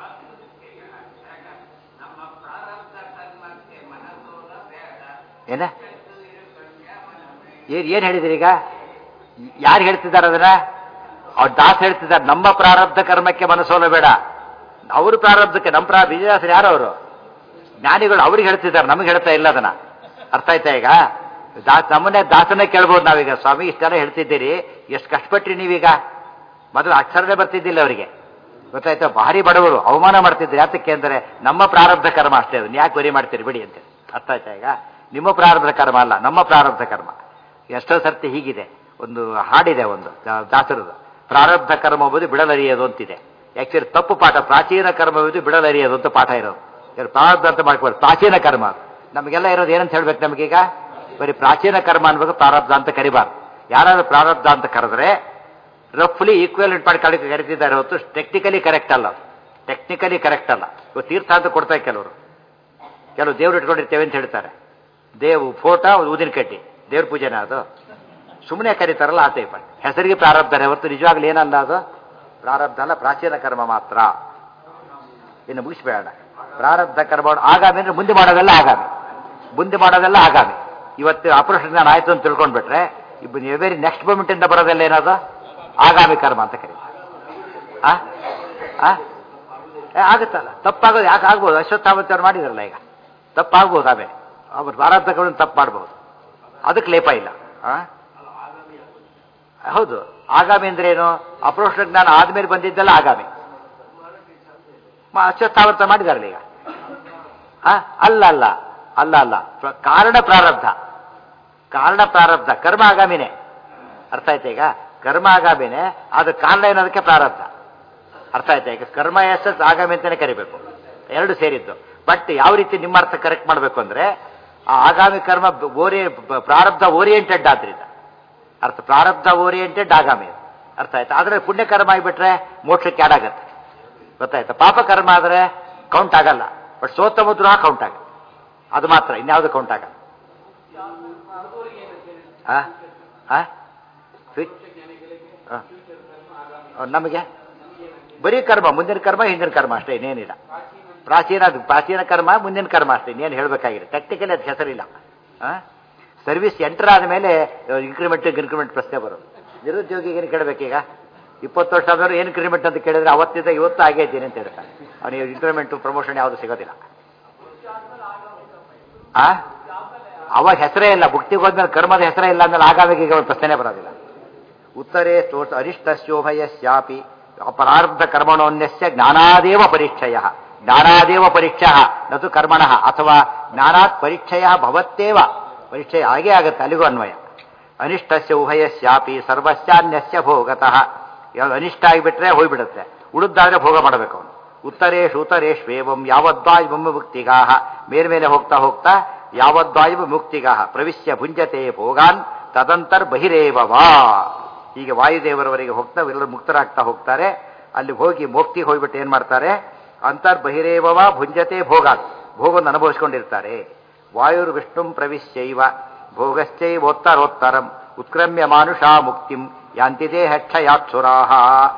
ಏನ ಏನ್ ಏನ್ ಹೇಳಿದಿರಿ ಈಗ ಯಾರು ಹೇಳ್ತಿದ್ದಾರೆ ಅದನ್ನ ಅವ್ರು ದಾಸ್ ಹೇಳ್ತಿದ್ದಾರೆ ನಮ್ಮ ಪ್ರಾರಬ್ಧ ಕರ್ಮಕ್ಕೆ ಮನಸ್ಸೋಲ ಬೇಡ ಅವ್ರ ಪ್ರಾರಬ್ಧಕ್ಕೆ ನಮ್ಮ ಪ್ರಾ ವಿಜಯದಾಸರು ಯಾರು ಅವರು ಜ್ಞಾನಿಗಳು ಅವ್ರಿಗೆ ಹೇಳ್ತಿದ್ದಾರೆ ನಮಗೆ ಹೇಳ್ತಾ ಇಲ್ಲ ಅದನ್ನ ಅರ್ಥ ಆಯ್ತಾ ಈಗ ದಾಸ್ ನಮ್ಮನ್ನೇ ದಾಸನೇ ಕೇಳ್ಬೋದು ನಾವೀಗ ಸ್ವಾಮಿ ಇಷ್ಟೆಲ್ಲ ಹೇಳ್ತಿದ್ದೀರಿ ಎಷ್ಟು ಕಷ್ಟಪಟ್ರಿ ನೀವೀಗ ಮೊದಲು ಅಕ್ಷರನೇ ಬರ್ತಿದ್ದಿಲ್ಲ ಅವರಿಗೆ ಗೊತ್ತಾಯ್ತಾ ಭಾರಿ ಬಡವರು ಅವಮಾನ ಮಾಡ್ತಿದ್ರು ಯಾತಕ್ಕೆ ಅಂದರೆ ನಮ್ಮ ಪ್ರಾರಬ್ಧ ಕರ್ಮ ಅಷ್ಟೇ ಅದು ಯಾಕೆ ವರಿ ಮಾಡ್ತೀರಿ ಬಿಡಿ ಅಂತ ಅರ್ಥ ಆಯ್ತಾ ಈಗ ನಿಮ್ಮ ಪ್ರಾರಬ್ಧ ಕರ್ಮ ಅಲ್ಲ ನಮ್ಮ ಪ್ರಾರಬ್ಧ ಕರ್ಮ ಎಷ್ಟೋ ಸರ್ತಿ ಹೀಗಿದೆ ಒಂದು ಹಾಡಿದೆ ಒಂದು ದಾಸರದು ಪ್ರಾರಬ್ಧ ಕರ್ಮ ಎಂಬುದು ಬಿಡಲರಿಯೋದು ಅಂತಿದೆ ಆಕ್ಚುಲಿ ತಪ್ಪು ಪಾಠ ಪ್ರಾಚೀನ ಕರ್ಮವಿದು ಬಿಡಲರಿಯೋದು ಅಂತ ಪಾಠ ಇರೋದು ಇವ್ರು ಪ್ರಾರಬ್ಧ ಅಂತ ಮಾಡ್ಕೊಳ್ತಾರೆ ಪ್ರಾಚೀನ ಕರ್ಮ ಅದು. ನಮಗೆಲ್ಲ ಇರೋದು ಏನಂತ ಹೇಳ್ಬೇಕು ನಮಗೀಗ ಬರೀ ಪ್ರಾಚೀನ ಕರ್ಮ ಅನ್ಬೇಕು ಪ್ರಾರಬ್ಧ ಅಂತ ಕರಿಬಾರ್ದು ಯಾರಾದ್ರೂ ಪ್ರಾರಬ್ಧ ಅಂತ ಕರೆದ್ರೆ ರಫ್ಲಿ ಈಕ್ವಲೆಂಟ್ ಮಾಡಿ ಕಳಿ ಕರಿತಿದ್ದಾರೆ ಹೊತ್ತು ಟೆಕ್ನಿಕಲಿ ಕರೆಕ್ಟ್ ಅಲ್ಲ ಟೆಕ್ನಿಕಲಿ ಕರೆಕ್ಟ್ ಅಲ್ಲ ಇವತ್ತು ತೀರ್ಥ ಅಂತ ಕೊಡ್ತಾರೆ ಕೆಲವರು ಕೆಲವು ದೇವ್ರು ಇಟ್ಕೊಂಡಿರ್ತೇವೆ ಅಂತ ಹೇಳ್ತಾರೆ ದೇವು ಫೋಟೋ ಊದಿನ ಕಟ್ಟಿ ದೇವ್ರ ಪೂಜೆನ ಅದು ಸುಮ್ಮನೆ ಕರೀತಾರಲ್ಲ ಆ ಟೈಪ್ ಹೆಸರಿಗೆ ಪ್ರಾರಬ್ಧನೇ ಹೊರತು ನಿಜವಾಗ್ಲೂ ಏನಲ್ಲ ಅದು ಪ್ರಾರಬ್ಧ ಅಲ್ಲ ಪ್ರಾಚೀನ ಕರ್ಮ ಮಾತ್ರ ಇನ್ನು ಮುಗಿಸ್ಬೇಡ ಪ್ರಾರಬ್ಧ ಕರ್ಮ ಆಗಾಮಿ ಅಂದ್ರೆ ಮುಂದೆ ಮಾಡೋದೆಲ್ಲ ಆಗಾಮಿ ಮುಂದೆ ಮಾಡೋದೆಲ್ಲ ಆಗಾಮಿ ಇವತ್ತು ಆಪರೇಷನ್ ಜ್ಞಾನ ಆಯ್ತು ಅಂತ ತಿಳ್ಕೊಂಡ್ಬಿಟ್ರೆ ವೆರಿ ನೆಕ್ಸ್ಟ್ ಮೂಮೆಂಟ್ ಇಂದ ಬರೋದೆಲ್ಲ ಏನದು ಆಗಾಮಿ ಕರ್ಮ ಅಂತ ಕರೀತಾರೆ ಆ ಆ? ಏ, ಆಗುತ್ತಲ್ಲ ತಪ್ಪಾಗೋದು ಯಾಕೆ ಆಗ್ಬೋದು ಅಶ್ವತ್ಥಾಮತ್ಯವ್ರು ಮಾಡಿದ್ರಲ್ಲ ಈಗ ತಪ್ಪಾಗ್ಬೋದು ಆಮೇಲೆ ಅವ್ರು ಪ್ರಾರಬ್ಧಗಳನ್ನು ತಪ್ಪು ಮಾಡ್ಬೋದು ಅದಕ್ಕೆ ಲೇಪ ಇಲ್ಲ ಆ? ಹೌದು ಆಗಾಮಿ ಅಂದ್ರೆ ಏನು ಅಪ್ರೋಷ ಜ್ಞಾನ ಆದ್ಮೇಲೆ ಬಂದಿದ್ದೆಲ್ಲ ಆಗಾಮಿ ಮ- ಅಶ್ವತ್ಥಾವರ್ತ ಮಾಡಿದಾರಲ್ಲ ಈಗ ಆ? ಅಲ್ಲ ಅಲ್ಲ ಅಲ್ಲ ಅಲ್ಲ ಪ್ರ- ಕಾರಣ ಪ್ರಾರಬ್ಧ ಕಾರಣ ಪ್ರಾರಬ್ಧ ಕರ್ಮ ಆಗಾಮಿನೇ ಅರ್ಥ ಆಯ್ತಾ ಈಗ ಕರ್ಮ ಆಗಾಮಿನೇ ಅದು ಕಾರಣ ಏನೋದಕ್ಕೆ ಪ್ರಾರಬ್ಧ ಅರ್ಥ ಆಯ್ತಾ ಈಗ ಕರ್ಮ ಎಸ್ ಆಗಾಮಿ ಅಂತಾನೆ ಕರಿಬೇಕು ಎರಡು ಸೇರಿದ್ದು ಬಟ್ ಯಾವ ರೀತಿ ನಿಮ್ಮ ಅರ್ಥ ಕರೆಕ್ಟ್ ಮಾಡಬೇಕು ಅಂದ್ರೆ ಆ ಆಗಾಮಿ ಕರ್ಮ ಓರಿ ಪ್ರಾರಬ್ಧ ಓರಿಯೆಂಟೆಡ್ ಆದ್ರಿಂದ ಅರ್ಥ ಪ್ರಾರಬ್ಧ ಓರಿಯೆಂಟೆಡ್ ಆಗಾಮಿ ಅದು. ಅರ್ಥ ಆಯ್ತಾ ಆದ್ರೆ ಪುಣ್ಯ ಕರ್ಮ ಆಗಿಬಿಟ್ರೆ ಮೋಕ್ಷಕ್ಕೆ ಆಡ್ ಆಗತ್ತೆ ಗೊತ್ತಾಯ್ತಾ ಪಾಪ ಕರ್ಮ ಆದ್ರೆ ಕೌಂಟ್ ಆಗಲ್ಲ ಬಟ್ ಸೋತ ಮುದ್ರಾ ಕೌಂಟ್ ಆಗಲ್ಲ ಅದು ಮಾತ್ರ ಇನ್ಯಾವುದು ಕೌಂಟ್ ಆಗಲ್ಲ ಆ? ಆ? ಫಿ- ಆ. ಆ, ನಮಗೆ ಬರೀ ಕರ್ಮ ಮುಂದಿನ ಕರ್ಮ ಹಿಂದಿನ ಕರ್ಮ ಅಷ್ಟೇ ಇನ್ನೇನಿಲ್ಲ ಪ್ರಾಚೀನ ಅದು ಪ್ರಾಚೀನ ಕರ್ಮ ಮುಂದಿನ ಕರ್ಮ ಅಷ್ಟೇ ಇನ್ನೇನು ಹೇಳಬೇಕಾಗಿದೆ ಟೆಕ್ನಿಕಲಿ ಅದು ಹೆಸರಿಲ್ಲ ಸರ್ವಿಸ್ ಎಂಟರ್ ಆದ ಮೇಲೆ ಇನ್ಕ್ರಿಮೆಂಟ್ ಇನ್ಕ್ರಿಮೆಂಟ್ ಪ್ರಶ್ನೆ ಬರೋದು ನಿರುದ್ಯೋಗಿಗೆ ಏನು ಕೇಳಬೇಕೀಗ ಇಪ್ಪತ್ತು ವರ್ಷ ಆದವರು ಏನು ಇನ್ಕ್ರಿಮೆಂಟ್ ಅಂತ ಕೇಳಿದ್ರೆ ಅವತ್ತಿಂದ ಇವತ್ತು ಆಗೇ ಇದ್ದೀನಿ ಅಂತ ಹೇಳ್ತಾರೆ ಅವನಿಗೆ ಇನ್ಕ್ರಿಮೆಂಟ್ ಪ್ರಮೋಷನ್ ಯಾವುದು ಸಿಗೋದಿಲ್ಲ ಆ ಅವಾಗ ಹೆಸರೇ ಇಲ್ಲ ಭುಕ್ತಿಗೆ ಹೋದ್ಮೇಲೆ ಕರ್ಮದ ಹೆಸರೇ ಇಲ್ಲ ಅಂದ್ರೆ ಆಗಾಗ ಈಗ ಅವ್ರ ಪ್ರಶ್ನೆ ಬರೋದಿಲ್ಲ ಉತ್ತರೇ ಸ್ತೋತ ಅರಿಷ್ಟಸ್ಯೋಭಯಸ್ಯಾಪಿ ಅಪರಾರ್ಧ ಕರ್ಮಣೋನ್ಯಸ್ಯ ಜ್ಞಾನಾದೇವ ಪರೀಕ್ಷಯ ಜ್ಞಾನಾದೇವ ಪರೀಕ್ಷಾ ನತು ಕರ್ಮಣ ಅಥವಾ ಜ್ಞಾನಾತ್ ಪರೀಕ್ಷಯ ಭವತ್ತೇವ ಪರೀಕ್ಷೆ ಹಾಗೇ ಆಗುತ್ತೆ ಅಲ್ಲಿಗೂ ಅನ್ವಯ ಅನಿಷ್ಟಸ್ಯ ಉಭಯಸ್ಯಾಪಿ ಸರ್ವಸ್ಯಾನ್ಯಸ್ಯ ಭೋಗತಃ ಯಾವ್ದು ಅನಿಷ್ಟ ಆಗಿಬಿಟ್ರೆ ಹೋಗ್ಬಿಡುತ್ತೆ ಉಳಿದಾದ್ರೆ ಭೋಗ ಮಾಡಬೇಕು ಅವನು ಉತ್ತರೇಶು ಉತ್ತರೇಶ್ವೇವಂ ಯಾವದ್ವಾಯು ಮುಕ್ತಿಗಾ ಮೇಲ್ಮೇಲೆ ಹೋಗ್ತಾ ಹೋಗ್ತಾ ಯಾವದ್ವಾಯು ಮುಕ್ತಿಗಾ ಪ್ರವಿಶ್ಯ ಭುಂಜತೆ ಭೋಗಾನ್ ತದಂತರ್ ಬಹಿರೇವ ವಾ ಹೀಗೆ ವಾಯುದೇವರವರೆಗೆ ಹೋಗ್ತಾ ಎಲ್ಲರೂ ಮುಕ್ತರಾಗ್ತಾ ಹೋಗ್ತಾರೆ ಅಲ್ಲಿ ಹೋಗಿ ಮೋಕ್ತಿಗೆ ಹೋಗ್ಬಿಟ್ಟು ಏನ್ ಮಾಡ್ತಾರೆ ಅಂತರ್ ಬಹಿರೇವವ ಭುಂಜತೆ ಭೋಗಾನ್ ಭೋಗವನ್ನು ಅನುಭವಿಸ್ಕೊಂಡಿರ್ತಾರೆ ವಾಯುರ್ ವಿಷ್ಣುಂ ಪ್ರವಿಶ್ಯೈವ ಭೋಗಶ್ಚೈವೋತ್ತರೋತ್ತರಂ ಉತ್ಕ್ರಮ್ಯ ಮಾನುಷಾ ಮುಕ್ತಿಂ ಯಾಂತಿ ದೇಹಕ್ಷಯಾತ್ಸುರಾಹ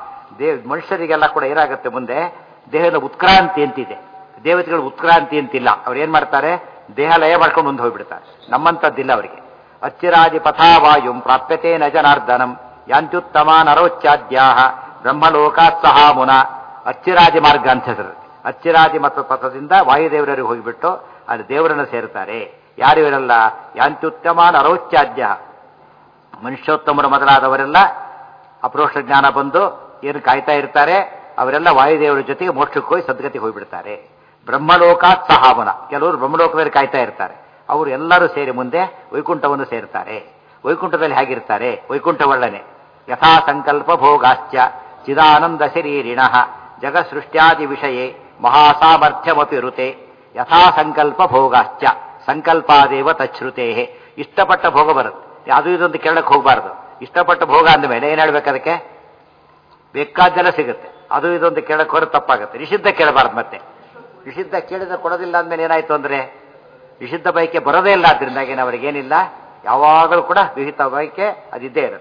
ದೇ ಮನುಷ್ಯರಿಗೆಲ್ಲ ಕೂಡ ಏನಾಗುತ್ತೆ ಮುಂದೆ ದೇಹದ ಉತ್ಕ್ರಾಂತಿ ಅಂತಿದೆ ದೇವತೆಗಳು ಉತ್ಕ್ರಾಂತಿ ಅಂತಿಲ್ಲ ಅವ್ರು ಏನ್ ಮಾಡ್ತಾರೆ ದೇಹ ಲಯ ಮಾಡ್ಕೊಂಡು ಮುಂದೆ ಹೋಗ್ಬಿಡ್ತಾರೆ ನಮ್ಮಂತದ್ದಿಲ್ಲ ಅವರಿಗೆ ಅಚ್ಚಿರಾದಿ ಪಥಾವಾಯುಂ ಪ್ರಾಪ್ಯತೆ ನ ಜನಾರ್ದನಂ ಯಾಂತ್ಯುತ್ತಮ ನರೋಚ್ಚಾದ್ಯಾ ಬ್ರಹ್ಮಲೋಕಾತ್ ಸಹ ಮುನ ಅಚ್ಚಿರಾದಿ ಮಾರ್ಗ ಅಂತ ಹೆಸರು ಅಚ್ಚಿರಾದಿ ಮತ್ತು ಪಥದಿಂದ ವಾಯುದೇವರಿಗೆ ಹೋಗಿಬಿಟ್ಟು ಅಲ್ಲಿ ದೇವರನ್ನು ಸೇರ್ತಾರೆ ಯಾರು ಇವರೆಲ್ಲ ಯಾಂತ್ಯುತ್ತಮ ನರೋಚ್ಚಾದ್ಯ ಮನುಷ್ಯೋತ್ತಮರು ಮೊದಲಾದವರೆಲ್ಲ ಅಪ್ರೋಷ ಜ್ಞಾನ ಬಂದು ಏನು ಕಾಯ್ತಾ ಇರ್ತಾರೆ ಅವರೆಲ್ಲ ವಾಯುದೇವರ ಜೊತೆಗೆ ಮೋಕ್ಷಕ್ಕೆ ಹೋಗಿ ಸದ್ಗತಿಗೆ ಹೋಗ್ಬಿಡ್ತಾರೆ ಬ್ರಹ್ಮಲೋಕಾತ್ ಸಹಾವನ ಕೆಲವರು ಬ್ರಹ್ಮಲೋಕದಲ್ಲಿ ಕಾಯ್ತಾ ಇರ್ತಾರೆ ಅವರು ಎಲ್ಲರೂ ಸೇರಿ ಮುಂದೆ ವೈಕುಂಠವನ್ನು ಸೇರ್ತಾರೆ ವೈಕುಂಠದಲ್ಲಿ ಹೇಗಿರ್ತಾರೆ ವೈಕುಂಠ ಒಳ್ಳನೆ ಯಥಾ ಸಂಕಲ್ಪ ಭೋಗಾಶ್ಚ ಚಿದಾನಂದ ಶರೀರಿಣ ಜಗಸೃಷ್ಟ್ಯಾದಿ ವಿಷಯೇ ಮಹಾಸಾಮರ್ಥ್ಯಮಪಿ ಋತೆ ಯಥಾ ಸಂಕಲ್ಪ ಭೋಗಾಶ್ಚ ಸಂಕಲ್ಪಾದೇವ ತಚ್ಛ್ರುತೆ ಇಷ್ಟಪಟ್ಟ ಭೋಗ ಬರುತ್ತೆ ಅದು ಇದೊಂದು ಕೇಳಕ್ಕೆ ಹೋಗಬಾರ್ದು ಇಷ್ಟಪಟ್ಟ ಭೋಗ ಅಂದಮೇಲೆ ಏನ್ ಹೇಳ್ಬೇಕು ಅದಕ್ಕೆ ಬೇಕಾದ್ದೆಲ್ಲ ಸಿಗುತ್ತೆ ಅದು ಇದೊಂದು ಕೇಳಕ್ಕೆ ಹೊರ ತಪ್ಪಾಗುತ್ತೆ ನಿಷಿದ್ಧ ಕೇಳಬಾರ್ದು ಮತ್ತೆ ನಿಷಿದ್ಧ ಕೇಳಿದ ಕೊಡೋದಿಲ್ಲ ಅಂದ್ಮೇಲೆ ಏನಾಯ್ತು ಅಂದ್ರೆ ನಿಷಿದ್ಧ ಬಯಕೆ ಬರೋದೇ ಇಲ್ಲ ಆದ್ರಿಂದಾಗಿ ಅವರಿಗೇನಿಲ್ಲ ಯಾವಾಗಲೂ ಕೂಡ ವಿಹಿತ ಬಯಕೆ ಅದಿದ್ದೇ ಇರುತ್ತೆ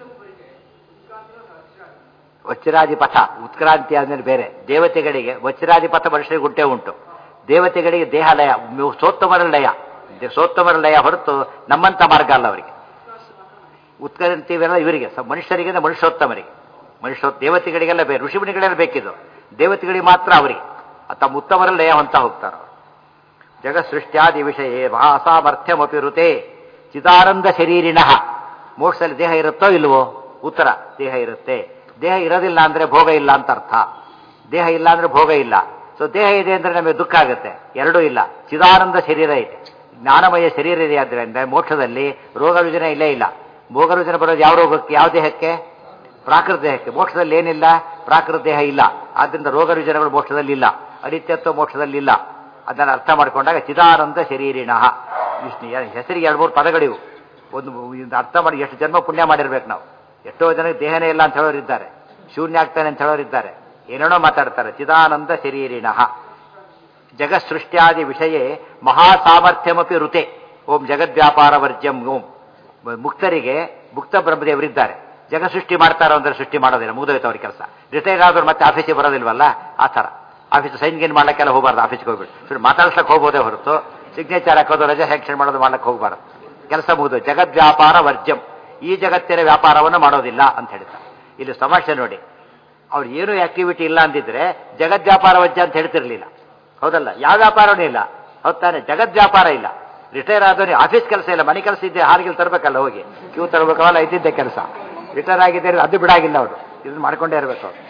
ವಜ್ರಾದಿ ಪಥ ಉತ್ಕ್ರಾಂತಿ ಆದ್ಮೇಲೆ ಬೇರೆ ದೇವತೆಗಳಿಗೆ ವಜ್ರಾದಿ ಪಥ ಮನುಷ್ಯರಿಗೆ ಉಂಟೆ ಉಂಟು ದೇವತೆಗಳಿಗೆ ದೇಹ ಲಯ ಸೋತ್ತಮರ ಲಯ ದೇ- ಸೋತ್ತಮರ ಲಯ ಹೊರತು ನಮ್ಮಂತ ಮಾರ್ಗ ಅಲ್ಲ ಅವರಿಗೆ ಉತ್ಕ್ರಾಂತಿವೆಲ್ಲ ಇವರಿಗೆ ಸ- ಮನುಷ್ಯರಿಗೆ ಅಂದ್ರೆ ಮನುಷ್ಯೋತ್ತಮರಿಗೆ ಮನುಷ್ಯ ದೇವತೆಗಳಿಗೆಲ್ಲ ಬೇರೆ ಋಷಿಮುನಿಗಳೆಲ್ಲ ಬೇಕಿದ್ದು ದೇವತೆಗಳಿಗೆ ಮಾತ್ರ ಅವರಿಗೆ ತಮ್ಮ ಉತ್ತಮರ ಲಯ ಹೊಂತ ಹೋಗ್ತಾರೆ ಅವರು ಜಗತ್ ಸೃಷ್ಟ್ಯಾದಿ ವಿಷಯ ಮಹಾಸಾಮರ್ಥ್ಯಮಪಿ ಋತೆ ಚಿದಾನಂದ ಶರೀರಿಣ ಮೋಕ್ಷದಲ್ಲಿ ದೇಹ ಇರುತ್ತೋ ಇಲ್ವೋ ಉತ್ತರ ದೇಹ ಇರುತ್ತೆ ದೇಹ ಇರೋದಿಲ್ಲ ಅಂದ್ರೆ ಭೋಗ ಇಲ್ಲ ಅಂತ ಅರ್ಥ ದೇಹ ಇಲ್ಲ ಅಂದ್ರೆ ಭೋಗ ಇಲ್ಲ ಸೊ ದೇಹ ಇದೆ ಅಂದ್ರೆ ನಮಗೆ ದುಃಖ ಆಗುತ್ತೆ ಎರಡೂ ಇಲ್ಲ ಚಿದಾನಂದ ಶರೀರ ಇದೆ ಜ್ಞಾನಮಯ ಶರೀರ ಇದೆ ಆದ್ದರಿಂದ ಮೋಕ್ಷದಲ್ಲಿ ರೋಗ ರುಜಿನ ಇಲ್ಲೇ ಇಲ್ಲ ಭೋಗ ರುಜಿನ ಬರೋದು ಯಾವ ರೋಗಕ್ಕೆ ಯಾವ ದೇಹಕ್ಕೆ ಪ್ರಾಕೃತ ದೇಹಕ್ಕೆ ಮೋಕ್ಷದಲ್ಲಿ ಏನಿಲ್ಲ ಪ್ರಾಕೃತ ದೇಹ ಇಲ್ಲ ಆದ್ದರಿಂದ ರೋಗ ರುಜಿನಗಳು ಮೋಕ್ಷದಲ್ಲಿ ಇಲ್ಲ ಅನಿತ್ಯತ್ವ ಮೋಕ್ಷದಲ್ಲಿ ಇಲ್ಲ ಅದನ್ನು ಅರ್ಥ ಮಾಡ್ಕೊಂಡಾಗ ಚಿದಾನಂದ ಶರೀರಿಣ ವಿಷ್ಣು ಹೆಸರಿಗೆ ಎರಡು ಮೂರು ಪದಗಳಿವು ಒಂದು ಇದು ಅರ್ಥ ಮಾಡಿ ಎಷ್ಟು ಜನ್ಮ ಪುಣ್ಯ ಮಾಡಿರ್ಬೇಕು ನಾವು ಎಷ್ಟೋ ಜನಕ್ಕೆ ದೇಹನೇ ಇಲ್ಲ ಅಂತ ಹೇಳೋರಿದ್ದಾರೆ ಶೂನ್ಯ ಆಗ್ತಾನೆ ಅಂತ ಹೇಳೋರಿದ್ದಾರೆ ಏನೇನೋ ಮಾತಾಡ್ತಾರೆ ಚಿದಾನಂದ ಶರೀರಿಣ ಜಗತ್ಸೃಷ್ಟ್ಯಾದಿ ವಿಷಯ ಮಹಾಸಾಮರ್ಥ್ಯಮಪಿ ಋತೆ ಓಂ ಜಗದ್ವ್ಯಾಪಾರ ವರ್ಜ್ಯಂ ಓಂ ಮುಕ್ತರಿಗೆ ಮುಕ್ತ ಬ್ರಹ್ಮದೇವರಿದ್ದಾರೆ ಜಗ ಸೃಷ್ಟಿ ಮಾಡ್ತಾರೋ ಅಂದ್ರೆ ಸೃಷ್ಟಿ ಮಾಡೋದಿಲ್ಲ ಮುಗಿದೋಯ್ತು ಅವ್ರ ಕೆಲಸ ರಿಟೈರ್ ಆದವ್ರು ಮತ್ತೆ ಆಫೀಸಿಗೆ ಬರೋದಿಲ್ವಲ್ಲ ಆ ಥರ ಆಫೀಸ್ ಸೈನ್ ಗೇನ್ ಮಾಡ್ಲಿಕ್ಕೆಲ್ಲ ಹೋಗಬಾರ್ದು ಆಫೀಸ್ಗೆ ಹೋಗ್ಬಿಟ್ಟು ಸರಿ ಮಾತಾಡ್ಸಕ್ಕೆ ಹೋಗ್ಬೋದೇ ಹೊರತು ಸಿಗ್ನೇಚರ್ ಹಾಕೋದು ರಜೆ ಸ್ಯಾಂಕ್ಷನ್ ಮಾಡೋದು ಮಾಡ್ಲಿಕ್ಕೆ ಹೋಗಬಾರ್ದು ಕೆಲಸ ಮುಗಿದು ಜಗದ್ವ್ಯಾಪಾರ ವರ್ಜ್ಯಂ ಈ ಜಗತ್ತಿನ ವ್ಯಾಪಾರವನ್ನು ಮಾಡೋದಿಲ್ಲ ಅಂತ ಹೇಳ್ತಾರೆ ಇಲ್ಲಿ ಸಮಸ್ಯೆ ನೋಡಿ ಅವ್ರು ಏನು ಆಕ್ಟಿವಿಟಿ ಇಲ್ಲ ಅಂದಿದ್ರೆ ಜಗದ್ವ್ಯಾಪಾರ ವಜ್ಜ ಅಂತ ಹೇಳ್ತಿರ್ಲಿಲ್ಲ ಹೌದಲ್ಲ ಯಾವ ವ್ಯಾಪಾರನೂ ಇಲ್ಲ ಹೌದ್ ತಾನೆ ಜಗದ್ವ್ಯಾಪಾರ ಇಲ್ಲ ರಿಟೈರ್ ಆದವನಿಗೆ ಆಫೀಸ್ ಕೆಲಸ ಇಲ್ಲ ಮನೆ ಕೆಲಸ ಇದ್ದೆ ಹಾರಿಗೆಲ್ ತರಬೇಕಲ್ಲ ಹೋಗಿ ಕ್ಯೂ ತರಬೇಕಲ್ಲ ಇದ್ದಿದ್ದೆ ಕೆಲಸ ರಿಟೈರ್ ಆಗಿದ್ದರೆ ಅದು ಬಿಡಾಗಿಲ್ಲ ಅವರು ಇದನ್ನ ಮಾಡ್ಕೊಂಡೇ ಇರಬೇಕು ಅವರು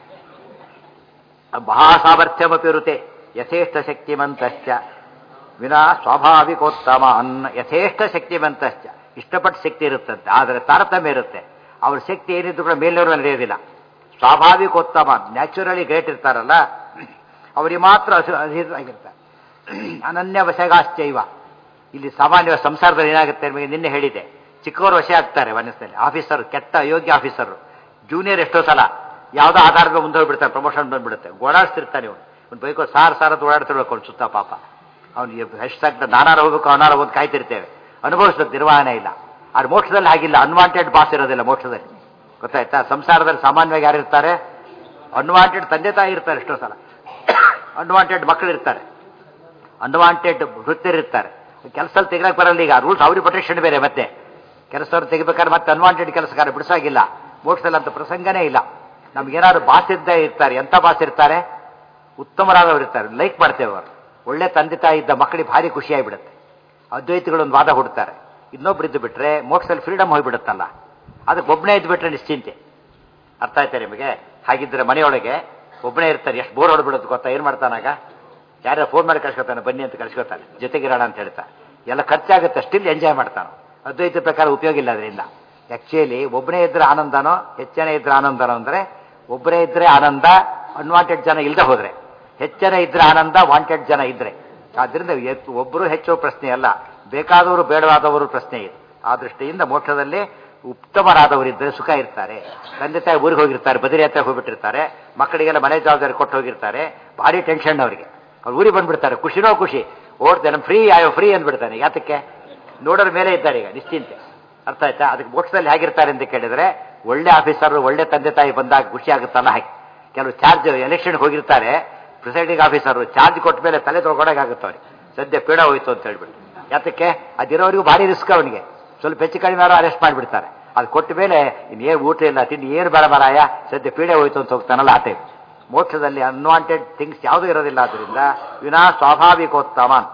ಮಹಾಸಾಮರ್ಥ್ಯಮಪಿ ಇರುತ್ತೆ ಯಥೇಷ್ಟ ಶಕ್ತಿಮಂತಶ್ಚ ವಿನಾ ಸ್ವಾಭಾವಿಕೋತ್ತಮ ಅನ್ನ ಯಥೇಷ್ಟ ಶಕ್ತಿಮಂತಶ್ಚ ಇಷ್ಟಪಟ್ಟು ಶಕ್ತಿ ಇರುತ್ತಂತೆ ಆದರೆ ತಾರತಮ್ಯ ಇರುತ್ತೆ ಅವ್ರ ಶಕ್ತಿ ಏನಿದ್ರು ಕೂಡ ಮೇಲಿನವರು ನಡೆಯೋದಿಲ್ಲ ಸ್ವಾಭಾವಿಕೋತ್ತಮ ನ್ಯಾಚುರಲಿ ಗ್ರೇಟ್ ಇರ್ತಾರಲ್ಲ ಅವರಿಗೆ ಮಾತ್ರ ಆಗಿರ್ತಾರೆ ಅನನ್ಯ ವಶಗಾಶ್ಚೈವ ಇಲ್ಲಿ ಸಾಮಾನ್ಯ ಸಂಸಾರದಲ್ಲಿ ಏನಾಗುತ್ತೆ ನಿಮಗೆ ನಿನ್ನೆ ಹೇಳಿದೆ ಚಿಕ್ಕವರು ವಶ ಆಗ್ತಾರೆ ಮನಸ್ಸಲ್ಲಿ ಆಫೀಸರ್ ಕೆಟ್ಟ ಅಯೋಗ್ಯ ಆಫೀಸರು ಜೂನಿಯರ್ ಎಷ್ಟೋ ಸಲ ಯಾವುದೋ ಆಧಾರದ ಮುಂದೆ ಹೋಗ್ಬಿಡ್ತಾರೆ ಪ್ರಮೋಷನ್ ಬಂದ್ಬಿಡುತ್ತೆ ಓಡಾಡಿಸ್ತಿರ್ತಾನೆ ಇವನು ಒಂದು ಬೈಕೋ ಸಾರ್ ಸಾರ್ ಅಂತ ಓಡಾಡ್ತಿರ್ಬೇಕು ಅವ್ನು ಸುತ್ತ ಪಾಪ ಅವ್ನಿಗೆ ಎಷ್ಟು ನಾನಾರ ಹೋಗ್ಬೇಕು ಅವನಾರ ಒಂದು ಕಾಯ್ತಿರ್ತೇವೆ ಅನುಭವಿಸೋದು ನಿರ್ವಹಣೆ ಇಲ್ಲ ಆದ್ರೆ ಮೋಕ್ಷದಲ್ಲಿ ಹಾಗಿಲ್ಲ ಅನ್ವಾಂಟೆಡ್ ಬಾಸ್ ಇರೋದಿಲ್ಲ ಮೋಕ್ಷದಲ್ಲಿ ಗೊತ್ತಾಯ್ತಾ ಸಂಸಾರದಲ್ಲಿ ಸಾಮಾನ್ಯವಾಗಿ ಯಾರು ಇರ್ತಾರೆ ಅನ್ವಾಂಟೆಡ್ ತಂದೆ ತಾಯಿ ಇರ್ತಾರೆ ಎಷ್ಟೋ ಸಲ ಅನ್ವಾಂಟೆಡ್ ಮಕ್ಕಳು ಇರ್ತಾರೆ ಅನ್ವಾಂಟೆಡ್ ವೃತ್ತಿರಿರ್ತಾರೆ ಕೆಲಸದಲ್ಲಿ ತೆಗಿಲಕ್ಕೆ ಬರಲ್ಲ ಈಗ ರೂಲ್ಸ್ ಅವ್ರಿಗೆ ಪ್ರೊಟೆಕ್ಷನ್ ಬೇರೆ ಮತ್ತೆ ಕೆಲಸದವ್ರು ತೆಗಿಬೇಕಾದ್ರೆ ಮತ್ತೆ ಅನ್ವಾಂಟೆಡ್ ಕೆಲಸಗಾರ ಬಿಡಿಸಾಗಿಲ್ಲ ಮೋಕ್ಷದಲ್ಲಿ ಅಂತ ಪ್ರಸಂಗನೇ ಇಲ್ಲ ನಮ್ಗೇನಾದ್ರು ಬಾಸ್ ಇದ್ದೇ ಇರ್ತಾರೆ ಎಂಥ ಬಾಸ್ ಇರ್ತಾರೆ ಉತ್ತಮರಾದವರು ಇರ್ತಾರೆ ಲೈಕ್ ಮಾಡ್ತೇವೆ ಅವರು ಒಳ್ಳೆ ತಂದೆ ತಾಯಿ ಇದ್ದ ಮಕ್ಕಳಿಗೆ ಭಾರಿ ಖುಷಿಯಾಗಿಬಿಡುತ್ತೆ ಅದ್ವೈತಿಗಳೊಂದು ವಾದ ಹುಡ್ತಾರೆ ಇನ್ನೊಬ್ರು ಇದ್ದು ಬಿಟ್ರೆ ಮೋಕ್ಷದಲ್ಲಿ ಫ್ರೀಡಮ್ ಹೋಗ್ಬಿಡುತ್ತಲ್ಲ ಅದಕ್ಕೆ ಒಬ್ಬನೇ ಇದ್ದು ಬಿಟ್ರೆ ನಿಶ್ಚಿಂತೆ ಅರ್ಥ ಆಯ್ತಾ ನಿಮಗೆ ಹಾಗಿದ್ರೆ ಮನೆಯೊಳಗೆ ಒಬ್ಬನೇ ಇರ್ತಾರೆ ಎಷ್ಟು ಬೋರ್ ಹೊಡ್ಬಿಡುತ್ತೆ ಗೊತ್ತಾ ಏನು ಮಾಡ್ತಾನಾಗ ಯಾರೋ ಫೋನ್ ಮಾಡಿ ಕಳ್ಸ್ಕೊತಾನೆ ಬನ್ನಿ ಅಂತ ಕಳ್ಸ್ಕೊತಾನೆ ಜೊತೆಗಿರೋಣ ಅಂತ ಹೇಳ್ತಾ ಎಲ್ಲ ಖರ್ಚಾಗುತ್ತೆ ಸ್ಟಿಲ್ ಎಂಜಾಯ್ ಮಾಡ್ತಾನೆ ಅದ್ವೈತ ಪ್ರಕಾರ ಉಪಯೋಗ ಇಲ್ಲ ಅದರಿಂದ ಆಕ್ಚುಲಿ ಒಬ್ಬನೇ ಇದ್ರೆ ಆನಂದನೋ ಹೆಚ್ಚನೆ ಇದ್ರೆ ಆನಂದನೋ ಅಂದ್ರೆ ಒಬ್ಬರೇ ಇದ್ರೆ ಆನಂದ ಅನ್ವಾಂಟೆಡ್ ಜನ ಇಲ್ಲದೆ ಹೋದ್ರೆ ಹೆಚ್ಚನೆ ಇದ್ರೆ ಆನಂದ ವಾಂಟೆಡ್ ಜನ ಇದ್ರೆ ಆದ್ರಿಂದ ಒಬ್ಬರು ಹೆಚ್ಚು ಪ್ರಶ್ನೆ ಅಲ್ಲ ಬೇಕಾದವರು ಬೇಡವಾದವರು ಪ್ರಶ್ನೆ ಇದೆ ಆ ದೃಷ್ಟಿಯಿಂದ ಮೋಕ್ಷದಲ್ಲಿ ಉತ್ತಮರಾದವರಿದ್ದರೆ ಸುಖ ಇರ್ತಾರೆ ತಂದೆ ತಾಯಿ ಊರಿಗೆ ಹೋಗಿರ್ತಾರೆ ಬದರಿ ಹತ್ರ ಹೋಗ್ಬಿಟ್ಟಿರ್ತಾರೆ ಮಕ್ಕಳಿಗೆಲ್ಲ ಮನೆ ಜವಾಬ್ದಾರಿ ಕೊಟ್ಟು ಹೋಗಿರ್ತಾರೆ ಭಾರಿ ಟೆನ್ಷನ್ ಅವರಿಗೆ ಅವ್ರು ಊರಿಗೆ ಬಂದ್ಬಿಡ್ತಾರೆ ಖುಷಿನೋ ಖುಷಿ ಓಡ್ತಾರೆ ಫ್ರೀ ಆಯೋ ಫ್ರೀ ಅಂದ್ಬಿಡ್ತಾನೆ ಯಾತಕ್ಕೆ ನೋಡೋರ ಮೇಲೆ ಇದ್ದಾರೆ ಈಗ ನಿಶ್ಚಿಂತೆ ಅರ್ಥ ಆಯ್ತಾ ಅದಕ್ಕೆ ಮೋಕ್ಷದಲ್ಲಿ ಹೇಗಿರ್ತಾರೆ ಅಂತ ಕೇಳಿದ್ರೆ ಒಳ್ಳೆ ಆಫೀಸರ್ ಒಳ್ಳೆ ತಂದೆ ತಾಯಿ ಬಂದಾಗ ಖುಷಿ ಆಗುತ್ತಲ್ಲ ಹಾಗೆ ಕೆಲವು ಚಾರ್ಜ್ ಎಲೆಕ್ಷನ್ಗೆ ಹೋಗಿರ್ತಾರೆ ಪ್ರಿಸೈಡಿಂಗ್ ಆಫೀಸರ್ ಚಾರ್ಜ್ ಕೊಟ್ಟ ಮೇಲೆ ತಲೆ ತೊಗೊಳಗಾಗುತ್ತೆ ಅವ್ರಿಗೆ ಸದ್ಯ ಪೀಡ ಹೋಯ್ತು ಅಂತ ಹೇಳ್ಬಿಟ್ಟು ಯಾತಕ್ಕೆ ಅದಿರೋರಿಗೂ ಭಾರಿ ರಿಸ್ಕ್ ಅವನಿಗೆ ಸ್ವಲ್ಪ ಹೆಚ್ಚು ಕಡಿಮೆ ಯಾರೋ ಅರೆಸ್ಟ್ ಮಾಡಿಬಿಡ್ತಾರೆ ಅದು ಕೊಟ್ಟ ಮೇಲೆ ಇನ್ನೇನು ಊಟ ಇಲ್ಲ ತಿಂಡಿ ಏನು ಬೇಡ ಬರಾಯ ಸದ್ಯ ಪೀಡೆ ಹೋಯ್ತು ಅಂತ ಹೋಗ್ತಾನಲ್ಲ ಆ ಟೈಮ್ ಮೋಕ್ಷದಲ್ಲಿ ಅನ್ವಾಂಟೆಡ್ ಥಿಂಗ್ಸ್ ಯಾವುದೂ ಇರೋದಿಲ್ಲ ಆದ್ರಿಂದ ವಿನಾ ಸ್ವಾಭಾವಿಕೋತ್ತಮನ್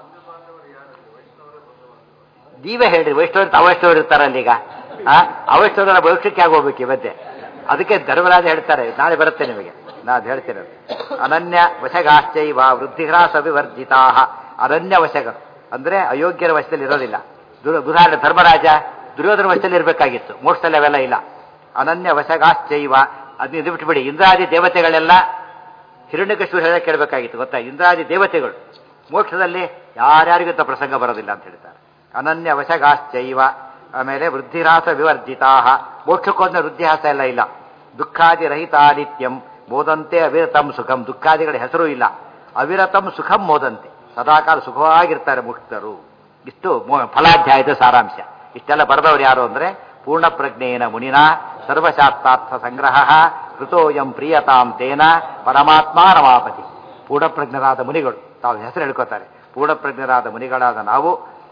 ನೀವೇ ಹೇಳ್ರಿ ವೈಷ್ಣವರು ಅವೈಷ್ಣವರು ಇರ್ತಾರಲ್ಲ ಈಗ ಅವೈಷ್ಣವರ ಭವಿಷ್ಯಕ್ಕೆ ಆಗೋಗ್ಬೇಕು ಇವತ್ತೆ ಅದಕ್ಕೆ ಧರ್ಮರಾಜ ಹೇಳ್ತಾರೆ ನಾಳೆ ಬರುತ್ತೆ ನಿಮಗೆ ನಾನು ಹೇಳ್ತೇನೆ ಅನನ್ಯ ವಶಗಾಶ್ಚೈವ ವೃದ್ಧಿಹ್ರಾಸ ವಿವರ್ಜಿತಾ ಅನನ್ಯ ವಶಗಳು ಅಂದ್ರೆ ಅಯೋಗ್ಯರ ವಶದಲ್ಲಿ ಇರೋದಿಲ್ಲ ಉದಾಹರಣೆ ಧರ್ಮರಾಜ ದುರ್ಯೋಧನ ವಶದಲ್ಲಿ ಇರಬೇಕಾಗಿತ್ತು ಮೋಕ್ಷದಲ್ಲಿ ಅವೆಲ್ಲ ಇಲ್ಲ ಅನನ್ಯ ವಶಗಾಶ್ಚೈವ ಅದನ್ನ ಇದು ಬಿಟ್ಬಿಡಿ ಇಂದ್ರಾದಿ ದೇವತೆಗಳೆಲ್ಲ ಹಿರಣ್ಯಕಶ್ಮೀರ ಹೇಳ ಕೇಳಬೇಕಾಗಿತ್ತು ಗೊತ್ತಾ ಇಂದ್ರಾದಿ ದೇವತೆಗಳು ಮೋಕ್ಷದಲ್ಲಿ ಯಾರ್ಯಾರಿಗೂ ಇಂಥ ಪ್ರಸಂಗ ಬರೋದಿಲ್ಲ ಅಂತ ಹೇಳ್ತಾರೆ ಅನನ್ಯ ವಶಗಾಶ್ಚೈವ ಆಮೇಲೆ ವೃದ್ಧಿರಾಸ ವಿವರ್ಜಿತಾ ಮೋಕ್ಷಕ್ಕೊಂದ ವೃದ್ಧಿಹಾಸ ಎಲ್ಲ ಇಲ್ಲ ದುಃಖಾದಿ ರಹಿತ ನಿತ್ಯಂ ಮೋದಂತೆ ಅವಿರತಂ ಸುಖಂ ದುಃಖಾದಿಗಳ ಹೆಸರು ಇಲ್ಲ ಅವಿರತಂ ಸುಖಂ ಮೋದಂತೆ ಸದಾಕಾಲ ಸುಖವಾಗಿರ್ತಾರೆ ಮುಕ್ತರು ಇಷ್ಟು ಫಲಾಧ್ಯಾಯದ ಸಾರಾಂಶ ಇಷ್ಟೆಲ್ಲ ಬರೆದವರು ಯಾರು ಅಂದ್ರೆ ಪೂರ್ಣ ಪ್ರಜ್ಞೇನ ಮುನಿನ ಸರ್ವಶಾಸ್ತ್ರಾರ್ಥ ಸಂಗ್ರಹ ಕೃತೋಯಂ ಪ್ರಿಯತಾಂ ತೇನ ಪರಮಾತ್ಮ ರಮಾಪತಿ ಪೂರ್ಣಪ್ರಜ್ಞರಾದ ಮುನಿಗಳು ತಾವು ಹೆಸರು ಹೇಳ್ಕೋತಾರೆ ಪೂರ್ಣಪ್ರಜ್ಞರಾದ ಮುನಿಗಳಾದ ನಾವು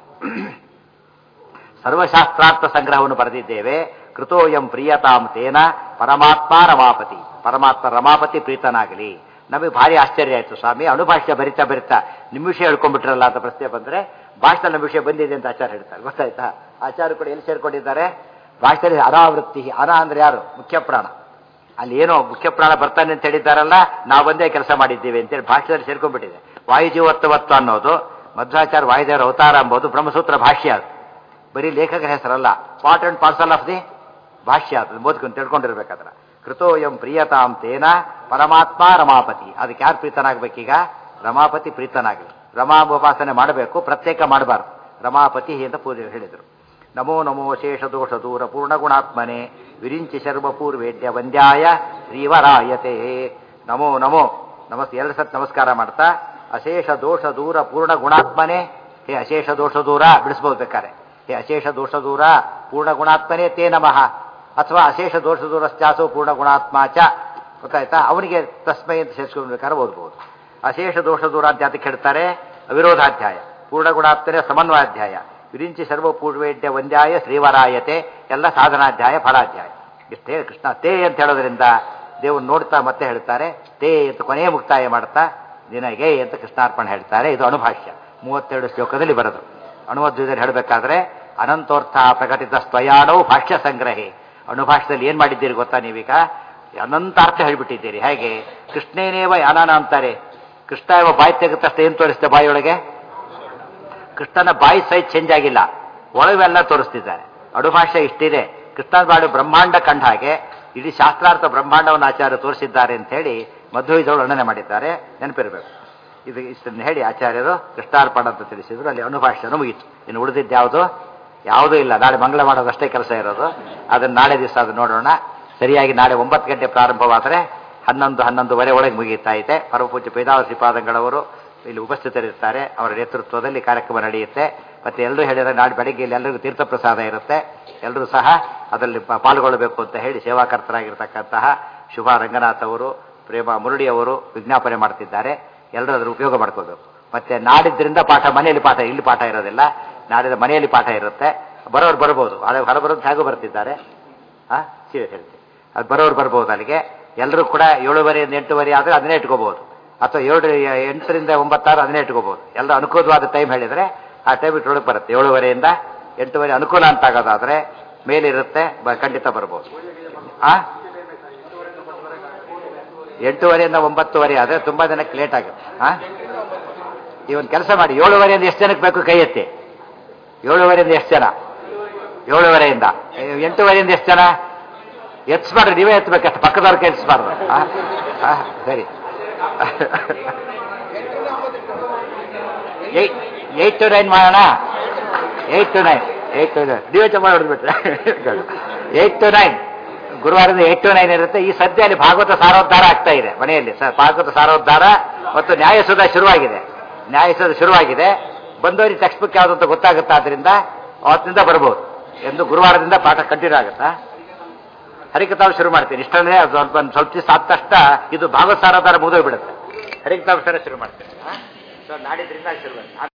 ಸರ್ವಶಾಸ್ತ್ರಾರ್ಥ ಸಂಗ್ರಹವನ್ನು ಬರೆದಿದ್ದೇವೆ ಕೃತೋಯಂ ಪ್ರಿಯತಾಂ ತೇನ ಪರಮಾತ್ಮ ರಮಾಪತಿ ಪರಮಾತ್ಮ ರಮಾಪತಿ ಪ್ರೀತನಾಗಲಿ ನಮಗೆ ಭಾರಿ ಆಶ್ಚರ್ಯ ಆಯ್ತು ಸ್ವಾಮಿ ಅಣುಭಾಷ್ಯ ಬರಿತಾ ಬರಿತಾ ನಿಮ್ಮ ವಿಷಯ ಹೇಳ್ಕೊಂಡ್ಬಿಟ್ರಲ್ಲ ಅಂತ ಪ್ರಶ್ನೆ ಬಂದ್ರೆ ಭಾಷೆದಲ್ಲಿ ನಮ್ಮ ವಿಷಯ ಬಂದಿದೆ ಅಂತ ಆಚಾರ ಹೇಳ್ತಾರೆ ಗೊತ್ತಾಯ್ತಾ ಆಚಾರ ಕೂಡ ಎಲ್ಲಿ ಸೇರ್ಕೊಂಡಿದ್ದಾರೆ ಭಾಷೆಯಲ್ಲಿ ಅನಾವೃತ್ತಿ ಅನ ಅಂದ್ರೆ ಯಾರು ಮುಖ್ಯ ಪ್ರಾಣ ಅಲ್ಲಿ ಏನೋ ಮುಖ್ಯ ಪ್ರಾಣ ಬರ್ತಾನೆ ಅಂತ ಹೇಳಿದ್ದಾರಲ್ಲ ನಾವು ಒಂದೇ ಕೆಲಸ ಮಾಡಿದ್ದೀವಿ ಅಂತೇಳಿ ಭಾಷ್ಯದಲ್ಲಿ ಸೇರ್ಕೊಂಡ್ಬಿಟ್ಟಿದೆ ವಾಯುಜೀವತ್ವತ್ವ ಅನ್ನೋದು ಮಧ್ವಾಚಾರ್ಯ ವಾಯುದೇವರ ಅವತಾರ ಎಂಬುದು ಬ್ರಹ್ಮಸೂತ್ರ ಭಾಷ್ಯ ಅದು ಬರೀ ಲೇಖಕರ ಹೆಸರಲ್ಲ part and parcel of the ಭಾಷ್ಯ ಅದು ಓದ್ಕೊಂಡು ತಿಳ್ಕೊಂಡಿರ್ಬೇಕಾದ್ರೆ ಕೃತೋಯಂ ಪ್ರಿಯತಾಂ ತೇನ ಪರಮಾತ್ಮ ರಮಾಪತಿ ಅದಕ್ಕೆ ಯಾರು ಪ್ರೀತನಾಗಬೇಕೀಗ ರಮಾಪತಿ ಪ್ರೀತನಾಗಲಿ ರಮಾ ಉಪಾಸನೆ ಮಾಡಬೇಕು ಪ್ರತ್ಯೇಕ ಮಾಡಬಾರ್ದು ರಮಾಪತಿ ಅಂತ ಪೂಜೆ ಹೇಳಿದರು ನಮೋ ನಮೋ ಶೇಷ ದೋಷ ದೂರ ಪೂರ್ಣ ಗುಣಾತ್ಮನೆ ವಿರಿಂಚಿ ಶರ್ವ ಪೂರ್ವೇಡ್ಯ ವಂದ್ಯಾಯ ಶ್ರೀವರಾಯತೆ ನಮೋ ನಮೋ ನಮಸ್ ಎರಡು ಸತ್ ನಮಸ್ಕಾರ ಮಾಡ್ತಾ ಅಶೇಷ ದೋಷ ದೂರ ಪೂರ್ಣ ಗುಣಾತ್ಮನೆ ಹೇ ಅಶೇಷ ದೋಷ ದೂರ ಬಿಡಿಸ್ಬೋದು ಬೇಕಾರೆ ಹೇ ಅಶೇಷ ದೋಷ ದೂರ ಪೂರ್ಣ ಗುಣಾತ್ಮನೇ ತೇ ನಮಃ ಅಥವಾ ಅಶೇಷ ದೋಷ ದೂರಶ್ಚಾಸೋ ಪೂರ್ಣ ಗುಣಾತ್ಮ ಚ ಗೊತ್ತಾಯ್ತಾ ಅವನಿಗೆ ತಸ್ಮೈ ಅಂತ ಸೇರಿಸ್ಕೊಳ್ಬೇಕಾದ್ರೆ ಓದ್ಬೋದು ಅಶೇಷ ದೋಷ ದೂರ ಅಂತ ಅದಕ್ಕೆ ಹೇಳ್ತಾರೆ ಅವಿರೋಧಾಧ್ಯಾಯ ಪೂರ್ಣ ಗುಣಾತ್ಮನೆ ಸಮನ್ವಯಾಧ್ಯಾಯ ವಿರಿಂಚಿ ಸರ್ವ ಪೂರ್ವೇಡ್ಯ ವಂದ್ಯಾಯ ಶ್ರೀವರಾಯತೆ ಎಲ್ಲ ಸಾಧನಾಧ್ಯಾಯ ಫಲಾಧ್ಯಾಯ ಇಷ್ಟೇ ಕೃಷ್ಣ ತೇ ಅಂತ ಹೇಳೋದ್ರಿಂದ ದೇವ್ರು ನೋಡ್ತಾ ಮತ್ತೆ ಹೇಳ್ತಾರೆ ತೇ ಅಂತ ಕೊನೆಯ ಮುಕ್ತಾಯ ಮಾಡ್ತಾ ನಿನಗೆ ಅಂತ ಕೃಷ್ಣಾರ್ಪಣೆ ಹೇಳ್ತಾರೆ ಇದು ಅನುಭಾಷ್ಯ ಮೂವತ್ತೆರಡು ಶ್ಲೋಕದಲ್ಲಿ ಬರೋದು ಅಣುವದ್ವದಲ್ಲಿ ಹೇಳಬೇಕಾದ್ರೆ ಅನಂತೋರ್ಥ ಪ್ರಕಟಿತ ಸ್ವಯಾಣವು ಭಾಷ್ಯ ಸಂಗ್ರಹಿ ಅಣುಭಾಷ್ಯದಲ್ಲಿ ಏನ್ ಮಾಡಿದ್ದೀರಿ ಗೊತ್ತಾ ನೀವೀಗ ಅನಂತಾರ್ಥ ಹೇಳ್ಬಿಟ್ಟಿದ್ದೀರಿ ಹೇಗೆ ಕೃಷ್ಣೇನೇವ ಯಾನಾನ ಅಂತಾರೆ ಕೃಷ್ಣ ಎಂಬ ಬಾಯಿ ತೆಗೆದ ತಕ್ಷಣ ಏನ್ ತೋರಿಸ್ತೆ ಬಾಯಿಯೊಳಗೆ ಕೃಷ್ಣನ ಬಾಯಿ ಸೈಜ್ ಚೇಂಜ್ ಆಗಿಲ್ಲ ಒಳವೆಲ್ಲ ತೋರಿಸ್ತಿದ್ದಾರೆ ಅಡುಭಾಷೆ ಇಷ್ಟಿದೆ ಕೃಷ್ಣನ ಬಾಡಿ ಬ್ರಹ್ಮಾಂಡ ಕಂಡ ಹಾಗೆ ಇಡೀ ಶಾಸ್ತ್ರಾರ್ಥ ಬ್ರಹ್ಮಾಂಡವನ್ನು ಆಚಾರ್ಯ ತೋರಿಸಿದ್ದಾರೆ ಅಂತ ಹೇಳಿ ಮಧ್ವಿದವರು ವರ್ಣನೆ ಮಾಡಿದ್ದಾರೆ ನೆನಪಿರಬೇಕು ಇದು ಇಷ್ಟನ್ನು ಹೇಳಿ ಆಚಾರ್ಯರು ಕೃಷ್ಣಾರ್ಪಣ ಅಂತ ತಿಳಿಸಿದ್ರು ಅಲ್ಲಿ ಅನುಭಾಷೆನೂ ಮುಗೀತು ಇನ್ನು ಉಳಿದಿದ್ದು ಯಾವುದು ಯಾವುದೂ ಇಲ್ಲ ನಾಳೆ ಮಂಗಳ ಮಾಡೋದಷ್ಟೇ ಕೆಲಸ ಇರೋದು ಅದನ್ನು ನಾಳೆ ದಿವಸ ಅದು ನೋಡೋಣ ಸರಿಯಾಗಿ ನಾಳೆ ಒಂಬತ್ತು ಗಂಟೆ ಪ್ರಾರಂಭವಾದರೆ ಹನ್ನೊಂದು ಹನ್ನೊಂದುವರೆ ಒಳಗೆ ಮುಗಿಯುತ್ತಾ ಇದೆ ಪರಮಪೂಜ್ಯ ಪೇದಾವತಿ ಪಾದಂಗಳವರು ಇಲ್ಲಿ ಉಪಸ್ಥಿತರಿರ್ತಾರೆ ಅವರ ನೇತೃತ್ವದಲ್ಲಿ ಕಾರ್ಯಕ್ರಮ ನಡೆಯುತ್ತೆ ಮತ್ತೆ ಎಲ್ಲರೂ ಹೇಳಿದರೆ ನಾಳೆ ಬೆಳಗ್ಗೆ ಇಲ್ಲಿ ಎಲ್ಲರಿಗೂ ತೀರ್ಥಪ್ರಸಾದ ಇರುತ್ತೆ ಎಲ್ಲರೂ ಸಹ ಅದರಲ್ಲಿ ಪ- ಪಾಲ್ಗೊಳ್ಳಬೇಕು ಅಂತ ಹೇಳಿ ಸೇವಾಕರ್ತರಾಗಿರ್ತಕ್ಕಂತಹ ಶುಭ ರಂಗನಾಥ್ ಅವರು ಪ್ರೇಮ ಮುರಳಿ ಅವರು ವಿಜ್ಞಾಪನೆ ಮಾಡ್ತಿದ್ದಾರೆ ಎಲ್ಲರೂ ಅದರ ಉಪಯೋಗ ಮಾಡ್ಕೋಬೇಕು ಮತ್ತೆ ನಾಡಿದ್ರಿಂದ ಪಾಠ ಮನೆಯಲ್ಲಿ ಪಾಠ ಇಲ್ಲಿ ಪಾಠ ಇರೋದಿಲ್ಲ ನಾಡಿದ ಮನೆಯಲ್ಲಿ ಪಾಠ ಇರುತ್ತೆ ಬರೋರು ಬರ್ಬೋದು ಆದರೆ ಹೊರಬರೋದು ಹೇಗೂ ಬರ್ತಿದ್ದಾರೆ ಆ ಸೀರೆ ಹೇಳ್ತೀನಿ ಅದು ಬರೋರು ಬರ್ಬೋದು ಅಲ್ಲಿಗೆ ಎಲ್ಲರೂ ಕೂಡ ಏಳುವರೆಯಿಂದ ಎಂಟುವರೆ ಆದರೆ ಅದನ್ನೇ ಇಟ್ಕೋಬಹುದು ಅಥವಾ ಏಳು ಎಂಟರಿಂದ ಒಂಬತ್ತಾರು ಅದನ್ನೇ ಇಟ್ಕೋಬಹುದು ಎಲ್ಲ ಅನುಕೂಲವಾದ ಟೈಮ್ ಹೇಳಿದರೆ ಆ ಟೈಮ್ ಇಟ್ರೊಳಗೆ ಬರುತ್ತೆ ಏಳುವರೆಯಿಂದ ಎಂಟುವರೆ ಅನುಕೂಲ ಅಂತ ಆಗೋದಾದ್ರೆ ಮೇಲಿರುತ್ತೆ ಬ- ಖಂಡಿತ ಬರ್ಬೋದು ಆ ಎಂಟೂವರೆಯಿಂದ ಒಂಬತ್ತುವರೆ ಆದರೆ ತುಂಬಾ ಜನಕ್ಕೆ ಲೇಟ್ ಆಗುತ್ತೆ ಆ ಈ ಒಂದು ಕೆಲಸ ಮಾಡಿ ಏಳುವರೆಯಿಂದ ಎಷ್ಟು ಜನಕ್ಕೆ ಬೇಕು ಕೈ ಎತ್ತಿ ಏಳುವರೆಯಿಂದ ಎಷ್ಟು ಜನ ಏಳುವರೆಯಿಂದ ಏ, ಎಂಟೂವರೆಯಿಂದ ಎಷ್ಟು ಜನ ಎತ್ಸ್ಬಾರ್ದು ನೀವೇ ಎತ್ತಬೇಕಷ್ಟು ಪಕ್ಕದವ್ರ ಕೈ ಎತ್ಸ್ಬಾರ್ದು ಆ? ಆ, ಸರಿ ಏಯ್ಟ್ ಟು ನೈನ್ ಮಾಡೋಣ eight to nine eight to nine ನೀವೇ ಚಮ್ಮ ಹೊಡೆದ್ಬಿಟ್ರೆ ಏಯ್ಟ್ ಟು ನೈನ್ ಗುರುವಾರದ ಏಟ್ ಟು ನೈನ್ ಇರುತ್ತೆ ಈ ಸದ್ಯ ಅಲ್ಲಿ ಭಾಗವತ ಸಾರೋದ್ಧಾರ ಆಗ್ತಾ ಇದೆ ಮನೆಯಲ್ಲಿ ಸರ್ ಭಾಗವತ ಸಾರೋದ್ಧಾರ ಮತ್ತು ನ್ಯಾಯಸುಧ ಶುರುವಾಗಿದೆ ನ್ಯಾಯಸುಧ ಶುರುವಾಗಿದೆ ಬಂದವರಿಗೆ ಟೆಕ್ಸ್ಟ್ ಬುಕ್ ಯಾವುದು ಅಂತ ಗೊತ್ತಾಗುತ್ತಾ ಅದರಿಂದ ಅವತ್ತಿನಿಂದ ಬರ್ಬೋದು ಎಂದು ಗುರುವಾರದಿಂದ ಪಾಠ ಕಂಟಿನ್ಯೂ ಆಗುತ್ತಾ ಹರಿಕತಾವ್ ಶುರು ಮಾಡ್ತೀನಿ ಇಷ್ಟಂದ್ರೆ ಅದು ಸ್ವಲ್ಪ ಒಂದು ಸ್ವಲ್ಪ ದಿವಸ ಆದ ತಕ್ಷಣ ಇದು ಭಾಗವತ ಸಾರೋದ್ಧಾರ ಮುಗಿದೋಗ್ಬಿಡುತ್ತೆ ಹರಿಕತಾವ್ ಶುರು ಮಾಡ್ತೀನಿ ಸೊ ನಾಡಿದ್ರಿಂದ ಶುರು